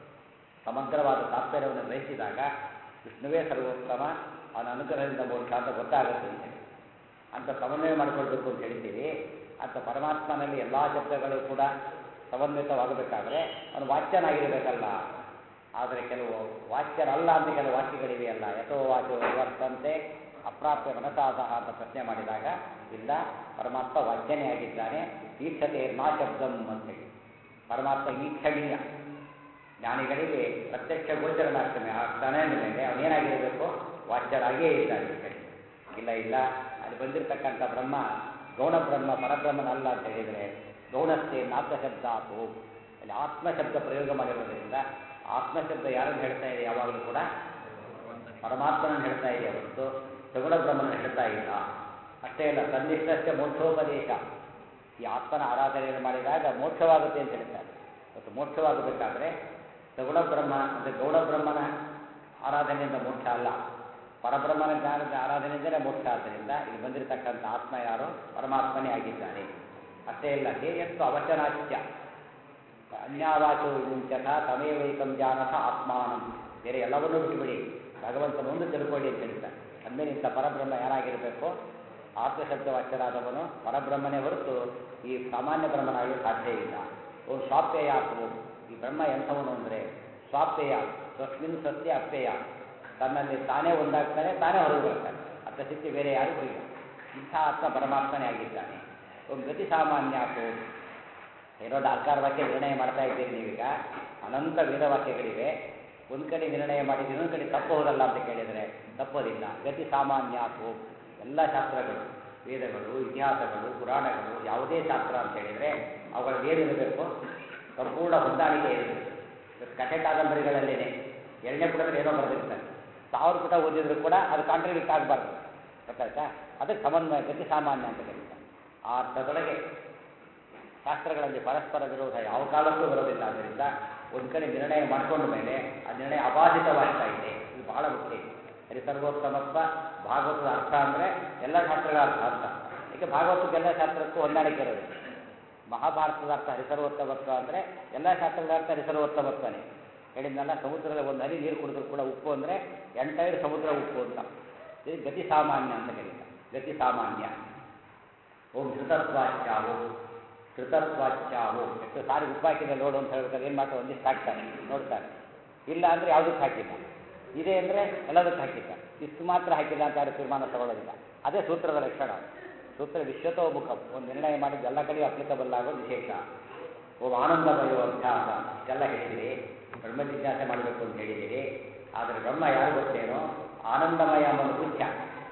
ಸಮಗ್ರವಾದ ತಾತ್ಪರ್ಯವನ್ನು ಗ್ರಹಿಸಿದಾಗ ವಿಷ್ಣುವೇ ಸರ್ವೋತ್ತಮ ಅವನ ಅನುಗ್ರಹದಿಂದ ಮೋಕ್ಷ ಅಂತ ಗೊತ್ತಾಗುತ್ತೆ ಅಂತೇಳಿ ಅಂತ ಸಮನ್ವಯ ಮಾಡಿಕೊಳ್ಬೇಕು ಅಂತ ಹೇಳ್ತೀವಿ ಅಂತ ಪರಮಾತ್ಮನಲ್ಲಿ ಎಲ್ಲ ಶಬ್ದಗಳು ಕೂಡ ಸಮನ್ವಿತವಾಗಬೇಕಾದ್ರೆ ಅವನು ವಾಚ್ಯನಾಗಿರಬೇಕಲ್ಲ ಆದರೆ ಕೆಲವು ವಾಚ್ಯರಲ್ಲ ಅಂತ ಕೆಲವು ವಾಕ್ಯಗಳಿವೆಯಲ್ಲ ಯಥೋ ವಾಚೋ ವರ್ತಂತೆ ಅಪ್ರಾಪ್ಯ ಮನಸಾಸಹ ಅಂತ ಪ್ರಶ್ನೆ ಮಾಡಿದಾಗ ಇಲ್ಲ ಪರಮಾತ್ಮ ವಾಚ್ಯನೇ ಆಗಿದ್ದಾನೆ ಈಕ್ಷತೆ ನಾ ಶಬ್ದಂ ಅಂತೇಳಿ ಪರಮಾತ್ಮ ಈಕ್ಷಣೀಯ ಜ್ಞಾನಿಗಳಿಗೆ ಪ್ರತ್ಯಕ್ಷ ಗೋಚರನಾಗ್ತಾನೆ ಆಗ್ತಾನೆ ಅಂದಮೇಲೆ ಅವನೇನಾಗಿರಬೇಕು ವಾಚ್ಯರಾಗಿಯೇ ಇದ್ದಾನೆ ಅಂತ ಹೇಳಿ ಇಲ್ಲ ಇಲ್ಲ ಅಲ್ಲಿ ಬಂದಿರತಕ್ಕಂಥ ಬ್ರಹ್ಮ ಗೌಣ ಬ್ರಹ್ಮ ಪರಬ್ರಹ್ಮನಲ್ಲ ಅಂತ ಹೇಳಿದರೆ ಗೌಣಸ್ಥೆ ನಾತ್ಮಶಬ್ದ ಆತು ಅಲ್ಲಿ ಆತ್ಮಶಬ್ದ ಪ್ರಯೋಗ ಮಾಡಿರೋದ್ರಿಂದ ಆತ್ಮಶಬ್ದ ಯಾರನ್ನು ಹೇಳ್ತಾ ಇದೆ ಯಾವಾಗಲೂ ಕೂಡ ಪರಮಾತ್ಮನನ್ನು ಹೇಳ್ತಾ ಇದೆ ಹೊರತು ಸಗುಣ ಬ್ರಹ್ಮನ ಹೇಳ್ತಾ ಇಲ್ಲ ಅಷ್ಟೇ ಅಲ್ಲ ತನ್ನಿಷ್ಟಕ್ಕೆ ಮೋಕ್ಷೋಪದೇಶ ಈ ಆತ್ಮನ ಆರಾಧನೆಯನ್ನು ಮಾಡಿದಾಗ ಮೋಕ್ಷವಾಗುತ್ತೆ ಅಂತ ಹೇಳ್ತಾರೆ ಮತ್ತು ಮೋಕ್ಷವಾಗಬೇಕಾದ್ರೆ ಸಗುಣ ಬ್ರಹ್ಮ ಅಂದರೆ ಗೌಣ ಬ್ರಹ್ಮನ ಆರಾಧನೆಯಿಂದ ಮೋಕ್ಷ ಅಲ್ಲ ಪರಬ್ರಹ್ಮನ ಜ್ಞಾನದ ಆರಾಧನೆಯಿಂದಲೇ ಮೋಕ್ಷ ಆದ್ದರಿಂದ ಇಲ್ಲಿ ಬಂದಿರತಕ್ಕಂಥ ಆತ್ಮ ಯಾರು ಪರಮಾತ್ಮನೇ ಆಗಿದ್ದಾನೆ ಅಷ್ಟೇ ಇಲ್ಲ ಹೇಯತ್ತು ಅವಚನಾಚ್ಯ ಅನ್ಯಾವಾಚೋ ವಿಮುಂಚಥ ತಮೇವೈಕಂ ಜಾನಥ ಆತ್ಮಾನಂ ಬೇರೆ ಎಲ್ಲವನ್ನೂ ಬಿಟ್ಟುಬಿಡಿ ಭಗವಂತನೊಂದು ತಿಳ್ಕೊಳ್ಳಿ ಅಂತ ಹೇಳ್ತಾರೆ ಅಂದಮೇಲೆ ಇಂಥ ಪರಬ್ರಹ್ಮ ಯಾರಾಗಿರಬೇಕು ಆತ್ಮಶಬ್ದವಾಚ್ಯರಾದವನು ಪರಬ್ರಹ್ಮನೇ ಹೊರತು ಈ ಸಾಮಾನ್ಯ ಬ್ರಹ್ಮನಾಗಿ ಸಾಧ್ಯ ಇಲ್ಲ ಓ ಸ್ವಾಪ್ಯಯ ಓಂ ಈ ಬ್ರಹ್ಮ ಎಂಥವನು ಅಂದರೆ ಸ್ವಾಪ್ಯಯ ಸ್ವಸ್ಮಿನ್ ಸತ್ಯ ಅಪ್ಯಯ ತನ್ನಲ್ಲಿ ತಾನೇ ಒಂದಾಗ್ತಾನೆ ತಾನೇ ಹೊರಗೆ ಬರ್ತಾನೆ ಅರ್ಥ ಸ್ಥಿತಿ ಬೇರೆ ಯಾರಿಗೂ ಇಲ್ಲ ಇಂಥ ಆತ್ಮ ಪರಮಾತ್ಮನೇ ಆಗಿದ್ದಾನೆ ಒಂದು ಗತಿ ಸಾಮಾನ್ಯ ಓಂ ಏನೋ ಆಕಾರ ವಾಕ್ಯ ನಿರ್ಣಯ ಮಾಡ್ತಾ ಇದ್ದೀರಿ ನೀವೀಗ ಅನಂತ ವೇದ ವಾಕ್ಯಗಳಿವೆ ಒಂದು ಕಡೆ ನಿರ್ಣಯ ಮಾಡಿದ್ದೀರಿ ಇನ್ನೊಂದು ಕಡೆ ತಪ್ಪು ಹೋಗಲ್ಲ ಅಂತ ಕೇಳಿದರೆ ತಪ್ಪೋದಿಲ್ಲ ಗತಿ ಸಾಮಾನ್ಯ ಓಂ ಎಲ್ಲ ಶಾಸ್ತ್ರಗಳು ವೇದಗಳು ಇತಿಹಾಸಗಳು ಪುರಾಣಗಳು ಯಾವುದೇ ಶಾಸ್ತ್ರ ಅಂತ ಹೇಳಿದರೆ ಅವುಗಳಲ್ಲಿ ಏನಿರಬೇಕು ಸಂಪೂರ್ಣ ಹೊಂದಾಣಿಕೆ ಇರಬೇಕು ಇವತ್ತು ಕಥೆ ಕಾದಂಬರಿಗಳಲ್ಲೇನೆ ಎರಡನೇ ಪುಟದಲ್ಲಿ ಏನೋ ಬರೆದಿರ್ತಾರೆ ಸಾವಿರ ಪುಟ ಓದಿದ್ರು ಕೂಡ ಅದು ಕಾಂಟ್ರಿಬ್ಯೂಟ್ ಆಗಬಾರ್ದು ಗೊತ್ತಾಯ್ತಾ ಅದಕ್ಕೆ ಸಮನ್ವಯ ಗತಿ ಸಾಮಾನ್ಯ ಅಂತ ಕರೀತಾರೆ ಆ ಅರ್ಥದೊಳಗೆ ಶಾಸ್ತ್ರಗಳಲ್ಲಿ ಪರಸ್ಪರ ವಿರೋಧ ಯಾವ ಕಾಲಕ್ಕೂ ಬರೋದಿಲ್ಲ ಆದ್ದರಿಂದ ಒಂದು ಕಡೆ ನಿರ್ಣಯ ಮಾಡಿಕೊಂಡ ಮೇಲೆ ಆ ನಿರ್ಣಯ ಅಬಾಧಿತವಾಗ್ತಾ ಇದೆ ಇದು ಬಹಳ ಮುಖ್ಯ ಇದೆ ಹರಿ ಸರ್ವೋತ್ತಮತ್ವ ಭಾಗವತದ ಅರ್ಥ ಅಂದರೆ ಎಲ್ಲ ಶಾಸ್ತ್ರಗಳ ಅರ್ಥ ಅರ್ಥ ಏಕೆ ಭಾಗವತಕ್ಕೆ ಎಲ್ಲ ಶಾಸ್ತ್ರಕ್ಕೂ ಹೊಂದಾಣಿಕೆ ಇರೋದು ಮಹಾಭಾರತದ ಅರ್ಥ ಹರಿಸರ್ವೋತ್ತಮತ್ವ ಅಂದರೆ ಎಲ್ಲ ಶಾಸ್ತ್ರಗಳ ಅರ್ಥ ಹರಿಸರ್ವೋತ್ತಮತ್ವನೇ ಹೇಳಿದ್ನಲ್ಲ ಸಮುದ್ರದಲ್ಲಿ ಒಂದು ಹನಿ ನೀರು ಕುಡಿದ್ರು ಕೂಡ ಉಪ್ಪು ಅಂದರೆ ಎಂಟೈರ್ ಸಮುದ್ರ ಉಪ್ಪು ಅಂತ ಇದು ಗತಿ ಸಾಮಾನ್ಯ ಅಂತ ಕರೀತಾರೆ ಗತಿ ಸಾಮಾನ್ಯ ಓಂ ಧೃತತ್ವಾಚ್ಯಾವು ಧೃತತ್ವಾಚ್ಯಾವು ಎಷ್ಟು ಸಾರಿ ಉಪ್ಪು ಹಾಕಿದೆ ನೋಡು ಅಂತ ಹೇಳ್ಬೇಕಾದ್ರೆ ಏನು ಮಾಡ್ತಾರೆ ಒಂದಿಷ್ಟು ಹಾಕ್ತಾನೆ ನೋಡ್ತಾರೆ ಇಲ್ಲ ಅಂದರೆ ಯಾವುದಕ್ಕೆ ಹಾಕಿಲ್ಲ ಇದೆ ಅಂದರೆ ಎಲ್ಲದಕ್ಕೆ ಹಾಕಿಲ್ಲ ಇಷ್ಟು ಮಾತ್ರ ಹಾಕಿಲ್ಲ ಅಂತ ಯಾರು ತೀರ್ಮಾನ ತಗೊಳ್ಳೋದಿಲ್ಲ ಅದೇ ಸೂತ್ರದ ಲಕ್ಷಣ ಸೂತ್ರ ವಿಶ್ವತೋ ಮುಖಂ ಒಂದು ನಿರ್ಣಯ ಮಾಡಿದ್ದು ಎಲ್ಲ ಕಡೆಯೂ ಅಪ್ಲಿಕಬಲ್ ಆಗೋದು ವಿಶೇಷ ಓಂ ಆನಂದಮಯೋ ಅಭ್ಯಾಸ ಇಷ್ಟೆಲ್ಲ ಹೇಳಿದಿರಿ ಬ್ರಹ್ಮ ಜಿಜ್ಞಾಸೆ ಮಾಡಬೇಕು ಅಂತ ಹೇಳಿದಿರಿ ಆದರೆ ಬ್ರಹ್ಮ ಯಾರು ಗೊತ್ತೇನೋ ಆನಂದಮಯ ಅನ್ನೋದು ಪುಚ್ಛ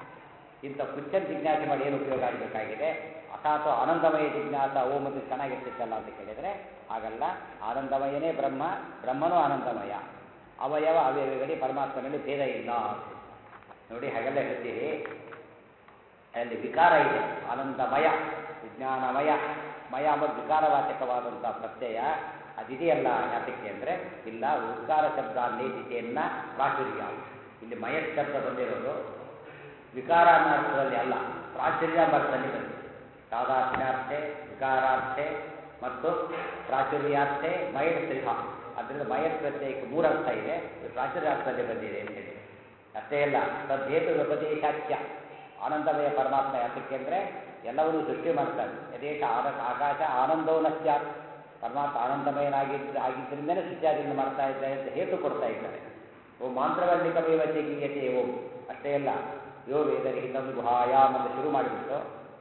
ಇಂಥ ಪುಚ್ಛ ಜಿಜ್ಞಾಸೆ ಮಾಡಿ ಏನು ಉಪಯೋಗ ಆಗಬೇಕಾಗಿದೆ ಅಥಾತೋ ಆನಂದಮಯ ಜಿಜ್ಞಾಸ ಓಂ ಅದು ಚೆನ್ನಾಗಿರ್ತಿತ್ತಲ್ಲ ಅಂತ ಕೇಳಿದರೆ ಹಾಗಲ್ಲ ಆನಂದಮಯನೇ ಬ್ರಹ್ಮ ಬ್ರಹ್ಮನೂ ಆನಂದಮಯ ಅವಯವ ಅವಯವಗಳಿಗೆ ಪರಮಾತ್ಮನಲ್ಲಿ ಭೇದ ಇಲ್ಲ ನೋಡಿ ಹಾಗೆಲ್ಲ ಹೇಳ್ತೀರಿ ಅಲ್ಲಿ ವಿಕಾರ ಇದೆ ಆನಂದಮಯ ವಿಜ್ಞಾನಮಯ ಮಯ ಮತ್ತು ವಿಕಾರವಾಚಕವಾದಂಥ ಪ್ರತ್ಯಯ ಅದಿದೆಯಲ್ಲ ಯಾತಕ್ಕೆ ಅಂದರೆ ಇಲ್ಲ ಉದ್ಗಾರ ಶಬ್ದ ನೇತಿಕೆಯನ್ನು ಪ್ರಾಚುರ್ಯ ಇಲ್ಲಿ ಮಯ ಶಬ್ದ ಬಂದಿರೋದು ವಿಕಾರ ಅನ್ನೋ ಅರ್ಥದಲ್ಲಿ ಅಲ್ಲ ಪ್ರಾಚುರ್ಯ ಅರ್ಥದಲ್ಲಿ ಬಂದಿದೆ ಸಾಧಾತ್ಮ್ಯಾರ್ಥೆ ವಿಕಾರಾರ್ಥೆ ಮತ್ತು ಪ್ರಾಚುರ್ಯಾರ್ಥೆ ಮಯಟ್ ತ್ರಿಹ ಅದರಿಂದ ಮಯಟ್ ಪ್ರತ್ಯಯಕ್ಕೆ ಮೂರು ಅರ್ಥ ಇದೆ ಇದು ಪ್ರಾಚುರ್ಯಾರ್ಥದಲ್ಲಿ ಬಂದಿದೆ ಅಂತ ಹೇಳಿ ಅಷ್ಟೇ ಅಲ್ಲ ತದ್ದೇತು ವ್ಯಪದೇಶಾಖ್ಯ ಆನಂದಮಯ ಪರಮಾತ್ಮ ಯಾತಕ್ಕೆ ಅಂದರೆ ಎಲ್ಲವನ್ನೂ ಸೃಷ್ಟಿ ಮಾಡ್ತಾನೆ ಯಥೇಶ ಆನ ಆಕಾಶ ಆನಂದವನಸ್ಯ ಪರಮಾತ್ಮ ಆನಂದಮಯನಾಗಿದ್ದ ಆಗಿದ್ದರಿಂದಲೇ ಸೃಷ್ಟಿಯಾದಿಗಳನ್ನು ಮಾಡ್ತಾ ಇದ್ದಾರೆ ಅಂತ ಹೇತು ಕೊಡ್ತಾ ಇದ್ದಾರೆ ಓ ಮಾಂತ್ರವರ್ಣಿಕಮೇವ ಗೀಯತೆ ಓಂ ಅಷ್ಟೇ ಅಲ್ಲ ಯೋ ವೇದರಹಿತಂ ಗುಹಾಯಾಮ್ ಅಂತ ಶುರು ಮಾಡಿಬಿಟ್ಟು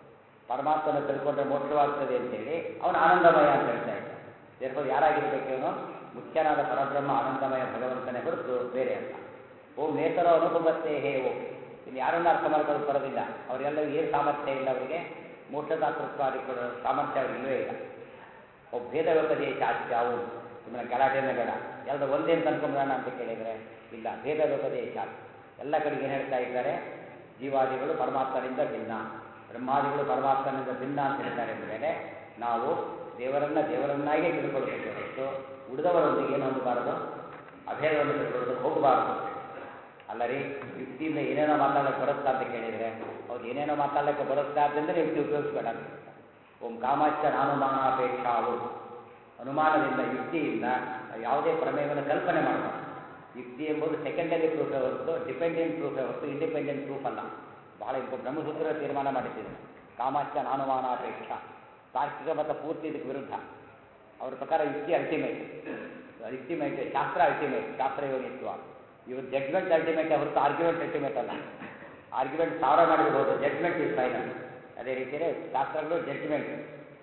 ಪರಮಾತ್ಮನ ತಿಳ್ಕೊಂಡ್ರೆ ಮೋಕ್ಷವಾಗ್ತದೆ ಅಂತೇಳಿ ಅವನು ಆನಂದಮಯ ಅಂತ ಹೇಳ್ತಾ ಇದ್ದ ದೇರ್ಫೋರ್ ಯಾರಾಗಿರ್ಬೇಕು ಇವನು ಮುಖ್ಯನಾದ ಪರಬ್ರಹ್ಮ ಆನಂದಮಯ ಭಗವಂತನೇ ಹೊರತು ಬೇರೆ ಅಲ್ಲ ಓಂ ನೇತರೋ ಅನುಭವತ್ತೇ ಹೇ ಓಂ ಇನ್ನು ಯಾರನ್ನು ಅರ್ಥ ಮಾಡ್ಕೊಳ್ಳೋದು ಬರೋದಿಲ್ಲ ಅವರೆಲ್ಲರಿಗೂ ಏನು ಸಾಮರ್ಥ್ಯ ಇಲ್ಲ ಅವರಿಗೆ ಮೋಕ್ಷದಾತೃತ್ವಾದಿ ಕೊಡೋ ಸಾಮರ್ಥ್ಯ ಅವ್ರಿಗೆ ಇಲ್ಲವೇ ಇಲ್ಲ ಒಬ್ಬ ಭೇದ ವ್ಯಪದೇಶ ಆಚ್ಯಾವು ಸುಮ್ಮನೆ ಗಲಾಟೆನೇ ಬೇಡ ಎಲ್ಲರೂ ಒಂದೇ ಅಂತ ಅನ್ಕೊಂಡ್ಬಿಡೋಣ ಅಂತ ಕೇಳಿದರೆ ಇಲ್ಲ ಭೇದ ವ್ಯಪದೇಶ ಎಲ್ಲ ಕಡೆಗೆ ಏನು ಹೇಳ್ತಾ ಇದ್ದಾರೆ ಜೀವಾದಿಗಳು ಪರಮಾತ್ಮನಿಂದ ಭಿನ್ನ ಬ್ರಹ್ಮಾದಿಗಳು ಪರಮಾತ್ಮನಿಂದ ಭಿನ್ನ ಅಂತ ಹೇಳ್ತಾರೆ ಅಂದಮೇಲೆ ನಾವು ದೇವರನ್ನ ದೇವರನ್ನಾಗೇ ತಿಳ್ಕೊಳ್ಬೇಕು ಹೊರತು ಉಳಿದವರೊಂದಿಗೆ ಏನು ಹೊಂದಬಾರದು ಅಭೇದವನ್ನು ತಿಳ್ಕೊಳ್ಳೋದಕ್ಕೆ ಹೋಗಬಾರದು ಅಲ್ಲ ರೀ ಯುಕ್ತಿಯಿಂದ ಏನೇನೋ ಮಾತಾಡೋಕ್ಕೆ ಬರುತ್ತಾ ಅಂತ ಕೇಳಿದರೆ ಅವ್ರು ಏನೇನೋ ಮಾತಾಡೋಕ್ಕೆ ಬರುತ್ತಾ ಆದ್ದರಿಂದ ಯುಕ್ತಿ ಉಪಯೋಗಿಸ್ಬೇಡ ಅಂತ ಓಂ ಕಾಮಾಚ್ಯ ನಾನುಮಾನಾಪೇಕ್ಷಾವು ಅನುಮಾನದಿಂದ ಯುಕ್ತಿಯಿಂದ ಯಾವುದೇ ಪ್ರಮೇಯವನ್ನು ಕಲ್ಪನೆ ಮಾಡಬಾರ್ದು ಯುಕ್ತಿ ಎಂಬುದು ಸೆಕೆಂಡರಿ ಪ್ರೂಫೇ ಹೊರತು ಡಿಪೆಂಡೆಂಟ್ ಪ್ರೂಫೇ ಹೊರತು ಇಂಡಿಪೆಂಡೆಂಟ್ ಪ್ರೂಫ್ ಅಲ್ಲ ಬಹಳ ಇಂಪ ಬ್ರಹ್ಮಸೂತ್ರ ತೀರ್ಮಾನ ಮಾಡಿದ್ದೀನಿ ಕಾಮಾಚ್ಯ ನಾನುಮಾನಾಪೇಕ್ಷ ತಾರ್ಕಿಕ ಮತ್ತು ಪೂರ್ತಿ ಇದಕ್ಕೆ ವಿರುದ್ಧ ಅವ್ರ ಪ್ರಕಾರ ಯುಕ್ತಿ ಅಲ್ಟಿಮೇಟ್ ಅಲ್ಟಿಮೇಟ್ ಶಾಸ್ತ್ರ ಅಲ್ಟಿಮೇಟ್ ಶಾಸ್ತ್ರ ಯೋನಿತ್ವ ಇವರು ಜಡ್ಜ್ಮೆಂಟ್ ಅಲ್ಟಿಮೇಟ್ ಹೊರತು ಆರ್ಗ್ಯುಮೆಂಟ್ ಅಲ್ಟಿಮೇಟ್ ಅಲ್ಲ ಆರ್ಗ್ಯುಮೆಂಟ್ ಸಾವಿರ ಮಾಡಿರ್ಬೋದು ಜಡ್ಜ್ಮೆಂಟ್ ಇಸ್ ಫೈನಲ್ ಅದೇ ರೀತಿಯೇ ಶಾಸ್ತ್ರಗಳು ಜಡ್ಜ್ಮೆಂಟ್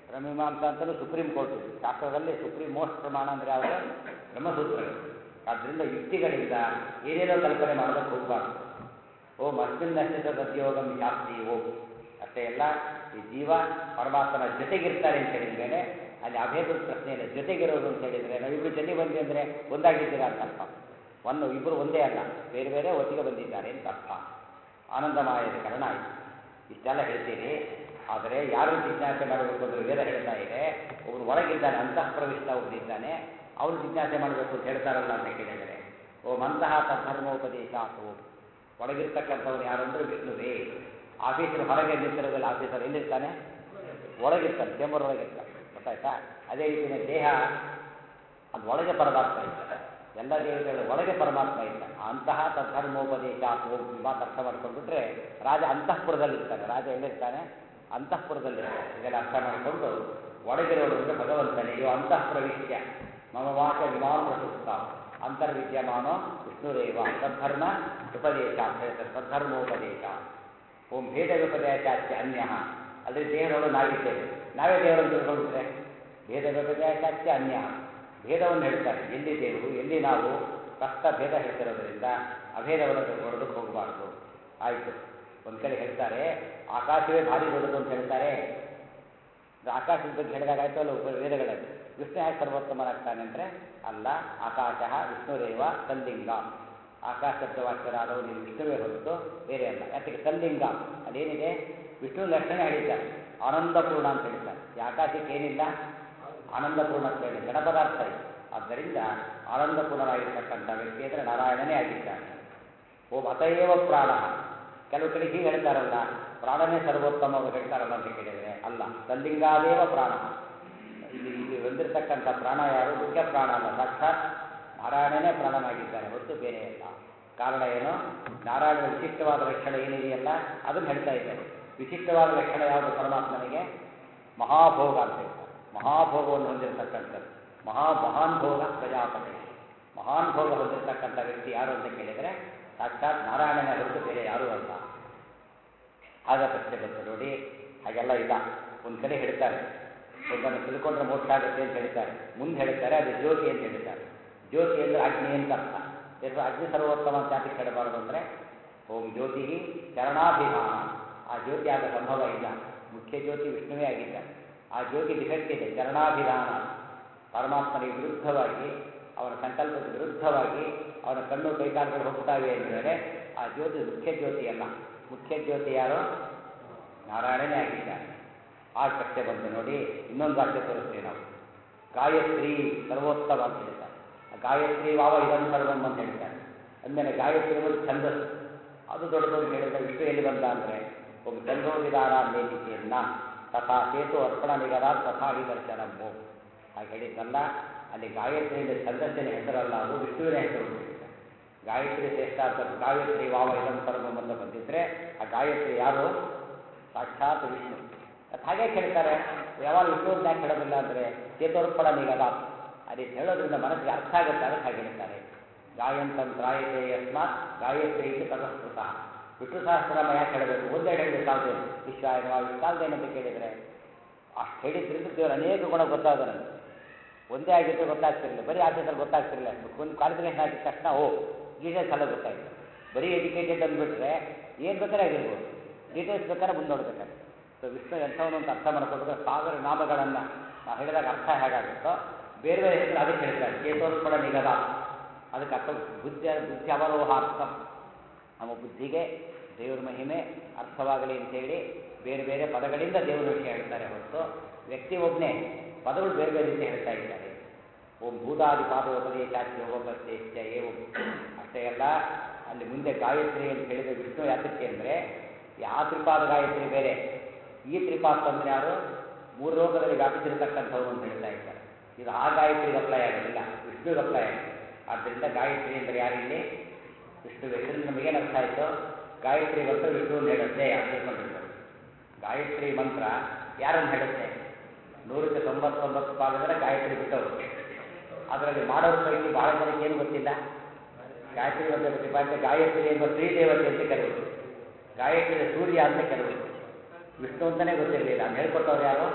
ಬ್ರಹ್ಮಮೀಮಾಂಸ ಅಂತಲೂ ಸುಪ್ರೀಂ ಕೋರ್ಟ್ ಇದೆ ಶಾಸ್ತ್ರದಲ್ಲಿ ಸುಪ್ರೀಂ ಮೋಸ್ಟ್ ಪ್ರಮಾಣ ಅಂದರೆ ಯಾವುದು ಬ್ರಹ್ಮಸೂತ್ರಗಳು ಆದ್ದರಿಂದ ಯುಕ್ತಿಗಳಿಂದ ಏನೇನೋ ಕಲ್ಪನೆ ಮಾಡೋದಕ್ಕೆ ಹೋಗಬಾರ್ದು ಓಂ ಅಸ್ಮಿನ್ನಶ್ಚಿತ ಸದ್ಯೋಗಂ ಶಾಸ್ತ್ರಿ ಓಂ ಅಷ್ಟೇ ಅಲ್ಲ ಈ ಜೀವ ಪರಮಾತ್ಮನ ಜೊತೆಗಿರ್ತಾರೆ ಅಂತ ಹೇಳಿದ ಮೇಲೆ ಅಲ್ಲಿ ಅಭೇದದ ಪ್ರಶ್ನೆ ಇಲ್ಲ ಜೊತೆಗಿರೋದು ಅಂತ ಹೇಳಿದರೆ ನಾವಿಬ್ರು ಜೊತೆ ಬಂದ್ವಿ ಅಂದರೆ ಒಂದಾಗಿದ್ದೀರಾ ಅಂತ ಅರ್ಥ ಒಂದು ಇಬ್ಬರು ಒಂದೇ ಅಲ್ಲ ಬೇರೆ ಬೇರೆ ಒಟ್ಟಿಗೆ ಬಂದಿದ್ದಾರೆ ಅಂತ ಅರ್ಥ ಆನಂದಮಾಯದ ಕಾರಣ ಆಯಿತು ಇಷ್ಟೆಲ್ಲ ಹೇಳ್ತೀರಿ ಆದರೆ ಯಾರು ಜಿಜ್ಞಾಸೆ ಮಾಡಬೇಕು ಅಂದರೆ ವೇದ ಹೇಳ್ತಾ ಇದೆ ಒಬ್ಬರು ಒಳಗಿದ್ದಾನೆ ಅಂತಃಪ್ರವಿಷ್ಟ ಒಬ್ಬರಿದ್ದಾನೆ ಅವನು ಜಿಜ್ಞಾಸೆ ಮಾಡಬೇಕು ಅಂತ ಹೇಳ್ತಾರಲ್ಲ ಅಂತ ಕೇಳಿದರೆ ಓಂ ಅಂತಹ ತದ್ಧರ್ಮೋಪದೇಶ ಓಂ ಒಳಗಿರ್ತಕ್ಕಂಥವ್ರು ಯಾರು ಅಂದರೆ ವಿಷ್ಣುವೇ ಆಫೀಸರ್ ಹೊರಗೆ ನಿಂತಿರೋದಿಲ್ಲ ಆಫೀಸರ್ ಎಲ್ಲಿರ್ತಾನೆ ಒಳಗಿರ್ತಾನೆ ಚೇಂಬರ್ ಒಳಗಿರ್ತಾನೆ ಗೊತ್ತಾಯ್ತಾ ಅದೇ ರೀತಿಯ ದೇಹ ಅದು ಒಳಗೆ ಪರಮಾತ್ಮ ಇರ್ತಾನೆ ಎಲ್ಲ ದೇವತೆಗಳ ಒಳಗೆ ಪರಮಾತ್ಮ ಇರ್ತಾನೆ ಅಂತಹ ತದ್ಧರ್ಮೋಪದೇಶ ಓಂ ಈ ಮಾತು ಅರ್ಥ ಮಾಡ್ಕೊಂಡ್ಬಿಟ್ರೆ ರಾಜ ಅಂತಃಪುರದಲ್ಲಿರ್ತಾನೆ ರಾಜ ಎಲ್ಲಿರ್ತಾನೆ ಅಂತಃಪುರದಲ್ಲಿರ್ತಾನೆ ಇದೆಲ್ಲ ಅರ್ಥ ಮಾಡಿಕೊಂಡು ಒಳಗಿರೋದು ಅಂದರೆ ಭಗವಂತನೇ ಇವು ಅಂತಃಪ್ರವಿಶ್ಯ ಮಮ ವಾಚ ವಿಮಾನ ಪ್ರಸುಪ್ತ ಅಂತರ್ವಿದ್ಯಮಾನೋ ವಿಷ್ಣುರೇವ ತದ್ಧರ್ಮ ಉಪದೇಶ ಅಂತ ಹೇಳ್ತಾರೆ ತದ್ಧರ್ಮೋಪದೇಶ ಓಂ ಭೇದ ವ್ಯಪದೇಶಾಚ್ಯ ಅನ್ಯ ಅಲ್ಲದೆ ದೇವರೊಳಗೆ ನಾವಿದ್ದೇವೆ ನಾವೇ ದೇವರನ್ನು ತಿಳ್ಕೊಂಡ್ರೆ ಭೇದ ವ್ಯಪದೇಶಾಚ್ಯ ಅನ್ಯ ಭೇದವನ್ನು ಹೇಳ್ತಾರೆ ಎಲ್ಲಿ ದೇವರು ಎಲ್ಲಿ ನಾವು ಕಷ್ಟ ಭೇದ ಹೇಳ್ತಿರೋದ್ರಿಂದ ಅಭೇದವನ್ನು ತಿಳ್ಕೊಳ್ಳೋದಕ್ಕೆ ಹೋಗಬಾರ್ದು ಆಯಿತು ಒಂದು ಕಡೆ ಹೇಳ್ತಾರೆ ಆಕಾಶವೇ ಭಾರಿ ದೊಡ್ಡದು ಅಂತ ಹೇಳ್ತಾರೆ ಇದು ಆಕಾಶದ ಬಗ್ಗೆ ಹೇಳಿದಾಗ ಆಯ್ತು ಅಲ್ಲ ಉಪ ವೇದಗಳಲ್ಲಿ ವಿಷ್ಣು ಯಾಕೆ ಸರ್ವೋತ್ತಮನಾಗ್ತಾನೆ ಅಂದರೆ ಅಲ್ಲ ಆಕಾಶ ವಿಷ್ಣುರೇವ ತಲ್ಲಿಂಗ ಆಕಾಶ ಶಬ್ದವಾಕ್ಯರಾದವು ನೀವು ವಿಷ್ಣುವೇ ಹೊರತು ಬೇರೆ ಅಲ್ಲ ಯಾಕೆ ತಲ್ಲಿಂಗ ಅದೇನಿದೆ ವಿಷ್ಣು ಲಕ್ಷಣ ಹೇಳಿದ್ದಾರೆ ಆನಂದಪೂರ್ಣ ಅಂತ ಹೇಳಿದ್ದಾರೆ ಈ ಆಕಾಶಕ್ಕೆ ಏನಿಲ್ಲ ಆನಂದಪೂರ್ಣ ಅಂತ ಹೇಳಿ ಜಡ ಪದಾರ್ಥ ಇದೆ ಆದ್ದರಿಂದ ಆನಂದಪೂರ್ಣನಾಗಿರ್ತಕ್ಕಂಥ ವ್ಯಕ್ತಿ ಅಂದರೆ ನಾರಾಯಣನೇ ಆಗಿದ್ದಾನೆ ಓಂ ಅತಯೇವ ಪ್ರಾಣ ಕೆಲವು ಕಡೆ ಹೀಗೆ ಹೇಳ್ತಾರಲ್ಲ ಪ್ರಾಣನೇ ಸರ್ವೋತ್ತಮ ಅವರು ಹೇಳ್ತಾರಲ್ಲ ಅಂತ ಕೇಳಿದರೆ ಅಲ್ಲ ತಲ್ಲಿಂಗಾದೇವ ಪ್ರಾಣ ಇಲ್ಲಿ ಇಲ್ಲಿ ಬಂದಿರತಕ್ಕಂಥ ಪ್ರಾಣ ಯಾರು ಮುಖ್ಯ ಪ್ರಾಣ ಅಲ್ಲ ಸಾಕ್ಷಾತ್ ನಾರಾಯಣನೇ ಪ್ರಾಣನಾಗಿದ್ದಾನೆ ಹೊತ್ತು ಬೇರೆ ಅಲ್ಲ ಕಾರಣ ಏನು ನಾರಾಯಣನ ವಿಶಿಷ್ಟವಾದ ಲಕ್ಷಣ ಏನಿದೆಯಲ್ಲ ಅದನ್ನು ಹೇಳ್ತಾ ಇದ್ದಾರೆ ವಿಶಿಷ್ಟವಾದ ಲಕ್ಷಣ ಯಾವುದು ಪರಮಾತ್ಮನಿಗೆ ಮಹಾಭೋಗ ಅಂತ ಹೇಳ್ತಾರೆ ಮಹಾಭೋಗವನ್ನು ಹೊಂದಿರತಕ್ಕಂಥದ್ದು ಮಹಾ ಮಹಾನ್ ಭೋಗ ಪ್ರಜಾಪತಿ ಮಹಾನ್ ಭೋಗ ಹೊಂದಿರತಕ್ಕಂಥ ವ್ಯಕ್ತಿ ಯಾರು ಅಂತ ಕೇಳಿದರೆ ಸಾಕ್ಷಾತ್ ನಾರಾಯಣನೇ ಹೊರತು ಬೇರೆ ಯಾರೂ ಅಲ್ಲ ಆಗ ಪ್ರಶ್ನೆ ಬಂತು ನೋಡಿ ಹಾಗೆಲ್ಲ ಇಲ್ಲ ಒಂದು ಕಡೆ ಹೇಳ್ತಾರೆ ಒಬ್ಬನ್ನು ತಿಳ್ಕೊಂಡ್ರೆ ಮೋಕ್ಷ ಆಗುತ್ತೆ ಅಂತ ಹೇಳ್ತಾರೆ ಮುಂದೆ ಹೇಳ್ತಾರೆ ಅದು ಜ್ಯೋತಿ ಅಂತ ಹೇಳ್ತಾರೆ ಜ್ಯೋತಿ ಅಂದರೆ ಅಗ್ನಿ ಅಂತ ಅರ್ಥ ಎಷ್ಟು ಅಗ್ನಿ ಸರ್ವೋತ್ತಮ ಅಂತ ಯಾಕೆ ಕೇಳಬಾರದು ಅಂದರೆ ಓಂ ಜ್ಯೋತಿ ಚರಣಾಭಿಧಾನ ಆ ಜ್ಯೋತಿ ಆಗ ಸಂಭವ ಇಲ್ಲ ಮುಖ್ಯ ಜ್ಯೋತಿ ವಿಷ್ಣುವೇ ಆಗಿದ್ದಾರೆ ಆ ಜ್ಯೋತಿ ಡಿಫೆಕ್ಟ್ ಇದೆ ಚರಣಾಭಿಧಾನ ಪರಮಾತ್ಮನಿಗೆ ವಿರುದ್ಧವಾಗಿ ಅವನ ಸಂಕಲ್ಪಕ್ಕೆ ವಿರುದ್ಧವಾಗಿ ಅವನ ಕಣ್ಣು ಕೈಕಾಲುಗಳು ಹೋಗ್ತಾವೆ ಎಂದರೆ ಆ ಜ್ಯೋತಿ ಮುಖ್ಯ ಜ್ಯೋತಿ ಅಲ್ಲ ಮುಖ್ಯ ಜ್ಯೋತಿ ಯಾರು ನಾರಾಯಣನೇ ಆಗಿದ್ದಾನೆ ಆ ಪ್ರಶ್ನೆ ಬಂದು ನೋಡಿ ಇನ್ನೊಂದು ವಾಕ್ಯ ತೋರಿಸ್ತೀವಿ ನಾವು ಗಾಯತ್ರಿ ಸರ್ವೋತ್ತಮ ಅಂತ ಹೇಳ್ತಾರೆ ಆ ಗಾಯತ್ರಿ ವಾವ ಇದಂ ಸರ್ವಂ ಅಂತ ಹೇಳ್ತಾರೆ ಅಂದಮೇಲೆ ಗಾಯತ್ರಿ ಒಂದು ಛಂದಸ್ಸು ಅದು ದೊಡ್ಡದು ಅಂತ ಹೇಳಿದ್ರೆ ವಿಷ್ಣು ಎಲ್ಲಿ ಬಂದ ಅಂದರೆ ಒಬ್ಬ ಚಂದ್ರೋದಿದಾರ ನೇತಿಕೆಯನ್ನ ತಥಾ ಸೇತು ಅರ್ಪಣ ನಿಗದ ತಥಾ ವಿದರ್ಶನಮ್ಮು ಹಾಗೆ ಹೇಳಿದ್ದಲ್ಲ ಅಲ್ಲಿ ಗಾಯತ್ರಿಯಿಂದ ಛಂದಸ್ಸಿನ ಹೆಸರಲ್ಲ ಅದು ವಿಷ್ಣುವಿನ ಹೆಸರು ಅಂತ ಹೇಳ್ತಾರೆ ಗಾಯತ್ರಿ ಶ್ರೇಷ್ಠ ಅಂತ ಗಾಯತ್ರಿ ವಾವ ಇದಂ ಸರ್ವಂ ಅಂತ ಬಂದಿದ್ರೆ ಆ ಗಾಯತ್ರಿ ಯಾರು ಸಾಕ್ಷಾತ್ ವಿಷ್ಣು ಅದು ಹಾಗೆ ಹೇಳ್ತಾರೆ ಯಾವಾಗ ವಿಷ್ಣು ಅಂತ ಯಾಕೆ ಹೇಳೋದಿಲ್ಲ ಅಂದರೆ ಚೇತೋರ್ಪಣ ನಿಗದ ಅದೇ ಹೇಳೋದ್ರಿಂದ ಮನಸ್ಸಿಗೆ ಅರ್ಥ ಆಗುತ್ತೆ ಅದಕ್ಕೆ ಹಾಗೆ ಹೇಳ್ತಾರೆ ಗಾಯಂತಂತ್ರಾಯತೆ ಯಸ್ಮಾತ್ ಗಾಯತ್ರಿ ಇತಿ ತತಸ್ಕೃತ ವಿಷ್ಣು ಸಹಸ್ರನಾಮ ಯಾಕೆ ಹೇಳಬೇಕು ಒಂದೇ ಹೇಳಿದ್ರೆ ಸಾಲ್ದೇನು ವಿಶ್ವಾಯನ ಸಾಲ್ದೇನಂತ ಕೇಳಿದರೆ ಅಷ್ಟು ಹೇಳಿದ್ರಿಂದ ದೇವರು ಅನೇಕ ಗುಣ ಗೊತ್ತಾದ ನನಗೆ ಒಂದೇ ಆಗಿದ್ರೆ ಗೊತ್ತಾಗ್ತಿರಲಿಲ್ಲ ಬರೀ ಆಫೀಸಲ್ಲಿ ಗೊತ್ತಾಗ್ತಿರಲಿಲ್ಲ ಒಂದು ಕ್ವಾಲಿಫಿಕೇಶನ್ ಆಗಿದ ತಕ್ಷಣ ಓ ಡೀಟೇಲ್ಸ್ ಎಲ್ಲ ಗೊತ್ತಾಯ್ತು ಬರೀ ಎಜುಕೇಟೆಡ್ ಅಂದ್ಬಿಟ್ರೆ ಏನು ಬೇಕಾದ್ರೆ ಆಗಿರ್ಬೋದು ಡೀಟೇಲ್ಸ್ ಬೇಕಾದ್ರೆ ಮುಂದೆ ನೋಡ್ಬೇಕಾದ್ರೆ ಸೊ ವಿಷ್ಣು ಎಂಥವನು ಅಂತ ಅರ್ಥ ಮಾಡ್ಕೊಬೇಕು ಸಾವಿರ ನಾಮಗಳನ್ನು ನಾವು ಹೇಳಿದಾಗ ಅರ್ಥ ಹೇಗಾಗುತ್ತೋ ಬೇರೆ ಬೇರೆ ಹೆಸರು ಅದಕ್ಕೆ ಹೇಳ್ತಾರೆ ಚೇತೋರ್ಪಣ ನಿಗದ ಅದಕ್ಕೆ ಅರ್ಥ ಬುದ್ಧಿ ಬುದ್ಧಿ ಅವರೋಹಾರ್ಥ ನಮ್ಮ ಬುದ್ಧಿಗೆ ದೇವರ ಮಹಿಮೆ ಅರ್ಥವಾಗಲಿ ಅಂತೇಳಿ ಬೇರೆ ಬೇರೆ ಪದಗಳಿಂದ ದೇವರ ವಿಷಯ ಹೇಳ್ತಾರೆ ಹೊರತು ವ್ಯಕ್ತಿ ಒಬ್ಬನೇ ಪದಗಳು ಬೇರೆ ಬೇರೆ ರೀತಿ ಹೇಳ್ತಾ ಇದ್ದಾರೆ ಓಂ ಭೂತಾದಿ ಪಾದೋಪದೇಶಾಚಿ ಯೋಗೋಪದೇಶ ಏವು ಅಷ್ಟೇ ಅಲ್ಲ ಅಲ್ಲಿ ಮುಂದೆ ಗಾಯತ್ರಿ ಅಂತ ಹೇಳಿದ ವಿಷ್ಣು ಯಾತಕ್ಕೆ ಅಂದರೆ ಯಾವ ತ್ರಿಪಾದ ಗಾಯತ್ರಿ ಬೇರೆ ಈ ತ್ರಿಪಾದ ಅಂದರೆ ಯಾರು ಮೂರು ಲೋಕದಲ್ಲಿ ವ್ಯಾಪಿಸಿರತಕ್ಕಂಥವ್ರು ಅಂತ ಹೇಳ್ತಾ ಇದ್ದಾರೆ ಇದು ಆ ಗಾಯತ್ರಿಗೆ ಅಪ್ಲೈ ಆಗೋದಿಲ್ಲ ವಿಷ್ಣುವಿಗೆ ಅಪ್ಲೈ ಆಗುತ್ತೆ ಆದ್ದರಿಂದ ಗಾಯತ್ರಿ ಅಂದರೆ ಯಾರಿಲ್ಲಿ ವಿಷ್ಣುವೆ ಇದರಿಂದ ನಮಗೇನು ಅರ್ಥ ಆಯಿತು ಗಾಯತ್ರಿ ಮಂತ್ರ ವಿಷ್ಣುವನ್ನು ಹೇಳುತ್ತೆ ಅಂತ ತಿಳ್ಕೊಂಡಿರ್ತಾರೆ ಗಾಯತ್ರಿ ಮಂತ್ರ ಯಾರನ್ನು ಹೇಳುತ್ತೆ ನೂರಕ್ಕೆ ತೊಂಬತ್ತೊಂಬತ್ತು ಪಾಲು ಜನ ಗಾಯತ್ರಿ ಬಿಟ್ಟವರು ಅದರಲ್ಲಿ ಮಾಡೋರ ಪೈಕಿ ಭಾಳ ಜನಕ್ಕೆ ಏನು ಗೊತ್ತಿಲ್ಲ ಗಾಯತ್ರಿ ಮಂತ್ರ ಪ್ರತಿಪಾದ್ಯ ಗಾಯತ್ರಿ ಎಂಬ ಶ್ರೀದೇವತೆ ಅಂತ ಕೆಲವರು ಗಾಯತ್ರಿ ಸೂರ್ಯ ಅಂತ ಕೆಲವರು ವಿಷ್ಣು ಅಂತಲೇ ಗೊತ್ತಿರಲಿಲ್ಲ ಅದು ಹೇಳ್ಕೊಟ್ಟವ್ರು ಯಾರು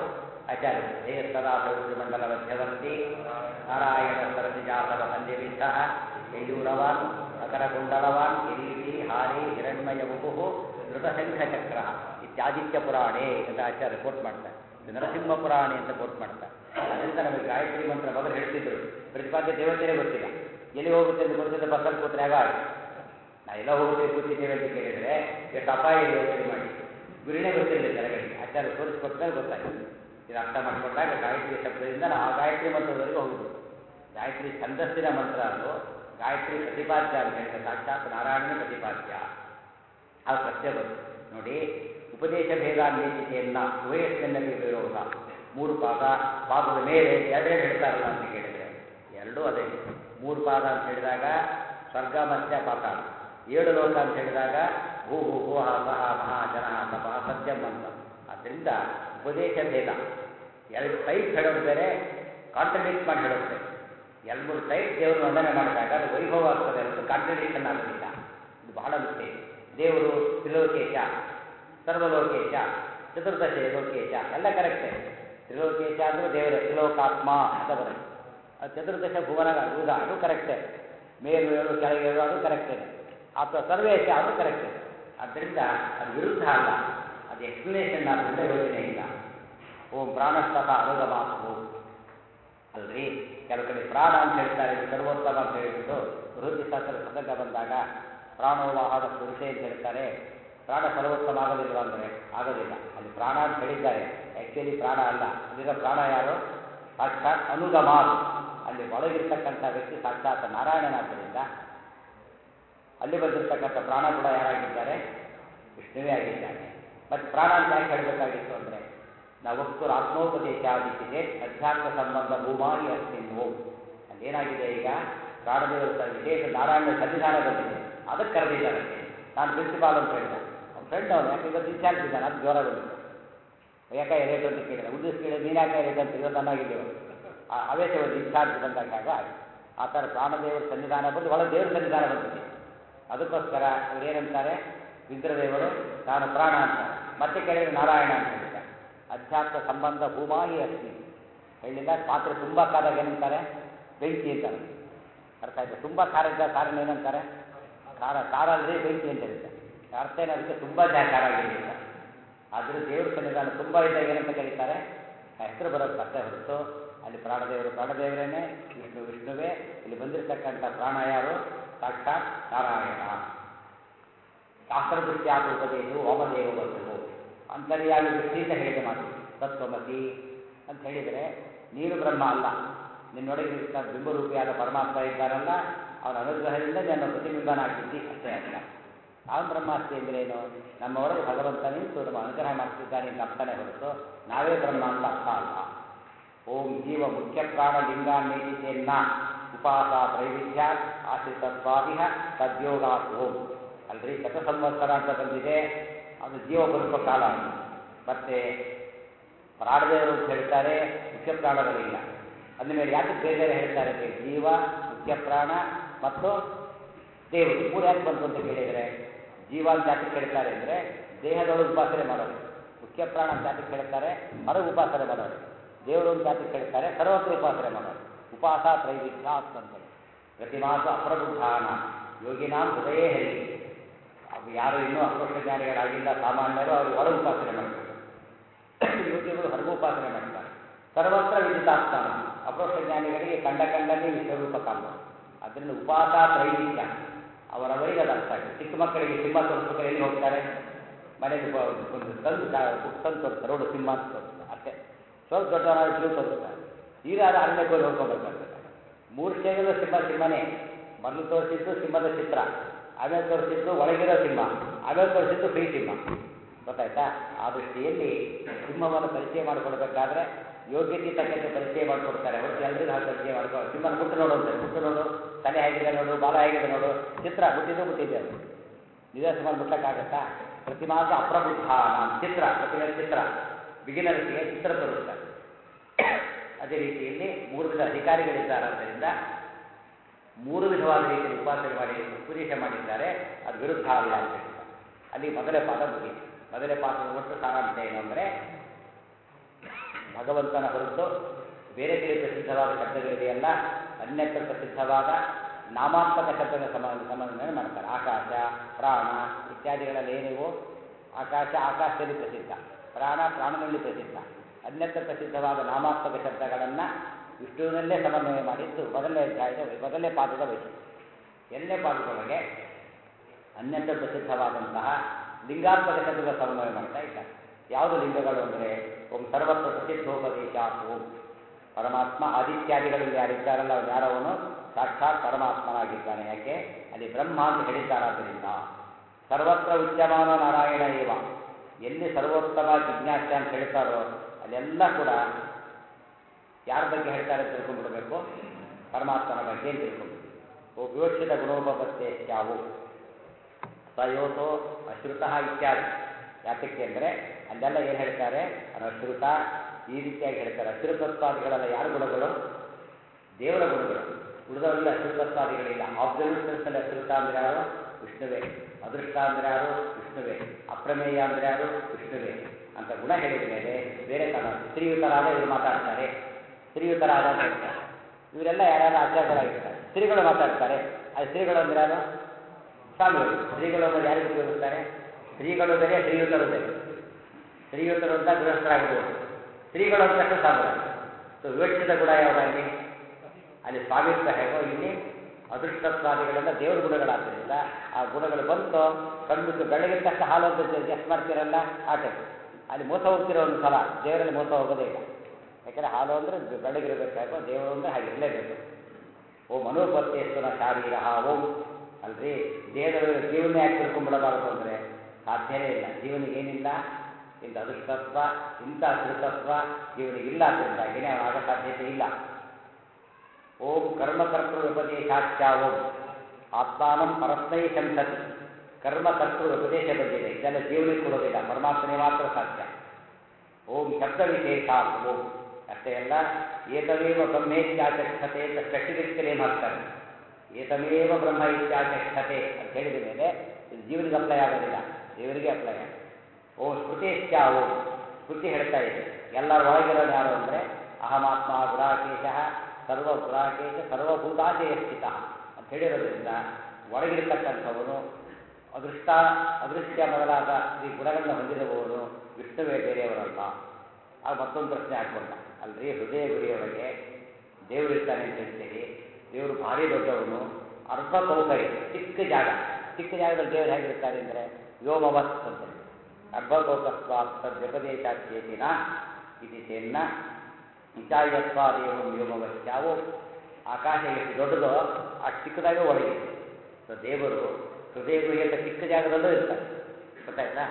ಆಚಾರ್ಯ ಧ್ಯೇಯಸ್ತದಾ ಮಂಡಲ ಮಧ್ಯವರ್ತಿ ನಾರಾಯಣ ಸರಸಿಜಾತವ ಸಂಧಿವಿಷ್ಠ ಯಯೂರವಾನ್ ಮಕರಕುಂಡಲವಾನ್ ಕಿರೀಟಿ ಹಾರಿ ಹಿರಣ್ಮಯ ವಪು ಧೃತಶಂಖಚಕ್ರ ಇತ್ಯಾದಿತ್ಯ ಪುರಾಣೆ ಅಂತ ಆಚಾರ್ಯ ಕೋಟ್ ಮಾಡ್ತಾರೆ ಇದು ನರಸಿಂಹ ಪುರಾಣೆ ಅಂತ ಕೋಟ್ ಮಾಡ್ತಾರೆ ಅದರಿಂದ ನಮಗೆ ಗಾಯತ್ರಿ ಮಂತ್ರ ಮೊದಲು ಹೇಳ್ತಿದ್ರು ಪ್ರತಿಪಾದ್ಯ ದೇವತೆಯೇ ಗೊತ್ತಿಲ್ಲ ಎಲ್ಲಿ ಹೋಗುತ್ತೆ ಅಂತ ಗೊತ್ತಿದ್ದ ಬಸ್ಸಲ್ಲಿ ಕೂತ್ರೆ ಆಗ ಆಗಿ ನಾ ಎಲ್ಲ ಹೋಗ್ತೀವಿ ಕೂತಿದ್ದೇವೆ ಅಂತ ಕೇಳಿದರೆ ಎಷ್ಟು ಅಪಾಯ ಇದೆ ಯೋಚನೆ ಮಾಡಿ ಗುರಿನೇ ಗೊತ್ತಿರಲಿಲ್ಲ ಜನಗಳಿಗೆ ಆಚಾರ್ಯ ತೋರಿಸ್ಕೊಟ್ಟಾಗ ಗೊತ್ತಾಯ್ತು ಇದು ಅರ್ಥ ಮಾಡಿಕೊಂಡಾಗ ಗಾಯತ್ರಿ ಶಬ್ದದಿಂದ ನಾವು ಆ ಗಾಯತ್ರಿ ಮಂತ್ರದವರೆಗೆ ಹೋಗ್ಬೋದು ಗಾಯತ್ರಿ ಛಂದಸ್ಸಿನ ಮಂತ್ರ ಅದು ಗಾಯತ್ರಿ ಪ್ರತಿಪಾದ್ಯ ಅಂತ ಹೇಳಿದ್ರೆ ಸಾಕ್ಷಾತ್ ನಾರಾಯಣನೇ ಪ್ರತಿಪಾದ್ಯ ಆ ಪ್ರಶ್ನೆ ಬಂತು ನೋಡಿ ಉಪದೇಶ ಭೇದಾನ್ವೇಷಿಕೆಯನ್ನ ಉಭಯಸ್ಮಿನ್ನಲ್ಲಿ ವಿರೋಧ ಮೂರು ಪಾದ ಪಾದದ ಮೇಲೆ ಎರಡೆರಡು ಹೇಳ್ತಾರಲ್ಲ ಅಂತ ಕೇಳಿದರೆ ಎರಡೂ ಅದೇ ಮೂರು ಪಾದ ಅಂತ ಹೇಳಿದಾಗ ಸ್ವರ್ಗ ಮತ್ಸ್ಯ ಪಾತಾಳ ಏಳು ಲೋಕ ಅಂತ ಹೇಳಿದಾಗ ಭೂ ಭೂ ಭೂಹ ಸಹ ಮಹಾ ಜನ ತಪ ಸತ್ಯಂ ಅಂತ ಆದ್ದರಿಂದ ಉಪದೇಶ ಭೇದ ಎರಡು ಟೈಪ್ ಹೇಳೋದು ಬೇರೆ ಕಾಂಟ್ರಡಿಕ್ಟ್ ಮಾಡಿ ಹೇಳೋದು ಬೇರೆ ಎರಡು ಮೂರು ಟೈಪ್ ದೇವರು ವರ್ಣನೆ ಮಾಡಿದಾಗ ಅದು ವೈಭವ ಆಗ್ತದೆ ಹೊರತು ಕಾಂಟ್ರಡಿಕ್ಷನ್ ಆಗೋದಿಲ್ಲ ಇದು ಬಹಳ ಮುಖ್ಯ ದೇವರು ತ್ರಿಲೋಕೇಶ ಸರ್ವಲೋಕೇಶ ಚತುರ್ದಶ ಲೋಕೇಶ ಎಲ್ಲ ಕರೆಕ್ಟೇ ತ್ರಿಲೋಕೇಶ ಅಂದರೂ ದೇವರೇ ತ್ರಿಲೋಕಾತ್ಮ ಅಂತ ಬರುತ್ತೆ ಅದು ಚತುರ್ದಶ ಭುವನ ಭೂತ ಅದು ಕರೆಕ್ಟೇ ಮೇಲು ಏಳು ಕೆಳಗೆ ಏಳು ಅದು ಕರೆಕ್ಟೇ ಅಥವಾ ಸರ್ವೇಶ ಅದು ಕರೆಕ್ಟೇ ಆದ್ದರಿಂದ ಅದು ವಿರುದ್ಧ ಅಲ್ಲ ಅದು ಎಕ್ಸ್ಪ್ಲನೇಷನ್ ಆದ್ದರಿಂದ ಯೋಚನೆ ಇಲ್ಲ ಓಂ ಪ್ರಾಣಸ್ತಃ ಅನುಗಮಾತ್ಮು ಅಲ್ರಿ ಕೆಲವು ಕಡೆ ಪ್ರಾಣ ಅಂತ ಹೇಳ್ತಾರೆ ಇದು ಸರ್ವೋತ್ತಮ ಅಂತ ಹೇಳಿಬಿಟ್ಟು ಬೃಹತಿ ಶಾಸ್ತ್ರ ಪ್ರಸಂಗ ಬಂದಾಗ ಪ್ರಾಣೋವಾಹದ ಪುರುಷೇ ಅಂತ ಹೇಳ್ತಾರೆ ಪ್ರಾಣ ಸರ್ವೋತ್ತಮ ಆಗೋದಿಲ್ಲ ಅಂದರೆ ಆಗೋದಿಲ್ಲ ಅಲ್ಲಿ ಪ್ರಾಣ ಅಂತ ಹೇಳಿದ್ದಾರೆ ಆ್ಯಕ್ಚುಲಿ ಪ್ರಾಣ ಅಲ್ಲ ಅಲ್ಲಿರೋ ಪ್ರಾಣ ಯಾರು ಸಾಕ್ಷಾತ್ ಅನುಗಮ ಅಲ್ಲಿ ಒಳಗಿರ್ತಕ್ಕಂಥ ವ್ಯಕ್ತಿ ಸಾಕ್ಷಾತ್ ನಾರಾಯಣನಾದ್ದರಿಂದ ಅಲ್ಲಿ ಬಂದಿರತಕ್ಕಂಥ ಪ್ರಾಣ ಕೂಡ ಯಾರಾಗಿದ್ದಾರೆ ವಿಷ್ಣುವೇ ಆಗಿದ್ದಾನೆ ಮತ್ತು ಪ್ರಾಣ ಅಂತ ಯಾಕೆ ಹೇಳಬೇಕಾಗಿತ್ತು ಅಂದರೆ ನಾವು ವಸ್ತು ಆತ್ಮೋಪದೇಶ ಆದಿತ್ಯತೆ ಅಧ್ಯಾತ್ಮ ಸಂಬಂಧ ಭೂಮಾರಿ ಅಸ್ತಿನ್ವು ಅಲ್ಲಿ ಏನಾಗಿದೆ ಈಗ ಪ್ರಾಣದೇವರ ವಿಶೇಷ ನಾರಾಯಣ ಸನ್ನಿಧಾನ ಬಂದಿದೆ ಅದಕ್ಕೆ ಕರೆದಿದ್ದಾರೆ ನಾನು ಪ್ರಿನ್ಸಿಪಾಲ್ ಅಂತ ಹೇಳಿದ ಅವ್ನ ಫ್ರೆಂಡ್ ಅವನು ಯಾಕೆ ಇವತ್ತು ಇನ್ಚಾರ್ಜ್ ಇದ್ದಾನೆ ಅದು ಜ್ವರ ಬಂದಿದೆ ಯಾಕೆ ರೇಟ್ ಅಂತ ಕೇಳಿದ ಉದ್ದೇಶ ಕೇಳಿದ ನೀನು ಯಾಕೆ ರೇಟ್ ಅಂತ ಇವತ್ತು ಅನ್ನಾಗಿಲ್ಲ ಅವೇಶ ಒಂದು ಇನ್ಚಾರ್ಜ್ ಬಂದಾಗ ಹಾಗ ಆಯ್ತು ಆ ಥರ ಪ್ರಾಣದೇವರ ಸನ್ನಿಧಾನ ಬಂದು ಒಳ ದೇವರ ಸನ್ನಿಧಾನ ಬಂದಿದೆ ಅದಕ್ಕೋಸ್ಕರ ಅವ್ರು ಏನಂತಾರೆ ರುದ್ರದೇವರು ತಾನು ಪ್ರಾಣ ಅಂತಾರೆ ಮತ್ತೆ ಕೇಳಿದ್ರೆ ನಾರಾಯಣ ಅಂತ ಹೇಳಿದ್ದಾರೆ ಅಧ್ಯಾತ್ಮ ಸಂಬಂಧ ಭೂಮಾಯಿ ಅಸ್ಮಿ ಹೇಳಿಲ್ಲ ಪಾತ್ರೆ ತುಂಬ ಕಾದಾಗ ಏನಂತಾರೆ ಬೆಂಕಿ ಅಂತಾರೆ ಅರ್ಥ ಆಯ್ತು ತುಂಬ ಖಾರ ಇದ್ದ ಸಾರನ್ನ ಏನಂತಾರೆ ಖಾರ ಖಾರ ಅಲ್ಲದೆ ಬೆಂಕಿ ಅಂತ ಹೇಳ್ತಾರೆ ಅರ್ಥ ಏನು ಅದಕ್ಕೆ ತುಂಬ ಜಾ ಖಾರ ಆಗಿದೆ ಅಂತ ಆದರೂ ದೇವ್ರ ಸನ್ನಿಧಾನ ತುಂಬ ಇದ್ದಾಗ ಏನಂತ ಕರೀತಾರೆ ಹೆಸರು ಬರೋದು ಅರ್ಥ ಹೊರತು ಅಲ್ಲಿ ಪ್ರಾಣದೇವರು ಪ್ರಾಣದೇವರೇನೆ ವಿಷ್ಣು ವಿಷ್ಣುವೇ ಇಲ್ಲಿ ಬಂದಿರತಕ್ಕಂಥ ಪ್ರಾಣ ಯಾರು ಸಾಕ್ಷಾತ್ ನಾರಾಯಣ ಶಾಸ್ತ್ರದೃಷ್ಟ್ಯಾತ ಉಪದೇಶವು ವಾಮದೇವ ಬಂಧುವು ಅಂತರ್ಯಾಮಿ ದೃಷ್ಟಿಯಿಂದ ಹೇಳಿದ ಮಾತು ತತ್ವಮಸಿ ಅಂತ ಹೇಳಿದರೆ ನೀನು ಬ್ರಹ್ಮ ಅಲ್ಲ ನಿನ್ನೊಳಗೆ ಇರ್ತ ಬಿಂಬರೂಪಿಯಾದ ಪರಮಾತ್ಮ ಇದ್ದಾರಲ್ಲ ಅವನ ಅನುಗ್ರಹದಿಂದ ನನ್ನ ಪ್ರತಿಬಿಂಬನಾಗಿದ್ದಿ ಅಷ್ಟೇ ಅಲ್ಲ ನಾವು ಬ್ರಹ್ಮಾಸ್ತಿ ಅಂದ್ರೇನು ನಮ್ಮ ಒಳಗೆ ಭಗವಂತ ನಿಂತು ನಮ್ಮ ಅನುಗ್ರಹ ಮಾಡ್ತಿದ್ದಾನೆ ಅಂತ ಅರ್ಥನೇ ಹೊರತು ನಾವೇ ಬ್ರಹ್ಮ ಅಂತ ಅರ್ಥ ಅಲ್ಲ ಓಂ ಜೀವ ಮುಖ್ಯ ಪ್ರಾಣ ಲಿಂಗಾನ್ನೇತಿತೆಯನ್ನ ಉಪಾಸ ತ್ರೈವಿಧ್ಯ ಆಶ್ರಿತ ಸ್ವಾದಿಹ ತದ್ಯೋಗಾತ್ ಓಂ ಅಲ್ರಿ ಶತ ಸಂವತ್ಸರ ಅಂತ ಬಂದಿದೆ ಅದು ಜೀವ ಬದುಕೋ ಕಾಲ ಮತ್ತೆ ಪ್ರಾಣದೇವರು ಅಂತ ಹೇಳ್ತಾರೆ ಮುಖ್ಯ ಪ್ರಾಣಗಳಿಲ್ಲ ಅಂದ ಮೇಲೆ ಯಾಕೆ ಬೇರೆ ಬೇರೆ ಹೇಳ್ತಾರೆ ಅಂದ್ರೆ ಜೀವ ಮುಖ್ಯ ಪ್ರಾಣ ಮತ್ತು ದೇವರು ಮೂರು ಯಾಕೆ ಬಂತು ಅಂತ ಕೇಳಿದರೆ ಜೀವ ಅಂತ ಯಾಕೆ ಹೇಳ್ತಾರೆ ಅಂದರೆ ದೇಹದೊಳಗೆ ಉಪಾಸನೆ ಮಾಡೋದು ಮುಖ್ಯ ಪ್ರಾಣ ಅಂತ ಯಾಕೆ ಹೇಳ್ತಾರೆ ಹೊರಗೆ ಉಪಾಸನೆ ಮಾಡೋದು ದೇವರು ಅಂತ ಯಾಕೆ ಹೇಳ್ತಾರೆ ಸರ್ವತ್ರ ಉಪಾಸನೆ ಮಾಡೋದು ಉಪಾಸ ತ್ರೈವಿಧ್ಯ ಅಂತಂದ್ರೆ ಪ್ರತಿ ಮಾಸ ಅಪ್ರಬುದ್ಧಾನ ಯೋಗಿನಾಂ ಹೃದಯೇ ಹರಿ ಅವು ಯಾರು ಇನ್ನೂ ಅಪ್ರೋಷ್ಟ ಜ್ಞಾನಿಗಳಾಗಿಲ್ಲ ಸಾಮಾನ್ಯರು ಅವರು ಒಳ ಉಪಾಸನೆ ಮಾಡ್ತಾರೆ ಯೋಗಿಗಳು ಹೊರಗೆ ಉಪಾಸನೆ ಮಾಡ್ತಾರೆ ಸರ್ವತ್ರ ವಿದಿತಾತ್ಮಾನ ಅಪ್ರೋಷ್ಟ ಜ್ಞಾನಿಗಳಿಗೆ ಕಂಡ ಕಂಡಲ್ಲಿ ವಿಶ್ವರೂಪ ಕಾಮ ಅದರಿಂದ ಉಪಾಸ ತ್ರೈವಿಧ್ಯ ಅವರವರಿಗೆ ಅದು ಅರ್ಥ ಆಗುತ್ತೆ ಚಿಕ್ಕ ಮಕ್ಕಳಿಗೆ ಸಿಂಹ ತೋರಿಸ್ಬೇಕಾದ್ರೆ ಎಲ್ಲಿ ಹೋಗ್ತಾರೆ ಮನೆಗೆ ಬ- ಒಂದು ತಂದು ಬುಕ್ ತಂದು ತೋರಿಸ್ತಾರೆ ನೋಡು ಸಿಂಹ ಅಂತ ತೋರಿಸ್ತಾರೆ ಅಷ್ಟೇ ಸ್ವಲ್ಪ ದೊಡ್ಡವರಾಗಿ ಜೀವ ತೋರಿಸ್ತಾರೆ ಈಗಾದ ಅರಣ್ಯಕ್ಕೆ ಹೋಗಿ ನೋಡ್ಕೊಂಡ್ಬರ್ತಾರೆ ಮೂರು ಸ್ಟೇಜಲ್ಲೂ ಸಿಂಹ ಸಿಂಹನೇ ಮೊದಲು ತೋರಿಸಿದ್ದು ಸಿಂಹದ ಚಿತ್ರ ಆಮೇಲೆ ತೋರಿಸಿದ್ದು ಒಳಗಿರೋ ಸಿಂಹ ಆಮೇಲೆ ತೋರಿಸಿದ್ದು ಫ್ರೀ ಸಿಂಹ ಗೊತ್ತಾಯ್ತಾ ಆ ದೃಷ್ಟಿಯಲ್ಲಿ ಸಿಂಹವನ್ನು ಪರಿಚಯ ಮಾಡಿಕೊಡ್ಬೇಕಾದ್ರೆ ಯೋಗ್ಯತೆ ತಕ್ಕಂತೆ ಪರಿಚಯ ಮಾಡಿಕೊಡ್ತಾರೆ ಹೊರತು ಎಲ್ರಿಗೂ ಹಾಗೆ ಪರಿಚಯ ಮಾಡ್ಕೊ ಸಿಂಹನ ಮುಟ್ಟು ನೋಡು ಅಂತಾರೆ ಮುಟ್ಟು ನೋಡು ತಲೆ ಹೇಗಿದೆ ನೋಡು ಬಾಲ ಹೇಗಿದೆ ನೋಡು ಚಿತ್ರ ಮುಟ್ಟಿದ್ದು ಮುಟ್ಟಿದ್ದೆ ಅದು ನಿಜ ಸಿಂಹ ಮುಟ್ಟಕ್ಕಾಗತ್ತಾ ಪ್ರತಿ ಮಾಸ ಅಪ್ರಬುದ್ಧ ನಾನು ಚಿತ್ರ ಪ್ರತಿಮೆ ಚಿತ್ರ ಬಿಗಿನರ್ಸ್ಗೆ ಚಿತ್ರ ತೋರಿಸ್ತಾರೆ ಅದೇ ರೀತಿಯಲ್ಲಿ ಮೂರು ವಿಧ ಅಧಿಕಾರಿಗಳಿದ್ದಾರೆ ಆದ್ದರಿಂದ ಮೂರು ವಿಧವಾದ ರೀತಿಯಲ್ಲಿ ಉಪಾಸನೆ ಮಾಡಿ ಉಪದೇಶ ಮಾಡಿದ್ದಾರೆ ಅದು ವಿರುದ್ಧ ಅಲ್ಲ ಅಂತ ಹೇಳ್ತಾರೆ ಅಲ್ಲಿ ಮೊದಲೇ ಪಾದ ಮುಗಿಯಿತು ಮೊದಲೇ ಪಾದದ ಒಟ್ಟು ಸಾರಾಂಶ ಏನು ಅಂದರೆ ಭಗವಂತನ ಹೊರತು ಬೇರೆ ಬೇರೆ ಪ್ರಸಿದ್ಧವಾದ ಶಬ್ದಗಳಿದೆಯಲ್ಲ ಅನ್ಯತ್ರ ಪ್ರಸಿದ್ಧವಾದ ನಾಮಾತ್ಮಕ ಶಬ್ದಗಳ ಸಮ ಸಂಬಂಧನೆ ಮಾಡ್ತಾರೆ ಆಕಾಶ ಪ್ರಾಣ ಇತ್ಯಾದಿಗಳಲ್ಲಿ ಏನಿವು ಆಕಾಶ ಆಕಾಶದಲ್ಲಿ ಪ್ರಸಿದ್ಧ ಪ್ರಾಣ ಪ್ರಾಣನಲ್ಲಿ ಪ್ರಸಿದ್ಧ ಅನ್ಯತ್ರ ಪ್ರಸಿದ್ಧವಾದ ನಾಮಾತ್ಮಕ ಶಬ್ದಗಳನ್ನು ವಿಷ್ಣುವಿನಲ್ಲೇ ಸಮನ್ವಯ ಮಾಡಿದ್ದು ಮೊದಲನೇ ಅಧ್ಯಾಯದ ಮೊದಲನೇ ಪಾದದ ವೈಶಿಷ್ಟ್ಯ ಎರಡನೇ ಪಾದದೊಳಗೆ ಅನ್ಯತ್ರ ಪ್ರಸಿದ್ಧವಾದಂತಹ ಲಿಂಗಾತ್ಮಕ ಶಬ್ದಗಳ ಸಮನ್ವಯ ಮಾಡ್ತಾ ಇದ್ದಾರೆ ಯಾವುದು ಲಿಂಗಗಳು ಅಂದರೆ ಓಂ ಸರ್ವತ್ರ ಪ್ರಸಿದ್ಧೋಪದೇಶ ಓಂ ಪರಮಾತ್ಮ ಆದಿತ್ಯಾದಿಗಳಲ್ಲಿ ಯಾರಿದ್ದಾರಲ್ಲ ಅವ್ರು ಯಾರವನು ಸಾಕ್ಷಾತ್ ಪರಮಾತ್ಮನಾಗಿದ್ದಾನೆ ಯಾಕೆ ಅಲ್ಲಿ ಬ್ರಹ್ಮ ಅಂತ ಹೇಳಿದ್ದಾರಾದ್ದರಿಂದ ಸರ್ವತ್ರ ಉಚ್ಯಮಾನ ನಾರಾಯಣ ಏವ ಎಲ್ಲಿ ಸರ್ವೋತ್ತಮ ಜಿಜ್ಞಾಸೆ ಅಂತ ಹೇಳ್ತಾರೋ ಅಲ್ಲೆಲ್ಲ ಕೂಡ ಯಾರ ಬಗ್ಗೆ ಹೇಳ್ತಾರೆ ಅಂತ ತಿಳ್ಕೊಂಡ್ಬಿಡ್ಬೇಕು ಪರಮಾತ್ಮನ ಬಗ್ಗೆ ಅಂತ ತಿಳ್ಕೊಂಡು ಓ ವಿವಕ್ಷಿತ ಗುಣೋಪಪತ್ತೆ ಯಾವು ಸಯೋತೋ ಅಶ್ರುತ ಇತ್ಯಾದಿ ಯಾತಕ್ಕೆ ಅಂದರೆ ಅಲ್ಲೆಲ್ಲ ಏನು ಹೇಳ್ತಾರೆ ಅನಶ್ರುತ ಈ ರೀತಿಯಾಗಿ ಹೇಳ್ತಾರೆ ಅಶ್ರುತತ್ವಾದಿಗಳೆಲ್ಲ ಯಾರ ಗುಣಗಳು ದೇವರ ಗುಣಗಳು ಉಳಿದವರೆಲ್ಲ ಅಶ್ರುತತ್ವಾದಿಗಳಿಲ್ಲ ಆಬ್ಸಲ್ಯೂಟ್ ಸೆನ್ಸಲ್ಲಿ ಅಶ್ರುತ ಅಂದ್ರೆ ಯಾರು ವಿಷ್ಣುವೇ ಅದೃಷ್ಟ ಅಂದ್ರೆ ಯಾರು ವಿಷ್ಣುವೇ ಅಪ್ರಮೇಯ ಅಂದ್ರೆ ಯಾರು ವಿಷ್ಣುವೇ ಅಂತ ಗುಣ ಹೇಳಿದ ಮೇಲೆ ಬೇರೆ ಕಾರಣ ಸ್ತ್ರೀಯುತರಾದ ಇವರು ಮಾತಾಡ್ತಾರೆ ಸ್ತ್ರೀಯುತರಾದ ಅಂತ ಹೇಳ್ತಾರೆ ಇವರೆಲ್ಲ ಯಾರ್ಯಾರು ಆಚಾರ್ಯರಾಗಿರ್ತಾರೆ ಸ್ತ್ರೀಗಳು ಮಾತಾಡ್ತಾರೆ ಅದು ಸ್ತ್ರೀಗಳು ಅಂದ್ರೆ ಯಾರು ಸ್ವಾಮಿಗಳು ಸ್ತ್ರೀಗಳು ಅಂದ್ರೆ ಯಾರಿಗೆ ಉಪಯೋಗಿಸ್ತಾರೆ ಸ್ತ್ರೀಗಳು ಬೇರೆ ಶ್ರೀಯುತರು ಬೇರೆ ಶ್ರೀಯುತರು ಅಂತ ಗೃಹಸ್ಥರಾಗಿರ್ಬೋದು ಸ್ತ್ರೀಗಳು ಅಂತ ಸ್ವಾಮಿಗಳು ಸೊ ವಿವಕ್ಷಿತ ಗುಣ ಯಾವುದಾಗಲಿ ಅಲ್ಲಿ ಸ್ವಾಮಿತ್ವ ಹೇಗೋ ಇಲ್ಲಿ ಅದೃಷ್ಟತ್ವಾದಿಗಳೆಲ್ಲ ದೇವರ ಗುಣಗಳಾದ್ದರಿಂದ ಆ ಗುಣಗಳು ಬಂತು ಕಣ್ಬಿಟ್ಟು ಬೆಳಗಿನ ತಕ್ಷಣ ಹಾಲು ಅಂತ ಎಷ್ಟು ಮಾಡ್ತೀರಲ್ಲ ಆ ಟೈಪ್ ಅಲ್ಲಿ ಮೋಸ ಹೋಗ್ತಿರೋ ಒಂದು ಸಲ ದೇವರಲ್ಲಿ ಮೋಸ ಹೋಗೋದೇ ಇಲ್ಲ ಯಾಕಂದರೆ ಹಾಲು ಅಂದರೆ ಬೆಳಗಿರಬೇಕಾಗೋ ದೇವರು ಅಂದರೆ ಹಾಗೆ ಇರಲೇಬೇಕು ಓಂ ಅನುಪತ್ಯಸ್ತನ ಶಾರೀರ ಓಂ ಅಲ್ರಿ ದೇಹದ ಜೀವನ ಯಾಕೆ ತಿಳ್ಕೊಂಡ್ಬಿಡಬಾರದು ಅಂದರೆ ಸಾಧ್ಯನೇ ಇಲ್ಲ ಜೀವನಿಗೆ ಏನಿಲ್ಲ ಇಂಥ ಅದೃಷ್ಟತ್ವ ಇಂಥ ಶ್ರುತತ್ವ ಜೀವನಿಗೆ ಇಲ್ಲ ಅದರಿಂದಾಗಿನೇ ಅವನಾಗ ಸಾಧ್ಯತೆ ಇಲ್ಲ ಓಂ ಕರ್ಮಕರ್ತೃ ಉಪದೇಶಾಖ್ಯ ಓಂ ಆತ್ಮಾನಂ ಪರಸ್ಮೈ ಶಂಸತಿ ಕರ್ಮಕರ್ತೃ ಉಪದೇಶ ಬಂದಿದೆ ಇದೆಲ್ಲ ಜೀವನಿಗೆ ಕೊಡೋದಿಲ್ಲ ಪರಮಾತ್ಮನೇ ಮಾತ್ರ ಸಾಧ್ಯ ಓಂ ಶಬ್ದ ವಿಶೇಷ ಓಂ ಅಷ್ಟೇ ಅಲ್ಲ ಏತಮೇವ ಬ್ರಹ್ಮೇತ್ಯಾಚಕ್ಷತೆ ಅಂತ ಸ್ಪೆಸಿಫಿಕ್ಲಿ ಏನು ಹಾಕ್ತಾರೆ ಏತಮೇವ ಬ್ರಹ್ಮ ಇತ್ಯಾಚಕ್ಷತೆ ಅಂತ ಹೇಳಿದ ಮೇಲೆ ಇದು ಜೀವನಿಗೆ ಅಪ್ಲೈ ಆಗೋದಿಲ್ಲ ದೇವರಿಗೆ ಅಪ್ಲೈ ಆಗುತ್ತೆ ಓಂ ಸ್ಮೃತಿಶ್ಚ ಓಂ ಸ್ಮೃತಿ ಹೇಳ್ತಾ ಇದೆ ಎಲ್ಲರ ಒಳಗಿರೋದು ಯಾರು ಅಂದರೆ ಅಹಮಾತ್ಮ ಗುಡಾಕೇಶ ಸರ್ವ ಗುಡಾಕೇಶ ಸರ್ವಭೂತಾಶಯ ಸ್ಥಿತ ಅಂತ ಹೇಳಿರೋದ್ರಿಂದ ಒಳಗಿರತಕ್ಕಂಥವನು ಅದೃಷ್ಟ ಅದೃಶ್ಯ ಮೊದಲಾದ ಈ ಗುಣಗಳನ್ನು ಹೊಂದಿರುವವನು ವಿಷ್ಣುವೇ ಬೇರೆಯವರಲ್ಲ ಆಗ ಮತ್ತೊಂದು ಪ್ರಶ್ನೆ ಹಾಕೊಂಡ ಅಲ್ರಿ ಹೃದಯ ಗುರಿಯೊಳಗೆ ದೇವರು ಇರ್ತಾನೆ ಅಂತ ಹೇಳ್ತೀರಿ ದೇವರು ಭಾರಿ ದೊಡ್ಡವನು ಅರ್ಧ ಕೌಕರಿ ಚಿಕ್ಕ ಜಾಗ ಚಿಕ್ಕ ಜಾಗದಲ್ಲಿ ದೇವರು ಹೇಗಿರ್ತಾರೆ ಅಂದರೆ ವ್ಯೋಮವತ್ ಅಂತ ಅರ್ಧ ಕೌಕಸ್ವಾತ್ ವ್ಯಪದೇಶಾಚೇತಿನ ಇದು ಚೆನ್ನ ನಿಚಾಯತ್ವಾದೇವಂ ವ್ಯೋಮವತ್ಯಾವೋ ಆಕಾಶ ಎಷ್ಟು ದೊಡ್ಡದೋ ಅಷ್ಟು ಚಿಕ್ಕದಾಗೆ ಒಳಗಿದೆ ಸೊ ದೇವರು ಹೃದಯ ಗುರಿಯಂತ ಚಿಕ್ಕ ಜಾಗದಲ್ಲೂ ಇರ್ತಾರೆ ಗೊತ್ತಾಯ್ತಾ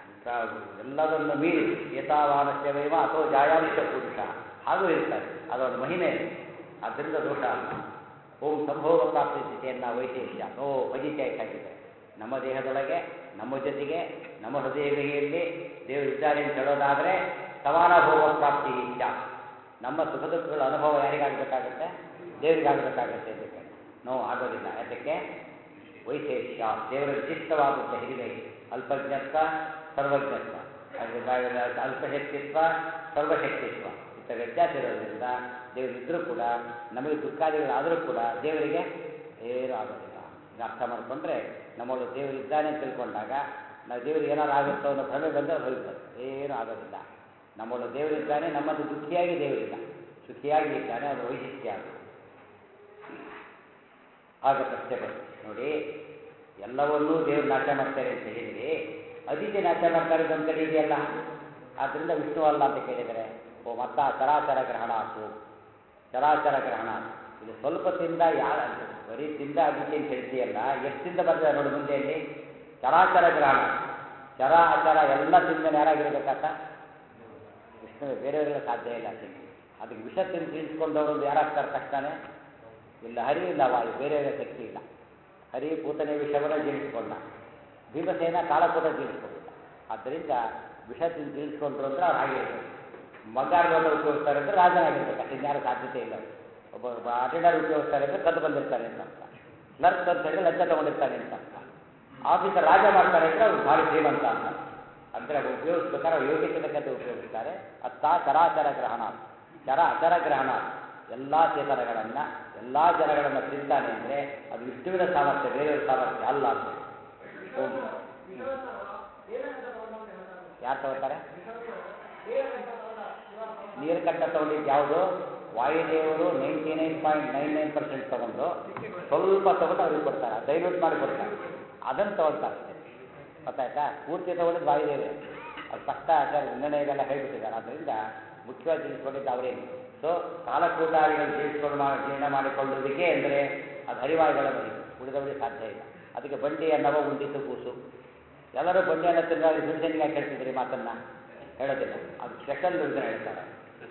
ಎಲ್ಲದನ್ನು ಮೀರಿ ಏತಾವಾನಸ್ಯ ವೈವ ಅಥವಾ ಜಾಯಾಂಶ ಪುರುಷ ಹಾಗೂ ಇರ್ತಾರೆ ಅದೊಂದು ಮಹಿಮೆ ಆದ್ದರಿಂದ ದೋಷ ಅಲ್ಲ ಓಂ ಸಂಭೋಗ ಪ್ರಾಪ್ತಿ ಸ್ಥಿತಿಯನ್ನು ವೈಶೇಷ್ಯ ಓ ವೈದಿತ್ಯ ಆಗಿದೆ ನಮ್ಮ ದೇಹದೊಳಗೆ ನಮ್ಮ ಜೊತೆಗೆ ನಮ್ಮ ಹೃದಯ ಗಹಿಯಲ್ಲಿ ದೇವರು ಇದ್ದಾರೆ ಅಂತ ಹೇಳೋದಾದರೆ ಸಮಾನ ಭೋಗ ಪ್ರಾಪ್ತಿ ಇಚ್ಛ ನಮ್ಮ ಸುಖ ದುಃಖಗಳ ಅನುಭವ ಯಾರಿಗಾಗಬೇಕಾಗುತ್ತೆ ದೇವರಿಗಾಗಬೇಕಾಗುತ್ತೆ ಅಂತ ಕೇಳಿ ನೋ ಆಗೋದಿಲ್ಲ ಯಾತಕ್ಕೆ ವೈಶೇಷ್ಯ ದೇವರ ವಿಶಿಷ್ಟವಾದಂಥ ಹಿರಿಮೆ ಅಲ್ಪಜ್ಞತ್ವ ಸರ್ವಜ್ಞತ್ವ ಅಲ್ಪಶಕ್ತಿತ್ವ ಸರ್ವಶಕ್ತಿತ್ವ ಇಂಥ ವ್ಯತ್ಯಾಸ ಇರೋದ್ರಿಂದ ದೇವರಿದ್ದರೂ ಕೂಡ ನಮಗೆ ದುಃಖಾದಿಗಳಾದರೂ ಕೂಡ ದೇವರಿಗೆ ಏನೂ ಆಗೋದಿಲ್ಲ ಇದು ಅರ್ಥ ಮಾಡಿಕೊಂಡ್ರೆ ನಮ್ಮೊಳಗೆ ದೇವರಿದ್ದಾನೆ ಅಂತ ತಿಳ್ಕೊಂಡಾಗ ನಾವು ದೇವರಿಗೆ ಏನಾರು ಆಗುತ್ತೋ ಅನ್ನೋ ಭ್ರಮೆ ಬಂದರೆ ಹೋಗ್ತದೆ ಏನೂ ಆಗೋದಿಲ್ಲ ನಮ್ಮೊಳಗೆ ದೇವರಿದ್ದಾನೆ ನಮ್ಮದು ದುಃಖಿಯಾಗಿ ದೇವರಿಲ್ಲ ಸುಖಿಯಾಗಿ ಇದ್ದಾನೆ ಅದು ವೈಶಿಷ್ಟ್ಯ ಅದು ಆಗ ಪ್ರಶ್ನೆ ಬಂತು ನೋಡಿ ಎಲ್ಲವನ್ನೂ ದೇವರು ನಾಶ ಮಾಡ್ತಾರೆ ಅಂತ ಹೇಳಿದರೆ ಅದಿತಿ ನಾಶ ಮಾಡ್ತಾರೆ ಒಂದು ಕಡೆ ಇದೆಯಲ್ಲ ಆದ್ದರಿಂದ ವಿಷ್ಣು ಅಲ್ಲ ಅಂತ ಕೇಳಿದರೆ ಓ ಮತ್ತ ಚರಾಚರ ಗ್ರಹಣ ಆತು ಚರಾಚರ ಗ್ರಹಣ ಇದು ಸ್ವಲ್ಪ ತಿಂದ ಯಾರ ಬರೀ ತಿಂದ ಅದಿತಿ ಅಂತ ಹೇಳ್ತೀಯಲ್ಲ ಎಷ್ಟು ತಿಂದ ಬರ್ತದೆ ನೋಡಿ ಮುಂದೆಯಲ್ಲಿ ಚರಾಚರ ಗ್ರಹಣ ಚರ ಅಚರ ಎಲ್ಲ ತಿಂದ ಯಾರಾಗಿರ್ಬೇಕಾತ ವಿಷ್ಣು ಬೇರೆಯವರೆಲ್ಲ ಸಾಧ್ಯ ಇಲ್ಲ ಅದಕ್ಕೆ ಅದಕ್ಕೆ ವಿಷ ತಿಂದು ತಿಳಿಸ್ಕೊಂಡವರು ಯಾರಾಗ್ತಾರೆ ತಕ್ಷಣ ಇಲ್ಲ ಹರಿ ಇಲ್ಲ ವಾಯು ಬೇರೆಯವರ ಶಕ್ತಿ ಇಲ್ಲ ಹರಿ ಪೂತನೆ ವಿಷವನ್ನು ಜೀವಿಸಿಕೊಂಡ ಭೀಮಸೇನ ಕಾಲಕೂಟ ಜೀವಿಸ್ಕೊಂಡಿಲ್ಲ ಆದ್ದರಿಂದ ವಿಷ ತಿಂದು ಜೀವಿಸ್ಕೊಂಡ್ರು ಅಂದ್ರೆ ಅವ್ರು ಹಾಗಿರ್ಬೇಕು ಬಂಗಾರ ಲೋಟ ಉಪಯೋಗಿಸ್ತಾರೆ ಅಂದರೆ ರಾಜನಾಗಿರ್ಬೇಕು ಅಷ್ಟು ಇನ್ಯಾರ ಸಾಧ್ಯತೆ ಇಲ್ಲ ಒಬ್ಬ ಒಬ್ಬ ಅಟೆಂಡರ್ ಉಪಯೋಗಿಸ್ತಾರೆ ಅಂದರೆ ಕದ್ದು ಬಂದಿರ್ತಾನೆ ಅಂತ ಅರ್ಥ ಕ್ಲರ್ಕ್ ಅಂತ ಹೇಳಿದ್ರೆ ಲಂಚ ತಗೊಂಡಿರ್ತಾನೆ ಅಂತ ಅರ್ಥ ಆಫೀಸರ್ ರಾಜ ಮಾಡ್ತಾರೆ ಅಂದರೆ ಅವ್ರು ಭಾರಿ ಶ್ರೀಮಂತ ಅಂತ ಅಂದರೆ ಉಪಯೋಗಿಸ್ಬೇಕಾದ್ರೆ ಯೋಗ್ಯತೆ ತಕ್ಕಂತೆ ಉಪಯೋಗಿಸ್ತಾರೆ ಅತ್ತ ಚರಾಚರ ಗ್ರಹಣ ಚರ ಅಚರ ಗ್ರಹಣ ಎಲ್ಲ ಚೇತನಗಳನ್ನು ಎಲ್ಲ ಜನಗಳನ್ನು ತಿಂತಾನೆ ಅಂದರೆ ಅದು ವಿಷ್ಣುವಿನ ಸಾಮರ್ಥ್ಯ ಬೇರೆಯವ್ರ ಸಾಮರ್ಥ್ಯ ಅಲ್ಲ ಅಂತ ಓಂ ಯಾರು ತಗೋತಾರೆ ನೀರು ಕಟ್ಟ ತಗೊಂಡಿದ್ದು ಯಾವುದು ವಾಯುದೇವರು ninety nine point nine nine percent ತಗೊಂಡು ಸ್ವಲ್ಪ ತಗೊಂಡು ಅವ್ರಿಗೆ ಕೊಡ್ತಾರೆ ಡೈಲ್ಯೂಟ್ ಮಾಡಿ ಕೊಡ್ತಾರೆ ಅದನ್ನು ತಗೊಳ್ತಾರೆ ಗೊತ್ತಾಯ್ತಾ ಪೂರ್ತಿ ತಗೊಂಡಿದ್ದು ವಾಯುದೇವರೇ ಅದು ಪಕ್ಕ ಆಚಾರ ನಿರ್ಣಯವೆಲ್ಲ ಹೇಳ್ಬಿಟ್ಟಿದ್ದಾರೆ ಆದ್ದರಿಂದ ಮುಖ್ಯವಾಗಿ ತಿಳಿಸ್ಕೊಂಡಿದ್ದು ಅವರೇನು ಸೊ ಕಾಲಕೂಟಾರಿಗಳು ಜೀವಿಸ್ಕೊಂಡು ಮಾಡಿ ಜೀರ್ಣ ಮಾಡಿಕೊಳ್ಳುವುದಕ್ಕೆ ಅಂದರೆ ಅದು ಹರಿವಾಯುಗಳ ಮರಿ ಉಳಿದವರಿಗೆ ಸಾಧ್ಯ ಇಲ್ಲ ಅದಕ್ಕೆ ಬಂಡಿ ಅನ್ನವ ಉಂಡಿತು ಕೂಸು ಎಲ್ಲರೂ ಬಂಡಿ ಅನ್ನ ತಿಂದಾಗ ದುರ್ಜನಿಗೆ ಯಾಕೆ ಹೇಳ್ತಿದ್ರಿ ಮಾತನ್ನ ಹೇಳೋದಿಲ್ಲ ಅದು ಸ್ಪೆಷಲ್ ದುರ್ಜನ ಹೇಳ್ತಾರೆ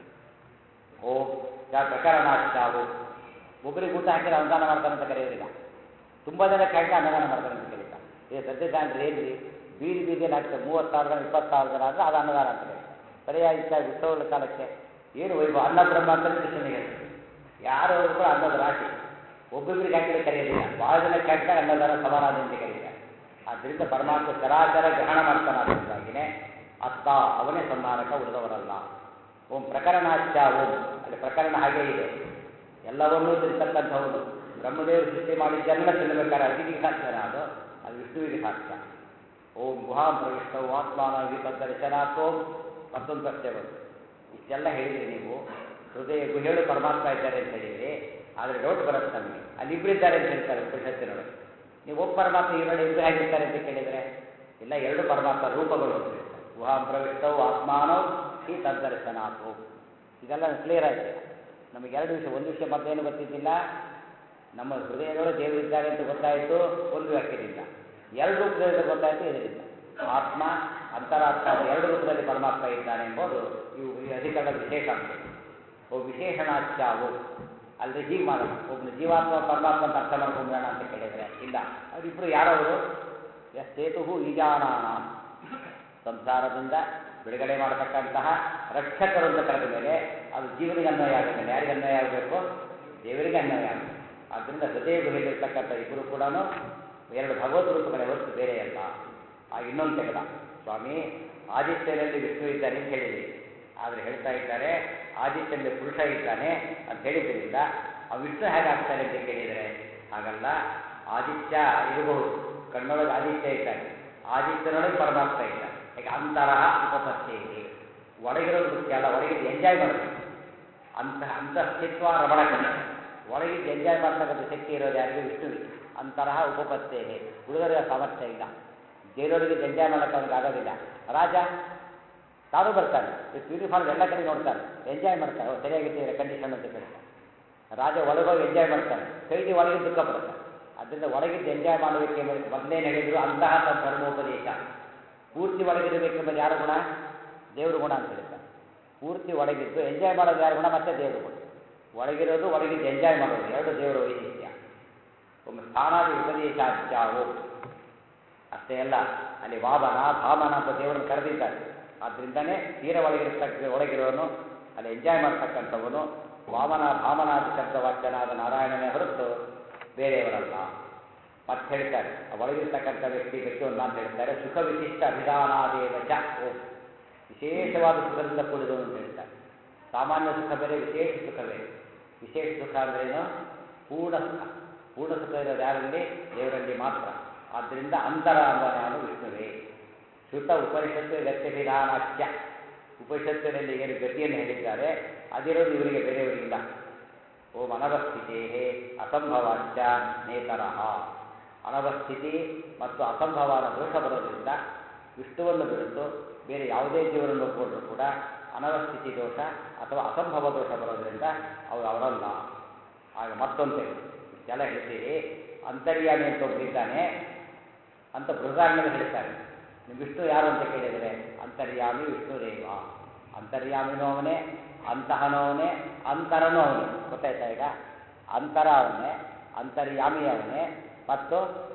ಓ ಯಾ ಪ್ರಕರಣ ನಾವು ಒಬ್ಬರಿಗೆ ಊಟ ಹಾಕಿದ್ರೆ ಅನುದಾನ ಮಾಡ್ತಾನೆ ಅಂತ ಕರೆಯೋದಿಲ್ಲ ತುಂಬ ಜನಕ್ಕೆ ಹಾಕಿ ಅನುದಾನ ಮಾಡ್ತಾನೆ ಅಂತ ಕರೀತಾರೆ ಈಗ ಸದ್ಯದಾನ್ರಿ ಏನ್ರಿ ಬೀದಿ ಬೀದಿಯಲ್ಲಿ ಹಾಕ್ತಾರೆ ಮೂವತ್ತು ಸಾವಿರ ಜನ ಇಪ್ಪತ್ತು ಸಾವಿರ ಜನ ಅಂದರೆ ಅದು ಅನ್ನದಾನ ಅಂತ ಕರೀತಾರೆ ಸರಿಯಾಗಿ ಇಷ್ಟ ಉತ್ಸವಗಳ ಕಾಲಕ್ಕೆ ಏನು ವೈಭವ ಅನ್ನ ಬ್ರಹ್ಮ ಅಂತ ಕೃಷ್ಣನಿಗೆ ಹೇಳ್ತಾರೆ ಯಾರು ಹೋದ್ರು ಕೂಡ ಅನ್ನದ ರಾಶಿ ಒಬ್ಬೊಬ್ಬರಿಗೆ ಹಾಕಿದ್ರೆ ಕರೆಯೋದಿಲ್ಲ ಭಾಳ ಜನಕ್ಕೆ ಹಾಕಿದಾಗ ಅನ್ನದಾನ ಸಮಾನಾದ ಅಂತ ಕರೀತಾರೆ ಆದ್ದರಿಂದ ಪರಮಾತ್ಮ ಚರಾಚರ ಗ್ರಹಣ ಮಾಡ್ತಾನಾದ್ದರಿಂದಾಗಿನೇ ಅತ್ತ ಅವನೇ ಸಂಧಾನಕ ಉಳಿದವರಲ್ಲ ಓಂ ಪ್ರಕರಣಾಚ್ಯ ಓಂ ಅಲ್ಲಿ ಪ್ರಕರಣ ಹಾಗೇ ಇದೆ ಎಲ್ಲವನ್ನೂ ತಿರ್ತಕ್ಕಂಥವನು ಬ್ರಹ್ಮದೇವರು ಸೃಷ್ಟಿ ಮಾಡಿದ್ದೆಲ್ಲ ತಿನ್ನಬೇಕಾದ್ರೆ ಅತಿಥಿಗೆ ಸಾಧ್ಯನ ಅದು ಅದು ವಿಷ್ಣುವಿಗೆ ಸಾಧ್ಯ ಓಂ ಗುಹಾಂ ಪ್ರವಿಷ್ಟವು ಆತ್ಮಾನ ವಿಪದ್ದರ್ಶನಾಥೋಂ ಮತ್ತೊಂದು ಪ್ರಶ್ನೆ ಬಂತು ಇಷ್ಟೆಲ್ಲ ಹೇಳಿದ್ರಿ ನೀವು ಹೃದಯ ಗುಹೆಗಳು ಪರಮಾತ್ಮ ಇದ್ದಾರೆ ಅಂತ ಹೇಳಿದ್ರಿ ಆದರೆ ಡೌಟ್ ಬರುತ್ತೆ ನಮಗೆ ಅಲ್ಲಿ ಇಬ್ಬರಿದ್ದಾರೆ ಅಂತ ಹೇಳ್ತಾರೆ ಉಪನಿಷತ್ತಿನೊಳಗೆ ನೀವು ಒಬ್ಬ ಪರಮಾತ್ಮ ಇವರಲ್ಲಿ ಇಬ್ಬರು ಹೇಗಿರ್ತಾರೆ ಅಂತ ಕೇಳಿದರೆ ಇಲ್ಲ ಎರಡು ಪರಮಾತ್ಮ ರೂಪಗಳು ಅಂತ ಹೇಳ್ತಾರೆ ಗುಹಾಂ ಪ್ರವಿಷ್ಟವು ಆತ್ಮಾನೋ ಈ ತದ್ದರ್ಶನಾಥು ಇದೆಲ್ಲ ಕ್ಲಿಯರ್ ಆಯ್ತು ನಮಗೆ ಎರಡು ವಿಷಯ ಒಂದು ವಿಷಯ ಮತ್ತೇನು ಗೊತ್ತಿದ್ದಿಲ್ಲ ನಮ್ಮ ಹೃದಯದೊಳಗೆ ದೇವರಿದ್ದಾರೆ ಅಂತ ಗೊತ್ತಾಯಿತು ಒಂದು ವಾಕ್ಯದಿಂದ ಎರಡು ರೂಪದಲ್ಲಿ ಗೊತ್ತಾಯಿತು ಇದರಿಂದ ಆತ್ಮ ಅಂತರಾತ್ಮ ಎರಡು ರೂಪದಲ್ಲಿ ಪರಮಾತ್ಮ ಇದ್ದಾನೆ ಎಂಬುದು ಇವು ಈ ಅಧಿಕರಣ ವಿಶೇಷ ಅಂಶ ಓ ವಿಶೇಷಣಾಚ್ಯಾವು ಅಲ್ಲದೆ ಹೀಗೆ ಮಾಡೋಣ ಒಬ್ಬನು ಜೀವಾತ್ಮ ಪರಮಾತ್ಮ ಅಂತ ಅರ್ಥ ಮಾಡ್ಕೊಂಡ್ಬೇಡ ಅಂತ ಕೇಳಿದರೆ ಇಲ್ಲ ಅವರಿಬ್ಬರು ಯಾರವರು ಎಸ್ ಸೇತು ಈಜಾನಾನ ಸಂಸಾರದಿಂದ ಬಿಡುಗಡೆ ಮಾಡತಕ್ಕಂತಹ ರಕ್ಷಕರು ಅಂತ ಕರೆದ ಮೇಲೆ ಅದು ಜೀವನಿಗೆ ಅನ್ವಯ ಆಗುತ್ತೆ ಯಾರಿಗೆ ಅನ್ವಯ ಆಗಬೇಕು ದೇವರಿಗೆ ಅನ್ವಯ ಆಗುತ್ತೆ ಆದ್ದರಿಂದ ಹೃದಯ ಗುಹೆಯಲ್ಲಿರ್ತಕ್ಕಂಥ ಇಬ್ಬರು ಕೂಡ ಎರಡು ಭಗವದ್ ರೂಪಗಳೇ ಹೊರತು ಬೇರೆ ಅಲ್ಲ ಆ ಇನ್ನೊಂದು ತೆಗೆದ ಸ್ವಾಮಿ ಆದಿತ್ಯನಲ್ಲಿ ವಿಷ್ಣು ಇದ್ದಾನೆ ಅಂತ ಹೇಳಿದ್ರಿ ಆದರೆ ಹೇಳ್ತಾ ಇದ್ದಾರೆ ಆದಿತ್ಯನಲ್ಲಿ ಪುರುಷ ಇದ್ದಾನೆ ಅಂತ ಹೇಳಿದ್ರಿಂದ ಆ ವಿಷ್ಣು ಹೇಗಾಗ್ತಾನೆ ಅಂತ ಕೇಳಿದರೆ ಹಾಗಲ್ಲ ಆದಿತ್ಯ ಇರಬಹುದು ಕಣ್ಣೊಳಗೆ ಆದಿತ್ಯ ಇದ್ದಾನೆ ಆದಿತ್ಯನೊಳಗೆ ಪರಮಾತ್ಮ ಇದ್ದಾನೆ ಯಾಕೆ ಅಂತರಹ ಉಪಪತ್ತಿ ಒಳಗಿರೋದು ಮುಖ್ಯ ಅಲ್ಲ ಒಳಗಿದ್ದು ಎಂಜಾಯ್ ಮಾಡಬೇಕು ಅಂತ ಅಂತಸ್ಥಿತ್ವ ರಮಣಕತೆ ಒಳಗಿದ್ದು ಎಂಜಾಯ್ ಮಾಡ್ತಕ್ಕಂಥ ಶಕ್ತಿ ಇರೋದು ಯಾರಿಗೂ ವಿಷ್ಣುವಿಗೆ ಅಂತರಹ ಉಪಪತ್ತೇ ಹುಡುಗರಿಗೆ ಸಾಮರ್ಥ್ಯ ಇಲ್ಲ ಜೈಲೊಳಗೆ ಎಂಜಾಯ್ ಮಾಡೋಕ್ಕೆ ಅವ್ನಿಗೆ ಆಗೋದಿಲ್ಲ ರಾಜ ತಾನು ಬರ್ತಾನೆ ಇಷ್ಟು ಯೂನಿಫಾರ್ಮ್ ಎಲ್ಲ ಕಡೆ ನೋಡ್ತಾನೆ ಎಂಜಾಯ್ ಮಾಡ್ತಾನೆ ಅವ್ರು ಸರಿಯಾಗಿಟ್ಟಿದ್ದಾರೆ ಕಂಡೀಷನ್ ಅಂತ ಕೇಳ್ತಾನೆ ರಾಜ ಒಳಗೋಗಿ ಎಂಜಾಯ್ ಮಾಡ್ತಾನೆ ಕೈದಿ ಒಳಗೆ ದುಃಖ ಪಡ್ತಾನೆ ಅದರಿಂದ ಒಳಗಿದ್ದು ಎಂಜಾಯ್ ಮಾಡಬೇಕೆ ಮೊದಲೇನು ಹೇಳಿದ್ರು ಅಂತಹ ತನ್ನ ಧರ್ಮೋಪದೇಶ ಪೂರ್ತಿ ಒಳಗಿರಬೇಕೆಂಬುದು ಯಾರ ಗುಣ ದೇವ್ರ ಗುಣ ಅಂತ ಹೇಳ್ತಾರೆ ಪೂರ್ತಿ ಒಳಗಿದ್ದು ಎಂಜಾಯ್ ಮಾಡೋದು ಯಾರ ಗುಣ ಮತ್ತೆ ದೇವ್ರ ಗುಣ ಒಳಗಿರೋದು ಒಳಗಿದ್ದು ಎಂಜಾಯ್ ಮಾಡೋದು ಎರಡು ದೇವರ ವೈಶಿಷ್ಟ್ಯ ಒಮ್ಮೆ ಸ್ಥಾನಾದಿ ಉಪದೇಶಾಚ್ಯಾವು ಅಷ್ಟೇ ಅಲ್ಲ ಅಲ್ಲಿ ವಾಮನ ಭಾಮನ ಅಂತ ದೇವರನ್ನು ಕರೆದಿದ್ದಾರೆ ಆದ್ದರಿಂದನೇ ತೀರ ಒಳಗಿರತಕ್ಕ ಒಳಗಿರೋನು ಅಲ್ಲಿ ಎಂಜಾಯ್ ಮಾಡ್ತಕ್ಕಂಥವನು ವಾಮನ ಭಾಮನಾದಿ ಶಬ್ದವಾಚ್ಯನಾದ ನಾರಾಯಣನೇ ಹೊರತು ಬೇರೆಯವರಲ್ಲ ಮತ್ತೆ ಹೇಳ್ತಾರೆ ಆ ಒಳಗಿರ್ತಕ್ಕಂಥ ವ್ಯಕ್ತಿ ವ್ಯಕ್ತಿ ಒಂದು ಅಂತ ಹೇಳ್ತಾರೆ ಸುಖ ವಿಶಿಷ್ಟ ಅಭಿಧಾನಾದೇವ ಚ ಓಂ ವಿಶೇಷವಾದ ಸುಖದಿಂದ ಕೂಡಿದವನು ಅಂತ ಹೇಳ್ತಾರೆ ಸಾಮಾನ್ಯ ಸುಖ ಬೇರೆ ವಿಶೇಷ ಸುಖ ಬೇರೆ ವಿಶೇಷ ಸುಖ ಅಂದ್ರೇನು ಪೂರ್ಣ ಸುಖ ಪೂರ್ಣ ಸುಖ ಇರೋದು ಯಾರಲ್ಲಿ ದೇವರಲ್ಲಿ ಮಾತ್ರ ಆದ್ದರಿಂದ ಅಂತರ ಅಂಬ ನಾನು ವಿಷ್ಣುವೇ ಶ್ರುತ ಉಪನಿಷತ್ತು ಗತ್ಯಭಿಧಾನಾಚ್ಯ ಉಪನಿಷತ್ತಿನಲ್ಲಿ ಏನು ಗತಿಯನ್ನು ಹೇಳಿದ್ದಾರೆ ಅದಿರೋದು ಇವರಿಗೆ ಬೇರೆಯವರಿಗಿಲ್ಲ ಓಂ ಅನವಸ್ಥಿತೇ ಅಸಂಭವಾಚ್ಯ ನೇತರಃ ಅನವಸ್ಥಿತಿ ಮತ್ತು ಅಸಂಭವಾದ ದೋಷ ಬರೋದ್ರಿಂದ ವಿಷ್ಣುವನ್ನು ಬಿಡುತ್ತು ಬೇರೆ ಯಾವುದೇ ಜೀವನನ್ನು ಒಪ್ಪಿಕೊಂಡ್ರೂ ಕೂಡ ಅನವಸ್ಥಿತಿ ದೋಷ ಅಥವಾ ಅಸಂಭವ ದೋಷ ಬರೋದ್ರಿಂದ ಅವರು ಅವರಲ್ಲ ಆಗ ಮತ್ತೊಂದು ಇಷ್ಟೆಲ್ಲ ಹೇಳ್ತೀರಿ ಅಂತರ್ಯಾಮಿ ಅಂತ ಒಬ್ಬರಿದ್ದಾನೆ ಅಂತ ಬೃಹದಾರಣ್ಯದಲ್ಲಿ ಹೇಳ್ತಾರೆ ನೀವು ವಿಷ್ಣು ಯಾರು ಅಂತ ಕೇಳಿದರೆ ಅಂತರ್ಯಾಮಿ ವಿಷ್ಣುರೇವ ಅಂತರ್ಯಾಮಿನೂ ಅವನೇ ಅಂತಹನೂ ಅವನೇ ಅಂತರನೂ ಅವನೇ ಗೊತ್ತಾಯ್ತಾ ಈಗ ಅಂತರ ಅವನೇ ಅಂತರ್ಯಾಮಿ ಅವನೇ ಮತ್ತು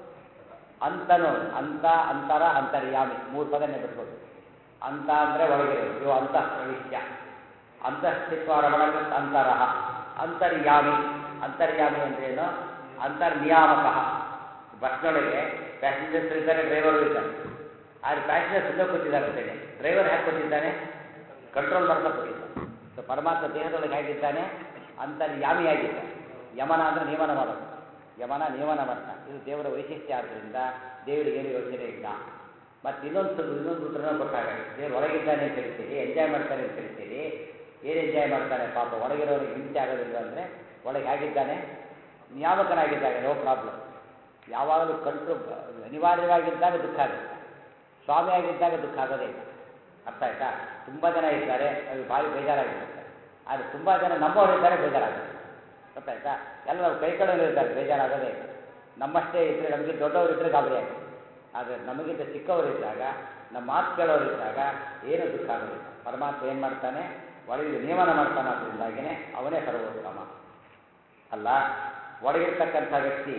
ಅಂತನು ಅಂತ ಅಂತರ ಅಂತರ್ಯಾಮಿ ಮೂರು ಪದನೇ ಬಿಟ್ಕೊಟ್ಟು ಅಂತ ಅಂದರೆ ಒಳಗಿರೋದು ಇವು ಅಂತಃ ಪ್ರವಿಶ್ಯ ಅಂತಸ್ಥಿತ್ವ ರಮಣಕೃತ್ ಅಂತರಃ ಅಂತರ್ಯಾಮಿ ಅಂತರ್ಯಾಮಿ ಅಂದ್ರೇನು ಅಂತರ್ನಿಯಾಮಕ ಬಸ್ನೊಳಗೆ ಪ್ಯಾಸೆಂಜರ್ಸ್ ಇದ್ದಾರೆ ಡ್ರೈವರು ಇದ್ದಾರೆ ಆದ್ರೆ ಪ್ಯಾಸೆಂಜರ್ ಸುಮ್ಮನೆ ಕೂತಿದ್ದಾರೆ ಅಷ್ಟೇ ಡ್ರೈವರ್ ಹೇಗೆ ಕೂತಿದ್ದಾನೆ ಕಂಟ್ರೋಲ್ ಮಾಡ್ತಾ ಕೂತಿದ್ದಾನೆ ಸೊ ಪರಮಾತ್ಮ ದೇಹದೊಳಗೆ ಹೇಗಿದ್ದಾನೆ ಅಂತ ಯಾಮಿಯಾಗಿದ್ದಾನೆ ಯಮನ ಅಂದರೆ ನಿಯಮನ ಮಾಡೋದು ಯಮನ ನಿಯಮನ ಮಾಡ್ತಾನೆ ಇದು ದೇವರ ವೈಶಿಷ್ಟ್ಯ ಆದ್ದರಿಂದ ದೇವರಿಗೆ ಏನು ಯೋಚನೆ ಇಲ್ಲ ಮತ್ತು ಇನ್ನೊಂದು ಇನ್ನೊಂದು ಸೂತ್ರನೂ ಕೊಟ್ಟಾಗ ದೇವರು ಒಳಗಿದ್ದಾನೆ ಅಂತ ಹೇಳ್ತೀರಿ ಎಂಜಾಯ್ ಮಾಡ್ತಾನೆ ಅಂತ ಹೇಳ್ತೀರಿ ಏನು ಎಂಜಾಯ್ ಮಾಡ್ತಾನೆ ಪಾಪ ಒಳಗಿರೋರಿಗೆ ಹಿಂಸೆ ಆಗೋದಿಲ್ಲ ಅಂದರೆ ಒಳಗೆ ಹೇಗಿದ್ದಾನೆ ನಿಯಾಮಕನಾಗಿದ್ದಾನೆ ನೋ ಪ್ರಾಬ್ಲಮ್ ಯಾವಾಗಲೂ ಕಂಟ್ರೋಲ್ ಅನಿವಾರ್ಯವಾಗಿದ್ದಾಗ ದುಃಖ ಆಗುತ್ತೆ ಸ್ವಾಮಿ ಆಗಿದ್ದಾಗ ದುಃಖ ಆಗೋದೇ ಇಲ್ಲ ಅರ್ಥ ಆಯ್ತಾ ತುಂಬ ಜನ ಇದ್ದಾರೆ ಅದು ಭಾರಿ ಬೇಜಾರಾಗಿರುತ್ತೆ ಆದರೆ ತುಂಬ ಜನ ನಮ್ಮವರಿದ್ದಾರೆ ಬೇಜಾರಾಗುತ್ತೆ ಗೊತ್ತಾಯ್ತಾ ಎಲ್ಲ ಕೈ ಕಡೆಯಲ್ಲೂ ಇರ್ತಾರೆ ಬೇಜಾರಾಗೋದೇ ಇಲ್ಲ ನಮ್ಮಷ್ಟೇ ಇದ್ದರೆ ನಮಗೆ ದೊಡ್ಡವರು ಇದ್ದರೆ ಗಾಬರಿ ಆಗುತ್ತೆ ಆದರೆ ನಮಗಿಂತ ಚಿಕ್ಕವರಿದ್ದಾಗ ನಮ್ಮ ಮಾತು ಕೇಳೋರಿದ್ದಾಗ ಏನು ದುಃಖ ಆಗೋದಿಲ್ಲ ಪರಮಾತ್ಮ ಏನು ಮಾಡ್ತಾನೆ ಒಳಗೆ ನಿಯಮನ ಮಾಡ್ತಾನೆ ಅದರಿಂದಾಗಿಯೇ ಅವನೇ ಸರ್ವೋತ್ತಮ ಅಲ್ಲ ಒಳಗಿರ್ತಕ್ಕಂಥ ವ್ಯಕ್ತಿ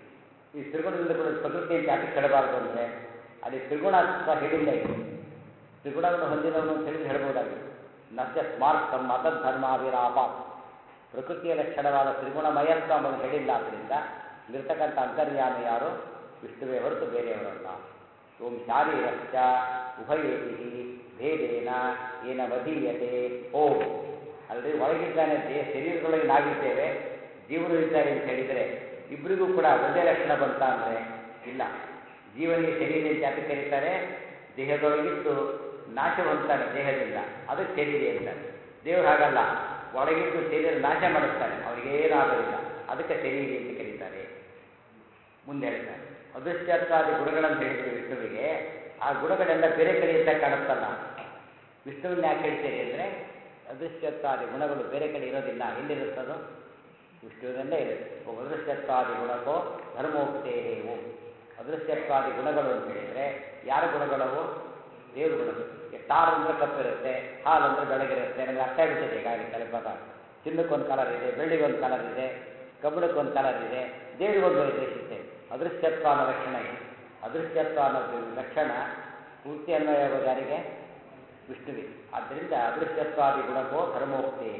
ಈ ತ್ರಿಗುಣದಿಂದ ಕೂಡ ಪ್ರಕೃತಿ ಅಂತ ಯಾಕೆ ಕೆಡಬಾರ್ದು ಅಂದರೆ ಅಲ್ಲಿ ತ್ರಿಗುಣ ಅಂತ ಹೇಳಿಲ್ಲ ಇದೆ ತ್ರಿಗುಣವನ್ನು ಹೊಂದಿದವನು ಅಂತ ಹೇಳಿದ್ರೆ ಹೇಳ್ಬೋದಾಗಿದೆ ನಶ್ಯ ಸ್ಮಾರ್ಟ್ ಮತಧರ್ಮಾವಿರಾಪ ಪ್ರಕೃತಿಯ ಲಕ್ಷಣವಾದ ತ್ರಿಗುಣಮಯತ್ವ ಅವನು ಹೇಳಿಲ್ಲ ಆದ್ದರಿಂದ ಇಲ್ಲಿರ್ತಕ್ಕಂಥ ಅಂತರ್ಯಾಮಿ ಯಾರು ವಿಷ್ಣುವೇ ಹೊರತು ಬೇರೆಯವರಲ್ಲ ಓಂ ಶಾರೀರಶ್ಚ ಉಭಯೇತಿ ಭೇದೇನ ಏನ ವಧೀಯತೆ ಓಂ ಅಲ್ಲದೆ ಒಳಗಿದ್ದಾನೆ ದೇ ಶರೀರದೊಳಗೆ ನಾವಿದ್ದೇವೆ ಜೀವನ ಇದ್ದಾರೆ ಅಂತ ಹೇಳಿದರೆ ಇಬ್ಬರಿಗೂ ಕೂಡ ಒಂದೇ ಲಕ್ಷಣ ಬಂತ ಅಂದರೆ ಇಲ್ಲ ಜೀವನಿಗೆ ಶರೀರ ಅಂತ ಯಾಕೆ ಕರೀತಾರೆ ದೇಹದೊಳಗಿದ್ದು ನಾಶ ಹೊಂದ್ತಾನೆ ದೇಹದಿಂದ ಅದಕ್ಕೆ ಶರೀರ ಅಂತಾರೆ ದೇವರು ಹಾಗಲ್ಲ ಒಳಗಿದ್ದು ಶರೀರ ನಾಶ ಮಾಡುತ್ತಾನೆ ಅವರಿಗೇನು ಆಗೋದಿಲ್ಲ ಅದಕ್ಕೆ ಶರೀರ ಅಂತ ಕರೀತಾರೆ ಮುಂದೆ ಹೇಳ್ತಾರೆ ಅದೃಶ್ಯತ್ವಾದಿ ಗುಣಗಳನ್ನು ಹೇಳಿದ್ರು ವಿಷ್ಣುವಿಗೆ ಆ ಗುಣಗಳೆಲ್ಲ ಬೇರೆ ಕಡೆ ಅಂತ ಕಾಣುತ್ತಲ್ಲ ವಿಷ್ಣುವಿನ ಯಾಕೆ ಹೇಳ್ತೀರಿ ಅಂದರೆ ಅದೃಶ್ಯತ್ವಾದಿ ಗುಣಗಳು ಬೇರೆ ಕಡೆ ಇರೋದಿಲ್ಲ ಎಲ್ಲಿರುತ್ತದು ವಿಷ್ಣುವಿನಲ್ಲೇ ಇರುತ್ತೆ ಓ ಅದೃಶ್ಯತ್ವಾದಿ ಗುಣಕೋ ಧರ್ಮೋಕ್ತೇ ಓಂ ಅದೃಶ್ಯತ್ವಾದಿ ಗುಣಗಳು ಅಂತ ಹೇಳಿದರೆ ಯಾರ ಗುಣಗಳವು ದೇವ್ರ ಗುಣಗಳು ಸ್ಟಾರ್ ಅಂದರೆ ಕಪ್ಪಿರುತ್ತೆ ಹಾಲು ಅಂದರೆ ಬೆಳಗಿರುತ್ತೆ ನಮಗೆ ಅರ್ಥ ಆಗ್ಬಿಟ್ಟಿದೆ ಈಗಾಗಲೇ ತಲೆಪದ ಚಿನ್ನಕ್ಕೊಂದು ಕಲರ್ ಇದೆ ಬೆಳ್ಳಿಗೊಂದು ಕಲರ್ ಇದೆ ಕಬ್ಬಿಣಕ್ಕೊಂದು ಕಲರ್ ಇದೆ ದೇವರಿಗೊಂದು ವೈಶಿಷ್ಟ್ಯ ಅದೃಶ್ಯತ್ವ ಅನ್ನೋ ಲಕ್ಷಣ ಇದೆ ಅದೃಶ್ಯತ್ವ ಅನ್ನೋದು ಲಕ್ಷಣ ಪೂರ್ತಿ ಅನ್ವಯವಾಗೋದು ಯಾರಿಗೆ ವಿಷ್ಣುವಿಗೆ ಆದ್ದರಿಂದ ಅದೃಶ್ಯತ್ವಾದಿ ಗುಣಕೋ ಧರ್ಮೋಕ್ತೇ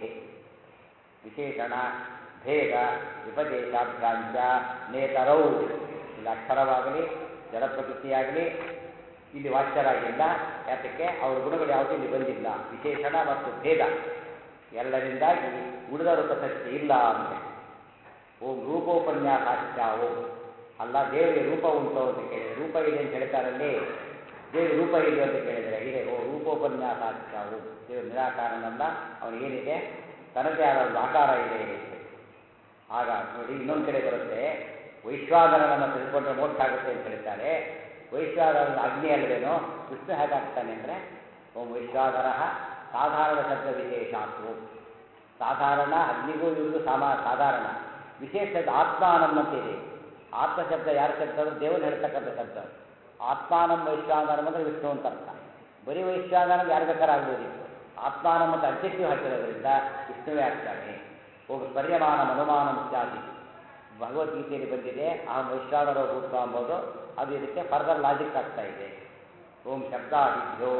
ವಿಶೇಷಣ ಭೇದ ವಿಪದೇಶಾಭ್ಯಾಂಚ ನೇತರೌ ಇಲ್ಲಿ ಅಕ್ಷರವಾಗಲಿ ಜಲಪ್ರಕೃತಿಯಾಗಲಿ ಇಲ್ಲಿ ವಾಚ್ಯರಾಗಿಲ್ಲ ಯಾತಕ್ಕೆ ಅವ್ರ ಗುಣಗಳು ಯಾವುದೂ ಇಲ್ಲಿ ಬಂದಿಲ್ಲ ವಿಶೇಷಣ ಮತ್ತು ಭೇದ ಎಲ್ಲರಿಂದಾಗಿ ಉಳಿದವರು ಪ್ರಸಕ್ತಿ ಇಲ್ಲ ಅಂತ ಓಂ ರೂಪೋಪನ್ಯಾಸಾಶ್ಚ ಓಂ ಅಲ್ಲ ದೇವರಿಗೆ ರೂಪ ಉಂಟು ಅಂತ ಕೇಳಿದರೆ ರೂಪ ಇದೆ ಅಂತ ಹೇಳ್ತಾರಲ್ಲಿ ದೇವರಿಗೆ ರೂಪ ಇದೆ ಅಂತ ಕೇಳಿದರೆ ಇದೆ ಓ ರೂಪೋಪನ್ಯಾಸಾಶ್ಚ ಓಂ ದೇವರು ನಿರಾಕಾರನಲ್ಲ ಅವನಿಗೇನಿದೆ ತನ್ನದೇ ಆದ ಒಂದು ಆಕಾರ ಇದೆ ಅಂತ ಆಗ ನೋಡಿ ಇನ್ನೊಂದು ಕಡೆ ಬರುತ್ತೆ ವೈಶ್ವಾನರನನ್ನು ತಿಳ್ಕೊಂಡ್ರೆ ಮೋಕ್ಷ ಆಗುತ್ತೆ ಅಂತ ಹೇಳ್ತಾರೆ ವೈಶ್ವಾನರನ ಅಗ್ನಿ ಅಲ್ವೇನೋ ವಿಷ್ಣು ಹೇಗಾಗ್ತಾನೆ ಅಂದರೆ ಓಂ ವೈಶ್ವಾನರ ಸಾಧಾರಣ ಶಬ್ದ ವಿಶೇಷಾತ್ವ ಸಾಧಾರಣ ಅಗ್ನಿಗೂ ಇವ್ರಿಗೂ ಸಾಮಾ ಸಾಧಾರಣ ವಿಶೇಷದ ಆತ್ಮಾನಂ ಅಂತ ಇದೆ ಆತ್ಮ ಶಬ್ದ ಯಾರ ಶಬ್ದ ಅಂದ್ರೆ ದೇವರು ಹೇಳ್ತಕ್ಕಂಥ ಶಬ್ದ ಆತ್ಮಾನಂ ವೈಶ್ವಾನರಂ ಅಂದರೆ ವಿಷ್ಣು ಅಂತ ಅರ್ಥ ಬರೀ ವೈಶ್ವಾನರಂ ಯಾರು ಬೇಕಾದ್ರೆ ಆಗ್ಬೋದಿತ್ತು ಆತ್ಮಾನಂ ಅಂತ ಅಡ್ಜೆಕ್ಟಿವ್ ಹಾಕಿರೋದ್ರಿಂದ ವಿಷ್ಣುವೇ ಆಗ್ತಾನೆ ಹೋಗಿ ಪರ್ಯಮಾನ ಅನುಮಾನಂ ಇತ್ಯಾದಿ ಭಗವದ್ಗೀತೆಯಲ್ಲಿ ಬಂದಿದೆ ಆ ವೈಶ್ವಾನರೋ ಭೂತ್ವ ಅಂಬೋದು ಅದು ಇದಕ್ಕೆ ಫರ್ದರ್ ಲಾಜಿಕ್ ಆಗ್ತಾ ಇದೆ ಓಂ ಶಬ್ದಾದಿಭ್ಯೋ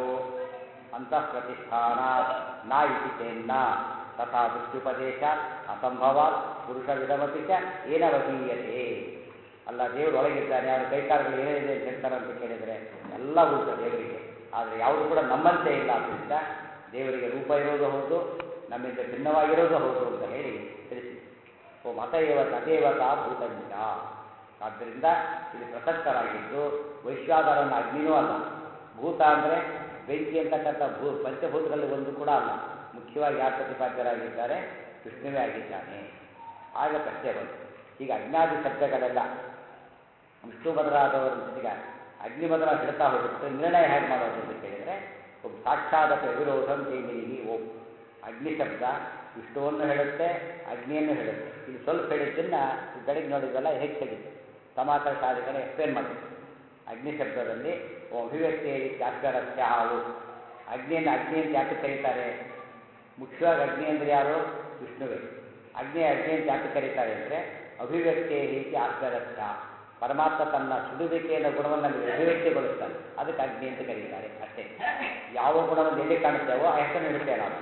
ಅಂತಃಪ್ರತಿಷ್ಠಾನ ನಾ ಇತಿ ಚೇನ್ನ ತಥಾ ದೃಷ್ಟ್ಯುಪದೇಶ ಅಸಂಭವಾತ್ ಪುರುಷ ವಿಧಮತಿ ಚ ಏನ ವಧೀಯತೆ ಅಲ್ಲ ದೇವರು ಒಳಗಿದ್ದಾನೆ ಅವನ ಕೈಕಾಲಗಳು ಏನೇನಿದೆ ಅಂತ ಹೇಳ್ತಾರೆ ಅಂತ ಕೇಳಿದರೆ ಎಲ್ಲ ಉಂಟು ದೇವರಿಗೆ ಆದರೆ ಯಾವುದು ಕೂಡ ನಮ್ಮಂತೆ ಇಲ್ಲ ಆದ್ದರಿಂದ ದೇವರಿಗೆ ರೂಪ ಇರೋದು ಹೌದು ನಮ್ಮಿಂದ ಭಿನ್ನವಾಗಿರೋದು ಹೌದು ಅಂತ ಹೇಳಿ ತಿಳಿಸಿ ಓ ಮತ ಏವ ತದೇವತಾ ಭೂತಂಚ ಆದ್ದರಿಂದ ಇಲ್ಲಿ ಪ್ರಸಕ್ತರಾಗಿದ್ದು ವೈಶ್ವಾದರನ ಅಗ್ನಿನೂ ಅಲ್ಲ ಭೂತ ಅಂದರೆ ಬೆಂಕಿ ಅಂತಕ್ಕಂಥ ಭೂ ಪಂಚಭೂತಗಳಲ್ಲಿ ಒಂದು ಕೂಡ ಅಲ್ಲ ಮುಖ್ಯವಾಗಿ ಯಾರು ಪ್ರತಿಪಾದ್ಯರಾಗಿದ್ದಾರೆ ವಿಷ್ಣುವೇ ಆಗಿದ್ದಾನೆ ಆಗ ಪ್ರಶ್ನೆ ಬಂತು ಈಗ ಅಜ್ಞಾದಿ ಶಬ್ದಗಳೆಲ್ಲ ವಿಷ್ಣು ಬದಲಾದವರ ಜೊತೆಗೆ ಅಗ್ನಿ ಬದಲ ಹೇಳ್ತಾ ಹೋಗುತ್ತೆ ನಿರ್ಣಯ ಹೇಗೆ ಮಾಡೋದು ಅಂತ ಕೇಳಿದರೆ ಒಬ್ಬ ಸಾಕ್ಷಾತ್ ವಿರೋಧಂ ಜೈಮಿನಿಹಿ ಓಂ ಅಗ್ನಿ ಶಬ್ದ ವಿಷ್ಣುವನ್ನು ಹೇಳುತ್ತೆ ಅಗ್ನಿಯನ್ನು ಹೇಳುತ್ತೆ ಇಲ್ಲಿ ಸ್ವಲ್ಪ ಹೇಳಿದ್ದನ್ನ ಬೆಳಗ್ಗೆ ನೋಡಿದ್ವಲ್ಲ ಹೇಗೆ ತೆಗಿತು ಸಮಾಚಾರ ಶಾಲೆಗಳೇ ಎಕ್ಸ್ಪ್ಲೇನ್ ಮಾಡುತ್ತೆ ಅಗ್ನಿ ಶಬ್ದದಲ್ಲಿ ಅಭಿವ್ಯಕ್ತಿ ಶಾಸ್ತ್ರರಸ್ಯ ಹಾವು ಅಗ್ನಿಯನ್ನು ಅಗ್ನಿ ಅಂತ ಯಾಕೆ ಕರೀತಾರೆ ಮುಖ್ಯವಾಗಿ ಅಗ್ನಿ ಅಂದರೆ ಯಾರು ವಿಷ್ಣುವೇ ಅಗ್ನಿ ಅಗ್ನಿ ಅಂತ ಯಾಕೆ ಕರೀತಾರೆ ಅಂದರೆ ಅಭಿವ್ಯಕ್ತಿ ರೀತಿ ಆಶ್ಚರ್ಯ ಪರಮಾತ್ಮ ತನ್ನ ಸುಡುವಿಕೆಯ ಗುಣವನ್ನು ಅಲ್ಲಿ ಅಭಿವ್ಯಕ್ತಿಗೊಳಿಸ್ತಾನೆ ಅದಕ್ಕೆ ಅಗ್ನಿ ಅಂತ ಕರೀತಾರೆ ಅಷ್ಟೇ ಯಾವ ಗುಣವನ್ನು ಎಲ್ಲಿ ಕಾಣುತ್ತೇವೋ ಆ ಹೆಸರು ಇಡುತ್ತೇವೆ ನಾವು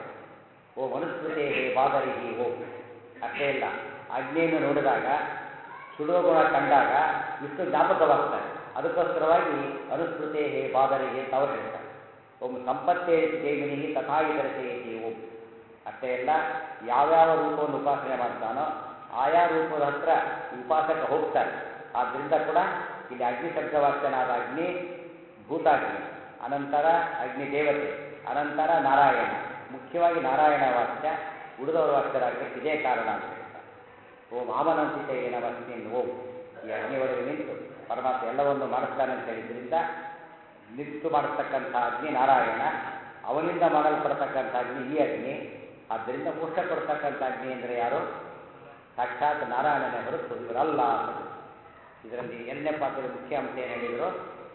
ಓ ಮನುಸ್ಮೃತಿ ಹೇ ಬಾದರಿಹಿ ಓ ಅಷ್ಟೇ ಇಲ್ಲ ಅಗ್ನಿಯನ್ನು ನೋಡಿದಾಗ ಸುಡುವ ಗುಣ ಕಂಡಾಗ ವಿಷ್ಣು ಜ್ಞಾಪಕವಾಗ್ತಾನೆ ಅದಕ್ಕೋಸ್ಕರವಾಗಿ ಅನುಸ್ಮೃತೆ ಹೇ ಬಾದರಿಗೆ ಅಂತ ಅವ್ರು ಹೇಳ್ತಾರೆ ಓಂ ಸಂಪತ್ತೇ ಜೈಮಿನಿ ತಥಾಯಿತರತೆ ಓಂ ಅಷ್ಟೇ ಅಲ್ಲ ಯಾವ್ಯಾವ ರೂಪವನ್ನು ಉಪಾಸನೆ ಮಾಡ್ತಾನೋ ಆಯಾ ರೂಪದ ಹತ್ರ ಈ ಉಪಾಸಕ ಹೋಗ್ತಾನೆ ಆದ್ದರಿಂದ ಕೂಡ ಇಲ್ಲಿ ಅಗ್ನಿ ಶಬ್ದವಾಚ್ಯನಾದ ಅಗ್ನಿ ಭೂತಾಗ್ನಿ ಅನಂತರ ಅಗ್ನಿ ದೇವತೆ ಅನಂತರ ನಾರಾಯಣ ಮುಖ್ಯವಾಗಿ ನಾರಾಯಣ ವಾಕ್ಯ ಉಳಿದವರ ವಾಕ್ಯರಾಗಲಿಕ್ಕೆ ಇದೇ ಕಾರಣ ಅಂತ ಹೇಳ್ತಾರೆ ಓಂ ಆಮನಂತಿತೆ ಏನವಸ್ಮಿನ್ ಓಂ ಈ ಅಗ್ನಿಯೊಳಗೆ ನಿಂತು ಪರಮಾತ್ಮ ಎಲ್ಲವನ್ನು ಮಾಡಿಸ್ತಾನೆ ಅಂತ ಹೇಳಿದ್ರಿಂದ ನಿಂತು ಮಾಡತಕ್ಕಂಥ ಅಗ್ನಿ ನಾರಾಯಣ ಅವನಿಂದ ಮಾಡಲ್ಪಡ್ತಕ್ಕಂಥ ಅಗ್ನಿ ಈ ಅಗ್ನಿ ಆದ್ದರಿಂದ ಮೋಕ್ಷ ಕೊಡ್ತಕ್ಕಂಥ ಅಗ್ನಿ ಅಂದರೆ ಯಾರು ಸಾಕ್ಷಾತ್ ನಾರಾಯಣನೇ ಹೊರತು ಇವರಲ್ಲ ಅನ್ನೋದು ಇದರಲ್ಲಿ ಎರಡನೇ ಪಾತ್ರದ ಮುಖ್ಯ ಅಂಶ ಏನು ಹೇಳಿದರು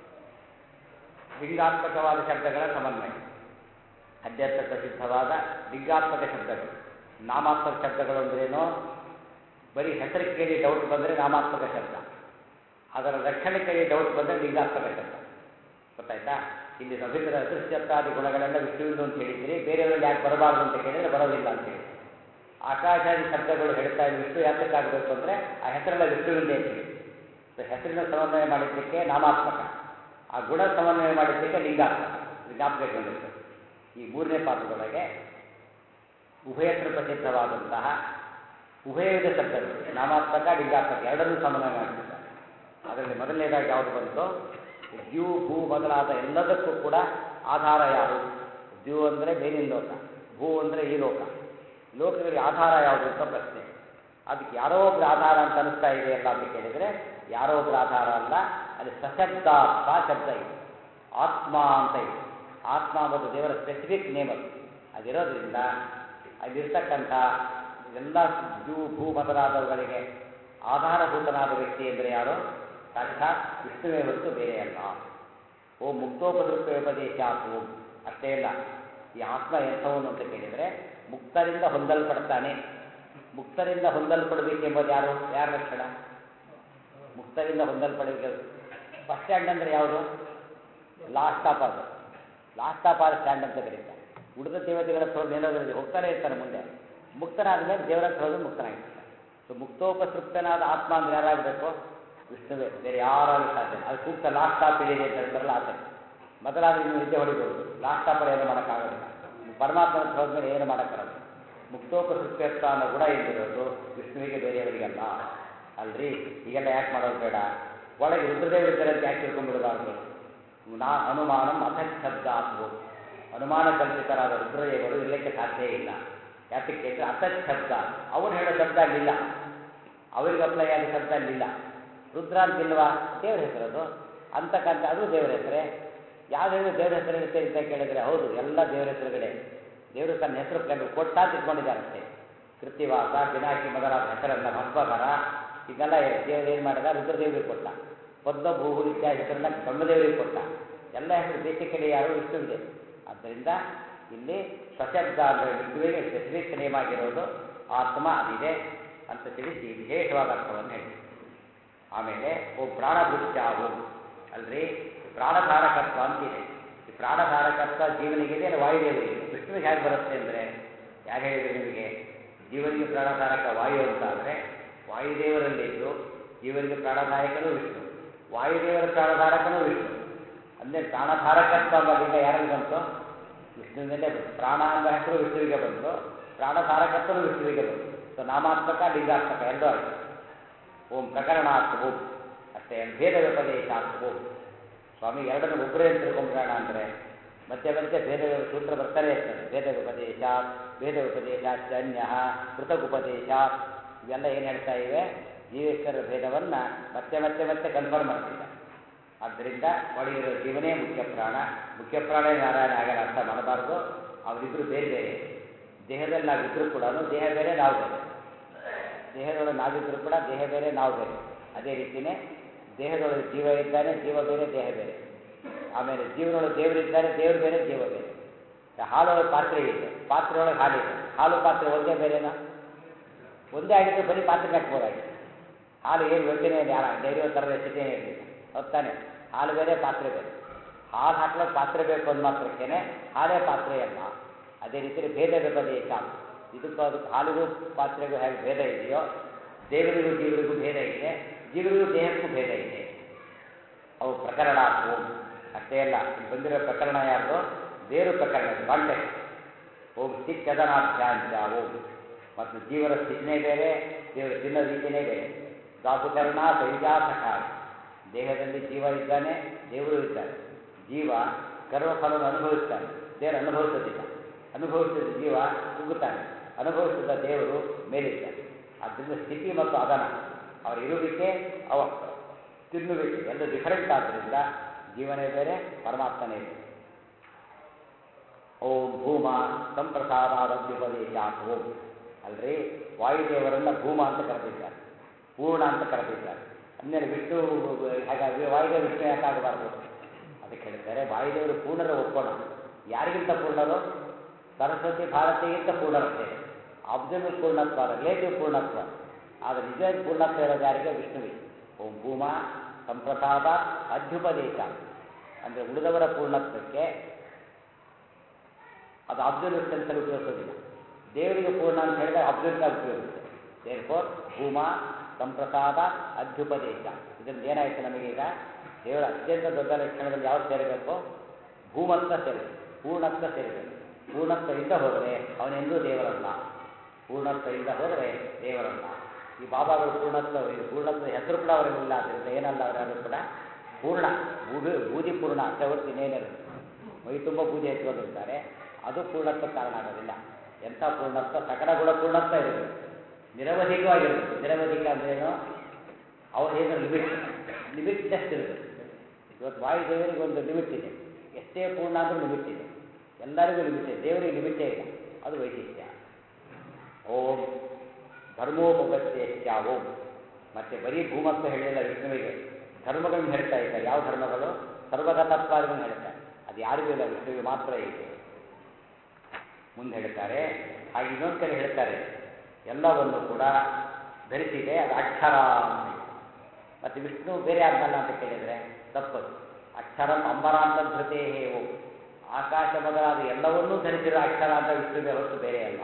ಲಿಂಗಾತ್ಮಕವಾದ ಶಬ್ದಗಳ ಸಮನ್ವಯ ಅಧ್ಯರ್ಥ ಪ್ರಸಿದ್ಧವಾದ ಲಿಂಗಾತ್ಮಕ ಶಬ್ದಗಳು ನಾಮಾತ್ಮಕ ಶಬ್ದಗಳು ಅಂದ್ರೇನು ಬರೀ ಹೆಸರು ಕೇಳಿ ಡೌಟ್ ಬಂದರೆ ನಾಮಾತ್ಮಕ ಶಬ್ದ ಅದರ ರಕ್ಷಣೆ ಕೇಳಿ ಡೌಟ್ ಬಂದರೆ ಲಿಂಗಾತ್ಮಕ ಶಬ್ದ ಗೊತ್ತಾಯ್ತಾ ಇಲ್ಲಿ ರವೀಂದ್ರ ಅದೃಶ್ಯತ್ವಾದಿ ಗುಣಗಳೆಲ್ಲ ವಿಷ್ಣುವಿಂದು ಅಂತ ಹೇಳಿದ್ದೀರಿ ಬೇರೆಯವರಲ್ಲಿ ಯಾಕೆ ಬರಬಾರ್ದು ಅಂತ ಕೇಳಿದರೆ ಬರೋದಿಲ್ಲ ಅಂತ ಹೇಳಿ ಆಕಾಶಾದಿ ಶಬ್ದಗಳು ಹೇಳ್ತಾ ಇದ್ದು ವಿಷ್ಣು ಯಾತಕ್ಕಾಗಬೇಕು ಅಂದರೆ ಆ ಹೆಸರೆಲ್ಲ ವಿಷ್ಣುವಿಂದೇ ಅಂತ ಹೇಳಿ ಸೊ ಹೆಸರಿನ ಸಮನ್ವಯ ಮಾಡಿದ್ದಕ್ಕೆ ನಾಮಾತ್ಮಕ ಆ ಗುಣ ಸಮನ್ವಯ ಮಾಡಿದ್ದಕ್ಕೆ ಲಿಂಗಾತ್ಮಕ ಇದು ಜ್ಞಾಪಕ ಇಟ್ಕೊಂಡಿರ್ತದೆ ಈ ಮೂರನೇ ಪಾತ್ರದೊಳಗೆ ಉಭಯತ್ರ ಪ್ರಸಿದ್ಧವಾದಂತಹ ಉಭಯವಿಧ ಶಬ್ದಗಳು ನಾಮಾತ್ಮಕ ಲಿಂಗಾತ್ಮಕ ಎರಡನ್ನೂ ಸಮನ್ವಯ ಮಾಡಿದ್ದಾರೆ ಅದರಲ್ಲಿ ಮೊದಲನೇದಾಗಿ ಯಾವುದು ಬಂತು ದ್ಯೂ ಭೂ ಮೊದಲಾದ ಎಲ್ಲದಕ್ಕೂ ಕೂಡ ಆಧಾರ ಯಾರು ದ್ಯೂ ಅಂದರೆ ಮೇಲಿನ ಲೋಕ ಭೂ ಅಂದರೆ ಈ ಲೋಕ ಲೋಕಗಳಿಗೆ ಆಧಾರ ಯಾವುದು ಅಂತ ಪ್ರಶ್ನೆ ಅದಕ್ಕೆ ಯಾರೋ ಒಬ್ರು ಆಧಾರ ಅಂತ ಅನಿಸ್ತಾ ಇದೆಯಲ್ಲ ಅಂತ ಕೇಳಿದರೆ ಯಾರೋ ಒಬ್ರು ಆಧಾರ ಅಲ್ಲ ಅಲ್ಲಿ ಸಶಬ್ದ ಸ ಶಬ್ದ ಇದೆ ಆತ್ಮ ಅಂತ ಇದೆ ಆತ್ಮ ಅನ್ನೋದು ದೇವರ ಸ್ಪೆಸಿಫಿಕ್ ನೇಮ್ ಅದು ಅದಿರೋದ್ರಿಂದ ಅಲ್ಲಿರ್ತಕ್ಕಂಥ ಎಲ್ಲ ಜೂ ಭೂ ಮೊದಲಾದವುಗಳಿಗೆ ಆಧಾರಭೂತನಾದ ವ್ಯಕ್ತಿ ಅಂದರೆ ಯಾರು ಸಾಕ್ಷಾತ್ ವಿಷ್ಣುವೇ ಹೊರತು ಬೇರೆ ಅಲ್ಲ ಓ ಮುಕ್ತೋಪದೃಪ್ಯೋಪದೇಶ ಓಂ ಅಷ್ಟೇ ಇಲ್ಲ ಈ ಆತ್ಮ ಎಂಥವನು ಅಂತ ಕೇಳಿದರೆ ಮುಕ್ತರಿಂದ ಹೊಂದಲ್ಪಡ್ತಾನೆ ಮುಕ್ತರಿಂದ ಹೊಂದಲ್ಪಡಬೇಕೆಂಬುದು ಯಾರು ಯಾರ ಲಕ್ಷಣ ಮುಕ್ತರಿಂದ ಹೊಂದಲ್ಪಡಬೇಕು ಬಸ್ ಸ್ಟ್ಯಾಂಡ್ ಅಂದರೆ ಯಾವುದು ಲಾಸ್ಟ್ ಸ್ಟಾಪ್ ಅದು ಲಾಸ್ಟ್ ಸ್ಟಾಪ್ ಆದ ಸ್ಟ್ಯಾಂಡ್ ಅಂತ ಕರೀತಾರೆ ಉಳಿದ ದೇವತೆಗಳ ಹತ್ರ ಮೇಲೋದ್ರಲ್ಲಿ ಹೋಗ್ತಾನೆ ಇರ್ತಾನೆ ಮುಂದೆ ಮುಕ್ತನಾದ ಮೇಲೆ ದೇವರ ಹತ್ರ ಹೋಗಿ ಮುಕ್ತನಾಗಿರ್ತಾನೆ ಸೊ ಮುಕ್ತೋಪತೃಪ್ತನಾದ ಆತ್ಮ ಅಂದ್ರೆ ಯಾರಾಗಬೇಕು ವಿಷ್ಣುವೇ ಬೇರೆ ಯಾರಾಗಲಿ ಸಾಧ್ಯ ಅದು ಸೂಕ್ತ ಲಾಸ್ಟ್ ಸ್ಟಾಪ್ ಇಲ್ಲಿದೆ ಅಂತ ಹೇಳ್ತಾರಲ್ಲ ಆತ ಮೊದಲಾದ್ರೆ ನೀವು ನಿದ್ದೆ ಹೊಡಿಬೋದು ಲಾಸ್ಟ್ ಸ್ಟಾಪಲ್ಲಿ ಏನು ಮಾಡೋಕ್ಕಾಗೋದಿಲ್ಲ ಪರಮಾತ್ಮನ ಹತ್ರ ಹೋದ್ಮೇಲೆ ಏನು ಮಾಡೋಕ್ಕಾಗಲ್ಲ ಮುಕ್ತೋಪತೃಪ್ತಿಯತ್ವ ಅನ್ನೋ ಗುಣ ಇಲ್ಲಿರೋದು ವಿಷ್ಣುವಿಗೆ ಬೇರೆಯವರಿಗಲ್ಲ ಅಲ್ರಿ ಈಗೆಲ್ಲ ಯಾಕೆ ಮಾಡೋದು ಬೇಡ ಒಳಗೆ ರುದ್ರದೇವರಿದ್ದಾರೆ ಅಂತ ಯಾಕೆ ತಿಳ್ಕೊಂಡ್ಬಿಡಬಾರ್ದು ನಾ ಅನುಮಾನಂ ಅಸಚ್ಛಬ್ದ ಆಗ್ಬೋದು ಅನುಮಾನ ಕಲ್ಪಿತರಾದ ರುದ್ರದೇವರು ಇರಲಿಕ್ಕೆ ಸಾಧ್ಯ ಇಲ್ಲ ಯಾತಕ್ಕೆ ಅಂದರೆ ಅಸಚ್ಛಬ್ದ ಅವನು ಹೇಳೋ ಶಬ್ದ ಅಲ್ಲಿಲ್ಲ ಅವರಿಗೆ ಅಪ್ಲೈ ಆದ ಶಬ್ದ ಅಲ್ಲಿಲ್ಲ ರುದ್ರ ಅಂತಿಲ್ವಾ ದೇವ್ರ ಹೆಸರದು ಅಂತಕ್ಕಂಥ ಅದು ದೇವರ ಹೆಸರೇ ಯಾವ್ದು ಹೇಳಿದ್ರು ದೇವ್ರ ಹೆಸರು ಇರುತ್ತೆ ಅಂತ ಕೇಳಿದರೆ ಹೌದು ಎಲ್ಲ ದೇವರ ಹೆಸರುಗಳೇ ದೇವರು ತನ್ನ ಹೆಸರು ಕಂಡು ಕೊಟ್ಟ ತಿಳ್ಕೊಂಡಿದ್ದಾರೆ ಅಷ್ಟೇ ಕೃತಿವಾಸ ಪಿನಾಕಿ ಮೊದಲಾದ ಹೆಸರನ್ನ ಭಸ್ಮಕರ ಇದೆಲ್ಲ ದೇವರು ಏನು ಮಾಡಿದ ರುದ್ರದೇವರಿಗೆ ಕೊಟ್ಟ ಪದ್ಮ ಭೂಹು ಇತ್ಯಾದಿ ಹೆಸರನ್ನ ಬ್ರಹ್ಮದೇವರಿಗೆ ಕೊಟ್ಟ ಎಲ್ಲ ಹೆಸರು ಬೇಸಿಕಲಿ ಯಾರು ವಿಷ್ಣುವಿದೆ ಆದ್ದರಿಂದ ಇಲ್ಲಿ ಸಶಬ್ದ ಅಂದರೆ ವಿಷ್ಣುವಿಗೆ ಸ್ಪೆಸಿಫಿಕ್ ನೇಮ್ ಆಗಿರೋದು ಆತ್ಮ ಅದಿದೆ ಅಂತ ತಿಳಿಸಿ ವಿಶೇಷವಾದ ಅರ್ಥವನ್ನು ಹೇಳಿ ಆಮೇಲೆ ಓ ಪ್ರಾಣಭೃತ್ಯ ಓಂ ಅಲ್ರಿ ಪ್ರಾಣಧಾರಕತ್ವ ಅಂತಿದೆ ಈ ಪ್ರಾಣಧಾರಕತ್ವ ಜೀವನಿಗಿದೆ ಇಲ್ಲ ವಾಯುದೇವರಿಗೆ ವಿಷ್ಣುವಿಗೆ ಹೇಗೆ ಬರುತ್ತೆ ಅಂದರೆ ಯಾರು ಹೇಳಿದ್ರು ನಿಮಗೆ ಜೀವನಿಗೆ ಪ್ರಾಣಧಾರಕ ವಾಯು ಅಂತ ಆದರೆ ವಾಯುದೇವರಲ್ಲಿದ್ದು ಜೀವನಿಗೆ ಪ್ರಾಣಧಾರಕನೂ ವಿಷ್ಣು ವಾಯುದೇವರ ಪ್ರಾಣಧಾರಕನೂ ವಿಷ್ಣು ಅಂದರೆ ಪ್ರಾಣಧಾರಕತ್ವ ಅನ್ನೋದೀಗ ಯಾರಲ್ಲಿ ಬಂತು ವಿಷ್ಣುವಿನಲ್ಲೇ ಬಂತು ಪ್ರಾಣ ಎಂಬ ಹೆಸರು ವಿಷ್ಣುವಿಗೆ ಬಂತು ಪ್ರಾಣಧಾರಕತ್ವನು ವಿಷ್ಣುವಿಗೆ ಬಂತು ಸೊ ನಾಮಾತ್ಮಕ ಲಿಂಗಾತ್ಮಕ ಎರಡೂ ಆಯಿತು ಓಂ ಪ್ರಕರಣಾತ್ ಓಂ ಅಷ್ಟೇ ಭೇದ ವ್ಯಪದೇಶಾತ್ ಓಂ ಸ್ವಾಮಿ ಎರಡನ್ನು ಒಬ್ಬರೇ ತಿಳ್ಕೊಂಡ್ಬಿಡೋಣ ಅಂದರೆ ಮಧ್ಯೆ ಮಧ್ಯೆ ಭೇದ ಸೂತ್ರ ಬರ್ತಾನೆ ಇರ್ತದೆ ಭೇದ ವ್ಯಪದೇಶ ಭೇದ ವ್ಯಪದೇಶ ಅನ್ಯ ಪೃಥಕ್ ಉಪದೇಶ ಇವೆಲ್ಲ ಏನು ಹೇಳ್ತಾ ಇವೆ ಜೀವೇಶ್ವರ ಭೇದವನ್ನು ಮತ್ತೆ ಮತ್ತೆ ಮತ್ತೆ ಕನ್ಫರ್ಮ್ ಮಾಡ್ತಿದ್ದಾರೆ ಆದ್ದರಿಂದ ಒಳಗಿರೋ ಜೀವನೇ ಮುಖ್ಯ ಪ್ರಾಣ ಮುಖ್ಯ ಪ್ರಾಣ ನಾರಾಯಣ ಆಗಲ್ಲ ಅರ್ಥ ಮಾಡಬಾರ್ದು ಅವರಿಬ್ಬರು ಬೇರೆ ಬೇರೆ ದೇಹದಲ್ಲಿ ನಾವಿದ್ರೂ ಕೂಡ ದೇಹ ಬೇರೆ ನಾವು ಬೇರೆ ದೇಹದೊಳಗೆ ನಾವಿದ್ರೂ ಕೂಡ ದೇಹ ಬೇರೆ ನಾವು ಬೇರೆ ಅದೇ ರೀತಿಯೇ ದೇಹದೊಳಗೆ ಜೀವ ಇದ್ದಾನೆ ಜೀವ ಬೇರೆ ದೇಹ ಬೇರೆ ಆಮೇಲೆ ಜೀವನೊಳಗೆ ದೇವರಿದ್ದಾರೆ ದೇವರು ಬೇರೆ ಜೀವ ಬೇರೆ ಹಾಲೊಳಗೆ ಪಾತ್ರೆ ಇದೆ ಪಾತ್ರೆ ಒಳಗೆ ಹಾಲಿದೆ ಹಾಲು ಪಾತ್ರೆ ಒಂದೇ ಬೇರೆನಾ ಒಂದೇ ಆಗಿದ್ದು ಬರೀ ಪಾತ್ರೆ ಹಾಕ್ಬೋದಾಗಿತ್ತು ಹಾಲು ಏನು ಯೋಚನೆ ಇಲ್ಲ ಯಾರ ಡೈರಿ ಥರದ ಸ್ಥಿತಿಯೇ ಇರಲಿಲ್ಲ ಹೊತ್ತಾನೆ ಹಾಲು ಬೇರೆ ಪಾತ್ರೆ ಬೇರೆ ಹಾಲು ಹಾಕ್ಲಿಕ್ಕೆ ಪಾತ್ರೆ ಬೇಕು ಅಂದ ಮಾತ್ರಕ್ಕೇನೆ ಹಾಲೇ ಪಾತ್ರೆ ಅಲ್ಲ ಅದೇ ರೀತಿ ಭೇದ ವ್ಯಪದೇಶ ಇದಕ್ಕೂ ಅದಕ್ಕೆ ಹಾಲಿಗೂ ಪಾತ್ರೆಗೂ ಹೇಗೆ ಭೇದ ಇದೆಯೋ ದೇವರಿಗೂ ಜೀವರಿಗೂ ಭೇದ ಇದೆ ಜೀವರಿಗೂ ದೇಹಕ್ಕೂ ಭೇದ ಇದೆ ಅವು ಪ್ರಕರಣ ಓಂ ಅಷ್ಟೇ ಅಲ್ಲ ಇಲ್ಲಿ ಬಂದಿರೋ ಪ್ರಕರಣ ಯಾರ್ದು ಬೇರು ಪ್ರಕರಣ ಕಾಂಟೆಕ್ಟ್ ಓಂ ಸ್ಥಿತ್ಯದನಾಭ್ಯಾಂಚ ಓಂ ಮತ್ತು ಜೀವನ ಸ್ಥಿತಿನೇ ಬೇರೆ ದೇವರು ತಿನ್ನೋ ರೀತಿಯೇ ಬೇರೆ ಧಾತುಕರಣ ಸೈಜಾಸಕಾಯ ದೇಹದಲ್ಲಿ ಜೀವ ಇದ್ದಾನೆ ದೇವರು ಇದ್ದಾನೆ ಜೀವ ಕರ್ಮಫಲವನ್ನು ಅನುಭವಿಸ್ತಾನೆ ದೇವರು ಅನುಭವಿಸೋದಿಲ್ಲ ಅನುಭವಿಸಿದ ಜೀವ ಕುಗ್ಗುತ್ತಾನೆ ಅನುಭವಿಸಿದ ದೇವರು ಮೇಲಿದ್ದಾನೆ ಆದ್ದರಿಂದ ಸ್ಥಿತಿ ಮತ್ತು ಅದನ ಅವರ ಇರುವಿಕೆ ಅವ ತಿನ್ನುವಿಕೆ ಎಲ್ಲ ಡಿಫರೆಂಟ್ ಆದ್ದರಿಂದ ಜೀವನೇ ಬೇರೆ ಪರಮಾತ್ಮನೇ ಬೇರೆ ಓಂ ಭೂಮ ಸಂಪ್ರಸಾದಾದ್ಯುಪದೇಶಾತ್ ಓಂ ಅಲ್ರಿ ವಾಯುದೇವರನ್ನ ಭೂಮ ಅಂತ ಕರೆದಿದ್ದಾರೆ ಪೂರ್ಣ ಅಂತ ಕರೆದಿದ್ದಾರೆ ಅಂದಮೇಲೆ ವಿಷ್ಣು ಹಾಗಾಗಿ ವಾಯುದೇವ ವಿಷ್ಣು ಯಾಕಾಗಬಾರ್ದು ಅದಕ್ಕೆ ಹೇಳ್ತಾರೆ ವಾಯುದೇವರು ಪೂರ್ಣರ ಒಪ್ಪೋಣ ಯಾರಿಗಿಂತ ಪೂರ್ಣರು ಸರಸ್ವತಿ ಭಾರತಿಗಿಂತ ಪೂರ್ಣರಷ್ಟೇ ಅಬ್ದುಲ್ ಪೂರ್ಣತ್ವ ಅಲ್ಲ ರಿಲೇಟಿವ್ ಪೂರ್ಣತ್ವ ಆದರೆ ನಿಜವಾಗಿ ಪೂರ್ಣತ್ವ ಇರೋದು ಯಾರಿಗೆ ವಿಷ್ಣುವಿಗೆ ಓಂ ಭೂಮ ಸಂಪ್ರಸಾದ ಅಧ್ಯುಪದೇಶ ಅಂದರೆ ಉಳಿದವರ ಪೂರ್ಣತ್ವಕ್ಕೆ ಅದು ಅಬ್ಸಲ್ಯೂಟ್ ಸೆನ್ಸಲ್ಲಿ ಉಪಯೋಗಿಸೋದಿಲ್ಲ ದೇವರಿಗೆ ಪೂರ್ಣ ಅಂತ ಹೇಳಿದ್ರೆ ಅಬ್ಸಲ್ಯೂಟ್ ಆಗಿ ಉಪಯೋಗಿಸುತ್ತೆ ದೇರ್ಫೋರ್ ಭೂಮ ಸಂಪ್ರಸಾದ ಅಧ್ಯುಪದೇಶ ಇದರಿಂದ ಏನಾಯಿತು ನಮಗೆ ಈಗ ದೇವರ ಅತ್ಯಂತ ದೊಡ್ಡ ಲಕ್ಷಣದಲ್ಲಿ ಯಾವ್ದು ಸೇರಬೇಕು ಭೂಮತ್ವ ಸೇರಬೇಕು ಪೂರ್ಣತ್ವ ಸೇರಬೇಕು ಪೂರ್ಣತ್ವದಿಂದ ಹೋದರೆ ಅವನೆಂದೂ ದೇವರಲ್ಲ ಪೂರ್ಣತ್ವದಿಂದ ಹೋದರೆ ದೇವರಲ್ಲ ಈ ಬಾಬಾಗಳು ಪೂರ್ಣತ್ವ ಇದು ಪೂರ್ಣತ್ವ ಹೆಸರು ಕೂಡ ಅವರಿಗಿಲ್ಲ ಆದ್ದರಿಂದ ಏನಲ್ಲ ಅವರಾದ್ರೂ ಕೂಡ ಪೂರ್ಣ ಬೂದಿ ಬೂದಿ ಪೂರ್ಣ ಅಷ್ಟೇ ಹೊರತು ಇನ್ನೇನಿರುತ್ತೆ ಮೈ ತುಂಬ ಬೂದಿ ಎತ್ಕೊಂಡಿರ್ತಾರೆ ಅದು ಪೂರ್ಣತ್ವ ಕಾರಣ ಆಗೋದಿಲ್ಲ ಎಂಥ ಪೂರ್ಣತ್ವ ಸಕಲ ಗುಣ ಪೂರ್ಣತ್ವ ಇರಬೇಕು ನಿರವಧಿಕವಾಗಿರುತ್ತೆ ನಿರವಧಿಕ ಅಂದ್ರೇನು ಅವ್ರೇನು ಲಿಮಿಟ್ ಲಿಮಿಟ್ ಟೆಸ್ಟ್ ಇರಬೇಕು ಇವತ್ತು ವಾಯುದೇವರಿಗೆ ಒಂದು ಲಿಮಿಟ್ ಇದೆ ಎಷ್ಟೇ ಪೂರ್ಣ ಅಂದ್ರೂ ಲಿಮಿಟ್ ಇದೆ ಎಲ್ಲರಿಗೂ ಲಿಮಿಟ್ ಇದೆ ದೇವರಿಗೆ ಲಿಮಿಟೇ ಇಲ್ಲ ಅದು ವೈಶಿಷ್ಟ್ಯ ಓಂ ಧರ್ಮೋಪಗತ್ಯ ಓಂ ಮತ್ತೆ ಬರೀ ಭೂಮತ್ವ ಹೇಳಿಲ್ಲ ವಿಷ್ಣುವಿಗೆ ಧರ್ಮಗಳನ್ನು ಹೇಳ್ತಾ ಇದ್ದಾರೆ ಯಾವ ಧರ್ಮಗಳು ಸರ್ವಗತತ್ವಾದಿಗಳನ್ನು ಹೇಳ್ತಾರೆ ಅದು ಯಾರಿಗೂ ಇಲ್ಲ ವಿಷ್ಣುವಿಗೆ ಮಾತ್ರ ಇದೆ ಮುಂದೆ ಹೇಳ್ತಾರೆ ಹಾಗೆ ಇನ್ನೊಂದು ಕಡೆ ಹೇಳ್ತಾರೆ ಎಲ್ಲವನ್ನು ಕೂಡ ಧರಿಸಿದೆ ಅದು ಅಕ್ಷರ ಅಂತ ಹೇಳಿ. ಮತ್ತೆ ವಿಷ್ಣು ಬೇರೆ ಆದ್ನಲ್ಲ ಅಂತ ಕೇಳಿದರೆ ತಪ್ಪದು ಅಕ್ಷರಂ ಅಂಬರಾಂತ ಧೃತೇ ಓಂ ಆಕಾಶ ಮೊದಲಾದ ಎಲ್ಲವನ್ನೂ ಧರಿಸಿರೋ ಅಕ್ಷರ ಅಂತ ವಿಷ್ಣುವಿಗೆ ಹೊರತು ಬೇರೆ ಅಲ್ಲ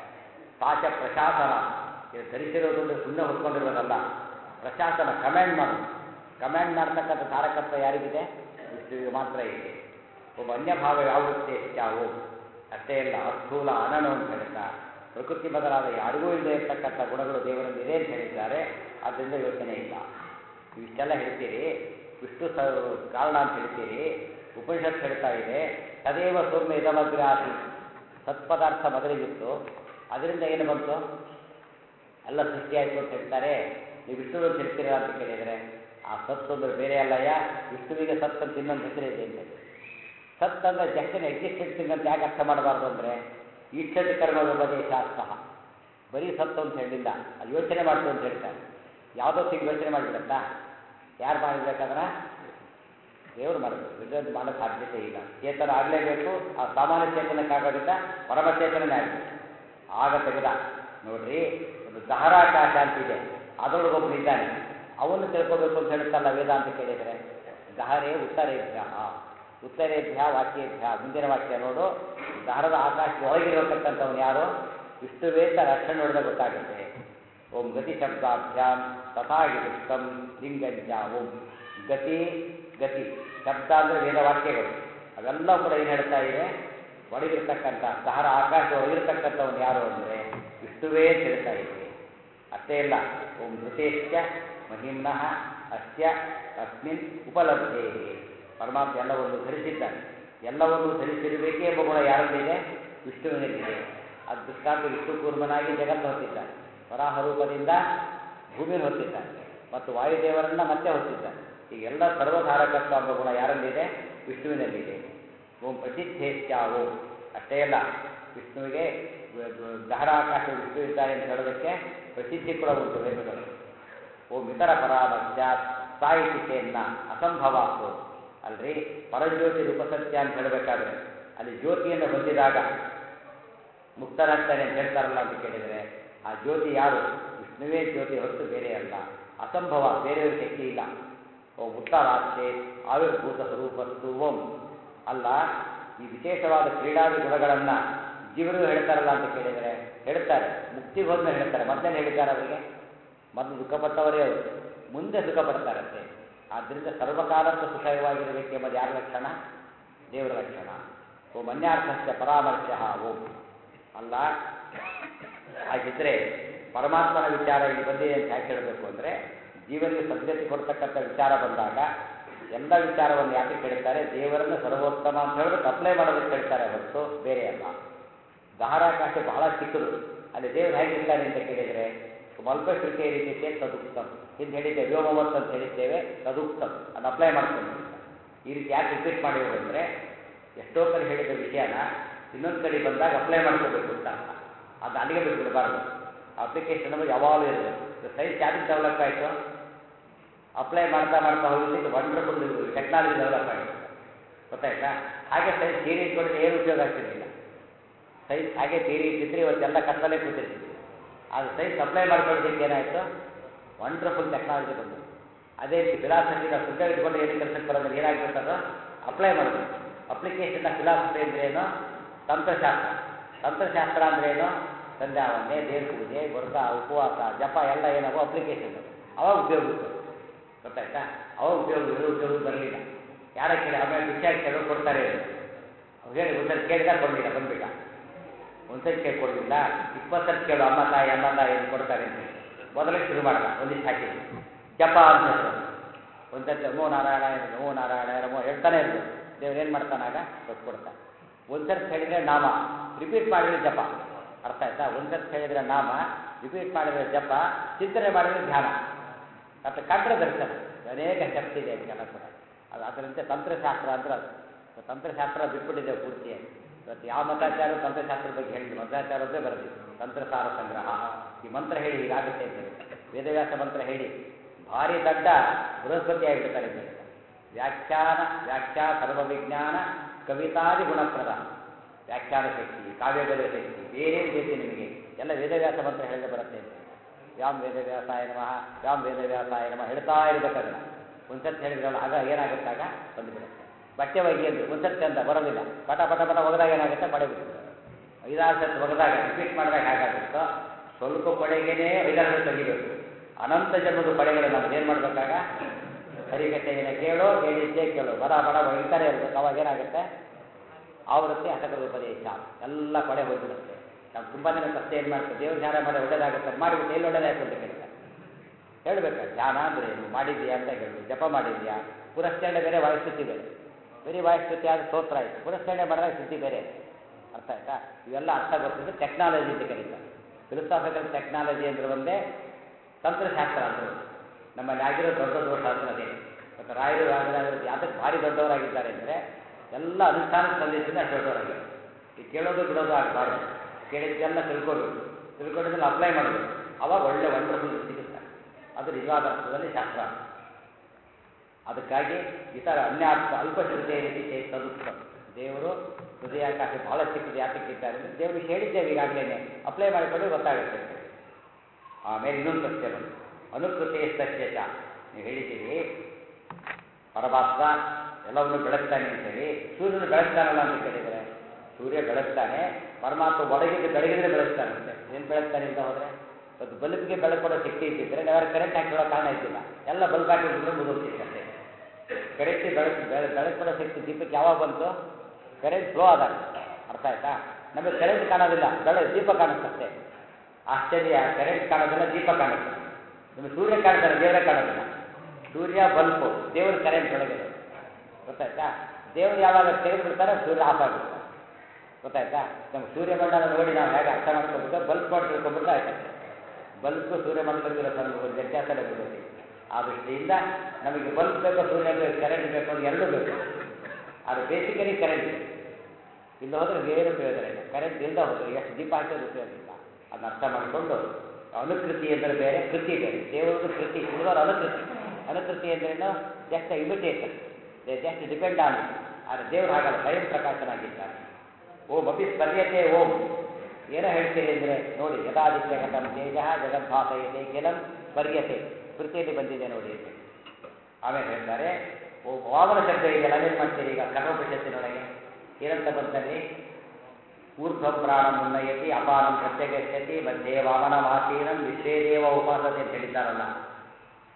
ಪಾಶ ಪ್ರಶಾಸನ ಇದು ಧರಿಸಿರೋದು ಅಂದರೆ ಸುಮ್ಮನೆ ಹೊತ್ಕೊಂಡಿರೋದಲ್ಲ ಪ್ರಶಾಸನ ಕಮ್ಯಾಂಡ್ ಮಾಡೋದು ಕಮ್ಯಾಂಡ್ ಮಾಡ್ತಕ್ಕಂಥ ತಾರಕತ್ವ ಯಾರಿಗಿದೆ ವಿಷ್ಣುವಿಗೆ ಮಾತ್ರ ಇದೆ ಒಬ್ಬ ಅನ್ಯಭಾವ ಯಾವೃತ್ತೆ ಯಾವು ಅಷ್ಟೇ ಇಲ್ಲ ಅಸ್ಥೂಲ ಅನನು ಅಂತ ಹೇಳ್ತಾ ಪ್ರಕೃತಿ ಬದಲಾದ ಯಾರಿಗೂ ಇಲ್ಲದೆ ಇರ್ತಕ್ಕಂಥ ಗುಣಗಳು ದೇವರಲ್ಲಿ ಇದೆ ಅಂತ ಹೇಳಿದ್ದಾರೆ ಆದ್ದರಿಂದ ಯೋಚನೆ ಇಲ್ಲ ಇಷ್ಟೆಲ್ಲ ಹೇಳ್ತೀರಿ ವಿಷ್ಣು ಸ ಕಾರಣ ಅಂತ ಹೇಳ್ತೀರಿ ಉಪನಿಷತ್ ಹೇಳ್ತಾ ಇದೆ ತದೇವ ಸೌಮ್ಯ ಇದಮಗ್ರಾಸಿ ಸತ್ಪದಾರ್ಥ ಮೊದಲಿಗಿತ್ತು ಅದರಿಂದ ಏನು ಬಂತು ಎಲ್ಲ ಸೃಷ್ಟಿಯಾಯಿತು ಅಂತ ಹೇಳ್ತಾರೆ ನೀವು ವಿಷ್ಣು ಅಂತ ಹೇಳ್ತೀರ ಅಂತ ಕೇಳಿದರೆ ಆ ಸತ್ತು ಅಂದ್ರೆ ಬೇರೆ ಅಲ್ಲಯ್ಯ ವಿಷ್ಣುವಿಗೆ ಸತ್ ಅಂತ ಇನ್ನೊಂದು ಹೆಸರು ಇದೆ ಅಂತ ಹೇಳಿ ಸತ್ ಅಂದ್ರೆ ಜಸ್ಟಿನ ಎಕ್ಸಿಸ್ಟೆನ್ಸಿಂಗ್ ಅಂತ ಯಾಕೆ ಅರ್ಥ ಮಾಡಬಾರ್ದು ಅಂದರೆ ಈಕ್ಷತೆ ಕರ್ಮೋಪದೇಶಾಸ್ತ ಬರೀ ಸತ್ತು ಅಂತ ಹೇಳಿಲ್ಲ ಅದು ಯೋಚನೆ ಮಾಡ್ತು ಅಂತ ಹೇಳ್ತಾರೆ ಯಾವುದೋ ತಿಂಗ್ ಯೋಚನೆ ಮಾಡಿಬಿಡತ್ತಾ ಯಾರು ಮಾಡಬೇಕಾದ್ರೆ ದೇವರು ಮಾಡಬೇಕು ವಿದ್ಯುತ್ ಮಾಡೋ ಸಾಧ್ಯತೆ ಇಲ್ಲ ಚೇತನ ಆಗಲೇಬೇಕು ಆ ಸಾಮಾನ್ಯ ಚೇತನಕ್ಕಾಗೋದಿಲ್ಲ ಪರಮಚೇತನನೇ ಆಗಬೇಕು ಆಗ ತೆಗೆದ ನೋಡ್ರಿ ಒಂದು ದಹರಾಕಾಶ ಅಂತಿದೆ ಅದರೊಳಗೊಬ್ಬನು ಇದ್ದಾನೆ ಅವನು ತಿಳ್ಕೋಬೇಕು ಅಂತ ಹೇಳುತ್ತಲ್ಲ ವೇದ ಅಂತ ಕೇಳಿದರೆ ದಹರೇ ಉತ್ತರೇಭ್ಯ ಉತ್ತರೇಭ್ಯ ವಾಕ್ಯೇಭ್ಯ ಮುಂದಿನ ವಾಕ್ಯ ನೋಡು ದಹರದ ಆಕಾಶದ ಒಳಗಿರತಕ್ಕಂಥವನು ಯಾರು ವಿಷ್ಣುವೇ ಅಂತ ರಕ್ಷಣೆ ನೋಡಿದ್ರೆ ಗೊತ್ತಾಗುತ್ತೆ ಓಂ ಗತಿ ಶಬ್ದಾಭ್ಯಾಂ ತಥಾಗಿರುತ್ತಂ ಲಿಂಗಂಚ ಓಂ ಗತಿ ಗತಿ ಶಬ್ದ ಅಂದರೆ ವೇದವಾಕ್ಯಗಳು ಅವೆಲ್ಲ ಕೂಡ ಏನು ಹೇಳ್ತಾ ಇದೆ ಒಳಗಿರ್ತಕ್ಕಂಥ ದಹರ ಆಕಾಶ ಒಳಗಿರ್ತಕ್ಕಂಥವನು ಯಾರು ಅಂದರೆ ವಿಷ್ಣುವೇ ಅಂತ ಹೇಳ್ತಾ ಇದೆ ಅಷ್ಟೇ ಇಲ್ಲ ಓಂ ಧೃತೇಶ್ಚ ಮಹಿಮ್ನಃ ಅಸ್ಯ ಅಸ್ಮಿನ್ ಉಪಲಬ್ಧೇ ಪರಮಾತ್ಮ ಎಲ್ಲವನ್ನು ಧರಿಸಿದ್ದಾನೆ ಎಲ್ಲವನ್ನು ಧರಿಸಿರಬೇಕೇ ಎಂಬ ಗುಣ ಯಾರಲ್ಲಿದೆ ವಿಷ್ಣುವಿನಲ್ಲಿದೆ ಅದು ದೃಷ್ಟಾಂತ ವಿಷ್ಣು ಕೂರ್ಮನಾಗಿ ಜಗತ್ತು ಹೊತ್ತಿದ್ದಾನೆ ವರಾಹ ರೂಪದಿಂದ ಭೂಮಿಯನ್ನು ಹೊತ್ತಿದ್ದಾನೆ ಮತ್ತು ವಾಯುದೇವರನ್ನ ಮತ್ತೆ ಹೊತ್ತಿದ್ದಾನೆ ಈ ಎಲ್ಲ ಸರ್ವಧಾರಕತ್ವ ಎಂಬ ಗುಣ ಯಾರಲ್ಲಿದೆ ವಿಷ್ಣುವಿನಲ್ಲಿದೆ ಓಂ ಪ್ರಸಿದ್ಧೇಶ್ಚ ಓಂ ಅಷ್ಟೇ ಅಲ್ಲ ವಿಷ್ಣುವಿಗೆ ದಹರಾಕಾಶ ವಿಷ್ಣು ಇದ್ದಾನೆ ಅಂತ ಹೇಳೋದಕ್ಕೆ ಪ್ರಸಿದ್ಧಿ ಕೂಡ ಉಂಟು ವೇದಗಳು ಓಂ ಇತರ ಪರಾಮರ್ಶಾತ್ ಸಾಹಿತಿಕೆಯನ್ನ ಅಸಂಭವಾಸು ಅಲ್ರಿ ಪರಜ್ಯೋತಿ ಉಪಸತ್ಯ ಅಂತ ಹೇಳಬೇಕಾದ್ರೆ ಅಲ್ಲಿ ಜ್ಯೋತಿಯನ್ನು ಹೊಂದಿದಾಗ ಮುಕ್ತರಾಗ್ತಾನೆ ಅಂತ ಹೇಳ್ತಾರಲ್ಲ ಅಂತ ಕೇಳಿದರೆ ಆ ಜ್ಯೋತಿ ಯಾರು ವಿಷ್ಣುವೇ ಜ್ಯೋತಿ ಹೊರತು ಬೇರೆ ಅಲ್ಲ ಅಸಂಭವ ಬೇರೆಯವ್ರ ಶಕ್ತಿ ಇಲ್ಲ ಓ ಉತ್ತರಾಸ್ತೆ ಆವಿರ್ಭೂತ ಸ್ವರೂಪಸ್ತು ಓಂ ಅಲ್ಲ ಈ ವಿಶೇಷವಾದ ಕ್ರೀಡಾದಿ ಗುಣಗಳನ್ನು ಜೀವರಿಗೂ ಹೇಳ್ತಾರಲ್ಲ ಅಂತ ಕೇಳಿದರೆ ಹೇಳ್ತಾರೆ ಮುಕ್ತಿಗೆ ಹೋದ್ಮೇಲೆ ಹೇಳ್ತಾರೆ ಮೊದಲೇ ಹೇಳಿದ್ದಾರೆ ಅವರಿಗೆ ಮೊದಲು ದುಃಖಪಟ್ಟವರೇ ಅವರು ಮುಂದೆ ಸುಖ ಪಡ್ತಾರಂತೆ ಆದ್ದರಿಂದ ಸರ್ವಕಾಲಕ್ಕೂ ಸುಖವಾಗಿರಬೇಕು ಎಂಬುದು ಯಾರ ಲಕ್ಷಣ ದೇವರ ಲಕ್ಷಣ ಓಂ ಅನ್ಯಾರ್ಥಸ್ಯ ಪರಾಮರ್ಶ ಓಂ ಅಲ್ಲ ಹಾಗಿದ್ರೆ ಪರಮಾತ್ಮನ ವಿಚಾರ ಇಲ್ಲಿ ಬಂದಿದೆ ಅಂತ ಯಾಕೆ ಹೇಳಬೇಕು ಅಂದರೆ ಜೀವನಿಗೆ ಸದ್ಯತೆ ಕೊಡ್ತಕ್ಕಂಥ ವಿಚಾರ ಬಂದಾಗ ಎಲ್ಲ ವಿಚಾರವನ್ನು ಯಾಕೆ ಕೇಳ್ತಾರೆ ದೇವರನ್ನು ಸರ್ವೋತ್ತಮ ಅಂತ ಹೇಳೋದಕ್ಕೆ ಅಪ್ಲೈ ಮಾಡೋದಕ್ಕೆ ಕೇಳ್ತಾರೆ ಹೊರತು ಬೇರೆ ಅಲ್ಲ ದಹರಾಕಾಶ ಬಹಳ ಚಿಕ್ಕದು ಅಲ್ಲಿ ದೇವರು ಹೇಗಿರ್ತಾನೆ ಅಂತ ಕೇಳಿದರೆ ಸ್ವಲ್ಪ ಶ್ರುತಿ ರೀತಿಯೇ ತದುಕ್ತಂ ಹಿಂದೆ ಹೇಳಿದ್ದೆ ವ್ಯೋಮವತ್ ಅಂತ ಹೇಳಿದ್ದೇವೆ ತದುಕ್ತಂ ಅದನ್ನು ಅಪ್ಲೈ ಮಾಡ್ಕೊಂಡು ಈ ರೀತಿ ಯಾಕೆ ರಿಪೀಟ್ ಮಾಡಿದ್ರು ಅಂದರೆ ಎಷ್ಟೋ ಕಡೆ ಹೇಳಿದ ವಿಷಯನ ಇನ್ನೊಂದು ಕಡೆ ಬಂದಾಗ ಅಪ್ಲೈ ಮಾಡ್ಕೋಬೇಕು ಅಂತ ಅರ್ಥ ಅದು ಅಲ್ಲಿಗೆ ಬಿಟ್ಬಿಡಬಾರ್ದು ಅಪ್ಲಿಕೇಶನ್ ನಮಗೆ ಯಾವಾಗಲೂ ಇರಬೇಕು ಸೈನ್ಸ್ ಯಾರಿಗೆ ಡೆವಲಪ್ ಆಯಿತು ಅಪ್ಲೈ ಮಾಡ್ತಾ ಮಾಡ್ತಾ ಹೋಗಿದ್ದಕ್ಕೆ ವಂಡರ್ಫುಲ್ ಟೆಕ್ನಾಲಜಿ ಡೆವಲಪ್ ಆಯಿತು ಗೊತ್ತಾಯ್ತಾ ಹಾಗೆ ಸೈನ್ಸ್ ಥಿಯರಿ ಇಟ್ಕೊಂಡ್ರೆ ಏನು ಉಪಯೋಗ ಆಗ್ತಿರಲಿಲ್ಲ ಸೈನ್ಸ್ ಹಾಗೆ ಥಿಯರಿ ಇಟ್ಟಿದ್ರೆ ಇವತ್ತೆಲ್ಲ ಕತ್ತಲೇ ಕೂತಿರ್ತೀವಿ ಆದರೆ ಸೈನ್ಸ್ ಅಪ್ಲೈ ಮಾಡ್ಕೊಳ್ಳೋದಕ್ಕೆ ಏನಾಯಿತು ವಂಡರ್ಫುಲ್ ಟೆಕ್ನಾಲಜಿ ಬಂತು ಅದೇ ರೀತಿ ಫಿಲಾಸಫಿ ನಾವು ಸುದ್ದ ಇಟ್ಕೊಂಡ್ರೆ ಏನು ಕೆಲಸಕ್ಕೆ ಬರೋದ್ರೆ ಏನಾಗ್ಬಿಡ್ತದೋ ಅಪ್ಲೈ ಮಾಡಬೇಕು ಅಪ್ಲಿಕೇಶನ್ನ ಫಿಲಾಸಫಿ ಅಂದ್ರೆ ಏನು ತಂತ್ರಶಾಸ್ತ್ರ ತಂತ್ರಶಾಸ್ತ್ರ ಅಂದ್ರೆ ಏನು ಸಂಧ್ಯಾವಂದನೆ ದೇವ್ರ ಪೂಜೆ ವ್ರತ ಉಪವಾಸ ಜಪ ಎಲ್ಲ ಏನವೋ ಅಪ್ಲಿಕೇಶನ್ ಅವಾಗ ಉಪಯೋಗ ಗೊತ್ತಾಯ್ತಾ ಅವಾಗ ಉಪಯೋಗ ಇದು ಉಪಯೋಗ ಬರಲಿಲ್ಲ ಯಾರ ಕೇಳಿ ಆಮೇಲೆ ಭಿಕ್ಷೆ ಕೇಳೋ ಕೊಡ್ತಾರೆ ಅವ್ರು ಹೇಳಿ ಒಂದ್ಸರಿ ಕೇಳಿದ ಕೊಡಲಿಲ್ಲ ಬಂದ್ಬಿಟ್ಟ ಒಂದ್ಸರಿ ಕೇಳಿ ಕೊಡಲಿಲ್ಲ ಇಪ್ಪತ್ತು ಸರಿ ಕೇಳು ಅಮ್ಮ ತಾಯಿ ಅಮ್ಮ ತಾಯಿ ಏನು ಕೊಡ್ತಾರೆ ಅಂತ ಹೇಳಿ ಮೊದಲೇ ಶುರು ಮಾಡಲ್ಲ ಒಂದಿಷ್ಟು ಹಾಕಿ ಜಪ ಅಂತ ಹೆಸರು ಒಂದ್ಸತಿ ನಮೋ ನಾರಾಯಣ ನಮೋ ನಾರಾಯಣ ನಮೋ ಹೇಳ್ತಾನೆ ಇರ್ಬೋದು ದೇವ್ರು ಏನು ಮಾಡ್ತಾನಾಗ ಕೊಟ್ಟು ಕೊಡ್ತಾನೆ ಒಂದ್ಸರ್ತಿ ಹೇಳಿದ್ರೆ ನಾಮ ರಿಪೀಟ್ ಮಾಡಿದ್ರೆ ಜಪ ಅರ್ಥ ಆಯ್ತಾ ಒಂದ್ಸರ್ತಿ ಹೇಳಿದ್ರೆ ನಾಮ ರಿಪೀಟ್ ಮಾಡಿದ್ರೆ ಜಪ ಚಿಂತನೆ ಮಾಡಿದ್ರೆ ಧ್ಯಾನ ಮತ್ತು ಕಂಡ್ರೆ ದರ್ಶನ ಅನೇಕ ಶಕ್ತಿ ಇದೆ ಅದಕ್ಕೆಲ್ಲ ಕೂಡ ಅದು ಅದರಂತೆ ತಂತ್ರಶಾಸ್ತ್ರ ಅಂದ್ರೆ ಅದು ಸೊ ತಂತ್ರಶಾಸ್ತ್ರ ಬಿಟ್ಬಿಟ್ಟಿದೆ ಪೂರ್ತಿಯಾಗಿ ಇವತ್ತು ಯಾವ ಮತಾಚಾರ ತಂತ್ರಶಾಸ್ತ್ರದ ಬಗ್ಗೆ ಹೇಳಿದ್ರು ಮತಾಚಾರದ್ದೇ ಬರೆದಿದೆ ತಂತ್ರಸಾರ ಸಂಗ್ರಹ ಈ ಮಂತ್ರ ಹೇಳಿ ಹೀಗಾಗುತ್ತೆ ಅಂತ ಹೇಳ್ತಾರೆ ವೇದವ್ಯಾಸ ಮಂತ್ರ ಹೇಳಿ ಭಾರಿ ದಡ್ಡ ಬೃಹಸ್ಪತಿ ಆಗಿಬಿಡ್ತಾರೆ ಅಂತ ಹೇಳ್ತಾರೆ ವ್ಯಾಖ್ಯಾನ ವ್ಯಾಖ್ಯಾ ಸರ್ವವಿಜ್ಞಾನ ಕವಿತಾದಿ ಗುಣಪ್ರದ ವ್ಯಾಖ್ಯಾನ ಶಕ್ತಿ ಕಾವ್ಯಗದ ಶಕ್ತಿ ಬೇರೆ ಬೇಕು ನಿಮಗೆ ಎಲ್ಲ ವೇದವ್ಯಾಸ ಮಂತ್ರ ಹೇಳಿದ್ರೆ ಬರುತ್ತೆ ಅಂತ ವ್ಯಾಮ್ ವೇದವ್ಯಾಸಾಯ ನಮಃ ವ್ಯಾಮ್ ವೇದವ್ಯಾಸಾಯ ನಮಃ ಹೇಳ್ತಾ ಇರ್ಬೇಕದನ್ನ ಒಂದ್ಸತಿ ಹೇಳಿದ್ರಲ್ಲ ಆಗ ಏನಾಗುತ್ತಾಗ ಬಂದುಬಿಡುತ್ತೆ ಬಟ್ಟೆ ಒಗಿ ಅಂದ್ರು ಒಂದ್ಸತಿ ಅಂತ ಬರೋದಿಲ್ಲ ಪಟ ಪಟ ಪಟ ಒಗದಾಗ ಏನಾಗುತ್ತೆ ಪಡೆ ಬಿಡ್ತದೆ ಐದಾರು ಸತಿ ಒಗದಾಗ ರಿಪೀಟ್ ಮಾಡಿದಾಗ ಹೇಗಾಗುತ್ತೋ ಸ್ವಲ್ಪ ಕೊಡೆಗೇನೆ ಐದಾರು ಸತಿ ತೆಗಿಬೇಕು ಅನಂತ ಜನ್ಮದ ಪಡೆಗಳು ನಮ್ದು ಏನು ಮಾಡಬೇಕಾಗ ಹರಿಕಥೆಯನ್ನು ಕೇಳೋ ಕೇಳಿದ್ದೇ ಕೇಳೋ ಬಡ ಬಡ ಒಯ್ತಾರೆ ಇರ್ಬೇಕು ಅವಾಗ ಏನಾಗುತ್ತೆ ಆವೃತ್ತಿ ಹಸಕರ ಉಪದೇಶ ಎಲ್ಲ ಕೊಡೆ ಹೋಗ್ಬಿಡುತ್ತೆ ನಾವು ತುಂಬ ಜನ ಕಷ್ಟ ಏನು ಮಾಡ್ತೀವಿ ದೇವ್ರ ಧ್ಯಾನ ಮಾಡಿ ಒಳ್ಳೇದಾಗುತ್ತೆ ಮಾಡಿಬಿಟ್ಟು ಎಲ್ಲಿ ಒಳ್ಳೇದಾಯ್ತು ಅಂತ ಕೇಳ್ತಾರೆ ಹೇಳ್ಬೇಕು ಧ್ಯಾನ ಅಂದ್ರೆ ಏನು ಮಾಡಿದ್ಯಾ ಅಂತ ಹೇಳ್ಬೇಕು ಜಪ ಮಾಡಿದ್ಯಾ ಪುರಸ್ಕರಣೆ ಬೇರೆ ವಾಯುಸ್ತುತಿ ಬೇರೆ ಬರೀ ವಾಯುಸ್ತುತಿ ಆದ ಸ್ತೋತ್ರ ಆಯಿತು ಪುರಸ್ಕರಣೆ ಮಾಡಿದಾಗ ಸ್ಥಿತಿ ಬೇರೆ ಅರ್ಥ ಆಯ್ತಾ ಇವೆಲ್ಲ ಅರ್ಥ ಗೊತ್ತಿದ್ದು ಟೆಕ್ನಾಲಜಿ ಅಂತ ಕರೀತಾರೆ ಫಿಲಸಾಫಿಕಲ್ ಟೆಕ್ನಾಲಜಿ ಅಂದ್ರೆ ಒಂದೇ ತಂತ್ರಶಾಸ್ತ್ರ ಅಂದ್ರೆ ಒಂದು. ನಮ್ಮಲ್ಲಿ ಆಗಿರೋ ದೊಡ್ಡ ದೋಷ ಅಂದ್ರೆ ಅದೇ ಮತ್ತು ರಾಯರು ರಾಜರಾಜರು ಯಾತಕ್ಕೆ ಭಾರಿ ದೊಡ್ಡವರಾಗಿದ್ದಾರೆ ಅಂದರೆ ಎಲ್ಲ ಅನುಷ್ಠಾನಕ್ಕೆ ತಂದಿದ್ದರಿಂದ ಅಷ್ಟು ದೊಡ್ಡವರಾಗಿದ್ದಾರೆ ಈ ಕೇಳೋದು ಬಿಡೋದು ಆಗಬಾರ್ದು ಕೇಳಿದ್ದೆಲ್ಲ ತಿಳ್ಕೋಬೇಕು ತಿಳ್ಕೊಂಡಿದ್ದೆಲ್ಲ ಅಪ್ಲೈ ಮಾಡಬೇಕು ಅವಾಗ ಒಳ್ಳೆ ವಂಡರ್ಫುಲ್ ಸಿಗುತ್ತೆ ಅದು ನಿಜವಾದ ಅರ್ಥದಲ್ಲಿ ಶಾಸ್ತ್ರ ಅದಕ್ಕಾಗಿ ಇತರ ಅನ್ಯಾರ್ಥ ಅಲ್ಪಶ್ರುತಿಯ ರೀತಿ ತದುತ್ತ ದೇವರು ಹೃದಯಾಕಾಶ ಬಹಳ ಚಿಕ್ಕದು ಯಾತಕ್ಕಿದ್ದಾರೆ ಅಂದರೆ ದೇವರಿಗೆ ಹೇಳಿದ್ದೇವೆ ಈಗಾಗಲೇ ಅಪ್ಲೈ ಮಾಡಿಕೊಂಡ್ರೆ ಗೊತ್ತಾಗುತ್ತೆ ಅಂತ ಹೇಳಿ. ಆಮೇಲೆ ಇನ್ನೊಂದು ಪ್ರಶ್ನೆ ಬಂತು ಅನುಕೃತಿ ಸತ್ಯಚ ನೀವು ಹೇಳಿದ್ದೀರಿ ಪರಮಾತ್ಮ ಎಲ್ಲವನ್ನು ಬೆಳಗ್ತಾನೆ ಅಂತೇಳಿ ಸೂರ್ಯನು ಬೆಳಗ್ತಾನಲ್ಲ ಅಂತ ಕೇಳಿದರೆ ಸೂರ್ಯ ಬೆಳಗ್ತಾನೆ ಪರಮಾತ್ಮ ಒಳಗಿದ್ದು ಬೆಳಗಿದ್ರೆ ಬೆಳಗ್ತಾನಂತೆ ಏನು ಬೆಳಗ್ತಾನೆ ಅಂತ ಹೋದರೆ ಅದು ಬಲ್ಬ್ಗೆ ಬೆಳಕು ಕೊಡೋ ಶಕ್ತಿ ಇದ್ದಿದ್ರೆ ನಾವ್ಯಾರು ಕರೆಂಟ್ ಹಾಕಿಡೋ ಕಾರಣ ಇದ್ದಿಲ್ಲ ಎಲ್ಲ ಬಲ್ಬ್ ಹಾಕಿದ್ರೆ ಮುಗಿಸ್ತಿತ್ತು ಅಷ್ಟೇ ಕರೆಂಟ್ ಬೆಳಕು ಬೆಳ- ಬೆಳಕು ಕೊಡೋ ಶಕ್ತಿ ದೀಪಕ್ಕೆ ಯಾವಾಗ ಬಂತು ಕರೆಂಟ್ ಫ್ಲೋ ಆದಾಗ ಅರ್ಥ ಆಯ್ತಾ ನಮಗೆ ಕರೆಂಟ್ ಕಾಣೋದಿಲ್ಲ ಬೆಳೆ ದೀಪ ಕಾಣಿಸ್ತಷ್ಟೇ ಆಶ್ಚರ್ಯ ಕರೆಂಟ್ ಕಾಣೋದಿಲ್ಲ ದೀಪ ಕಾಣುತ್ತೆ ನಿಮಗೆ ಸೂರ್ಯ ಕಾಣ್ತಾರೆ ದೇವರೇ ಕಾಣೋದಿಲ್ಲ ಸೂರ್ಯ ಬಲ್ಬು ದೇವ್ರ ಕರೆಂಟ್ ಬೆಳಗ್ಗೆ ಗೊತ್ತಾಯ್ತಾ ದೇವ್ರು ಯಾವಾಗ ತೆಗೆದು ಬಿಡ್ತಾರೆ ಸೂರ್ಯ ಆಫ್ ಆಗಿಬಿಡ್ತಾರೆ ಗೊತ್ತಾಯ್ತಾ ನಮ್ಗೆ ಸೂರ್ಯಮಂಡಲ ನೋಡಿ ನಾವು ಹೇಗೆ ಅರ್ಥ ಮಾಡ್ಕೊಬೇಕು ಬಲ್ಬ್ ನೋಡಿ ತಿಳ್ಕೊಂಡ್ಬಿಟ್ರೆ ಆಯ್ತು ಬಲ್ಬ್ ಸೂರ್ಯಮಂಡಲದಲ್ಲಿರೋ ಸ್ವಲ್ಪ ಒಂದು ವ್ಯತ್ಯಾಸನೇ ಬಿಡುತ್ತೆ ಆ ದೃಷ್ಟಿಯಿಂದ ನಮಗೆ ಬಲ್ಬ್ ಬೇಕು ಸೂರ್ಯ ಬೇಕು ಕರೆಂಟ್ ಬೇಕು ಅದು ಎರಡೂ ಬೇಕು ಅದು ಬೇಸಿಕಲಿ ಕರೆಂಟ್ ಇಲ್ಲ ಹೋದ್ರೆ ಏನು ಪ್ರಯೋಜನ ಇಲ್ಲ ಕರೆಂಟ್ ಇಲ್ಲದ ಹೋದ್ರೆ ಎಷ್ಟು ದೀಪ ಹಾಕಿದ್ರು ಉಪಯೋಗ ಇಲ್ಲ ಅದನ್ನ ಅರ್ಥ ಮಾಡಿಕೊಂಡು ಅನುಕೃತಿ ಅಂದರೆ ಬೇರೆ ಕೃತಿ ಬೇರೆ ದೇವರದು ಕೃತಿ ಉಳಿದವರು ಅನುಕೃತಿ ಅನುಕೃತಿ ಅಂದ್ರೇನು just imitation they just depend on ಆದರೆ ದೇವರು ಹಾಗಲ್ಲ ಸ್ವಯಂ ಪ್ರಕಾಶನಾಗಿದ್ದಾನೆ ಓಂ ಅಪಿ ಸ್ಪರ್ಯತೆ ಓಂ ಏನೋ ಹೇಳ್ತೀರಿ ಅಂದರೆ ನೋಡಿ ಯಥಾದಿತ್ಯ ಕಥಂ ತೇಜ ಜಗದ್ಭಾಸಯತೆ ಕೆಲಂ ಸ್ಪರ್ಯತೆ ಕೃತಿಯಲ್ಲಿ ಬಂದಿದೆ ನೋಡಿ ಅಂತ ಆಮೇಲೆ ಹೇಳ್ತಾರೆ ಓ ವಾಮನ ಶಬ್ದ ಇದೆಯಲ್ಲ ಅದೇನು ಮಾಡ್ತೀರಿ ಈಗ ಕರ್ಮೋಪನಿಷತ್ತಿನೊಳಗೆ ಏನಂತ ಬಂದಲ್ಲಿ ಊರ್ಧ್ವ ಪ್ರಾಣ ಮುನ್ನಯತಿ ಅಪಾನಂ ಪ್ರತ್ಯಗಚ್ಚತಿ ಮಧ್ಯೆ ವಾಮನ ಮಾಸೀನಂ ವಿಶ್ವೇ ದೇವ ಉಪಾಸತೆ ಅಂತ ಹೇಳಿದ್ದಾರಲ್ಲ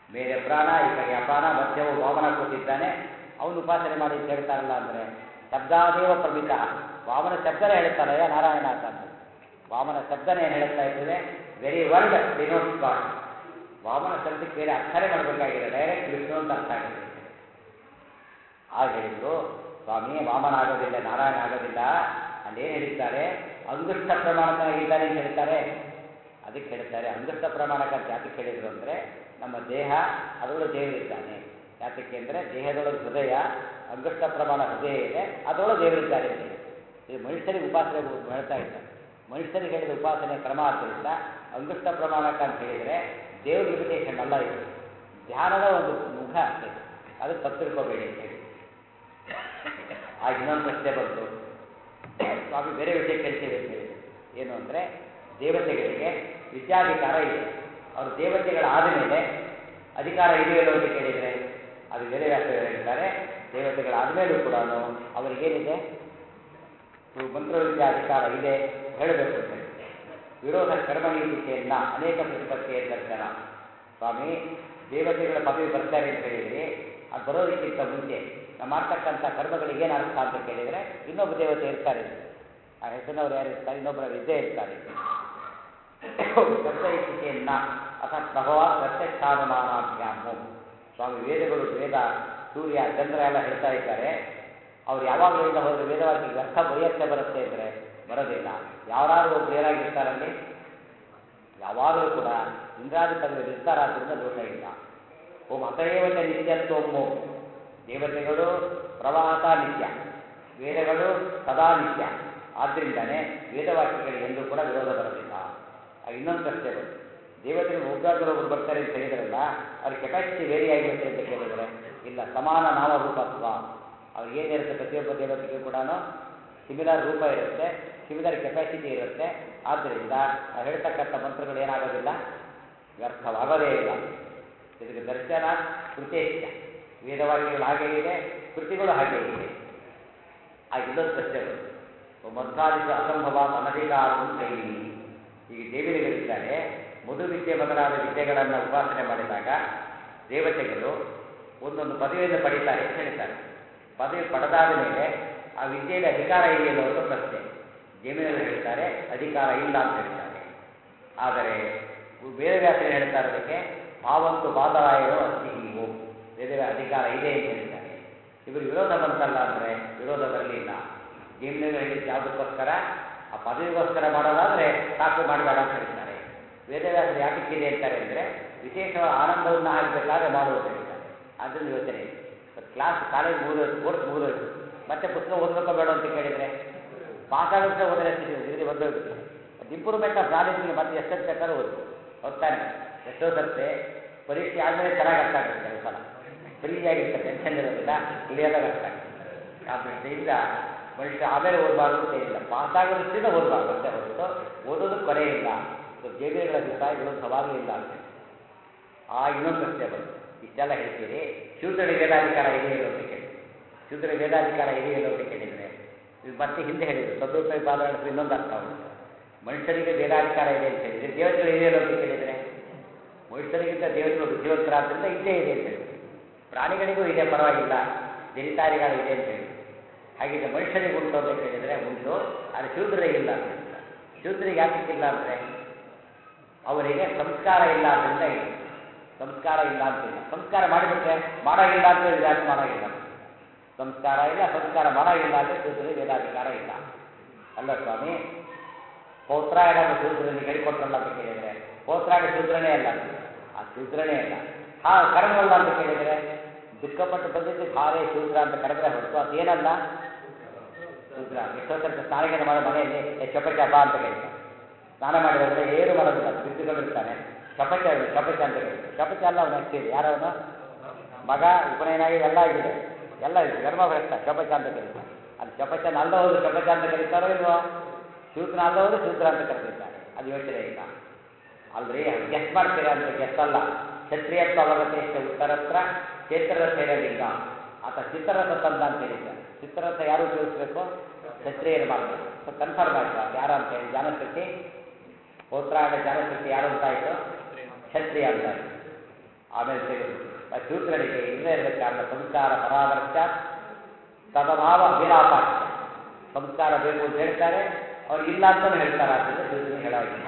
ಬೇರೆ ಪ್ರಾಣ ಈ ಕಡೆ ಅಪಾನ ಮಧ್ಯವು ವಾಮನ ಕೂತಿದ್ದಾನೆ ಅವನು ಉಪಾಸನೆ ಮಾಡಿ ಅಂತ ಹೇಳ್ತಾರಲ್ಲ ಅಂದರೆ ಶಬ್ದಾದೇವ ಪ್ರಮಿತ ವಾಮನ ಶಬ್ದನೇ ಹೇಳ್ತಾರಯ್ಯ ನಾರಾಯಣ ಅಂತ ಅಂತ ವಾಮನ ಶಬ್ದನೇ ಏನು ಹೇಳ್ತಾ ಇರ್ತದೆ very word denotes God Vamana ಶಬ್ದಕ್ಕೆ ಬೇರೆ ಅರ್ಥನೇ ಮಾಡಬೇಕಾಗಿದೆ ಡೈರೆಕ್ಟ್ ವಿಷ್ಣು ಅಂತ ಅರ್ಥ ಆಗುತ್ತೆ ಆಗ ಹೇಳಿದ್ರು ಸ್ವಾಮಿ ವಾಮನ ಆಗೋದಿಲ್ಲ ನಾರಾಯಣ ಆಗೋದಿಲ್ಲ ಅಲ್ಲೇನು ಹೇಳಿದ್ದಾರೆ ಅಂಗುಷ್ಟ ಪ್ರಮಾಣಕನಾಗಿದ್ದಾನೆ ಅಂತ ಹೇಳ್ತಾರೆ ಅದಕ್ಕೆ ಹೇಳ್ತಾರೆ ಅಂಗುಷ್ಟ ಪ್ರಮಾಣಕಂತ ಯಾತಕ್ಕೆ ಹೇಳಿದ್ರು ಅಂದರೆ ನಮ್ಮ ದೇಹ ಅದರೊಳಗೆ ದೇವರಿದ್ದಾನೆ ಯಾತಕ್ಕೆ ಅಂದರೆ ದೇಹದೊಳಗೆ ಹೃದಯ ಅಂಗುಷ್ಟ ಪ್ರಮಾಣ ಹೃದಯ ಇದೆ ಅದರೊಳಗೆ ದೇವರಿದ್ದಾರೆ ಅಂತ ಹೇಳಿ ಇದು ಮನುಷ್ಯರಿಗೆ ಉಪಾಸನೆ ಹೇಳ್ತಾ ಇದ್ದಾರೆ ಮನುಷ್ಯರಿಗೆ ಹೇಳಿದ ಉಪಾಸನೆ ಕ್ರಮ ಆದ್ದರಿಂದ ಅಂಗುಷ್ಟ ಪ್ರಮಾಣಕ ಅಂತ ಹೇಳಿದರೆ ದೇವ್ರ ಲಿಮಿಟೇಷನ್ ಅಲ್ಲ ಇದು ಧ್ಯಾನದ ಒಂದು ಮುಖ ಅಷ್ಟೇ ಅದಕ್ಕೆ ತಪ್ಪು ತಿಳ್ಕೊಬೇಡಿ ಅಂತ ಹೇಳಿ ಆ ಇನ್ನೊಂದು ಪ್ರಶ್ನೆ ಬಂತು ಸ್ವಾಮಿ ಬೇರೆ ವಿಷಯ ಕೇಳ್ತೀವಿ ಅಂತ ಹೇಳಿದ್ರು ಏನು ಅಂದರೆ ದೇವತೆಗಳಿಗೆ ವಿದ್ಯಾಧಿಕಾರ ಇದೆ ಅವರು ದೇವತೆಗಳಾದ ಮೇಲೆ ಅಧಿಕಾರ ಇದೆಯಲ್ಲೋ ಅಂತ ಕೇಳಿದರೆ ಅದು ಬೇರೆ ವ್ಯಾಸ ಹೇಳ್ತಾರೆ ದೇವತೆಗಳಾದ ಮೇಲೂ ಕೂಡ ಅವರಿಗೇನಿದೆ ಇವು ಮಂತ್ರವಿದ್ಯಾ ಅಧಿಕಾರ ಇದೆ ಹೇಳಬೇಕು ಅಂತ ಹೇಳಿ ವಿರೋಧ ಕರ್ಮನೀತಿಕೆಯನ್ನ ಅನೇಕ ಪ್ರತಿಪತ್ತಿಯ ದರ್ಶನ ಸ್ವಾಮಿ ದೇವತೆಗಳ ಪದವಿ ಬರ್ತಾರೆ ಅಂತ ಹೇಳಿದರೆ ಅದು ಬರೋದಕ್ಕಿಂತ ಮುಂಚೆ ನಾವು ಮಾಡ್ತಕ್ಕಂಥ ಕರ್ಮಗಳಿಗೆ ಏನು ಅರ್ಥ ಅಂತ ಕೇಳಿದರೆ ಇನ್ನೊಬ್ಬ ದೇವತೆ ಇರ್ತಾರೆ ಆ ಹೆಸರಿನವ್ರು ಯಾರು ಇರ್ತಾರೆ ಇನ್ನೊಬ್ಬರ ವಿದ್ಯೆ ಇರ್ತಾರೆ ಶಬ್ದ ಇಚ್ಛೆಯನ್ನ ಅಥ ಪ್ರಭವ ಪ್ರತ್ಯಕ್ಷಾನುಮಾನಾಭ್ಯಾಮು ಸ್ವಾಮಿ ವೇದಗಳು ವೇದ ಸೂರ್ಯ ಚಂದ್ರ ಎಲ್ಲ ಹೇಳ್ತಾ ಇದ್ದಾರೆ ಅವ್ರು ಯಾವಾಗಲಿಂದ ಹೋದ್ರೆ ವೇದವಾಕ್ಯಕ್ಕೆ ಅರ್ಥ ವೈಯತ್ತೆ ಬರುತ್ತೆ ಅಂದರೆ ಬರೋದಿಲ್ಲ ಯಾರಾದ್ರೂ ಒಬ್ರು ಏನಾಗಿರ್ತಾರಲ್ಲಿ ಯಾವಾಗಲೂ ಕೂಡ ಇಂದ್ರಾದಿ ಪದವಿ ಇರ್ತಾರಾದ್ರಿಂದ ದೋಷ ಇಲ್ಲ ಓಂ ಅತಯೇವತೆ ನಿತ್ಯತ್ವಮ್ಮು ದೇವತೆಗಳು ಪ್ರವಾಹತ ನಿತ್ಯ ವೇದಗಳು ಸದಾ ನಿತ್ಯ ಆದ್ದರಿಂದನೇ ವೇದವಾಕ್ಯಗಳಿಗೆ ಎಂದೂ ಕೂಡ ವಿರೋಧ ಬರೋದಿಲ್ಲ ಆಗ ಇನ್ನೊಂದು ಪ್ರಶ್ನೆ ಬಂತು ದೇವತೆಗಳು ಒಬ್ಬರಾದರೂ ಒಬ್ರು ಬರ್ತಾರೆ ಅಂತ ಹೇಳಿದ್ರಲ್ಲ ಅವ್ರ ಕೆಪಾಸಿಟಿ ವೇರಿ ಆಗಿರುತ್ತೆ ಅಂತ ಕೇಳಿದರೆ ಇಲ್ಲ ಸಮಾನ ನಾಮರೂಪತ್ವ ಅವ್ರಿಗೆ ಏನಿರುತ್ತೆ ಪ್ರತಿಯೊಬ್ಬ ದೇವತೆಗೂ ಕೂಡ ಸಿಮಿಲರ್ ರೂಪ ಇರುತ್ತೆ ಸಿಮಿಲರ್ ಕೆಪಾಸಿಟಿ ಇರುತ್ತೆ ಆದ್ದರಿಂದ ನಾವು ಹೇಳ್ತಕ್ಕಂಥ ಮಂತ್ರಗಳು ಏನಾಗೋದಿಲ್ಲ ವ್ಯರ್ಥವಾಗೋದೇ ಇಲ್ಲ ಇದಕ್ಕೆ ದರ್ಶನ ಕೃತೇಶ್ಯ ವೇದವಾಕ್ಯಗಳು ಹಾಗೇ ಇದೆ ಕೃತಿಗಳು ಹಾಗೇ ಇದೆ ಆ ಇನ್ನೊಂದು ಪ್ರಶ್ನೆಗಳು ಮಧ್ವಾದಿತ ಅಸಂಭವ ಅನಧಿಕಾರವು ಕೈಲಿ ಈಗ ದೇವಿಗಳಿದ್ದಾರೆ ಮಧು ವಿದ್ಯೆ ಮೊದಲಾದ ವಿದ್ಯೆಗಳನ್ನು ಉಪಾಸನೆ ಮಾಡಿದಾಗ ದೇವತೆಗಳು ಒಂದೊಂದು ಪದವಿಯನ್ನು ಪಡೀತಾರೆ ಅಂತ ಹೇಳ್ತಾರೆ ಪದವಿ ಪಡೆದಾದ ಮೇಲೆ ಆ ವಿದ್ಯೆಯಲ್ಲಿ ಅಧಿಕಾರ ಇದೆಯಲ್ಲ ಅಂತ ಪ್ರಶ್ನೆ ಜಮೀನರು ಹೇಳ್ತಾರೆ ಅಧಿಕಾರ ಇಲ್ಲ ಅಂತ ಹೇಳ್ತಾರೆ ಆದರೆ ವೇದವ್ಯಾಸರು ಹೇಳ್ತಾರೆ ಅದಕ್ಕೆ ಭಾವಂತು ಬಾದರಾಯರು ಅಸ್ತಿ ಹೀವು ವೇದವ್ಯ ಅಧಿಕಾರ ಇದೆ ಅಂತ ಹೇಳ್ತಾರೆ ಇವರು ವಿರೋಧ ಬಂತಲ್ಲ ಅಂದರೆ ವಿರೋಧ ಬರಲಿಲ್ಲ ಜಮೀನರು ಹೇಳಿದ್ದು ಯಾವುದಕ್ಕೋಸ್ಕರ ಆ ಪದವಿಗೋಸ್ಕರ ಮಾಡೋದಾದರೆ ಸಾಕು ಮಾಡಬೇಡ ಅಂತ ಹೇಳ್ತಾರೆ ವೇದವ್ಯಾಸರು ಯಾತಕ್ಕಿದೆ ಅಂತಾರೆ ಅಂದರೆ ವಿಶೇಷವಾದ ಆನಂದವನ್ನು ಆಗಬೇಕಾದ್ರೆ ಮಾಡುವುದು ಹೇಳ್ತಾರೆ ಅದನ್ನು ಯೋಚನೆ ಕ್ಲಾಸ್ ಕಾಲೇಜ್ ಮುಗಿದೋಯ್ತು ಕೋರ್ಸ್ ಮುಗಿದೋಯ್ತು ಮತ್ತೆ ಪುಸ್ತಕ ಓದಬೇಕೋ ಬೇಡ ಅಂತ ಕೇಳಿದರೆ ಪಾಸ್ ಆಗೋದ್ರೆ ಓದರೆ ಡಿಗ್ರಿ ಬಂದೋಗ್ಬಿಟ್ಟು ಅದು ಇಂಪ್ರೂವ್ಮೆಂಟ್ ಆಫ್ ನಾಲೆಜ್ಗೆ ಮತ್ತೆ ಎಷ್ಟೊತ್ತು ಬೇಕಾದ್ರೂ ಓದು ಹೋಗ್ತಾನೆ ಎಷ್ಟೋ ಸರ್ತೆ ಪರೀಕ್ಷೆ ಆದಮೇಲೆ ಚೆನ್ನಾಗಿ ಅರ್ಥ ಆಗುತ್ತೆ ಕೆಲವು ಸಲ ಫ್ರೀಯಾಗಿರುತ್ತೆ ಟೆನ್ಷನ್ ಇರೋದಿಲ್ಲ ಕ್ಲಿಯರಾಗಿ ಅರ್ಥ ಆಗುತ್ತೆ ಆ ದೃಷ್ಟಿಯಿಂದ ಮನುಷ್ಯ ಆಮೇಲೆ ಓದಬಾರ್ದು ಅಂತ ಏನಿಲ್ಲ ಪಾಸ್ ಆಗೋ ದೃಷ್ಟಿಯಿಂದ ಓದಬಾರ್ದು ಅಷ್ಟೇ ಹೊರತು ಓದೋದು ಕೊನೆ ಇಲ್ಲ ಸೊ ಜೇಬಿಗಳ ಅಭಿಪ್ರಾಯ ವಿರುದ್ಧವಾಗಲೂ ಇಲ್ಲ ಅಂತ ಆ ಇನ್ನೊಂದು ಪ್ರಶ್ನೆ ಬಂತು ಇಷ್ಟೆಲ್ಲ ಹೇಳ್ತೀರಿ ಶೂದ್ರನಿಗೆ ವೇದಾಧಿಕಾರ ಇದೆಯಲ್ಲ ಅಂತ ಕೇಳಿ ಶೂದ್ರ ವೇದಾಧಿಕಾರ ಇದೆಯಲ್ಲ ಅಂತ ಕೇಳಿದರೆ ಇದು ಮತ್ತೆ ಹಿಂದೆ ಹೇಳಿದ್ರು ಸದುಪಯೋಗ ಪಾದಗಳು ಇನ್ನೊಂದು ಅರ್ಥ ಉಂಟು ಮನುಷ್ಯರಿಗೆ ವೇದಾಧಿಕಾರ ಇದೆ ಅಂತ ಹೇಳಿದರೆ ದೇವತೆಗಳು ಇದೆಯಲ್ಲ ಅಂತ ಕೇಳಿದರೆ ಮನುಷ್ಯರಿಗಿಂತ ದೇವತೆಗಳು ಬುದ್ಧಿವಂತರಾದ್ರಿಂದ ಇದ್ದೇ ಇದೆ ಅಂತ ಹೇಳಿದ್ರು ಪ್ರಾಣಿಗಳಿಗೂ ಇದೆ ಪರವಾಗಿಲ್ಲ ಜನಿತಾರಿಗಳು ಇದೆ ಅಂತ ಹೇಳಿ ಹಾಗಿದ್ರೆ ಮನುಷ್ಯರಿಗೆ ಉಂಟು ಅಂತ ಕೇಳಿದರೆ ಉಂಟು ಆದರೆ ಶೂದ್ರರಿಗೆ ಇಲ್ಲ ಅಂತ ಹೇಳ್ತಾರೆ ಶೂದ್ರಿಗೆ ಯಾತಕ್ಕಿಲ್ಲ ಅಂದರೆ ಅವರಿಗೆ ಸಂಸ್ಕಾರ ಇಲ್ಲ ಆದ್ದರಿಂದ ಇಲ್ಲ ಸಂಸ್ಕಾರ ಇಲ್ಲ ಅಂತಿಲ್ಲ ಸಂಸ್ಕಾರ ಮಾಡಿಬಿಟ್ರೆ ಮಾಡೋಂಗಿಲ್ಲ ಅಂತ ಹೇಳಿದ್ರೆ ಯಾಕೆ ಮಾಡೋಂಗಿಲ್ಲ ಸಂಸ್ಕಾರ ಇಲ್ಲ ಸಂಸ್ಕಾರ ಮಾಡೋಂಗಿಲ್ಲ ಅಂದರೆ ಶೂದ್ರರಿಗೆ ವೇದಾಧಿಕಾರ ಇಲ್ಲ ಅಲ್ಲ ಸ್ವಾಮಿ ಪೌತ್ರಾಯಣ ಶೂದ್ರನಿಗೆ ಹೇಳಿಕೊಟ್ರಲ್ಲ ಅಂತ ಕೇಳಿದರೆ ಪೌತ್ರಾಯಣ ಶೂದ್ರನೇ ಅಲ್ಲ ಅದು. ಆ ಶೂದ್ರನೇ ಅಲ್ಲ ಹಾ ಕರೆದ್ರಲ್ಲ ಅಂತ ಕೇಳಿದರೆ ದುಃಖಪಟ್ಟು ಬಂದಿದ್ದು ಭಾರೇ ಶೂದ್ರ ಅಂತ ಕರೆದ್ರೆ ಹೊರತು ಅದೇನಲ್ಲ ಶೂದ್ರ ಎಷ್ಟೋ ಸರ್ತಿ ಸ್ನಾನಕ್ಕೆ ಮಾಡೋ ಮನೆಯಲ್ಲಿ ಏ ಚಪಚ ಬಾ ಅಂತ ಕೇಳ್ತಾರೆ ಸ್ನಾನ ಮಾಡಿದ್ರೆ ಏನು ಮಾಡೋದಿಲ್ಲ ಬಿದ್ದುಕೊಂಡಿರ್ತಾನೆ ಚಪಚ ಚಪಚ ಅಂತ ಕೇಳ್ತಾರೆ ಚಪಚ ಅಲ್ಲ ಅವನು ಆ್ಯಕ್ಚುಲಿ ಯಾರವನು ಮಗ ಉಪನಯನಾಗಿ ಎಲ್ಲ ಆಗಿದೆ ಎಲ್ಲ ಇದೆ ಗರ್ಭಭ್ರಷ್ಟ ಚಪಚ ಅಂತ ಕರೀತಾರೆ ಅದು ಚಪಚನ ಅಲ್ಲದವರು ಚಪಚ ಅಂತ ಕರೀತಾರೋ ಇಲ್ವೋ ಶೂದ್ರ ಅಲ್ಲದವರು ಶೂದ್ರ ಅಂತ ಕರೆದಿದ್ದಾರೆ ಅದು ಯೋಚನೆ ಇಲ್ಲ ಅಲ್ರಿ ಗೆಸ್ಟ್ ಮಾಡ್ತೀರಾ ಅಂತ ಗೆಸ್ಟ್ ಅಲ್ಲ ಕ್ಷತ್ರಿಯತ್ವ ಅವಗತೇಶ ಉತ್ತರತ್ರ ಚೇತ್ರರಥೇನ ಲಿಂಗ ಆತ ಚಿತ್ರರಥ ತಂದ ಅಂತ ಹೇಳಿದ್ದಾರೆ ಚಿತ್ರರಥ ಯಾರು ಉಪಯೋಗಿಸ್ಬೇಕು ಕ್ಷತ್ರಿಯರು ಮಾಡಬೇಕು ಸೊ ಕನ್ಫರ್ಮ್ ಆಯ್ತು ಅದು ಯಾರು ಅಂತ ಹೇಳಿ ಜಾನಶಕ್ತಿ ಪೌತ್ರಾಯಣ ಜಾನಶಕ್ತಿ ಯಾರು ಅಂತ ಆಯಿತು ಕ್ಷತ್ರಿಯ ಅಂತ ಆಯಿತು ಆಮೇಲೆ ತೆಗೆದು ಆ ಶೂದ್ರನಿಗೆ ಇಲ್ಲೇ ಇರಬೇಕು ಕಾರಣ ಸಂಸ್ಕಾರ ಪರಾಮರ್ಶ ತದಭಾವ ಅಭಿಲಾಪಾಚ್ಯ ಸಂಸ್ಕಾರ ಬೇಕು ಅಂತ ಹೇಳ್ತಾರೆ ಅವ್ರಿಗೆ ಇಲ್ಲ ಅಂತಲೂ ಹೇಳ್ತಾರೆ ಆದ್ದರಿಂದ ಶೂದ್ರನಿಗೆ ಹೇಳಾಗಿಲ್ಲ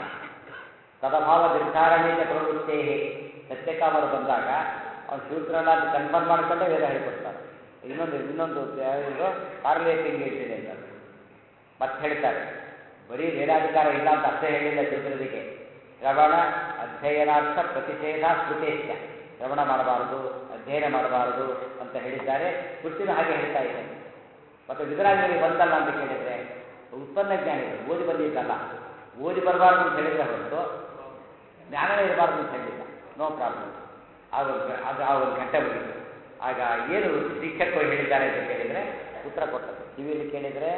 ತದಭಾವ ನಿರ್ಧಾರಣೆಯ ಪ್ರವೃತ್ತೇ ಸತ್ಯಕಾಮರು ಬಂದಾಗ ಅವ್ನು ಶೂದ್ರನ ಅಂತ ಕನ್ಫರ್ಮ್ ಮಾಡಿಕೊಂಡೇ ವೇದ ಹೇಳ್ಕೊಡ್ತಾರೆ ಇನ್ನೊಂದು ಇನ್ನೊಂದು ಯಾವುದು ಕಾರ್ಲೇಟಿಂಗ್ ಇಟ್ಟಿದೆ ಅಂತ ಮತ್ತೆ ಹೇಳ್ತಾರೆ ಬರೀ ವೇದಾಧಿಕಾರ ಇಲ್ಲ ಅಂತ ಅಷ್ಟೇ ಹೇಳಿಲ್ಲ ಶೂದ್ರನಿಗೆ ಶ್ರವಣ ಅಧ್ಯಯನಾರ್ಥ ಪ್ರತಿಷೇಧ ಸ್ಮೃತೇಶ್ಯ ಶ್ರವಣ ಮಾಡಬಾರದು ಅಧ್ಯಯನ ಮಾಡಬಾರದು ಅಂತ ಹೇಳಿದ್ದಾರೆ ಸ್ಮೃತಿನೂ ಹಾಗೆ ಹೇಳ್ತಾ ಇದೆ ಮತ್ತು ವಿಧರಾಜರಿಗೆ ಬಂತಲ್ಲ ಅಂತ ಕೇಳಿದರೆ ಉತ್ಪನ್ನ ಜ್ಞಾನಿಗಳು ಓದಿ ಬಂದಿದ್ದಲ್ಲ ಓದಿ ಬರಬಾರ್ದು ಅಂತ ಹೇಳಿದರೆ ಹೊರತು ಜ್ಞಾನವೇ ಇರಬಾರ್ದು ಅಂತ ಹೇಳಿಲ್ಲ ನೋ ಪ್ರಾಬ್ಲಮ್ ಆಗ ಒಂದು- ಅದು ಆ ಒಂದು ಘಟ್ಟ ಮುಗಿತು ಆಗ ಏನು ಶಿಕ್ಷಕರು ಹೇಳಿದ್ದಾರೆ ಅಂತ ಕೇಳಿದರೆ ಉತ್ತರ ಕೊಟ್ಟರು ಕಿವಿಯಲ್ಲಿ ಕೇಳಿದರೆ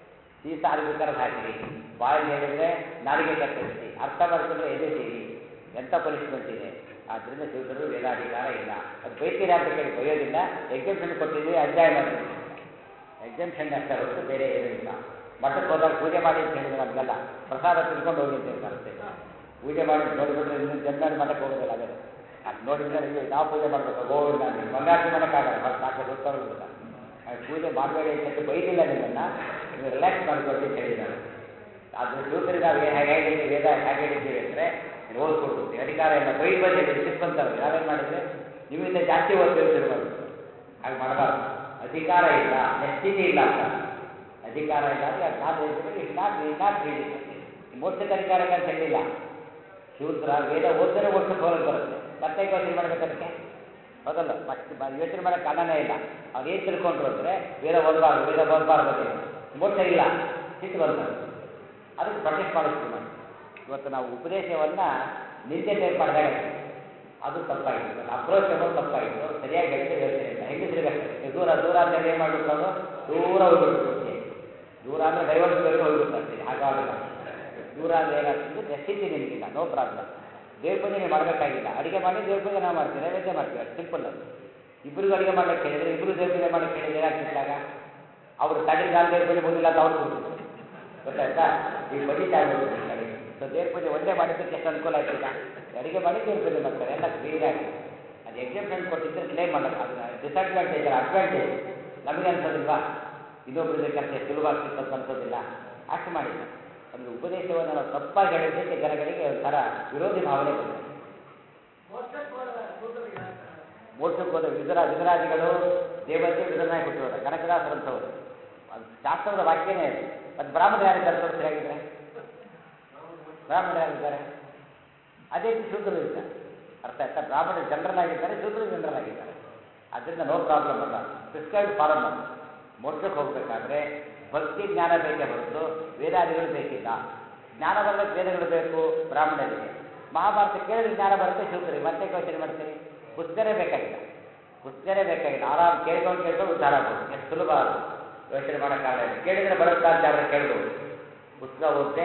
ಸೀಸ ಅರಿಬೇಕಾದ್ರೆ ಹಾಕಿರಿ ಬಾಯಲ್ಲಿ ಹೇಳಿದರೆ ನಾಲಿಗೆ ಕತ್ತರಿಸಿ ಅರ್ಥ ಮಾಡ್ಕೊಂಡ್ರೆ ಎದೆತೀರಿ ಎಂಥ ಪನಿಷ್ಮೆಂಟ್ ಇದೆ ಆದ್ದರಿಂದ ಶಿವಕರು ವೇದಾಧಿಕಾರ ಇಲ್ಲ ಅದು ಬೈತೀರಾ ಅಂತ ಕೇಳಿ ಬೈಯೋದಿಲ್ಲ ಎಕ್ಸಾಮ್ಷನ್ ಕೊಟ್ಟಿದ್ದೀವಿ ಅಧ್ಯಾಯ ಮಾಡಿದ್ದೀವಿ ಎಕ್ಸಾಮ್ಷನ್ ಅಷ್ಟೇ ಹೊರತು ಬೇರೆ ಏನೂ ಇಲ್ಲ ಮಠಕ್ಕೆ ಹೋದಾಗ ಪೂಜೆ ಮಾಡಿ ಅಂತ ಹೇಳಿದ್ರೆ ನಮಗೆಲ್ಲ ಪ್ರಸಾದ ತಿಳ್ಕೊಂಡು ಹೋಗಿ ಅಂತ ಹೇಳ್ತಾರೆ ಅಷ್ಟೇ ಪೂಜೆ ಮಾಡಿ ನೋಡಿಬಿಟ್ರೆ ಇನ್ನು ಜನ್ಮ ಮಠಕ್ಕೆ ಹೋಗೋದಿಲ್ಲ ಅದೇ ಅದು ನೋಡಿದ್ರೆ ಅಯ್ಯೋ ನಾವು ಪೂಜೆ ಮಾಡಬೇಕು ಗೋವಿಂದ ನೀವು ಬಂಗಾರತಿ ಮಾಡೋಕ್ಕಾಗಲ್ಲ ಹೊರತು ಸಾಕು ಸುತ್ತೋಗಿಲ್ಲ ಪೂಜೆ ಮಾಡಬೇಡಿ ಅಂತ ಬೈದಿಲ್ಲ ನಿಮ್ಮನ್ನು ನೀವು ರಿಲ್ಯಾಕ್ಸ್ ಮಾಡ್ಕೊಳ್ಳಿ ಅಂತ ಹೇಳಿದ್ದಾರೆ ಅದು ಶೂದ್ರಿ ನಾವು ಹೇಗೆ ಹೇಳಿದ್ದೀವಿ ವೇದ ಹೇಗೆ ಹೇಳಿದ್ದೀವಿ ಅಂದರೆ ನೀವು ಓದ್ಕೊಡ್ಬೇಕು ಅಧಿಕಾರ ಎಲ್ಲ ಬೈ ಬಂದು ಹೇಳಿದ್ರು ಸಿಕ್ಕಂತವ್ರು ನಾವೇನು ಮಾಡಿದ್ರೆ ನಿಮ್ಮಿಂದ ಜಾಸ್ತಿ ಓದ್ತೀವಿ ಶುರು ಮಾಡಿದ್ರು ಹಾಗೆ ಮಾಡಬಾರ್ದು ಅಧಿಕಾರ ಇಲ್ಲ ನೆಸ್ಥಿತಿ ಇಲ್ಲ ಅಂತ ಅಧಿಕಾರ ಇಲ್ಲ ಅಂದರೆ ಅದು not it not not reading ಮೋಕ್ಷಕ್ಕೆ ಅಧಿಕಾರ ಇಲ್ಲ ಅಂತ ಹೇಳಿಲ್ಲ ಶೂದ್ರ ವೇದ ಓದಿದ್ರೆ ಮೋಕ್ಷಕ್ಕೆ ಹೋಗಕ್ಕೆ ಬರುತ್ತೆ ಮತ್ತೆ ಯೋಚನೆ ಮಾಡ್ಬೇಕು ಅದಕ್ಕೆ ಹೌದಲ್ಲ ಮತ್ತೆ ಬ- ಯೋಚನೆ ಮಾಡೋಕ್ಕೆ ಕಾರಣನೇ ಇಲ್ಲ ಅವ್ರು ಏನು ತಿಳ್ಕೊಂಡ್ರು ಅಂದರೆ ವೇದ ಓದಬಾರ್ದು ವೇದ ಓದಬಾರ್ದು ಅಂತ ಮೋಕ್ಷ ಇಲ್ಲ ಸಿಟ್ಟು ಬಂತ ಅದಕ್ಕೆ ಪ್ರೊಟೆಕ್ಟ್ ಮಾಡಿಸ್ತೀವಿ ನಾವು ಇವತ್ತು ನಾವು ಉಪದೇಶವನ್ನು ನಿಂದೆ ಟೈಪ್ ಮಾಡಿದಾಗ ಅದು ತಪ್ಪಾಯಿತು ಅಪ್ರೋಚ್ ಅನ್ನೋದು ತಪ್ಪಾಯಿತು ಸರಿಯಾಗಿ ಹೇಳಿದ್ರೆ ಯೋಚನೆ ಇಲ್ಲ ಹೆಂಗಸ್ರಿಗಷ್ಟೇ ದೂರ ದೂರ ಅಂತ ಏನು ಮಾಡಬೇಕು ಅವರು ದೂರ ಹೋಗ್ಬಿಟ್ಟು ದೂರ ಅಂದರೆ ಡೈವರ್ಸ್ ಬೇಕು ಹೋಗ್ಬಿಡ್ತಾರೆ ಹಾಗಾಗಲ್ಲ ದೂರ ಅಂದರೆ ಏನಾಗ್ತದೆ ನೆಸಿಟಿ ನಿಮಗಿಲ್ಲ ನೋ ಪ್ರಾಬ್ಲಮ್ ದೇವ್ರ ಪೂಜೆ ನೀವು ಮಾಡಬೇಕಾಗಿಲ್ಲ ಅಡುಗೆ ಮಾಡಿ ದೇವ್ರ ಪೂಜೆ ನಾವು ಮಾಡ್ತೀವಿ ನೈವೇದ್ಯ ಮಾಡ್ತೀವಿ ಅಷ್ಟು ಸಿಂಪಲ್ ಅದು ಇಬ್ಬರಿಗೂ ಅಡುಗೆ ಮಾಡ್ಲಿಕ್ಕೆ ಹೇಳಿದ್ರೆ ಇಬ್ಬರು ದೇವ್ರ ಪೂಜೆ ಮಾಡಕ್ಕೆ ಹೇಳಿದ್ರೆ ಏನಾಗ್ತಿದ್ದಾಗ ಅವರು ತಡಿ ನಾನು ದೇವ್ರ ಪೂಜೆ ಮುಗಿಲ್ಲ ಅಂತ ಅವ್ರು ಕೊಡ್ತಿದ್ರು ಗೊತ್ತಾಯ್ತಾ ಈಗ ಬಜಿತಾ ಆಗ್ಬಿಟ್ಟು ಕಡೆ ಸೊ ದೇವ್ರ ಪೂಜೆ ಒಂದೇ ಮಾಡಿದ್ದಕ್ಕೆ ಎಷ್ಟು ಅನುಕೂಲ ಆಯ್ತಿಲ್ಲ ಅಡುಗೆ ಮಾಡಿ ದೇವ್ರ ಪೂಜೆ ಮಾಡ್ತಾರೆ ಎಲ್ಲ ಕ್ಲೀನಾಗಿ ಅದು ಎಕ್ಸಾಮ್ಷನ್ ಕೊಟ್ಟಿದ್ರೆ ಕ್ಲೇಮ್ ಮಾಡಲ್ಲ ಅದು ಡಿಸಡ್ವಾಂಟೇಜ್ ಅಲ್ಲ ಅಡ್ವಾಂಟೇಜ್ ನಮಗೆ ಅನ್ಸೋದಿಲ್ವಾ ಇನ್ನೊಬ್ಬರಿಗೆ ಕಷ್ಟ ಸುಲಭ ಆಗ್ತಿತ್ತು ಅಂತ ಅನ್ಸೋದಿಲ್ಲ ಅಷ್ಟು ಮಾಡಿಲ್ಲ ಅಂದರೆ ಉಪದೇಶವನ್ನು ನಾವು ತಪ್ಪಾಗಿ ಹೇಳಿದ್ದಕ್ಕೆ ಜನಗಳಿಗೆ ಒಂಥರ ವಿರೋಧಿ ಭಾವನೆ ಬರ್ತದೆ ಮೋಕ್ಷಕ್ಕೆ ಹೋದ ವಿದುರ ವಿದುರಾದಿಗಳು ದೇವತೆ ವಿದುರನಾಗಿ ಹುಟ್ಟಿರೋದ ಕನಕದಾಸರಂಥವರು ಅದು ಶಾಸ್ತ್ರದ ವಾಕ್ಯನೇ ಅದು ಅದು ಬ್ರಾಹ್ಮಣ ಯಾರಿದ್ದಾರೆ ತೋರಿಸಿ ಹೇಗಿದ್ರೆ ಬ್ರಾಹ್ಮಣ ಯಾರಿದ್ದಾರೆ ಅದೇ ರೀತಿ ಶೂದ್ರರು ಇರ್ತಾರೆ ಅರ್ಥ ಆಯ್ತಾ ಬ್ರಾಹ್ಮಣ ಜನರಲ್ ಆಗಿದ್ದಾರೆ ಶೂದ್ರರು ಜನರಲ್ ಆಗಿದ್ದಾರೆ ಅದರಿಂದ ನೋ ಪ್ರಾಬ್ಲಮ್ ಅಲ್ಲ ಪ್ರಿಸ್ಕ್ರೈಬ್ ಫಾರಮ್ ಅದು ಮೋಕ್ಷಕ್ಕೆ ಹೋಗಬೇಕಾದ್ರೆ ಭಕ್ತಿ ಜ್ಞಾನ ಬೇಕೇ ಹೊರತು ವೇದಾದಿಗಳು ಬೇಕಿಲ್ಲ ಜ್ಞಾನ ಬರಲಿಕ್ಕೆ ವೇದಗಳು ಬೇಕು ಬ್ರಾಹ್ಮಣರಿಗೆ ಮಹಾಭಾರತ ಕೇಳಿದ್ರೆ ಜ್ಞಾನ ಬರುತ್ತೆ ಶೂದ್ರಿಗೆ ಮತ್ತೆ ಯೋಚನೆ ಮಾಡ್ತೀರಿ ಪುಸ್ತಕನೇ ಬೇಕಾಗಿಲ್ಲ ಪುಸ್ತಕನೇ ಬೇಕಾಗಿಲ್ಲ ಆರಾಮ್ ಕೇಳ್ಕೊಂಡು ಕೇಳ್ಕೊಂಡು ಉದ್ಧಾರ ಆಗ್ಬೋದು ಎಷ್ಟು ಸುಲಭ ಅದು ಯೋಚನೆ ಮಾಡೋಕ್ಕಾಗಲ್ಲ ಇಲ್ಲ. ಕೇಳಿದ್ರೆ ಬರುತ್ತಾ ಅಂತ ಯಾರು ಕೇಳ್ಬೋದು ಪುಸ್ತಕ ಓದಿದೆ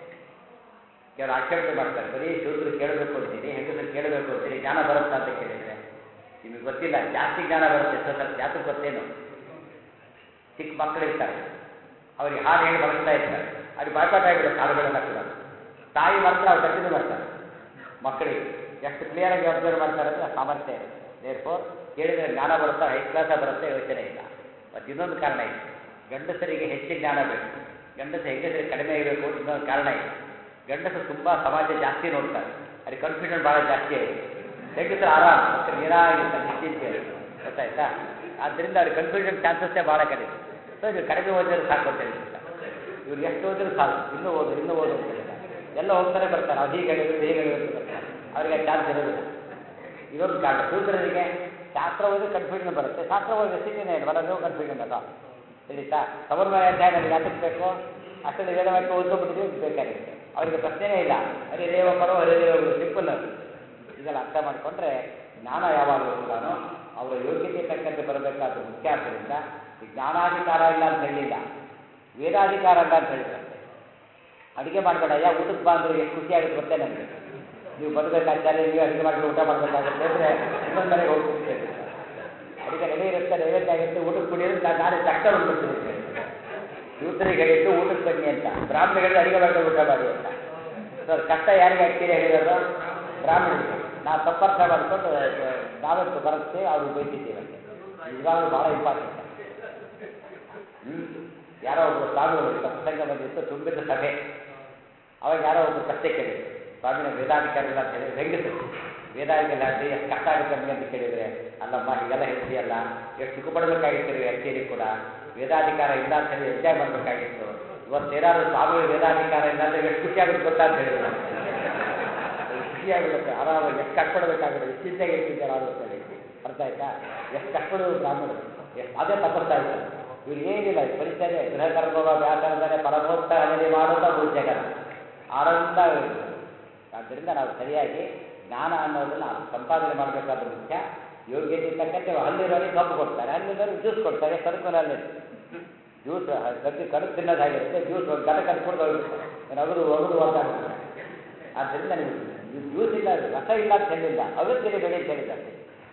ಕೆಲವರು ಆಕ್ಷೇಪಣೆ ಮಾಡ್ತಾರೆ ಬರೀ ಶೂದ್ರು ಕೇಳಬೇಕು ಅಂತೀರಿ ಹೆಂಗಸರು ಕೇಳಬೇಕು ಅಂತೀರಿ ಜ್ಞಾನ ಬರುತ್ತಾ ಅಂತ ಕೇಳಿದರೆ ನಿಮಗೆ ಗೊತ್ತಿಲ್ಲ ಜಾಸ್ತಿ ಜ್ಞಾನ ಬರುತ್ತೆ ಎಷ್ಟೋ ಸಲ ಜಾತಕ್ಕೆ ಗೊತ್ತೇನು ಚಿಕ್ಕ ಮಕ್ಕಳು ಇರ್ತಾರೆ ಅವರಿಗೆ ಹಾಡು ಹೇಳಿ ಬಳಸ್ತಾ ಇರ್ತಾರೆ ಅದು ಬಾಯ್ಪಾಟ್ ಆಗಿಬಿಡುತ್ತೆ ಹಾಡುಗಳೆಲ್ಲ ಕೂಡ ತಾಯಿ ಮಾತ್ರ ಅವ್ರು ಕಂಟಿನ್ಯೂ ಮಾಡ್ತಾರೆ ಮಕ್ಕಳಿಗೆ ಎಷ್ಟು ಕ್ಲಿಯರಾಗಿ ಅಬ್ಸರ್ವ್ ಮಾಡ್ತಾರೆ ಅಂದರೆ ಆ ಸಾಮರ್ಥ್ಯ ಇರುತ್ತೆ ದೇರ್ ಫೋರ್ ಕೇಳಿದರೆ ಜ್ಞಾನ ಬರುತ್ತಾ ಹೈ ಕ್ಲಾಸ ಬರುತ್ತೆ ಯೋಚನೆ ಇಲ್ಲ ಮತ್ತು ಇನ್ನೊಂದು ಕಾರಣ ಇದೆ ಗಂಡಸರಿಗೆ ಹೆಚ್ಚು ಜ್ಞಾನ ಬೇಕು ಗಂಡಸು ಹೆಂಗಸರಿಗೆ ಕಡಿಮೆ ಇರಬೇಕು ಅಂತ ಇನ್ನೊಂದು ಕಾರಣ ಇದೆ ಗಂಡಸು ತುಂಬ ಸಮಾಜ ಜಾಸ್ತಿ ನೋಡ್ತಾರೆ ಅದಕ್ಕೆ ಕನ್ಫ್ಯೂಷನ್ ಭಾಳ ಜಾಸ್ತಿ ಇದೆ ಹೆಂಗಸರು ಆರಾಮ್ ಮಕ್ಕಳು ನೀರಾಗಿರ್ತಾರೆ ನಿಶ್ಚಿಂತೆ ಗೊತ್ತಾಯ್ತಾ ಆದ್ದರಿಂದ ಅವ್ರಿಗೆ ಕನ್ಫ್ಯೂಷನ್ ಚಾನ್ಸಸ್ಸೇ ಭಾಳ ಕಡಿಮೆ ಸೊ ನೀವು ಕಡಿಮೆ ಓದಿದ್ರೆ ಸಾಕು ಅಂತ ಹೇಳ್ತಿಲ್ಲ ಇವ್ರು ಎಷ್ಟು ಓದಿದ್ರು ಸಾಕು ಇನ್ನೂ ಓದು ಇನ್ನೂ ಓದು ಅಂತ ಹೇಳ್ತಾರೆ ಎಲ್ಲ ಹೋಗ್ತಾರೆ ಬರ್ತಾರೆ ಅವ್ರು ಹೀಗೆ ಹೇಳಿದ್ರು ಹೀಗೆ ಹೇಳಿದ್ರು ಅಂತ ಬರ್ತಾರೆ ಅವರಿಗೆ ಚಾನ್ಸ್ ಇರೋದಿಲ್ಲ ಇದೊಂದು ಕಾರಣ ಶೂದ್ರರಿಗೆ ಶಾಸ್ತ್ರ ಓದಿ ಕನ್ಫ್ಯೂಷನ್ ಬರುತ್ತೆ ಶಾಸ್ತ್ರ ಓದಿ ಸ್ಥಿತಿನೇ ಇಲ್ಲ ಬರೋದು ಕನ್ಫ್ಯೂಷನ್ ಅಲ್ಲ ತಿಳಿತಾ ಸಮನ್ವಯ ಅಧ್ಯಾಯ ನಮಗೆ ಯಾತಕ್ಕೆ ಬೇಕು ಅಷ್ಟರಲ್ಲಿ ವೇದವಾಕ್ಯ ಓದ್ಕೊಂಡ್ಬಿಟ್ಟಿದ್ದೀವಿ ಬೇಕಾಗಿರುತ್ತೆ ಅವರಿಗೆ ಪ್ರಶ್ನೆನೇ ಇಲ್ಲ ಹರಿದೇವ ಪರೋ ಹರಿದೇವ ಸಿಂಪಲ್ ಅದು ಇದೆಲ್ಲ ಅರ್ಥ ಮಾಡಿಕೊಂಡ್ರೆ ಜ್ಞಾನ ಯಾವಾಗಲೂ ಕೂಡ ಅವರ ಯೋಗ್ಯತೆ ತಕ್ಕಂತೆ ಬರಬೇಕಾದ ಮುಖ್ಯ ಆದ್ದರಿಂದ ಈ ಜ್ಞಾನಾಧಿಕಾರ ಇಲ್ಲ ಅಂತ ಹೇಳಿಲ್ಲ ವೇದಾಧಿಕಾರ ಇಲ್ಲ ಅಂತ ಹೇಳಿದ್ರೆ ಅಡುಗೆ ಮಾಡಬೇಡ ಯಾ ಊಟಕ್ಕೆ ಬಾ ಅಂದ್ರೆ ಎಷ್ಟು ಖುಷಿ ಆಗುತ್ತೆ ಗೊತ್ತೇ ನನಗೆ ನೀವು ಬರಬೇಕಾಚಾರ್ಯ ನೀವು ಅಡುಗೆ ಮಾಡಿ ಊಟ ಮಾಡಬೇಕಾಗುತ್ತೆ ಅಂದರೆ ಇನ್ನೊಂದು ಮನೆಗೆ ಹೋಗ್ಬಿಡ್ತೇವೆ ಅಡುಗೆ ರೆಡಿ ಇರುತ್ತೆ ನೈವೇದ್ಯ ಆಗಿರುತ್ತೆ ಊಟಕ್ಕೆ ಕುಡಿಯೋದು ನಾನು ನಾಳೆ ತಕ್ಷಣ ಉಂಡ್ಬಿಡ್ತೀನಿ ಶೂದ್ರಿಗೆ ಹೇಳಿದ್ದು ಊಟಕ್ಕೆ ಬನ್ನಿ ಅಂತ ಬ್ರಾಹ್ಮಣಗಳಿಗೆ ಅಡುಗೆ ಮಾಡಿ ಊಟ ಮಾಡಿ ಅಂತ ಸೊ ಕಷ್ಟ ಯಾರಿಗೆ ಆಗ್ತೀರಿ ಹೇಳಿರೋದು ಬ್ರಾಹ್ಮಣರಿಗೆ ನಾವು ತಪ್ಪರ್ಥ ಮಾಡಿಕೊಂಡು ನಾವೇ ಬರುತ್ತೆ ಅವ್ರಿಗೆ ಬೈತಿದ್ದೀವಿ ಅಷ್ಟೇ ನಿಜವಾಗ್ಲೂ ಭಾಳ ಇಂಪಾರ್ಟೆಂಟ್ ಹ್ಮ್ ಯಾರೋ ಒಬ್ಬರು ಸ್ವಾಮಿಗಳು ಸತ್ಸಂಗ ಬಂದಿತ್ತು ತುಂಬಿದ ಸಭೆ ಅವಾಗ ಯಾರೋ ಒಬ್ರು ಪ್ರಶ್ನೆ ಕೇಳಿದ್ರು ಸ್ವಾಮಿನ ವೇದಾಧಿಕಾರಿಲ್ಲ ಅಂತ ಹೇಳಿದ್ರೆ ಹೆಂಗಿದ್ರು ವೇದಾಧಿಕಾರಿ ಆಗಿ ಎಷ್ಟು ಕಷ್ಟ ಆಗುತ್ತೆ ನಮಗೆ ಅಂತ ಕೇಳಿದ್ರೆ ಅಲ್ಲಮ್ಮ ಹೀಗೆಲ್ಲ ಹೇಳ್ತೀಯಲ್ಲ ಎಷ್ಟು ಸುಖ ಪಡಬೇಕಾಗಿತ್ತು ನೀವು ಆ್ಯಕ್ಚುಲಿ ಕೂಡ ವೇದಾಧಿಕಾರ ಇಲ್ಲ ಅಂತ ಹೇಳಿ ಎಂಜಾಯ್ ಮಾಡಬೇಕಾಗಿತ್ತು ಇವತ್ತೇನಾದ್ರು ಸ್ವಾಮಿಗಳು ವೇದಾಧಿಕಾರ ಇಲ್ಲ ಅಂದ್ರೆ ಎಷ್ಟು ಖುಷಿ ಆಗುತ್ತೆ ಗೊತ್ತಾ ಅಂತ ಹೇಳಿದ್ರು ನಾನು. ಖುಷಿಯಾಗಿರುತ್ತೆ ಆರಾಮಾಗಿ ಎಷ್ಟು ಕಷ್ಟಪಡಬೇಕಾಗುತ್ತೆ ಎಷ್ಟು ಚಿಂತೆಗೆ ಇರ್ತಿದ್ದಾರೆ ಆರು ಅಂತೇಳಿ ಅರ್ಥ ಆಯ್ತಾ ಎಷ್ಟು ಕಷ್ಟಪಡೋದು ಬ್ರಾಹ್ಮಣರು ಎಷ್ಟು ಅದೇ ತಪಸ್ತಾ ಇದ್ದಾರೆ ಇವ್ರು ಏನಿಲ್ಲ ಪರಿಚಯ ಗೃಹ ಕರ್ಮೋಗ ವ್ಯಾಕರಣದಲ್ಲಿ ಪರಮೋತ್ತರ ಹಣೆ ಮಾಡುತ್ತಾ ಭೋಜ್ಯಕರ ಆನಂದ ಆದ್ದರಿಂದ ನಾವು ಸರಿಯಾಗಿ ಜ್ಞಾನ ಅನ್ನೋದನ್ನ ಸಂಪಾದನೆ ಮಾಡಬೇಕಾದ ಮುಖ್ಯ ಯೋಗ್ಯತೆ ತಕ್ಕಂತೆ ಹಲ್ಲಿರೋರಿಗೆ ಕಬ್ಬು ಕೊಡ್ತಾರೆ ಹಲ್ಲಿರೋರಿಗೆ ಜ್ಯೂಸ್ ಕೊಡ್ತಾರೆ ಕರುಕಲ್ಲಿ ಜ್ಯೂಸ್ ಕದ್ದು ಕಡುಬು ತಿನ್ನೋದಾಗಿರುತ್ತೆ ಜ್ಯೂಸ್ ಒಂದು ಗದ ಕಟ್ಕೊಂಡು ಹೋಗ್ಬಿಡ್ತಾರೆ ಏನು ಅಗದು ಅಗದು ಅಂತ ಆದ್ದರಿಂದ ನಿಮಗೆ ಜ್ಯೂಸ್ ಇಲ್ಲ ರಸ ಇಲ್ಲ ಅಂತ ಹೇಳಿಲ್ಲ ಅಗತ್ಯತೆ ಬೆಳೆ ಅಂತ ಹೇಳಿದ್ದಾರೆ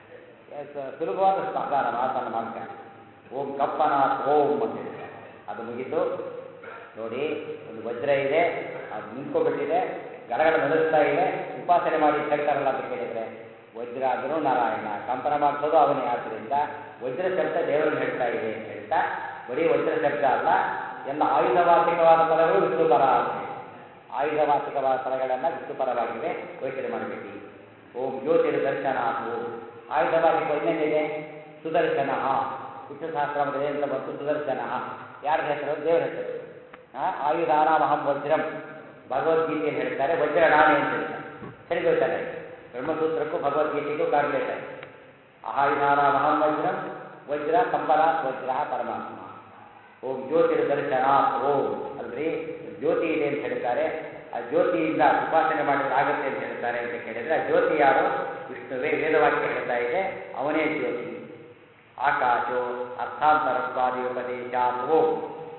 ಸ- ಸುಲಭವಾದ ಸಮಾಧಾನ ಮಾತನ್ನು ಮಾಡ್ತಾರೆ ಓಂ ಕಪ್ಪನ ಓಂ ಅಂತ ಹೇಳಿದ್ದಾರೆ ಅದು ಮುಗೀತು ನೋಡಿ ಒಂದು ವಜ್ರ ಇದೆ ಅದು ನಿಂತ್ಕೊಬಿಟ್ಟಿದೆ ಗಡಗಡ ನಡುಸ್ತಾ ಇದೆ ಉಪಾಸನೆ ಮಾಡಿ ಅಂತ ಹೇಳ್ತಾರಲ್ಲ ಅಂತ ಕೇಳಿದ್ರೆ ವಜ್ರ ಆದರೂ ನಾರಾಯಣ ಕಂಪನ ಮಾಡಿಸೋದು ಅವನೇ ಆದ್ದರಿಂದ ವಜ್ರ ಶಬ್ದ ದೇವರನ್ನು ಹೇಳ್ತಾ ಇದೆ ಅಂತ ಹೇಳ್ತಾ ಬರೀ ವಜ್ರ ಶಬ್ದ ಅಲ್ಲ ಎಲ್ಲ ಆಯುಧವಾಚಿಕವಾದ ಪದಗಳು ವಿಷ್ಣು ಪರ ಅಂತ ಹೇಳಿ ಆಯುಧವಾಚಿಕವಾದ ಪದಗಳೆಲ್ಲ ವಿಷ್ಣು ಪರವಾಗಿವೆ ಯೋಚನೆ ಮಾಡಬೇಕು ಓಂ ಜ್ಯೋತಿರ್ ದರ್ಶನ ಓಂ ಆಯುಧವಾಚಿಕ ಇನ್ನೇನಿದೆ ಸುದರ್ಶನ ವಿಷ್ಣು ಸಹಸ್ರಮದಲ್ಲಿ ಅಂತ ಬಂತು ಸುದರ್ಶನ ಯಾರ ಹೆಸರು ದೇವರ ಹೆಸರು ಆ, ಆಯುಧಾನಾಮಹಂ ವಜ್ರಂ ಭಗವದ್ಗೀತೆಯಲ್ಲಿ ಹೇಳ್ತಾರೆ ವಜ್ರ ನಾನೇ ಅಂತ ಹೇಳ್ತಾರೆ ಸರಿ ಗೊತ್ತಾನೆ ಬ್ರಹ್ಮಸೂತ್ರಕ್ಕೂ ಭಗವದ್ಗೀತೆಗೂ ಕಾರ್ಯಲೇಟರ್ ಆಯುಧಾನಾಮಹಂ ವಜ್ರಂ ವಜ್ರ ಕಂಪನ ವಜ್ರ ಪರಮಾತ್ಮ ಓಂ ಜ್ಯೋತಿರ್ ದರ್ಶನ ಓಂ ಅಲ್ರಿ ಜ್ಯೋತಿ ಇದೆ ಅಂತ ಹೇಳ್ತಾರೆ ಆ ಜ್ಯೋತಿಯಿಂದ ಉಪಾಸನೆ ಮಾಡಿದ್ರೆ ಆಗುತ್ತೆ ಅಂತ ಹೇಳ್ತಾರೆ ಅಂತ ಕೇಳಿದ್ರೆ ಆ ಜ್ಯೋತಿ ಯಾರು ವಿಷ್ಣುವೇ ವೇದವಾಕ್ಯ ಹೇಳ್ತಾ ಇದೆ ಅವನೇ ಜ್ಯೋತಿ ಆಕಾಶೋ ಅರ್ಥಾಂತರತ್ವಾದಿ ಉಪದೇಶ ಓಂ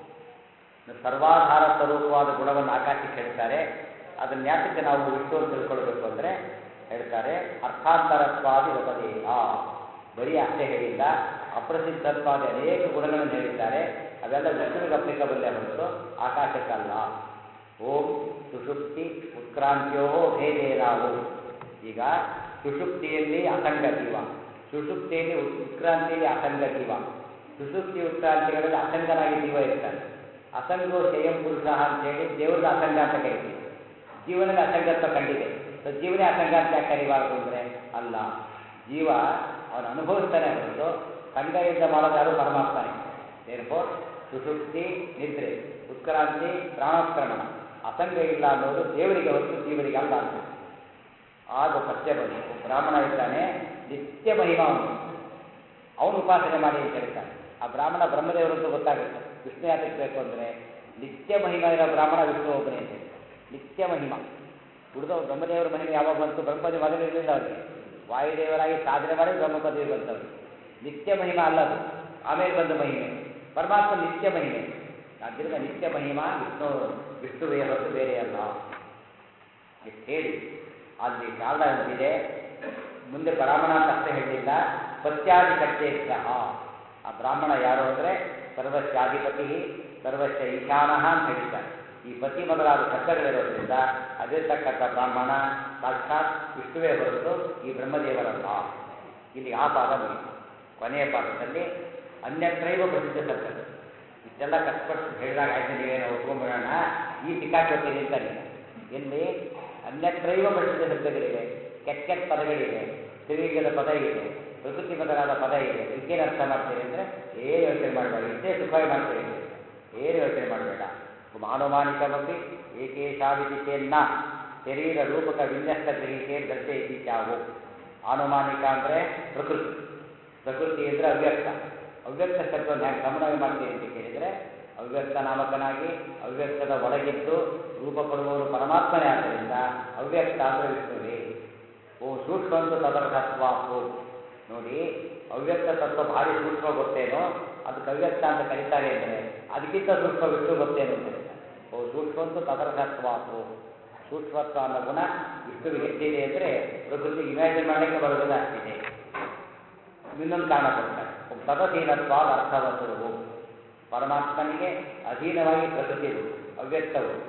ಸರ್ವಾಧಾರ ಸ್ವರೂಪವಾದ ಗುಣವನ್ನು ಆಕಾಶಕ್ಕೆ ಹೇಳ್ತಾರೆ ಅದನ್ನ ಯಾತಕ್ಕೆ ನಾವು ವಿಷ್ಣು ಅಂತ ತಿಳ್ಕೊಳ್ಬೇಕು ಅಂದ್ರೆ ಹೇಳ್ತಾರೆ ಅರ್ಥಾಂತರತ್ವಾದಿ ಉಪದೇಶ ಬರೀ ಅಷ್ಟೇ ಹೇಳಿಲ್ಲ ಅಪ್ರಸಿದ್ಧತ್ವಾದ ಅನೇಕ ಗುಣಗಳನ್ನು ಹೇಳಿದ್ದಾರೆ ಅವೆಲ್ಲ ವಿಷ್ಣುವಿಗೆ ಅಪ್ಲಿಕಬಲ್ಲೇ ಹೊರತು ಆಕಾಶಕ್ಕಲ್ಲ ಓಂ ಸುಷುಪ್ತಿ ಉತ್ಕ್ರಾಂತಿಯೋ ಭೇದೇನ ಓಂ ಈಗ ಸುಷುಪ್ತಿಯಲ್ಲಿ ಅಸಂಗ ಜೀವ ಸುಷುಪ್ತಿಯಲ್ಲಿ ಉತ್- ಉತ್ಕ್ರಾಂತಿಯಲ್ಲಿ ಅಸಂಗ ಜೀವ ಸುಷುಪ್ತಿ ಉತ್ಕ್ರಾಂತಿಗಳಲ್ಲಿ ಅಸಂಗನಾಗಿ ಜೀವ ಇರ್ತಾನೆ ಅಸಂಗೋ ಶಯಂ ಪುರುಷ ಅಂತೇಳಿ ದೇವ್ರದ ಅಸಂಗ ಅಂತ ಕರಿತೀವಿ ಜೀವನದ ಅಸಂಗತ್ವ ಕಂಡಿದೆ ಸೊ ಜೀವನೇ ಅಸಂಗ ಅಂತ ಯಾಕೆ ಕರಿಬಾರ್ದು ಅಂದ್ರೆ ಅಲ್ಲ ಜೀವ ಅವನು ಅನುಭವಿಸ್ತಾನೆ ಹೊರತು ಸಂಗದಿಂದ ಮಾಡೋದಾದ್ರು ಪರಮಾತ್ಮನೇ ಏರ್ಪೋ ಸುಷುಪ್ತಿ ನಿದ್ರೆ ಉತ್ಕ್ರಾಂತಿ ಪ್ರಾಣೋತ್ಕ್ರಮಣ ಅಸಂಗ ಇಲ್ಲ ಅನ್ನೋದು ದೇವರಿಗೆ ಹೊರತು ಜೀವರಿಗೆ ಅಲ್ಲ ಅಂತ ಆಗ ಪಥ್ಯ ಬಂತು ಬ್ರಾಹ್ಮಣ ಇದ್ದಾನೆ ನಿತ್ಯ ಮಹಿಮಾ ಅವನು ಅವನು ಉಪಾಸನೆ ಮಾಡಿ ಅಂತ ಹೇಳ್ತಾನೆ ಆ ಬ್ರಾಹ್ಮಣ ಬ್ರಹ್ಮದೇವರು ಅಂತ ಗೊತ್ತಾಗುತ್ತೆ ವಿಷ್ಣು ಯಾತಕ್ಕೆ ಬೇಕು ಅಂದರೆ ನಿತ್ಯ ಮಹಿಮಾ ಇರೋ ಬ್ರಾಹ್ಮಣ ವಿಷ್ಣು ಒಬ್ಬನೇ ಅಂತ ಹೇಳ್ತಾರೆ ನಿತ್ಯ ಮಹಿಮಾ ಉಳಿದವರು ಬ್ರಹ್ಮದೇವರ ಮಹಿಮೆ ಯಾವಾಗ ಬಂತು ಬ್ರಹ್ಮ ಪದವಿ ಮೊದಲಿರಲಿಲ್ಲ ಅವರಿಗೆ ವಾಯುದೇವರಾಗಿ ಸಾಧನೆ ಮಾಡಿ ಬ್ರಹ್ಮ ಪದವಿ ಬಂತವರಿಗೆ ನಿತ್ಯ ಮಹಿಮಾ ಅಲ್ಲ ಅದು ಆಮೇಲೆ ಬಂದ ಮಹಿಮೆ ಪರಮಾತ್ಮ ನಿತ್ಯ ಮಹಿಮೆ ಆದ್ದರಿಂದ ನಿತ್ಯ ಮಹಿಮಾ ವಿಷ್ಣು ವಿಷ್ಣುವೇ ಹೊರತು ಬೇರೆ ಅಲ್ಲ ಇಷ್ಟು ಹೇಳಿ ಅಲ್ಲಿ ಕಾರಣ ಅಂತಿದೆ ಮುಂದೆ ಬ್ರಾಹ್ಮಣ ಅಂತ ಅಷ್ಟೇ ಹೇಳಲಿಲ್ಲ ಪತ್ಯಾದಿ ಶಕ್ತಿ ಸಹ ಆ ಬ್ರಾಹ್ಮಣ ಯಾರು ಅಂದರೆ ಸರ್ವಸ್ಯಾಧಿಪತಿ ಸರ್ವಸ್ಯ ಈಶಾನಃ ಅಂತ ಹೇಳಿದ್ದಾರೆ ಈ ಪತಿ ಮೊದಲಾದ ಶಬ್ದಗಳಿರೋದ್ರಿಂದ ಅದಿರ್ತಕ್ಕಂಥ ಬ್ರಾಹ್ಮಣ ಸಾಕ್ಷಾತ್ ವಿಷ್ಣುವೇ ಹೊರತು ಈ ಬ್ರಹ್ಮದೇವರಲ್ಲ ಇಲ್ಲಿ ಆ ಪಾದ ಮುಗಿತು ಕೊನೆಯ ಪಾದದಲ್ಲಿ ಅನ್ಯತ್ರೈವ ಪ್ರಸಿದ್ಧ ಶಬ್ದಗಳು ಇಷ್ಟೆಲ್ಲ ಕಷ್ಟಪಟ್ಟು ಹೇಳಿದಾಗ ಆಯ್ತು ನೀವೇನೋ ಒಪ್ಕೊಂಡ್ಬಿಡೋಣ ಈ ಸಿಕ್ಕಾಕೊಳ್ತೀನಿ ಅಂತಾನೆ ಎಲ್ಲಿ ಅನ್ಯತ್ರೈವ ಪ್ರಸಿದ್ಧ ಶಬ್ದಗಳಿವೆ ಕೆಟ್ಟ ಕೆಟ್ಟ ಪದಗಳಿವೆ ತಿರುಗಿದ ಪದ ಇದೆ ಪ್ರಕೃತಿ ಮೊದಲಾದ ಪದ ಇದೆ ಇದಕ್ಕೇನು ಅರ್ಥ ಮಾಡ್ತೀರಿ ಅಂದರೆ ಏನು ಯೋಚನೆ ಮಾಡಬೇಡ ಇಷ್ಟೇ ಸುಖವಾಗಿ ಮಾಡ್ತೀರಿ ಅಂತ ಹೇಳ್ತಾರೆ. ಏನು ಯೋಚನೆ ಮಾಡಬೇಡ ಮಾನವಾನಿಕಮಪಿ ಏಕೇಶಾವಿದಿತೇನ್ನ ಶರೀರ ರೂಪಕ ವಿನ್ಯಸ್ತ ಗ್ರಹಿಕೆ ದರ್ಶಯತಿ ಚಾವು ಆನುಮಾನಿಕ ಅಂದರೆ ಪ್ರಕೃತಿ ಪ್ರಕೃತಿ ಅಂದರೆ ಅವ್ಯಕ್ತ ಅವ್ಯಕ್ತ ಶಬ್ದವನ್ನು ಹೇಗೆ ಸಮನ್ವಯ ಮಾಡ್ತೀರಿ ಅಂತ ಕೇಳಿದರೆ ಅವ್ಯಕ್ತ ನಾಮಕನಾಗಿ ಅವ್ಯಕ್ತದ ಒಳಗಿದ್ದು ರೂಪ ಕೊಡುವವರು ಪರಮಾತ್ಮನೇ ಆದ್ದರಿಂದ ಅವ್ಯಕ್ತ ಅಂದರೆ ವಿಷ್ಣುವೇ ಓ ಸೂಕ್ಷ್ಮಂತು ತದರ್ಹತ್ವ ಓ ನೋಡಿ ಅವ್ಯಕ್ತ ತತ್ವ ಭಾರಿ ಸೂಕ್ಷ್ಮ ಗೊತ್ತೇನೋ ಅದಕ್ಕೆ ಅವ್ಯಕ್ತ ಅಂತ ಕರೀತಾರೆ ಅಂದರೆ ಅದಕ್ಕಿಂತ ಸೂಕ್ಷ್ಮ ವಿಷ್ಣು ಗೊತ್ತೇನು ಅಂತ ಹೇಳ್ತಾರೆ ಓ ಸೂಕ್ಷ್ಮಂತು ತದರ್ಹತ್ವ ಓ ಸೂಕ್ಷ್ಮತ್ವ ಅನ್ನೋ ಗುಣ ವಿಷ್ಣುವಿಗೆ ಎಷ್ಟಿದೆ ಅಂದರೆ ಪ್ರಕೃತಿ ಇಮ್ಯಾಜಿನ್ ಮಾಡಲಿಕ್ಕೆ ಬರೋದಿಲ್ಲ ಅಷ್ಟಿದೆ ಇನ್ನೊಂದು ಕಾರಣ ಕೊಡ್ತಾರೆ ತದಧೀನತ್ವ ಅರ್ಥವತ್ತರು ಪರಮಾತ್ಮನಿಗೆ ಅಧೀನವಾಗಿ ಪ್ರಕೃತಿ ಉಂಟು ಅವ್ಯಕ್ತವು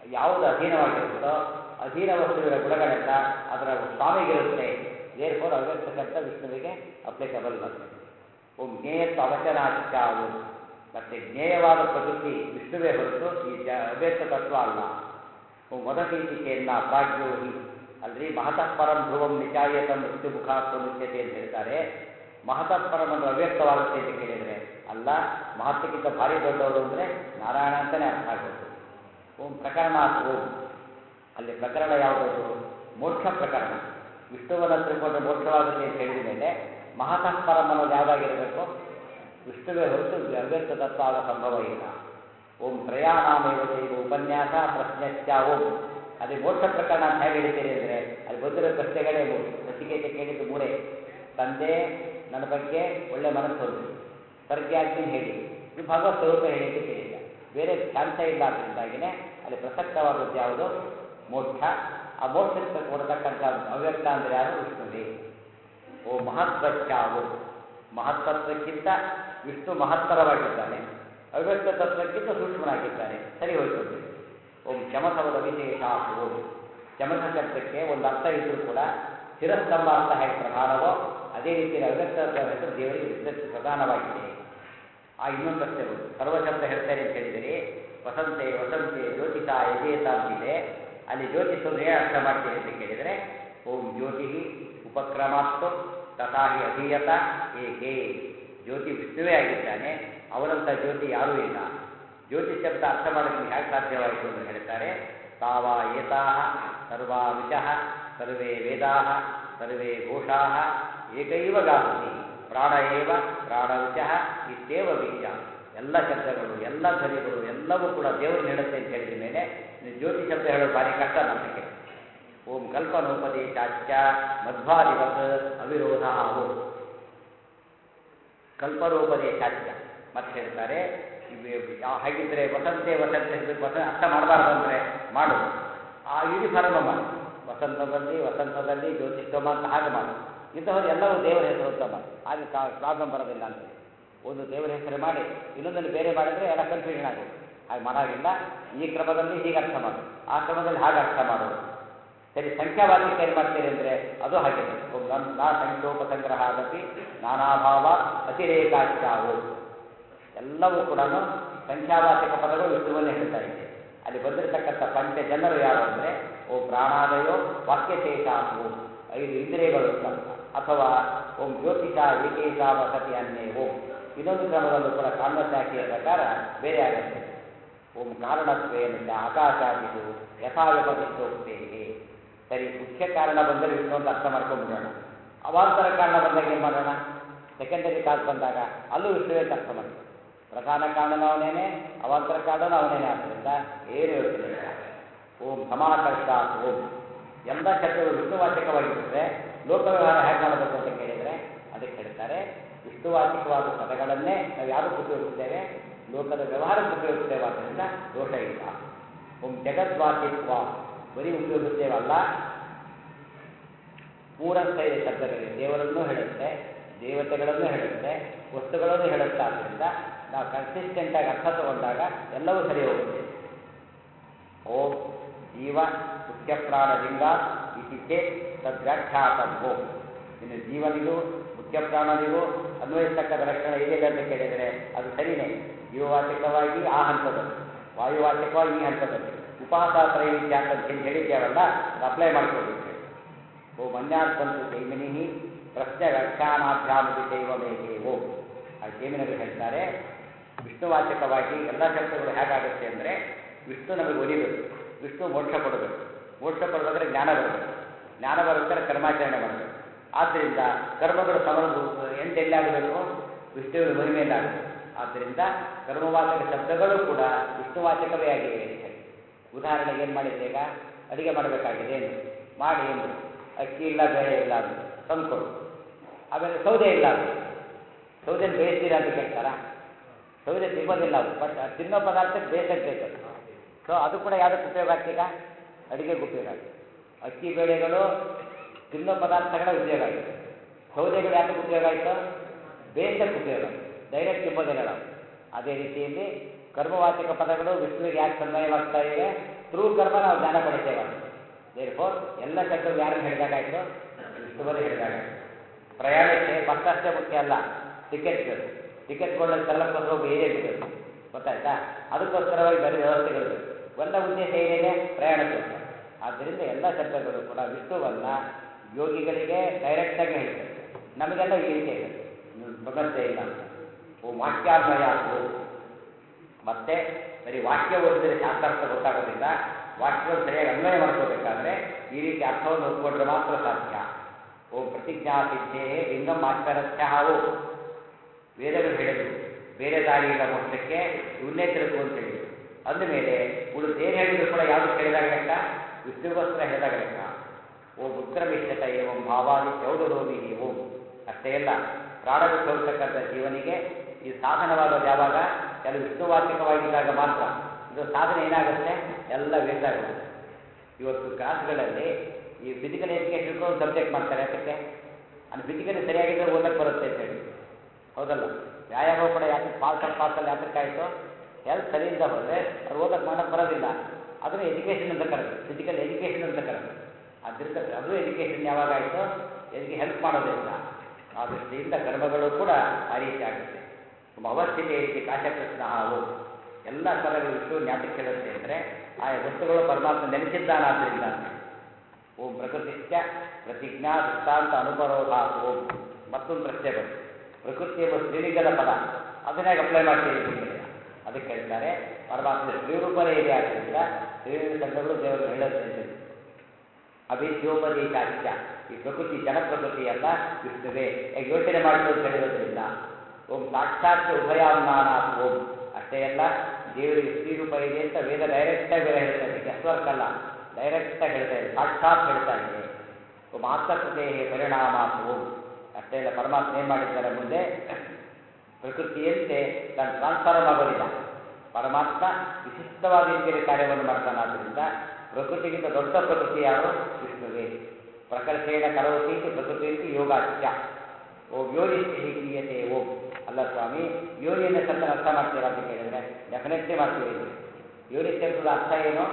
ಯಾವುದು ಅಧೀನವಾಗಿರುತ್ತೋ ಅಧೀನ ವಸ್ತುವಿನ ಗುಣಗಳೆಲ್ಲ ಅದರ ಸ್ವಾಮಿಗಿರುತ್ತೆ ದೇರ್ಫೋರ್ ಅವ್ಯಕ್ತ ಶಬ್ದ ವಿಷ್ಣುವಿಗೆ ಅಪ್ಲಿಕಬಲ್ ಬರ್ತದೆ ಓಂ ಜ್ಞೇಯತ್ವ ಅವಚನಾಶ್ಚ ಓಂ ಮತ್ತೆ ಜ್ಞೇಯವಾದ ಪ್ರಕೃತಿ ವಿಷ್ಣುವೇ ಹೊರತು ಈ ಜ ಅವ್ಯಕ್ತ ತತ್ವ ಅಲ್ಲ ಓಂ ವದತೀತಿಕೆಯನ್ನ ಪ್ರಾಜ್ಞೋಹಿ ಅಲ್ರಿ ಮಹತಃ ಪರಂ ಧ್ರುವಂ ನಿಚಾಯತ ಮೃತ್ಯು ಮುಖಾತ್ವ ಮುಚ್ಯತೆ ಅಂತ ಹೇಳ್ತಾರೆ ಮಹತಃ ಪರಂ ಅಂದ್ರೆ ಅವ್ಯಕ್ತವಾಗುತ್ತೆ ಅಂತ ಕೇಳಿದರೆ ಅಲ್ಲ ಮಹತ್ವಕ್ಕಿಂತ ಭಾರಿ ದೊಡ್ಡವರು ಅಂದರೆ ನಾರಾಯಣ ಅಂತಲೇ ಅರ್ಥ ಆಗೋದು ಓಂ ಪ್ರಕರಣ ಓಂ ಅಲ್ಲಿ ಪ್ರಕರಣ ಯಾವುದದು ಮೋಕ್ಷ ಪ್ರಕರಣ ವಿಷ್ಣುವನ್ನ ತಿಳ್ಕೊಂಡ್ರೆ ಮೋಕ್ಷವಾಗುತ್ತೆ ಅಂತ ಹೇಳಿದ ಮೇಲೆ ಮಹತಃ ಪರಂ ಅನ್ನೋದು ಯಾವುದಾಗಿರಬೇಕು ವಿಷ್ಣುವೇ ಹೊರತು ಅವ್ಯಕ್ತ ತತ್ವ ಆಗ ಸಂಭವ ಇಲ್ಲ ಓಂ ತ್ರಯಾನಾಮೇವ ಚೈವ ಉಪನ್ಯಾಸ ಪ್ರಶ್ನೆಶ್ಚ ಓಂ ಅದೇ ಮೋಕ್ಷ ಪ್ರಕರಣ ಅಂತ ಹೇಗೆ ಹೇಳ್ತೀರಿ ಅಂದರೆ ಅಲ್ಲಿ ಬಂದಿರೋ ಪ್ರಶ್ನೆಗಳೇ ಮೂರು ನಚಿಕೇತ ಕೇಳಿದ್ದು ಮೂರೇ ತಂದೆ ನನ್ನ ಬಗ್ಗೆ ಒಳ್ಳೆ ಮನಸ್ಸು ಹೊಂದಿ ಸರ್ಗ್ಯಾಜ್ಞೆ ಹೇಳಿ ಇದು ಭಗವತ್ ಸ್ವರೂಪ ಹೇಳಿ ಅಂತ ಕೇಳಿಲ್ಲ ಬೇರೆ ಚಾನ್ಸ ಇಲ್ಲ ಅದರಿಂದಾಗಿನೇ ಅಲ್ಲಿ ಪ್ರಸಕ್ತವಾದದ್ದು ಯಾವುದು ಮೋಕ್ಷ ಆ ಮೋಕ್ಷಕ್ಕೆ ಕೊಡತಕ್ಕಂಥ ಅವ್ಯಕ್ತ ಅಂದರೆ ಯಾರು ವಿಷ್ಣುವೇ ಓ ಮಹತ್ವಚ್ಚಾವು ಮಹತ್ತತ್ವಕ್ಕಿಂತ ವಿಷ್ಣು ಮಹತ್ತರವಾಗಿದ್ದಾನೆ ಅವ್ಯಕ್ತ ತತ್ವಕ್ಕಿಂತ ಸೂಕ್ಷ್ಮನಾಗಿದ್ದಾನೆ ಸರಿ ಹೋಯ್ತು ಓಂ ಚಮಸವದ ವಿಶೇಷ ಓಂ ಚಮಸ ಶಬ್ದಕ್ಕೆ ಒಂದು ಅರ್ಥ ಇದ್ರೂ ಕೂಡ ಶಿರಸ್ತಂಭ ಅಂತ ಹೇಗೆ ಪ್ರಧಾನವೋ ಅದೇ ರೀತಿಯಲ್ಲಿ ಅವ್ಯಕ್ತ ತತ್ವ ಹೆಸರು ದೇವರಿಗೆ ವಿಶೇಷ ಪ್ರಧಾನವಾಗಿದೆ ಆ ಇನ್ನೊಂದು ಪ್ರಶ್ನೆ ಬಂತು ಸರ್ವಶಬ್ದ ಹೇಳ್ತೇನೆ ಅಂತ ಹೇಳಿದಿರಿ ವಸಂತೆ ವಸಂತೆ ಜ್ಯೋತಿಷ ಯಜೇತ ಅಂತಿದೆ ಅಲ್ಲಿ ಜ್ಯೋತಿಷ್ ಅಂದ್ರೆ ಏನು ಅರ್ಥ ಮಾಡ್ತೀರಿ ಅಂತ ಕೇಳಿದರೆ ಓಂ ಜ್ಯೋತಿ ಉಪಕ್ರಮಾಸ್ತು ತಥಾಹಿ ಅಧೀಯತ ಏಕೆ ಜ್ಯೋತಿ ವಿಷ್ಣುವೇ ಆಗಿದ್ದಾನೆ ಅವರಂಥ ಜ್ಯೋತಿ ಯಾರೂ ಇಲ್ಲ ಜ್ಯೋತಿ ಶಬ್ದ ಅರ್ಥ ಮಾಡೋಕ್ಕೆ ಹೇಗೆ ಸಾಧ್ಯವಾಯಿತು ಅಂತ ಹೇಳ್ತಾರೆ ತಾವ ಏತಾಹ ಸರ್ವಾ ವಿಚಃ ಸರ್ವೇ ವೇದಾಹ ಸರ್ವೇ ಘೋಷಾಹ ಏಕೈವ ಗಾಸುತಿ ಪ್ರಾಣ ಏವ ಪ್ರಾಣವಿಚಃ ಇತ್ತೇವ ಬೀಜ ಎಲ್ಲ ಶಬ್ದಗಳು ಎಲ್ಲ ಧ್ವನಿಗಳು ಎಲ್ಲವೂ ಕೂಡ ದೇವರು ಹೇಳುತ್ತೆ ಅಂತ ಹೇಳಿದ ಮೇಲೆ ನೀವು ಜ್ಯೋತಿ ಶಬ್ದ ಹೇಳೋದು ಭಾರಿ ಕಷ್ಟ ನಮಗೆ ಓಂ ಕಲ್ಪನೋಪದೇಶಾಚ ಮಧ್ವಾದಿವತ್ ಅವಿರೋಧ ಓಂ ಕಲ್ಪನೋಪದೇಶಾಚ ಮತ್ತೆ ಹೇಳ್ತಾರೆ ಇವ್- ಯಾ- ಹಾಗಿದ್ರೆ ವಸಂತೆ ವಸಂತೆ ವಸ ಅರ್ಥ ಮಾಡಬಾರ್ದು ಅಂದರೆ ಮಾಡು ಆ ಯೂನಿಫಾರ್ಮ್ ಮಾಡು ವಸಂತದಲ್ಲಿ ವಸಂತದಲ್ಲಿ ಜ್ಯೋತಿಷ್ಠೋಮ ಅಂತ ಹಾಗೆ ಮಾಡು ಇಂಥವ್ರು ಎಲ್ಲವೂ ದೇವರ ಹೆಸರು ಅಂತ ಮಾಡಿ ಹಾಗೆ ಪ್ರಾಬ್ಲಮ್ ಬರೋದಿಲ್ಲ ಅಂತ ಒಂದು ದೇವರ ಹೆಸರು ಮಾಡಿ ಇನ್ನೊಂದನ್ನು ಬೇರೆ ಮಾಡಿದ್ರೆ ಎಲ್ಲ ಕನ್ಫ್ಯೂಷನ್ ಆಗುತ್ತೆ ಹಾಗೆ ಮಾಡೋದಿಲ್ಲ ಈ ಕ್ರಮದಲ್ಲಿ ಹೀಗೆ ಅರ್ಥ ಮಾಡು ಆ ಕ್ರಮದಲ್ಲಿ ಹಾಗೆ ಅರ್ಥ ಮಾಡೋದು ಸರಿ ಸಂಖ್ಯಾವಾಕ್ಯಕ್ಕೆ ಏನು ಮಾಡ್ತೀರಿ ಅಂದರೆ ಅದು ಹಾಗೆ ಓಂ ನನ್ ನಾ ಸಂಖ್ಯೋಪಸಂಗ್ರಹ ಅದಪಿ ನಾನಾಭಾವ ಅತಿರೇಕಾಚಾವು ಎಲ್ಲವೂ ಕೂಡ ಸಂಖ್ಯಾವಾಚಕ ಪದಗಳು ವಿಷ್ಣುವನ್ನೇ ಹೇಳ್ತಾ ಇದೆ ಅಲ್ಲಿ ಬಂದಿರತಕ್ಕಂಥ ಪಂಚ ಜನರು ಯಾರು ಅಂದರೆ ಓ ಪ್ರಾಣಾದಯೋ ವಾಕ್ಯಶೇಷಾಸು ಐದು ಇಂದ್ರಿಯಗಳು ಅಂತ ಅಥವಾ ಓಂ ಜ್ಯೋತಿಷ ಏಕೇಶ ವಸತಿ ಅನ್ನೇ ಓಂ ಇನ್ನೊಂದು ಕ್ರಮದಲ್ಲೂ ಕೂಡ ಕಾನ್ವಶಾಖೆಯ ಪ್ರಕಾರ ಬೇರೆ ಆಗುತ್ತೆ ಓಂ ಕಾರಣತ್ವೇನ ಚ ಆಕಾಶಾದಿತು ಯಥಾವ್ಯಪತಿಷ್ಟೋಕ್ತೇವೆ ಸರಿ ಮುಖ್ಯ ಕಾರಣ ಬಂದರೆ ವಿಷ್ಣು ಅಂತ ಅರ್ಥ ಮಾಡ್ಕೊಂಡ್ಬಿಡೋಣ ಅವಾಂತರ ಕಾರಣ ಬಂದಾಗ ಏನು ಮಾಡೋಣ ಸೆಕೆಂಡರಿ ಕಾಸ್ ಬಂದಾಗ ಅಲ್ಲೂ ವಿಷ್ಣುವೇ ಅಂತ ಅರ್ಥ ಮಾಡ್ತೀವಿ ಪ್ರಧಾನ ಕಾರಣನೂ ಅವನೇನೆ ಅವಾಂತರ ಕಾರಣನೂ ಅವನೇನೆ ಆದ್ದರಿಂದ ಏನು ಯೋಚನೆ ಇಲ್ಲ ಓಂ ಸಮಾಕರ್ಷಾತ್ ಓಂ ಎಲ್ಲ ಶಬ್ದಗಳು ವಿಷ್ಣುವಾಚಕವಾಗಿದ್ದರೆ ಲೋಕ ವ್ಯವಹಾರ ಹೇಗೆ ಮಾಡಬೇಕು ಅಂತ ಕೇಳಿದರೆ ಅದಕ್ಕೆ ಹೇಳ್ತಾರೆ ವಿಷ್ಣುವಾಚಕವಾದ ಪದಗಳನ್ನೇ ನಾವು ಯಾವುದು ಉಪಯೋಗಿಸ್ತೇವೆ ಲೋಕದ ವ್ಯವಹಾರಕ್ಕೆ ಉಪಯೋಗಿಸ್ತೇವೆ ಆದ್ದರಿಂದ ದೋಷ ಇಲ್ಲ ಓಂ ಜಗದ್ವಾಚಿತ್ವ ಬರೀ ಉಪಯೋಗಿಸ್ತೇವಲ್ಲ ಮೂರಂತೈದು ಶಬ್ದಗಳಿವೆ ದೇವರನ್ನೂ ಹೇಳುತ್ತೆ ದೇವತೆಗಳನ್ನು ಹೇಳುತ್ತೆ ವಸ್ತುಗಳನ್ನು ಹೇಳುತ್ತೆ ಆದ್ದರಿಂದ ನಾವು ಕನ್ಸಿಸ್ಟೆಂಟಾಗಿ ಅರ್ಥ ತಗೊಂಡಾಗ ಎಲ್ಲವೂ ಸರಿ ಹೋಗುತ್ತೆ ಓಂ ಜೀವ ಮುಖ್ಯ ಪ್ರಾಣಲಿಂಗ ಇತಿ ಚೇತ್ ತದ್ವ್ಯಾಖ್ಯಾತಂ ಓಂ ಇನ್ನು ಜೀವನಿಗೂ ಮುಖ್ಯ ಪ್ರಾಣನಿಗೂ ಅನ್ವಯಿಸ್ತಕ್ಕಂಥ ಲಕ್ಷಣ ಏನಿಲ್ಲ ಅಂತ ಕೇಳಿದರೆ ಅದು ಸರಿಯೇ ಜೀವವಾಚಕವಾಗಿ ಆ ಹಂತದಲ್ಲಿ ವಾಯುವಾಚಕವಾಗಿ ಈ ಹಂತದಲ್ಲಿ ಉಪಹಾಸ ತ್ರೈವಿಧ್ಯಾಸ ಅಂತ ಹೇಳಿ ಹೇಳಿದ್ದೇವಲ್ಲ ಅದು ಅಪ್ಲೈ ಮಾಡ್ಕೋಬೇಕು ಓ ಮನ್ಯಾತ್ ಬಂತು ಜೈಮಿನಿ ಪ್ರಶ್ನೆ ವ್ಯಾಖ್ಯಾನಾಭ್ಯಾಮಿ ದೈವಮೇಕೆ ಓಂ ಆ ಜೈಮಿನರು ಹೇಳ್ತಾರೆ ವಿಷ್ಣುವಾಚಕವಾಗಿ ಎಲ್ಲ ಶಬ್ದಗಳು ಹೇಗಾಗುತ್ತೆ ಅಂದರೆ ವಿಷ್ಣು ನಮಗೆ ಒಲಿಬೇಕು ವಿಷ್ಣು ಮೋಕ್ಷ ಕೊಡಬೇಕು ಮೋಕ್ಷ ಕೊಡಬೇಕಾದ್ರೆ ಜ್ಞಾನ ಬರಬೇಕು ಜ್ಞಾನ ಬರಬೇಕಾದ್ರೆ ಕರ್ಮಾಚರಣೆ ಮಾಡಬೇಕು ಆದ್ದರಿಂದ ಕರ್ಮಗಳು ಸಮರ ಎಂಟು ಎಲ್ಲಾಗಬೇಕು ವಿಷ್ಣುವಿನ ಮಹಿಮೆಯಲ್ಲಾಗಬೇಕು ಆದ್ದರಿಂದ ಕರ್ಮವಾಚಕ ಶಬ್ದಗಳು ಕೂಡ ವಿಷ್ಣುವಾಚಕವೇ ಆಗಿವೆ ಅಂತ ಹೇಳಿ ಉದಾಹರಣೆಗೆ ಏನು ಮಾಡಿದ್ರೆ ಈಗ ಅಡಿಗೆ ಮಾಡಬೇಕಾಗಿದೆ ಏನು ಮಾಡಿ ಎಂದು ಅಕ್ಕಿ ಇಲ್ಲ ಬೇಳೆ ಇಲ್ಲ ಅಂತ ತಂದ್ಕೊಡು ಆಮೇಲೆ ಸೌದೆ ಇಲ್ಲ ಅದು ಸೌದೆನ ಬೇಯಿಸ್ತೀರಾ ಅಂತ ಕೇಳ್ತಾರಾ ಸೌದೆ ತಿನ್ನೋದಿಲ್ಲ ಅದು ಬಟ್ ತಿನ್ನೋ ಪದಾರ್ಥಕ್ಕೆ ಬೇಯಿಸಕ್ಕೆ ಬೇಕು ಅದು. ಸೊ ಅದು ಕೂಡ ಯಾವುದಕ್ಕೆ ಉಪಯೋಗ ಆಗ್ತೀಗ ಅಡಿಗೆಗೆ ಉಪಯೋಗ ಆಗುತ್ತೆ ಅಕ್ಕಿ ಬೇಳೆಗಳು ತಿನ್ನೋ ಪದಾರ್ಥಗಳ ಉಪಯೋಗ ಆಯಿತು ಸೌದೆಗಳು ಯಾಕೆ ಉಪಯೋಗ ಆಯಿತು ಬೇಯಿಸಕ್ಕೆ ಉಪಯೋಗ ಆಯಿತು ಡೈರೆಕ್ಟ್ ತಿನ್ನೋದಿಲ್ಲ ನಾವು ಅದೇ ರೀತಿಯಲ್ಲಿ ಕರ್ಮವಾಚಕ ಪದಗಳು ವಿಷ್ಣುವಿಗೆ ಯಾಕೆ ಸನ್ವಯವಾಗ್ತಾ ಇವೆ ಥ್ರೂ ಕರ್ಮ ನಾವು ಜ್ಞಾನ ಪಡಿತೇವೆ ದೇರ್ಫೋರ್ ಎಲ್ಲ ಶಬ್ದಗಳು ಯಾರನ್ನು ಹೇಳಿದಾಗಾಯ್ತು ವಿಷ್ಣುವಲ್ಲಿ ಹೇಳಿದಾಗಾಯ್ತು ಪ್ರಯಾಣಕ್ಕೆ ಬಸ್ ಅಷ್ಟೇ ಮುಖ್ಯ ಅಲ್ಲ ಟಿಕೆಟ್ ಬೇಕು ಟಿಕೆಟ್ ಕೊಳ್ಳೋದು ತರಲಕ್ಕೋಸ್ಕರ ಒಬ್ಬ ಏಜೆಂಟ್ ಬೇಕು ಗೊತ್ತಾಯ್ತಾ ಅದಕ್ಕೋಸ್ಕರವಾಗಿ ಬೇರೆ ವ್ಯವಸ್ಥೆಗಳು ಬೇಕು ಎಲ್ಲ ಉದ್ದೇಶ ಏನಿದೆ ಪ್ರಯಾಣಕ್ಕೋಸ್ಕರ ಆದ್ದರಿಂದ ಎಲ್ಲ ಶಬ್ದಗಳು ಕೂಡ ವಿಷ್ಣುವನ್ನ ಯೋಗಿಗಳಿಗೆ ಡೈರೆಕ್ಟಾಗಿ ಹೇಳ್ತಾರೆ ನಮಗೆಲ್ಲ ಈ ರೀತಿ ಇದೆ ಸಮಸ್ಯೆ ಇಲ್ಲ ಓ ವಾಕ್ಯಾನ್ವಯ ಓ ಮತ್ತೆ ಬರೀ ವಾಕ್ಯ ಓದಿದರೆ ಶಾಸ್ತ್ರಾರ್ಥ ಗೊತ್ತಾಗೋದಿಲ್ಲ ವಾಕ್ಯಗಳು ಸರಿಯಾಗಿ ಅನ್ವಯ ಮಾಡ್ಕೋಬೇಕಾದ್ರೆ ಈ ರೀತಿ ಅರ್ಥವನ್ನು ಒಪ್ಪಿಕೊಂಡ್ರೆ ಮಾತ್ರ ಸಾಧ್ಯ ಓಂ ಪ್ರತಿಜ್ಞಾ ಸಿದ್ಧೇ ಲಿಂಗಂ ಆತ್ಮರಥ್ಯ ಓಂ ವೇದಗಳು ಹೇಳಿದ್ರು ಬೇರೆ ದಾರಿಯಿಂದ ಮೋಕ್ಷಕ್ಕೆ ಇವನ್ನೇ ತಿರುಗು ಅಂತ ಹೇಳಿದ್ರು ಅಂದಮೇಲೆ ಉಳಿದು ಏನು ಹೇಳಿದ್ರು ಕೂಡ ಯಾವುದು ಹೇಳಿದಾಗ ಲೆಕ್ಕ ವಿಷ್ಣುಗೋಸ್ಕರ ಹೇಳಿದಾಗ ಲೆಕ್ಕ ಓಂ ಉಗ್ರಮಿಷ್ಠತ ಏವಂ ಭಾವಾದಿ ಚೌಡರೋಮಿ ಓಂ ಅಷ್ಟೇ ಅಲ್ಲ ಪ್ರಾಣವಿಟ್ಟು ಹೋಗ್ತಕ್ಕಂಥ ಜೀವನಿಗೆ ಈ ಸಾಧನವಾಗೋದು ಯಾವಾಗ ಕೆಲವು ವಿಷ್ಣುವಾಚಕವಾಗಿದ್ದಾಗ ಮಾತ್ರ ಇದು ಸಾಧನೆ ಏನಾಗುತ್ತೆ ಎಲ್ಲ ವೇಸ್ಟ್ ಆಗುತ್ತೆ ಇವತ್ತು ಕ್ಲಾಸ್ಗಳಲ್ಲಿ ಈ ಫಿಸಿಕಲ್ ಎಜುಕೇಷನ್ ಒಂದು ಸಬ್ಜೆಕ್ಟ್ ಮಾಡ್ತಾರೆ ಅದಕ್ಕೆ ಅದು ಫಿಸಿಕಲಿ ಸರಿಯಾಗಿದ್ದರೆ ಓದಕ್ಕೆ ಬರುತ್ತೆ ಅಂತ ಹೇಳಿ ಹೌದಲ್ಲ ವ್ಯಾಯಾಮ ಕೂಡ ಯಾಕೆ ಪಾಸ್ ಪಾಸಲ್ಲಿ ಯಾತಕ್ಕಾಯಿತು ಹೆಲ್ತ್ ಸರಿಯಿಂದ ಹೋದರೆ ಅವ್ರು ಓದಕ್ಕೆ ಮಾಡೋಕ್ಕೆ ಬರೋದಿಲ್ಲ ಅದನ್ನು ಎಜುಕೇಷನ್ ಅಂತ ಕರೆದು ಫಿಸಿಕಲ್ ಎಜುಕೇಷನ್ ಅಂತ ಕರೆದು ಆದ್ದರಿಂದ ಅದು ಎಜುಕೇಷನ್ ಯಾವಾಗಾಯಿತು ಎದಕ್ಕೆ ಹೆಲ್ಪ್ ಮಾಡೋದಿಲ್ಲ ಆ ದೃಷ್ಟಿಯಿಂದ ಕರ್ಮಗಳು ಕೂಡ ಆ ರೀತಿ ಆಗುತ್ತೆ ನಮ್ಮ ಅವಸ್ಥಿತಿ ರೀತಿ ಕಾಶಕೃಷ್ಣ ಅವು ಎಲ್ಲ ಸ್ಥಳಗಳು ವಿಷ್ಣು ಜ್ಞಾಪಕ ಹೇಳುತ್ತೆ ಅಂದರೆ ಆ ವಸ್ತುಗಳು ಪರಮಾತ್ಮ ನೆಲೆಸಿದ್ದಾನಾದ್ದರಿಂದ ಅಂತ ಓಂ ಪ್ರಕೃತಿಶ್ಚ ಪ್ರತಿಜ್ಞಾ ದೃಷ್ಟಾಂತ ಅನುಪರೋಧ ಓಂ ಮತ್ತೊಂದು ಪ್ರಶ್ನೆ ಬಂತು ಪ್ರಕೃತಿ ಎಂಬ ಸ್ತ್ರೀಲಿಂಗದ ಪದ ಅದನ್ನೇ ಅಪ್ಲೈ ಮಾಡ್ತೀವಿ ನಿಮಗೆ ಅದಕ್ಕೆ ಹೇಳ್ತಾರೆ ಪರಮಾತ್ಮ ಸ್ತ್ರೀರೂಪನೇ ಇದೆ ಆದ್ದರಿಂದ ಸ್ತ್ರೀಲಿಂಗ ಶಬ್ದಗಳು ದೇವರು ಹೇಳುತ್ತೆ ಅಂತ ಹೇಳಿ ಅಭಿದ್ಯೋಪದೇಶಾಚ್ಯ ಈ ಪ್ರಕೃತಿ ಜನ ಪ್ರಕೃತಿ ಅಲ್ಲ ವಿಷ್ಣುವೇ ಈಗ ಯೋಚನೆ ಮಾಡಿತು ಅಂತ ಹೇಳಿರೋದ್ರಿಂದ ಓಂ ಸಾಕ್ಷಾತ್ ಉಭಯಾಮ್ನಾನ ಓಂ ಅಷ್ಟೇ ಅಲ್ಲ ದೇವರಿಗೆ ಸ್ತ್ರೀ ರೂಪ ಇದೆ ಅಂತ ವೇದ ಡೈರೆಕ್ಟಾಗಿ ಬೇರೆ ಹೇಳ್ತಾ ಇದೆ ಗೆಸ್ವರ್ಕ್ ಅಲ್ಲ ಡೈರೆಕ್ಟಾಗಿ ಹೇಳ್ತಾ ಇದೆ ಸಾಕ್ಷಾತ್ ಹೇಳ್ತಾ ಇದೆ ಓಂ ಆತ್ಮಕೃತೆ ಪರಿಣಾಮ ಓಂ ಅಷ್ಟೇ ಅಲ್ಲ ಪರಮಾತ್ಮ ಏನು ಮಾಡಿದ್ದಾರೆ ಮುಂದೆ ಪ್ರಕೃತಿಯಂತೆ ತಾನು ಟ್ರಾನ್ಸ್ಫಾರ್ಮ್ ಆಗೋದಿಲ್ಲ ಪರಮಾತ್ಮ ವಿಶಿಷ್ಟವಾದ ರೀತಿಯಲ್ಲಿ ಕಾರ್ಯವನ್ನು ಮಾಡ್ತಾನಾದ್ದರಿಂದ ಪ್ರಕೃತಿಗಿಂತ ದೊಡ್ಡ ಪ್ರಕೃತಿ ಯಾರು ವಿಷ್ಣುವೇ ಪ್ರಕರ್ಷೇಣ ಕರೋತಿ ಪ್ರಕೃತಿ ಯೋಗಾಚ್ಯ ಓಂ ಯೋನಿ ಹೀಗೀಯತೆ ಓಂ ಅಲ್ಲ ಸ್ವಾಮಿ ಯೋನಿಯನ್ನು ಶಬ್ದ ಅರ್ಥ ಮಾಡ್ತೀರಾ ಅಂತ ಕೇಳಿದ್ರೆ ಡೆಫಿನೆಟ್ಲಿ ಮಾಡ್ತೀವಿ ಇದು. ಯೋನಿ ಶಬ್ದದ ಅರ್ಥ ಏನು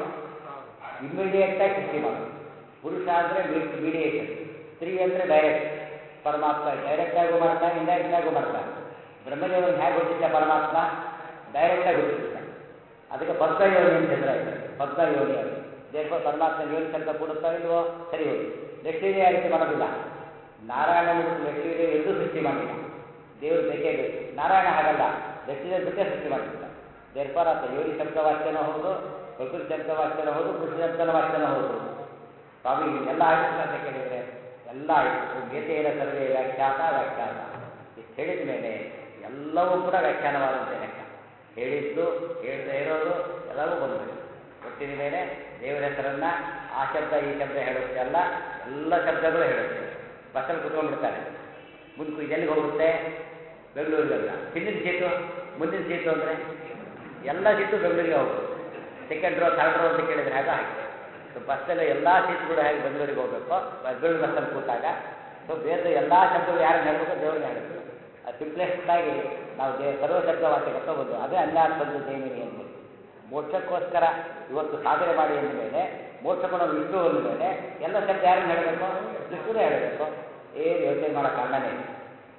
ಇಮ್ಮಿಡಿಯೇಟ್ ಆಗಿ ಸೃಷ್ಟಿ ಮಾಡೋದು ಪುರುಷ ಅಂದರೆ ಮೀಡಿಯೇಷನ್ ಸ್ತ್ರೀ ಅಂದರೆ ಡೈರೆಕ್ಟ್ ಪರಮಾತ್ಮ ಡೈರೆಕ್ಟ್ ಆಗು ಮಾಡ್ತಾನೆ ಇಂಡೈರೆಕ್ಟ್ ಆಗು ಮಾಡ್ತಾನೆ ಬ್ರಹ್ಮದೇವರನ್ನು ಹೇಗೆ ಹುಟ್ಟಿದ್ದ ಪರಮಾತ್ಮ ಡೈರೆಕ್ಟ್ ಆಗಿ ಹುಟ್ಟಿದ್ದ ಅದಕ್ಕೆ ಪದ್ಮ ಯೋನಿ ಅಂತ ಹೆಸರಾಯ್ತು ಪದ್ಮ ಯೋನಿ ಅದು ದೇಶ ಪರಮಾತ್ಮ ಯೋನಿ ಶಬ್ದ ಕೊಡುತ್ತಾ ಇಲ್ವೋ ಸರಿ ಹೋಗಿ ಲಕ್ಷ್ಮೀದೇ ಆ ರೀತಿ ಮಾಡೋದಿಲ್ಲ ನಾರಾಯಣ ಮತ್ತು ಲಕ್ಷ್ಮೀದೇ ಎರಡೂ ಸೃಷ್ಟಿ ಮಾಡಿಲ್ಲ ದೇವರು ಬೇಕೇ ಬೇಕು ನಾರಾಯಣ ಹಾಗಲ್ಲ ಲಕ್ಷ್ಮೀದೇ ಬಿಟ್ಟೇ ಸೃಷ್ಟಿ ಮಾಡಿಲ್ಲ ದೇರ್ಪಾರ ಯೋನಿ ಶಬ್ದ ವಾಕ್ಯನ ಹೌದು ಪ್ರಕೃತಿ ಶಬ್ದ ವಾಕ್ಯನ ಹೌದು ಕೃಷಿ ಶಬ್ದನ ವಾಕ್ಯನ ಹೌದು ಸ್ವಾಮಿ ಎಲ್ಲ ಆಯ್ತು ಅಂತ ಕೇಳಿದರೆ ಎಲ್ಲ ಆಯಿತು ಗೀತೆಯ ಸರ್ವೇ ವ್ಯಾಖ್ಯಾತ ವ್ಯಾಖ್ಯಾತ ಇಷ್ಟು ಹೇಳಿದ ಮೇಲೆ ಎಲ್ಲವೂ ಕೂಡ ವ್ಯಾಖ್ಯಾನವಾದಂತೆ ಲೆಕ್ಕ ಹೇಳಿದ್ದು ಹೇಳ್ತಾ ಇರೋದು ಎಲ್ಲವೂ ಬಂದಬೇಕು ಒಟ್ಟಿನ ಮೇಲೆ ದೇವರ ಹೆಸರನ್ನ ಆ ಶಬ್ದ ಈ ಶಬ್ದ ಹೇಳುತ್ತೆ ಅಲ್ಲ ಎಲ್ಲ ಶಬ್ದಗಳು ಹೇಳುತ್ತೆ ಬಸ್ಸಲ್ಲಿ ಕುತ್ಕೊಂಡ್ಬಿಡ್ತಾರೆ ಮುಂದೆ ಇದೆಲ್ಲಿಗೆ ಹೋಗುತ್ತೆ ಬೆಂಗಳೂರಿಗಲ್ಲ ಹಿಂದಿನ ಸೀಟು ಮುಂದಿನ ಸೀಟು ಅಂದರೆ ಎಲ್ಲ ಸೀಟು ಬೆಂಗಳೂರಿಗೆ ಹೋಗ್ಬೋದು ಸೆಕೆಂಡ್ ರೋ ಥರ್ಡ್ ರೋ ಅಂತ ಕೇಳಿದ್ರೆ ಹಾಗೆ ಹಾಗೆ ಸೊ ಬಸ್ಸಲ್ಲಿ ಎಲ್ಲ ಸೀಟ್ಗಳು ಹೇಗೆ ಬೆಂಗಳೂರಿಗೆ ಹೋಗಬೇಕು ಬೆಂಗಳೂರು ಬಸ್ಸಲ್ಲಿ ಕೂತಾಗ ಸೊ ಬೇರೆ ಎಲ್ಲ ಶಬ್ದಗಳು ಯಾರನ್ನ ಹೇಳಬೇಕು ದೇವ್ರನ್ನ ಹೇಳಬೇಕು ಅದು ಸಿಂಪ್ಲೆಸ್ಟ್ ಆಗಿ ನಾವು ದೇ ಸರ್ವ ಶಬ್ದ ವಾಕ್ಯ ತಗೋಬೋದು ಅದೇ ಅನ್ಯಾತ್ಮದ್ದು ಜೈಮಿನಿ ಅಂತ ಮೋಕ್ಷಕ್ಕೋಸ್ಕರ ಇವತ್ತು ಸಾಧನೆ ಮಾಡಿ ಅಂದ ಮೇಲೆ ಮೋಕ್ಷಗುಣ ವಿಷ್ಣು ಅಂದ ಮೇಲೆ ಎಲ್ಲ ಶಬ್ದ ಯಾರನ್ನ ಹೇಳಬೇಕು ವಿಷ್ಣುನೇ ಹೇಳಬೇಕು ಏನು ಯೋಚನೆ ಮಾಡೋ ಕಾರಣನೇ ಇಲ್ಲ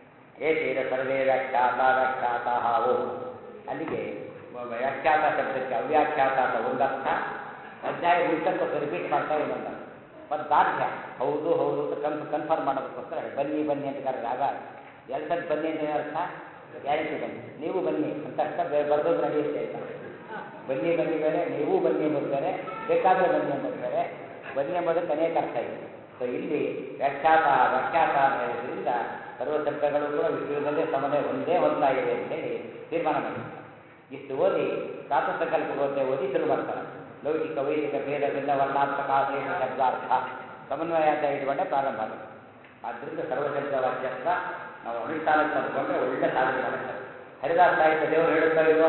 ಏತೇನ ಸರ್ವೇ ವ್ಯಾಖ್ಯಾತ ವ್ಯಾಖ್ಯಾತ ಓಂ ಅಲ್ಲಿಗೆ ವ- ವ್ಯಾಖ್ಯಾತ ಶಬ್ದಕ್ಕೆ ಅವ್ಯಾಖ್ಯಾತ ಅಂತ ಒಂದರ್ಥ ಅಧ್ಯಾಯ ಮುಗಿಸಕ್ಕೋಸ್ಕರ ರಿಪೀಟ್ ಮಾಡ್ತಾ ಇನ್ನೊಂದು ಮತ್ತು ದಾರ್ಢ್ಯ ಹೌದು ಹೌದು ಅಂತ ಕನ್ಫ್ ಕನ್ಫರ್ಮ್ ಮಾಡೋದಕ್ಕೋಸ್ಕರ ಬನ್ನಿ ಬನ್ನಿ ಅಂತ ಕರೆದಾಗ ಎರಡು ಸತಿ ಬನ್ನಿ ಅಂತ ಏನು ಅರ್ಥ ಗ್ಯಾರಂಟಿ ಬನ್ನಿ ನೀವು ಬನ್ನಿ ಅಂತ ಅರ್ಥ ಬೇರೆ ಬರ್ದೋದು ನಡೆಯುತ್ತೆ ಅಂತ ಬನ್ನಿ ಬನ್ನಿ ಬೇರೆ ನೀವು ಬನ್ನಿ ಎಂಬುದು ಬೇರೆ ಬೇಕಾದರೆ ಬನ್ನಿ ಎಂಬುದು ಬೇರೆ ಬನ್ನಿ ಎಂಬುದಕ್ಕೆ ಅನೇಕ ಅರ್ಥ ಇದೆ ಸೊ ಇಲ್ಲಿ ವ್ಯಾಖ್ಯಾತ ವ್ಯಾಖ್ಯಾತ ಅಂತ ಹೇಳೋದ್ರಿಂದ ಸರ್ವ ಶಬ್ದಗಳು ಕೂಡ ವಿಶ್ವದಲ್ಲೇ ಸಮನೆ ಒಂದೇ ಒಂದಾ ಇದೆ ಅಂತ ಹೇಳಿ ತೀರ್ಮಾನ ಮಾಡಿದ್ದಾರೆ ಇಷ್ಟು ಓದಿ ಸಾತು ಸಂಕಲ್ಪಗೋತೆ ಓದಿ ಶುರು ಮಾಡ್ತಾರೆ ಲೌಕಿಕ ವೈದಿಕ ಭೇದ ಭಿನ್ನ ವರ್ಣಾತ್ಮಕ ಆದೇಶ ಶಬ್ದಾರ್ಥ ಸಮನ್ವಯ ಅಂತ ಇಟ್ಕೊಂಡೆ ಪ್ರಾರಂಭ ಆಗುತ್ತೆ ಆದ್ದರಿಂದ ಸರ್ವಶಬ್ದ ವಾಕ್ಯತ್ವ ನಾವು ಅನುಷ್ಠಾನಕ್ಕೆ ತಂದುಕೊಂಡ್ರೆ ಒಳ್ಳೆ ಸಾಧನೆ ಮಾಡುತ್ತಾರೆ ಹರಿದಾಸ ಸಾಹಿತ್ಯ ದೇವರು ಹೇಳುತ್ತಾ ಇಲ್ವೋ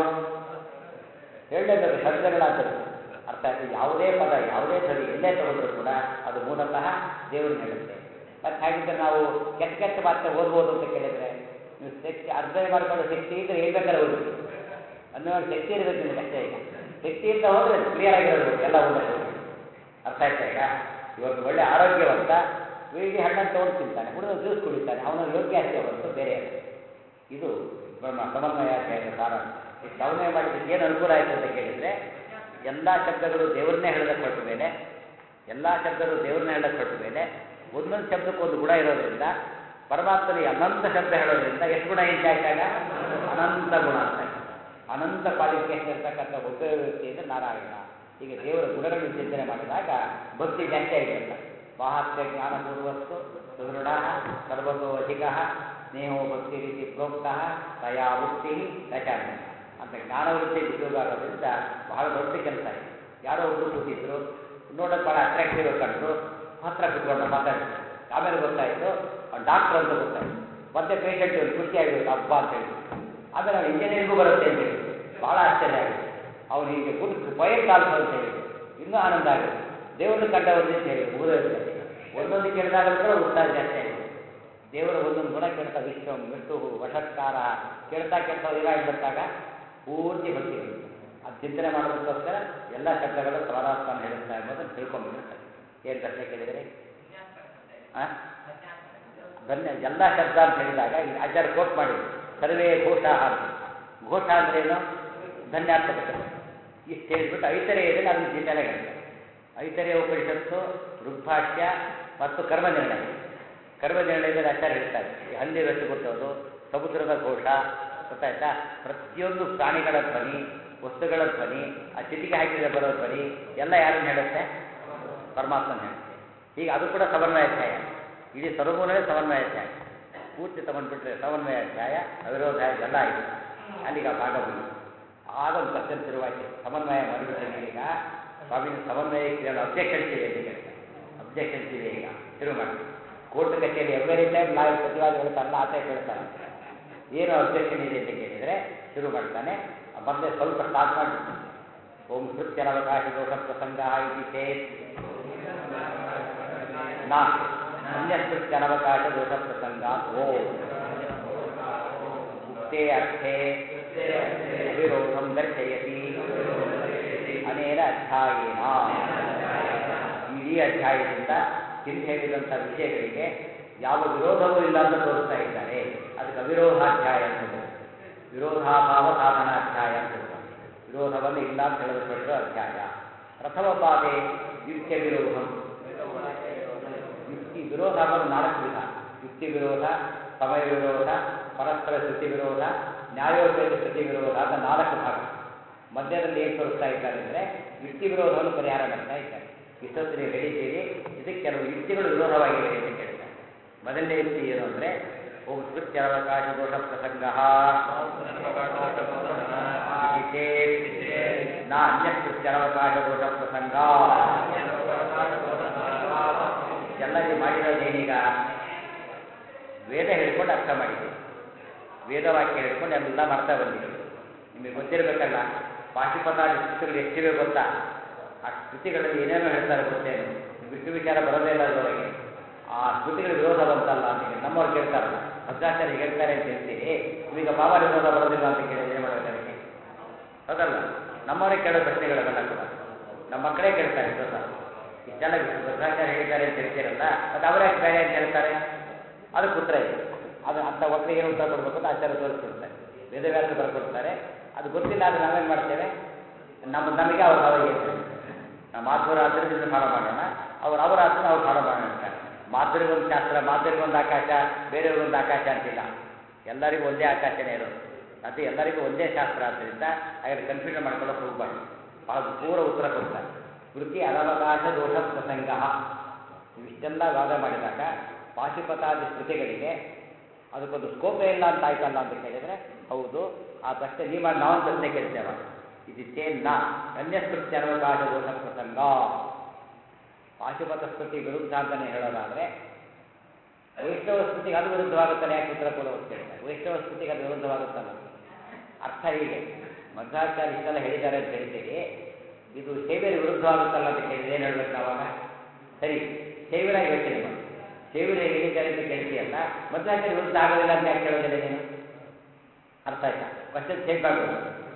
ಹೇಳಲೇಬೇಕು ಶಬ್ದಗಳಾದ್ದರಿಂದ ಅರ್ಥ ಆಯ್ತು ಯಾವುದೇ ಪದ ಯಾವುದೇ ಧ್ವನಿ ಎಲ್ಲೇ ತಗೊಂಡ್ರು ಕೂಡ ಅದು ಮೂಲತಃ ದೇವರು ಹೇಳುತ್ತೆ ಮತ್ತೆ ಹಾಗಿದ್ರೆ ನಾವು ಕೆಟ್ಟ ಕೆಟ್ಟ ಮಾತ್ರ ಓದ್ಬೋದು ಅಂತ ಕೇಳಿದ್ರೆ ನೀವು ಶಕ್ತಿ ಅರ್ಧ ಮಾಡಿಕೊಂಡು ಶಕ್ತಿ ಇದ್ರೆ ಏನು ಬೇಕಾದ್ರೆ ಓದಿ ಅನ್ನೋ ಶಕ್ತಿ ಇರಬೇಕು ನಿಮಗೆ ಅಷ್ಟೇ ಈಗ ಶಕ್ತಿ ಅಂತ ಹೋದ್ರೆ ಕ್ಲಿಯರ್ ಆಗಿರೋದು ಎಲ್ಲ ಒಂದೇ ಹೋಗಿ ಅರ್ಥ ಆಯ್ತಾ ಈಗ ಇವತ್ತು ಒಳ್ಳೆ ಆರೋಗ್ಯವಂತ ವೀಡಿ ಹಣ್ಣನ್ನು ತಗೊಂಡು ತಿಂತಾನೆ ಹುಡುಗ ಜ್ಯೂಸ್ ಕುಡಿತಾನೆ ಅವನ ಯೋಗ್ಯ ಅಷ್ಟೇ ಹೊರತು ಬೇರೆ ಅಲ್ಲ ಇದು ಬ್ರಹ್ಮ ಸಮನ್ವಯಾಧ್ಯಾಯದ ಸಾರಾಂಶ ಈ ಸಮನ್ವಯ ಮಾಡಿದ್ದಕ್ಕೆ ಏನು ಅನುಕೂಲ ಆಯಿತು ಅಂತ ಕೇಳಿದರೆ ಎಲ್ಲ ಶಬ್ದಗಳು ದೇವರನ್ನೇ ಹೇಳೋದಕ್ಕೆ ಹೊರಟ ಮೇಲೆ ಎಲ್ಲ ಶಬ್ದಗಳು ದೇವರನ್ನ ಹೇಳೋಕ್ಕೆ ಹೊರಟ ಮೇಲೆ ಒಂದೊಂದು ಶಬ್ದಕ್ಕೆ ಒಂದು ಗುಣ ಇರೋದ್ರಿಂದ ಪರಮಾತ್ಮನಿಗೆ ಅನಂತ ಶಬ್ದ ಹೇಳೋದ್ರಿಂದ ಎಷ್ಟು ಗುಣ ಹೆಚ್ಚಾಯ್ತಾಗ ಅನಂತ ಗುಣ ಅಂತ ಅನಂತ ಕ್ವಾಲಿಫಿಕೇಶನ್ ಇರ್ತಕ್ಕಂಥ ಒಬ್ಬ ವ್ಯಕ್ತಿ ಅಂದರೆ ನಾರಾಯಣ ಹೀಗೆ ದೇವರ ಗುಣಗಳನ್ನು ಚಿಂತನೆ ಮಾಡಿದಾಗ ಭಕ್ತಿ ಜಾಸ್ತಿ ಆಗಿರುತ್ತೆ ಮಾಹಾತ್ಮ್ಯ ಜ್ಞಾನಪೂರ್ವಸ್ತು ಸುದೃಢ ಸರ್ವತೋ ಅಧಿಕ ಸ್ನೇಹೋ ಭಕ್ತಿ ರೀತಿ ಪ್ರೋಕ್ತ ತಯಾ ವೃತ್ತಿ ರಚಾನ್ಯ ಅಂತ ಜ್ಞಾನವೃತ್ತಿ ಉಪಯೋಗ ಆಗೋದ್ರಿಂದ ಬಹಳ ದೊಡ್ಡ ಕೆಲಸ ಇದೆ ಯಾರೋ ಒಬ್ಬರು ಕೂತಿದ್ರು ನೋಡೋಕೆ ಭಾಳ ಅಟ್ರಾಕ್ಟಿವ್ ಕಂಡ್ರು ಹತ್ರ ಕುತ್ಕೊಂಡು ಮಾತಾಡ್ತಾರೆ ಆಮೇಲೆ ಗೊತ್ತಾಯಿತು ಅವ್ನು ಡಾಕ್ಟ್ರ್ ಅಂತ ಗೊತ್ತಾಯ್ತು ಮತ್ತೆ ಪೇಷಂಟ್ ಖುಷಿಯಾಗಿರುತ್ತೆ ಹಬ್ಬ ಅಂತ ಹೇಳಿ ಆಮೇಲೆ ಅವ್ನು ಇಂಜಿನಿಯರಿಂಗೂ ಬರುತ್ತೆ ಅಂತ ಹೇಳಿ ಭಾಳ ಆಶ್ಚರ್ಯ ಆಗುತ್ತೆ ಅವನು ಹೀಗೆ ಗುಡ್ ಪೊಯೆಟ್ ಆಲ್ಸೋ ಅಂತ ಹೇಳಿ ಇನ್ನೂ ಆನಂದ ಆಗುತ್ತೆ ದೇವರನ್ನು ಕಂಡವರಿಗೆ ಅಂತ ಹೇಳಿ ಊರಲ್ಲಿ ಒಂದೊಂದು ಕೇಳಿದಾಗ ಕೂಡ ಉತ್ಸಾಹ ಜಾಸ್ತಿ ಆಗಿದೆ ದೇವರ ಒಂದೊಂದು ಗುಣ ಕೇಳ್ತಾ ವಿಶ್ವಂ ವಿಷ್ಣು ವಷತ್ಕಾರ ಕೇಳ್ತಾ ಕೇಳ್ತಾ ಏನಾಗ್ಬಿಟ್ಟಾಗ ಪೂರ್ತಿ ಭಕ್ತಿ ಬರುತ್ತೆ ಅದು ಚಿಂತನೆ ಮಾಡೋದಕ್ಕೋಸ್ಕರ ಎಲ್ಲ ಶಬ್ದಗಳು ಪರಮಾತ್ಮನ ಹೇಳುತ್ತಾ ಎಂಬುದನ್ನು ತಿಳ್ಕೊಂಡ್ಬಿಡ್ತಾರೆ ಏನು ಪ್ರಶ್ನೆ ಕೇಳಿದರೆ ಆ? ಧನ್ಯ ಎಲ್ಲ ಶಬ್ದ ಅಂತ ಹೇಳಿದಾಗ ಈ ಆಚಾರ್ಯ ಕೋಟ್ ಮಾಡಿದ್ರು ಸರ್ವೇ ಘೋಷ ಅಂತ ಘೋಷ ಅಂದ್ರೇನು ಧನ್ಯಾತ್ಮಕತೆ ಇಷ್ಟು ಹೇಳಿಬಿಟ್ಟು ಐತರೇ ಇದೆ ಅದನ್ನು ಜಿಲ್ಲೆಲೆ ಹೇಳ್ತಾರೆ ಐತರೇಯ ಉಪನಿಷತ್ತು ಋಗ್ಭಾಷ್ಯ ಮತ್ತು ಕರ್ಮ ನಿರ್ಣಯ ಕರ್ಮ ನಿರ್ಣಯದಲ್ಲಿ ಆಚಾರ್ಯ ಹೇಳ್ತಾರೆ ಈ ಹಂದಿ ರಟ್ಟು ಗೊತ್ತೋದು ಸಮುದ್ರದ ಘೋಷ ಗೊತ್ತಾಯ್ತಾ ಪ್ರತಿಯೊಂದು ಪ್ರಾಣಿಗಳ ಧ್ವನಿ ವಸ್ತುಗಳ ಧ್ವನಿ ಆ ಚಿಟಿಕೆ ಹಾಕಿದ್ರೆ ಬರೋ ಧ್ವನಿ ಎಲ್ಲ ಯಾರನ್ನು ಹೇಳುತ್ತೆ ಪರಮಾತ್ಮನ ಹೇಳುತ್ತೆ ಈಗ ಅದು ಕೂಡ ಸಮನ್ವಯಾಧ್ಯಾಯ ಇಡೀ ಸರ್ವಗುಣವೇ ಸಮನ್ವಯಾಧ್ಯಾಯ ಪೂರ್ತಿ ತಗೊಂಡ್ಬಿಟ್ರೆ ಸಮನ್ವಯಾಧ್ಯಾಯ ಅವಿರೋಧಾಯ ಎಲ್ಲ ಆಯಿತು ಅಲ್ಲಿಗೆ ಆ ಭಾಗ ಬಂದು ಆಗ ಒಂದು ಪ್ರಶ್ನೆ ಶುರುವಾಯಿತು ಸಮನ್ವಯ ಮಾಡಿಬಿಟ್ರೆ ಈಗ ಸ್ವಾಮಿ ಸಮನ್ವಯಕ್ಕೆ ಏನು ಅಬ್ಜೆಕ್ಷನ್ಸ್ ಇದೆ ಅಂತ ಕೇಳ್ತಾರೆ ಅಬ್ಜೆಕ್ಷನ್ಸ್ ಇದೆ ಈಗ ಶುರು ಮಾಡಿ ಕೋರ್ಟ್ ಕಚೇರಿ ಎವ್ರಿ ಟೈಮ್ ಲಾಯರ್ ಪ್ರತಿವಾದ ಹೇಳ್ತಾರಲ್ಲ ಆ ಟೈಪ್ ಹೇಳ್ತಾರೆ ಏನು ಅಬ್ಜೆಕ್ಷನ್ ಇದೆ ಅಂತ ಕೇಳಿದರೆ ಶುರು ಮಾಡ್ತಾನೆ ಮೊದಲೇ ಸ್ವಲ್ಪ ಸ್ಟಾರ್ಟ್ ಮಾಡಿಬಿಡ್ತಾನೆ ಓಂ ಕೃತ್ಯನವಕಾಶ ದೋಷ ಪ್ರಸಂಗ ಇತಿ ಚೇತ್ ನಾ ಅನ್ಯಸ್ಕೃತ್ಯನವಕಾಶ ದೋಷ ಪ್ರಸಂಗ ಓ ಉಕ್ತೆ ಅರ್ಥೆ ಅವಿರೋಧಂ ದರ್ಶಯತಿ ಅನೇನ ಅಧ್ಯಾಯೇನ ಇಡೀ ಅಧ್ಯಾಯದಿಂದ ಹಿಂದೆ ಹೇಳಿದಂಥ ವಿಷಯಗಳಿಗೆ ಯಾವ ವಿರೋಧವೂ ಇಲ್ಲ ಅಂತ ತೋರಿಸ್ತಾ ಇದ್ದಾರೆ ಅದಕ್ಕೆ ಅವಿರೋಧಾಧ್ಯಾಯ ಅಂತ ಹೇಳ್ತಾರೆ. ವಿರೋಧಾಭಾವ ಸಾಧನಾಧ್ಯಾಯ ಅಂತ ಹೇಳ್ತಾರೆ. ವಿರೋಧವನ್ನು ಇಲ್ಲ ಅಂತ ಹೇಳಲ್ಪಟ್ಟಿರೋ ಅಧ್ಯಾಯ ಪ್ರಥಮ ಪಾದೆ ಯುಕ್ತಿಯ ವಿರೋಧಂ ಯುಕ್ತಿ ವಿರೋಧ ಅನ್ನೋದು ನಾಲ್ಕು ವಿಧ ಯುಕ್ತಿ ವಿರೋಧ ಸಮಯ ವಿರೋಧ ಪರಸ್ಪರ ಶ್ರುತಿ ವಿರೋಧ ನ್ಯಾಯೋಪೇತ ಶ್ರುತಿ ವಿರೋಧ ಅಂತ ನಾಲ್ಕು ಭಾಗ ಮಧ್ಯದಲ್ಲಿ ಏನು ತೋರಿಸ್ತಾ ಇದ್ದಾರೆ ಅಂದರೆ ಯುಕ್ತಿ ವಿರೋಧವನ್ನು ಪರಿಹಾರ ಮಾಡ್ತಾ ಇದ್ದಾರೆ ಇಷ್ಟೊತ್ತು ನೀವು ಹೇಳಿದ್ದೀರಿ ಇದಕ್ಕೆ ಕೆಲವು ಯುಕ್ತಿಗಳು ವಿರೋಧವಾಗಿವೆ ಅಂತ ಕೇಳ್ತಾರೆ ಮೊದಲನೇ ಯುಕ್ತಿ ಏನು ಅಂದರೆ ಓಂ ಸ್ಮೃತ್ಯವಕಾಶ ದೋಷ ಪ್ರಸಂಗ ಇತಿ ಚೇತ್ ನ ಅನ್ಯಸ್ಮೃತ್ಯವಕಾಶ ದೋಷ ಪ್ರಸಂಗ ಎಲ್ಲ ನೀವು ಮಾಡಿರೋದೇನೀಗ ವೇದ ಹೇಳ್ಕೊಂಡು ಅರ್ಥ ಮಾಡಿದ್ದೀವಿ ವೇದವಾಕ್ಯ ಹೇಳ್ಕೊಂಡು ಎಲ್ಲ ಮಾಡ್ತಾ ಬಂದಿದ್ದೀವಿ ನಿಮಗೆ ಗೊತ್ತಿರಬೇಕಲ್ಲ ಪಾಶುಪತಾದಿ ಸ್ತುತಿಗಳು ಎಷ್ಟಿವೆ ಗೊತ್ತಾ ಆ ಸ್ತುತಿಗಳಲ್ಲಿ ಏನೇನೋ ಹೇಳ್ತಾರೆ ಗೊತ್ತೇನು ವಿಷ್ಣು ವಿಚಾರ ಬರೋದೇ ಇಲ್ಲ ಅದರೊಳಗೆ ಆ ಸ್ತುತಿಗಳ ವಿರೋಧ ಬಂತಲ್ಲ ಅಂತ ಹೇಳಿ ನಮ್ಮವ್ರು ಕೇಳ್ತಾರಲ್ಲ ಭದ್ರಾಚಾರ್ಯ ಹೇಳ್ತಾರೆ ಅಂತ ಹೇಳ್ತೀರಿ ಈಗ ಬಾಬಾ ವಿರೋಧ ಬರೋದಿಲ್ಲ ಅಂತ ಕೇಳಿದ್ರೆ ಏನು ಮಾಡೋದು ಅದಕ್ಕೆ ಹೌದಲ್ಲ ನಮ್ಮವರೇ ಕೇಳೋ ಪ್ರಶ್ನೆಗಳವೆಲ್ಲ ಕೂಡ ನಮ್ಮ ಮಕ್ಕಳೇ ಕೇಳ್ತಾರೆ ಇಷ್ಟೊತ್ತ ಇಷ್ಟೆಲ್ಲ ಭದ್ರಾಚಾರ್ಯ ಹೇಳಿದ್ದಾರೆ ಅಂತ ಹೇಳ್ತೀರಲ್ಲ ಮತ್ತು ಅವರೇ ಬೇರೆ ಅಂತ ಹೇಳ್ತಾರೆ ಅದಕ್ಕೆ ಉತ್ತರ ಇದೆ ಅದು ಅಂಥ ಒಕ್ಕಲಿಗೆ ಏನು ಉತ್ತರ ಕೊಡಬೇಕು ಅಂತ ಆಚಾರ್ಯ ತೋರಿಸ್ಕೊಡ್ತಾರೆ ವೇದವ್ಯಾಸ ಬರ್ಕೊಡ್ತಾರೆ ಅದು ಗೊತ್ತಿಲ್ಲ ಆದರೆ ನಾವೇನು ಮಾಡ್ತೇವೆ ನಮ್ಮ ನಮಗೆ ಅವ್ರ ಅವರಿಗೆ ಅಂತ ನಾವು ಮಾಧುರ ಆದರೆ ಇದನ್ನು ಫಾಲೋ ಮಾಡೋಣ ಅವ್ರು ಅವರ ಆದರೆ ಅವ್ರು ಫಾಲೋ ಮಾಡೋಣ ಅಂತಾರೆ ಮಾಧುರಿಗೊಂದು ಶಾಸ್ತ್ರ ಮಾಧುರಿಗೊಂದು ಆಕಾಶ ಬೇರೆಯವ್ರಿಗೊಂದು ಆಕಾಶ ಅಂತಿಲ್ಲ ಎಲ್ಲರಿಗೂ ಒಂದೇ ಆಕಾಶನೇ ಇರೋದು ಅದು ಎಲ್ಲರಿಗೂ ಒಂದೇ ಶಾಸ್ತ್ರ ಆದ್ದರಿಂದ ಹಾಗಾದ್ರೆ ಕನ್ಫ್ಯೂಷನ್ ಮಾಡ್ಕೊಳ್ಳೋಕೆ ಹೋಗ್ಬಾರ್ದು ಅದು ಪೂರ ಉತ್ತರ ಕೊಡ್ತಾರೆ ವೃತ್ತಿ ಅನವಕಾಶ ದೋಷ ಪ್ರಸಂಗ ಇವಿಷ್ಟೆಲ್ಲ ವಾದ ಮಾಡಿದಾಗ ಪಾಶುಪತಾದಿ ಶ್ರುತಿಗಳಿಗೆ ಅದಕ್ಕೊಂದು ಸ್ಕೋಪೇ ಇಲ್ಲ ಅಂತ ಆಯ್ತಲ್ಲ ಅಂತ ಕೇಳಿದರೆ ಹೌದು ಆ ಪ್ರಶ್ನೆ ನೀವು ನಾವು ಪ್ರಶ್ನೆ ಕೇಳ್ತೇವ ಇದು ಚೇನ್ನ ಅನ್ಯಸ್ಕೃತ್ಯ ಅನವಕಾಶ ದೋಷ ಪ್ರಸಂಗ ಪಾಶುಪತ ಸ್ಮೃತಿ ವಿರುದ್ಧ ಅಂತಲೇ ಹೇಳೋದಾದರೆ ವೈಷ್ಣವ ಸ್ಮೃತಿಗೆ ಅದು ವಿರುದ್ಧವಾಗುತ್ತಲ್ಲ ಯಾಕೆ ಉತ್ತರ ಕೊಡೋ ಕೇಳಿದ್ದಾರೆ ವೈಷ್ಣವ ಸ್ಮೃತಿಗೆ ಅದು ವಿರುದ್ಧವಾಗುತ್ತಲ್ಲ ಅರ್ಥ ಹೀಗೆ ಮಧ್ವಾಚಾರ್ಯ ಇಷ್ಟೆಲ್ಲ ಹೇಳಿದ್ದಾರೆ ಅಂತ ಹೇಳ್ತೀರಿ ಇದು ಶೈವ್ಯರ ವಿರುದ್ಧವಾಗುತ್ತಲ್ಲ ಅಂತ ಕೇಳಿದ್ರೆ ಏನು ಹೇಳ್ಬೇಕು ನಾವಾಗ ಸರಿ ಶೈವರಾಗಿ ಯೋಚನೆ ಮಾಡಿ ಶೈವರ ಹೇಳಿದ್ದಾರೆ ಅಂತ ಕೇಳ್ತೀಯಲ್ಲ ಮಧ್ವಾಚಾರ್ಯ ವಿರುದ್ಧ ಆಗೋದಿಲ್ಲ ಅಂತ ಯಾಕೆ ಕೇಳೋದಿಲ್ಲ ನೀನು ಅರ್ಥ ಆಯ್ತಾ ಕ್ವಶನ್ ಚೇಂಜ್ ಮಾಡ್ಬೋದು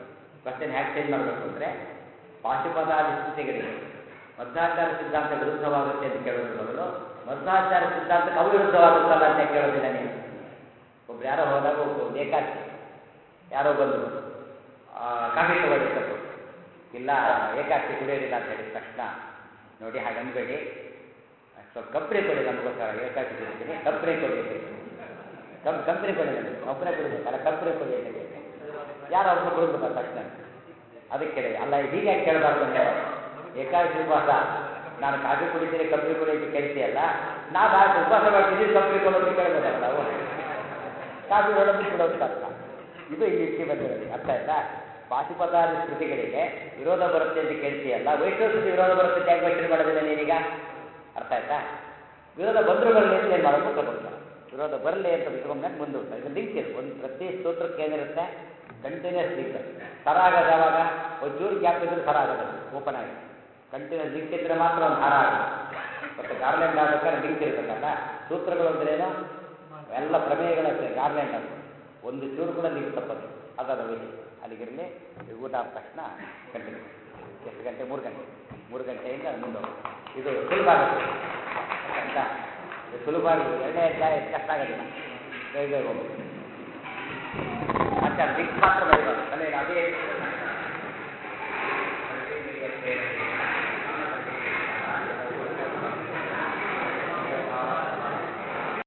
ಕ್ವಶನ್ ಹ್ಯಾಕ್ ಚೇಂಜ್ ಮಾಡಬೇಕು ಅಂದರೆ ಪಾಶುಪದಾದಿ ಸ್ಥಿತಿಗಳಿಗೆ ಮಧ್ವಾಚಾರ ಸಿದ್ಧಾಂತ ವಿರುದ್ಧವಾಗುತ್ತೆ ಅಂತ ಕೇಳೋದ್ರ ಬದಲು ಮಧ್ವಾಚಾರ ಸಿದ್ಧಾಂತಕ್ಕೆ ಅವು ವಿರುದ್ಧವಾಗುತ್ತಲ್ಲ ಅಂತ ಕೇಳೋದಿಲ್ಲ ನೀನು ಒಬ್ರು ಯಾರೋ ಹೋದಾಗ ಒಬ್ಬ ಏಕಾಚಿ ಯಾರೋ ಬಂದರು ಕಾಫಿ ತಗೊಳ್ಳಿ ಅಂತ ಕೊಟ್ರು. ಇಲ್ಲ ಏಕಾಚಿ ಕುಡಿಯೋದಿಲ್ಲ ಅಂತ ಹೇಳಿದ ತಕ್ಷಣ ನೋಡಿ ಹಾಗೆ ಅನ್ಬೇಡಿ ಸ್ವಲ್ಪ ಕಂಪ್ನಿ ಕೊಡಿ ನಮಗೋಸ್ಕರ ಏಕಾಚಿ ಕುಡಿತೀನಿ ಕಂಪ್ನಿ ಕೊಡಿ ಅಂತ ಹೇಳಿ. ಕಂ ಕಂಪ್ನಿ ಕೊಡಿ ನನಗೆ ಒಬ್ಬರೇ ಕುಡಿಬೇಕಲ್ಲ ಕಂಪ್ನಿ ಕೊಡಿ ಅಂತ ಹೇಳಿ ಯಾರೋ ಒಬ್ಬರು ಕುಡಿದ್ಬಿಟ್ಟ ತಕ್ಷಣ ಅದಕ್ಕೆ ಕೇಳಿದೆ ಅಲ್ಲ ಹೀಗೆ ಯಾಕೆ ಕೇಳಬಾರ್ದು ನೀವು ಏಕಾದಶಿ ಉಪವಾಸ ನಾನು ಕಾಫಿ ಕುಡಿತೀನಿ ಕಂಪ್ನಿ ಕೊಡಿ ಅಂತ ಕೇಳ್ತೀಯಲ್ಲ ನಾನು ಆ ಉಪವಾಸ ಮಾಡ್ತೀನಿ ಕಂಪ್ನಿ ಕೊಡೋದು ಕೇಳ್ಬೋದಲ್ಲ ನಾವು ಕಾಫಿ ಒಳಗೆ ಬಿಡೋದು ಅರ್ಥ ಇದು ಈ ಯುಕ್ತಿ ಬಂದಿರೋದು ಅರ್ಥ ಆಯ್ತಾ ಪಾಶುಪದಾದಿ ಸ್ಮೃತಿಗಳಿಗೆ ವಿರೋಧ ಬರುತ್ತೆ ಅಂತ ಕೇಳ್ತೀಯಲ್ಲ ವೈಷ್ಣವ ಸ್ಮೃತಿ ವಿರೋಧ ಬರುತ್ತೆ ಅಂತ ಯಾಕೆ ಯೋಚನೆ ಮಾಡೋದಿಲ್ಲ ನೀನೀಗ ಅರ್ಥ ಆಯ್ತಾ ವಿರೋಧ ಬಂದರೂ ಬರಲಿ ಅಂತ ಏನು ಮಾಡೋದು ತಗೊಳ್ತಾರೆ ವಿರೋಧ ಬರಲಿ ಅಂತ ಬಿಟ್ಕೊಂಡ್ಮೇಲೆ ಮುಂದೆ ಹೋಗ್ತಾರೆ ಇದು ಲಿಂಕ್ ಇದೆ ಒಂದು ಪ್ರತಿ ಸ್ತೋತ್ರಕ್ಕೆ ಏನಿರುತ್ತೆ ಕಂಟಿನ್ಯೂಸ್ ಲಿಂಕ್ ಸರ ಆಗೋದು ಯಾವಾಗ ಒಂಚೂರು ಗ್ಯಾಪ್ ಇದ್ರೆ ಸರ ಆಗೋದು ಓಪನ್ ಆಗಿ ಕಂಟಿನ್ಯೂಸ್ ಲಿಂಕ್ ಇದ್ರೆ ಮಾತ್ರ ಒಂದು ಹಾರ ಆಗುತ್ತೆ ಮತ್ತು ಗಾರ್ಲೆಂಡ್ ಆಗ್ಬೇಕಾದ್ರೆ ಲಿಂಕ್ ಇರಬೇಕಲ್ಲ ಸೂತ್ರಗಳು ಅಂದ್ರೇನು ಎಲ್ಲ ಪ್ರಮೇಯಗಳ ಗಾರ್ಲೆಂಡ್ ಅದು ಒಂದು ಚೂರು ಕೂಡ ಲಿಂಕ್ ತಪ್ಪದು ಅದರ ವಿಷಯ ಅಲ್ಲಿಗಿರಲಿ ಊಟ ಆದ ತಕ್ಷಣ ಕಂಟಿನ್ಯೂ ಎಷ್ಟು ಗಂಟೆ ಮೂರು ಗಂಟೆ ಮೂರು ಗಂಟೆಯಿಂದ ಮುಂದೆ ಹೋಗ್ಬೇಕು. ಇದು ಸುಲಭ ಆಗುತ್ತೆ ಆಯ್ತಾ ಇದು ಸುಲಭ ಆಗಿ ಎರಡನೇ ಅಧ್ಯಾಯ ಕಷ್ಟ ಆಗೋದಿಲ್ಲ ಬೇಗ ಬೇಗ ಹೋಗ್ಬೇಕು ಮತ್ತೆ ಲಿಂಕ್ ಮಾತ್ರ ಬರೀಬಾರ್ದು ಅಲ್ಲೇ ಅದೇ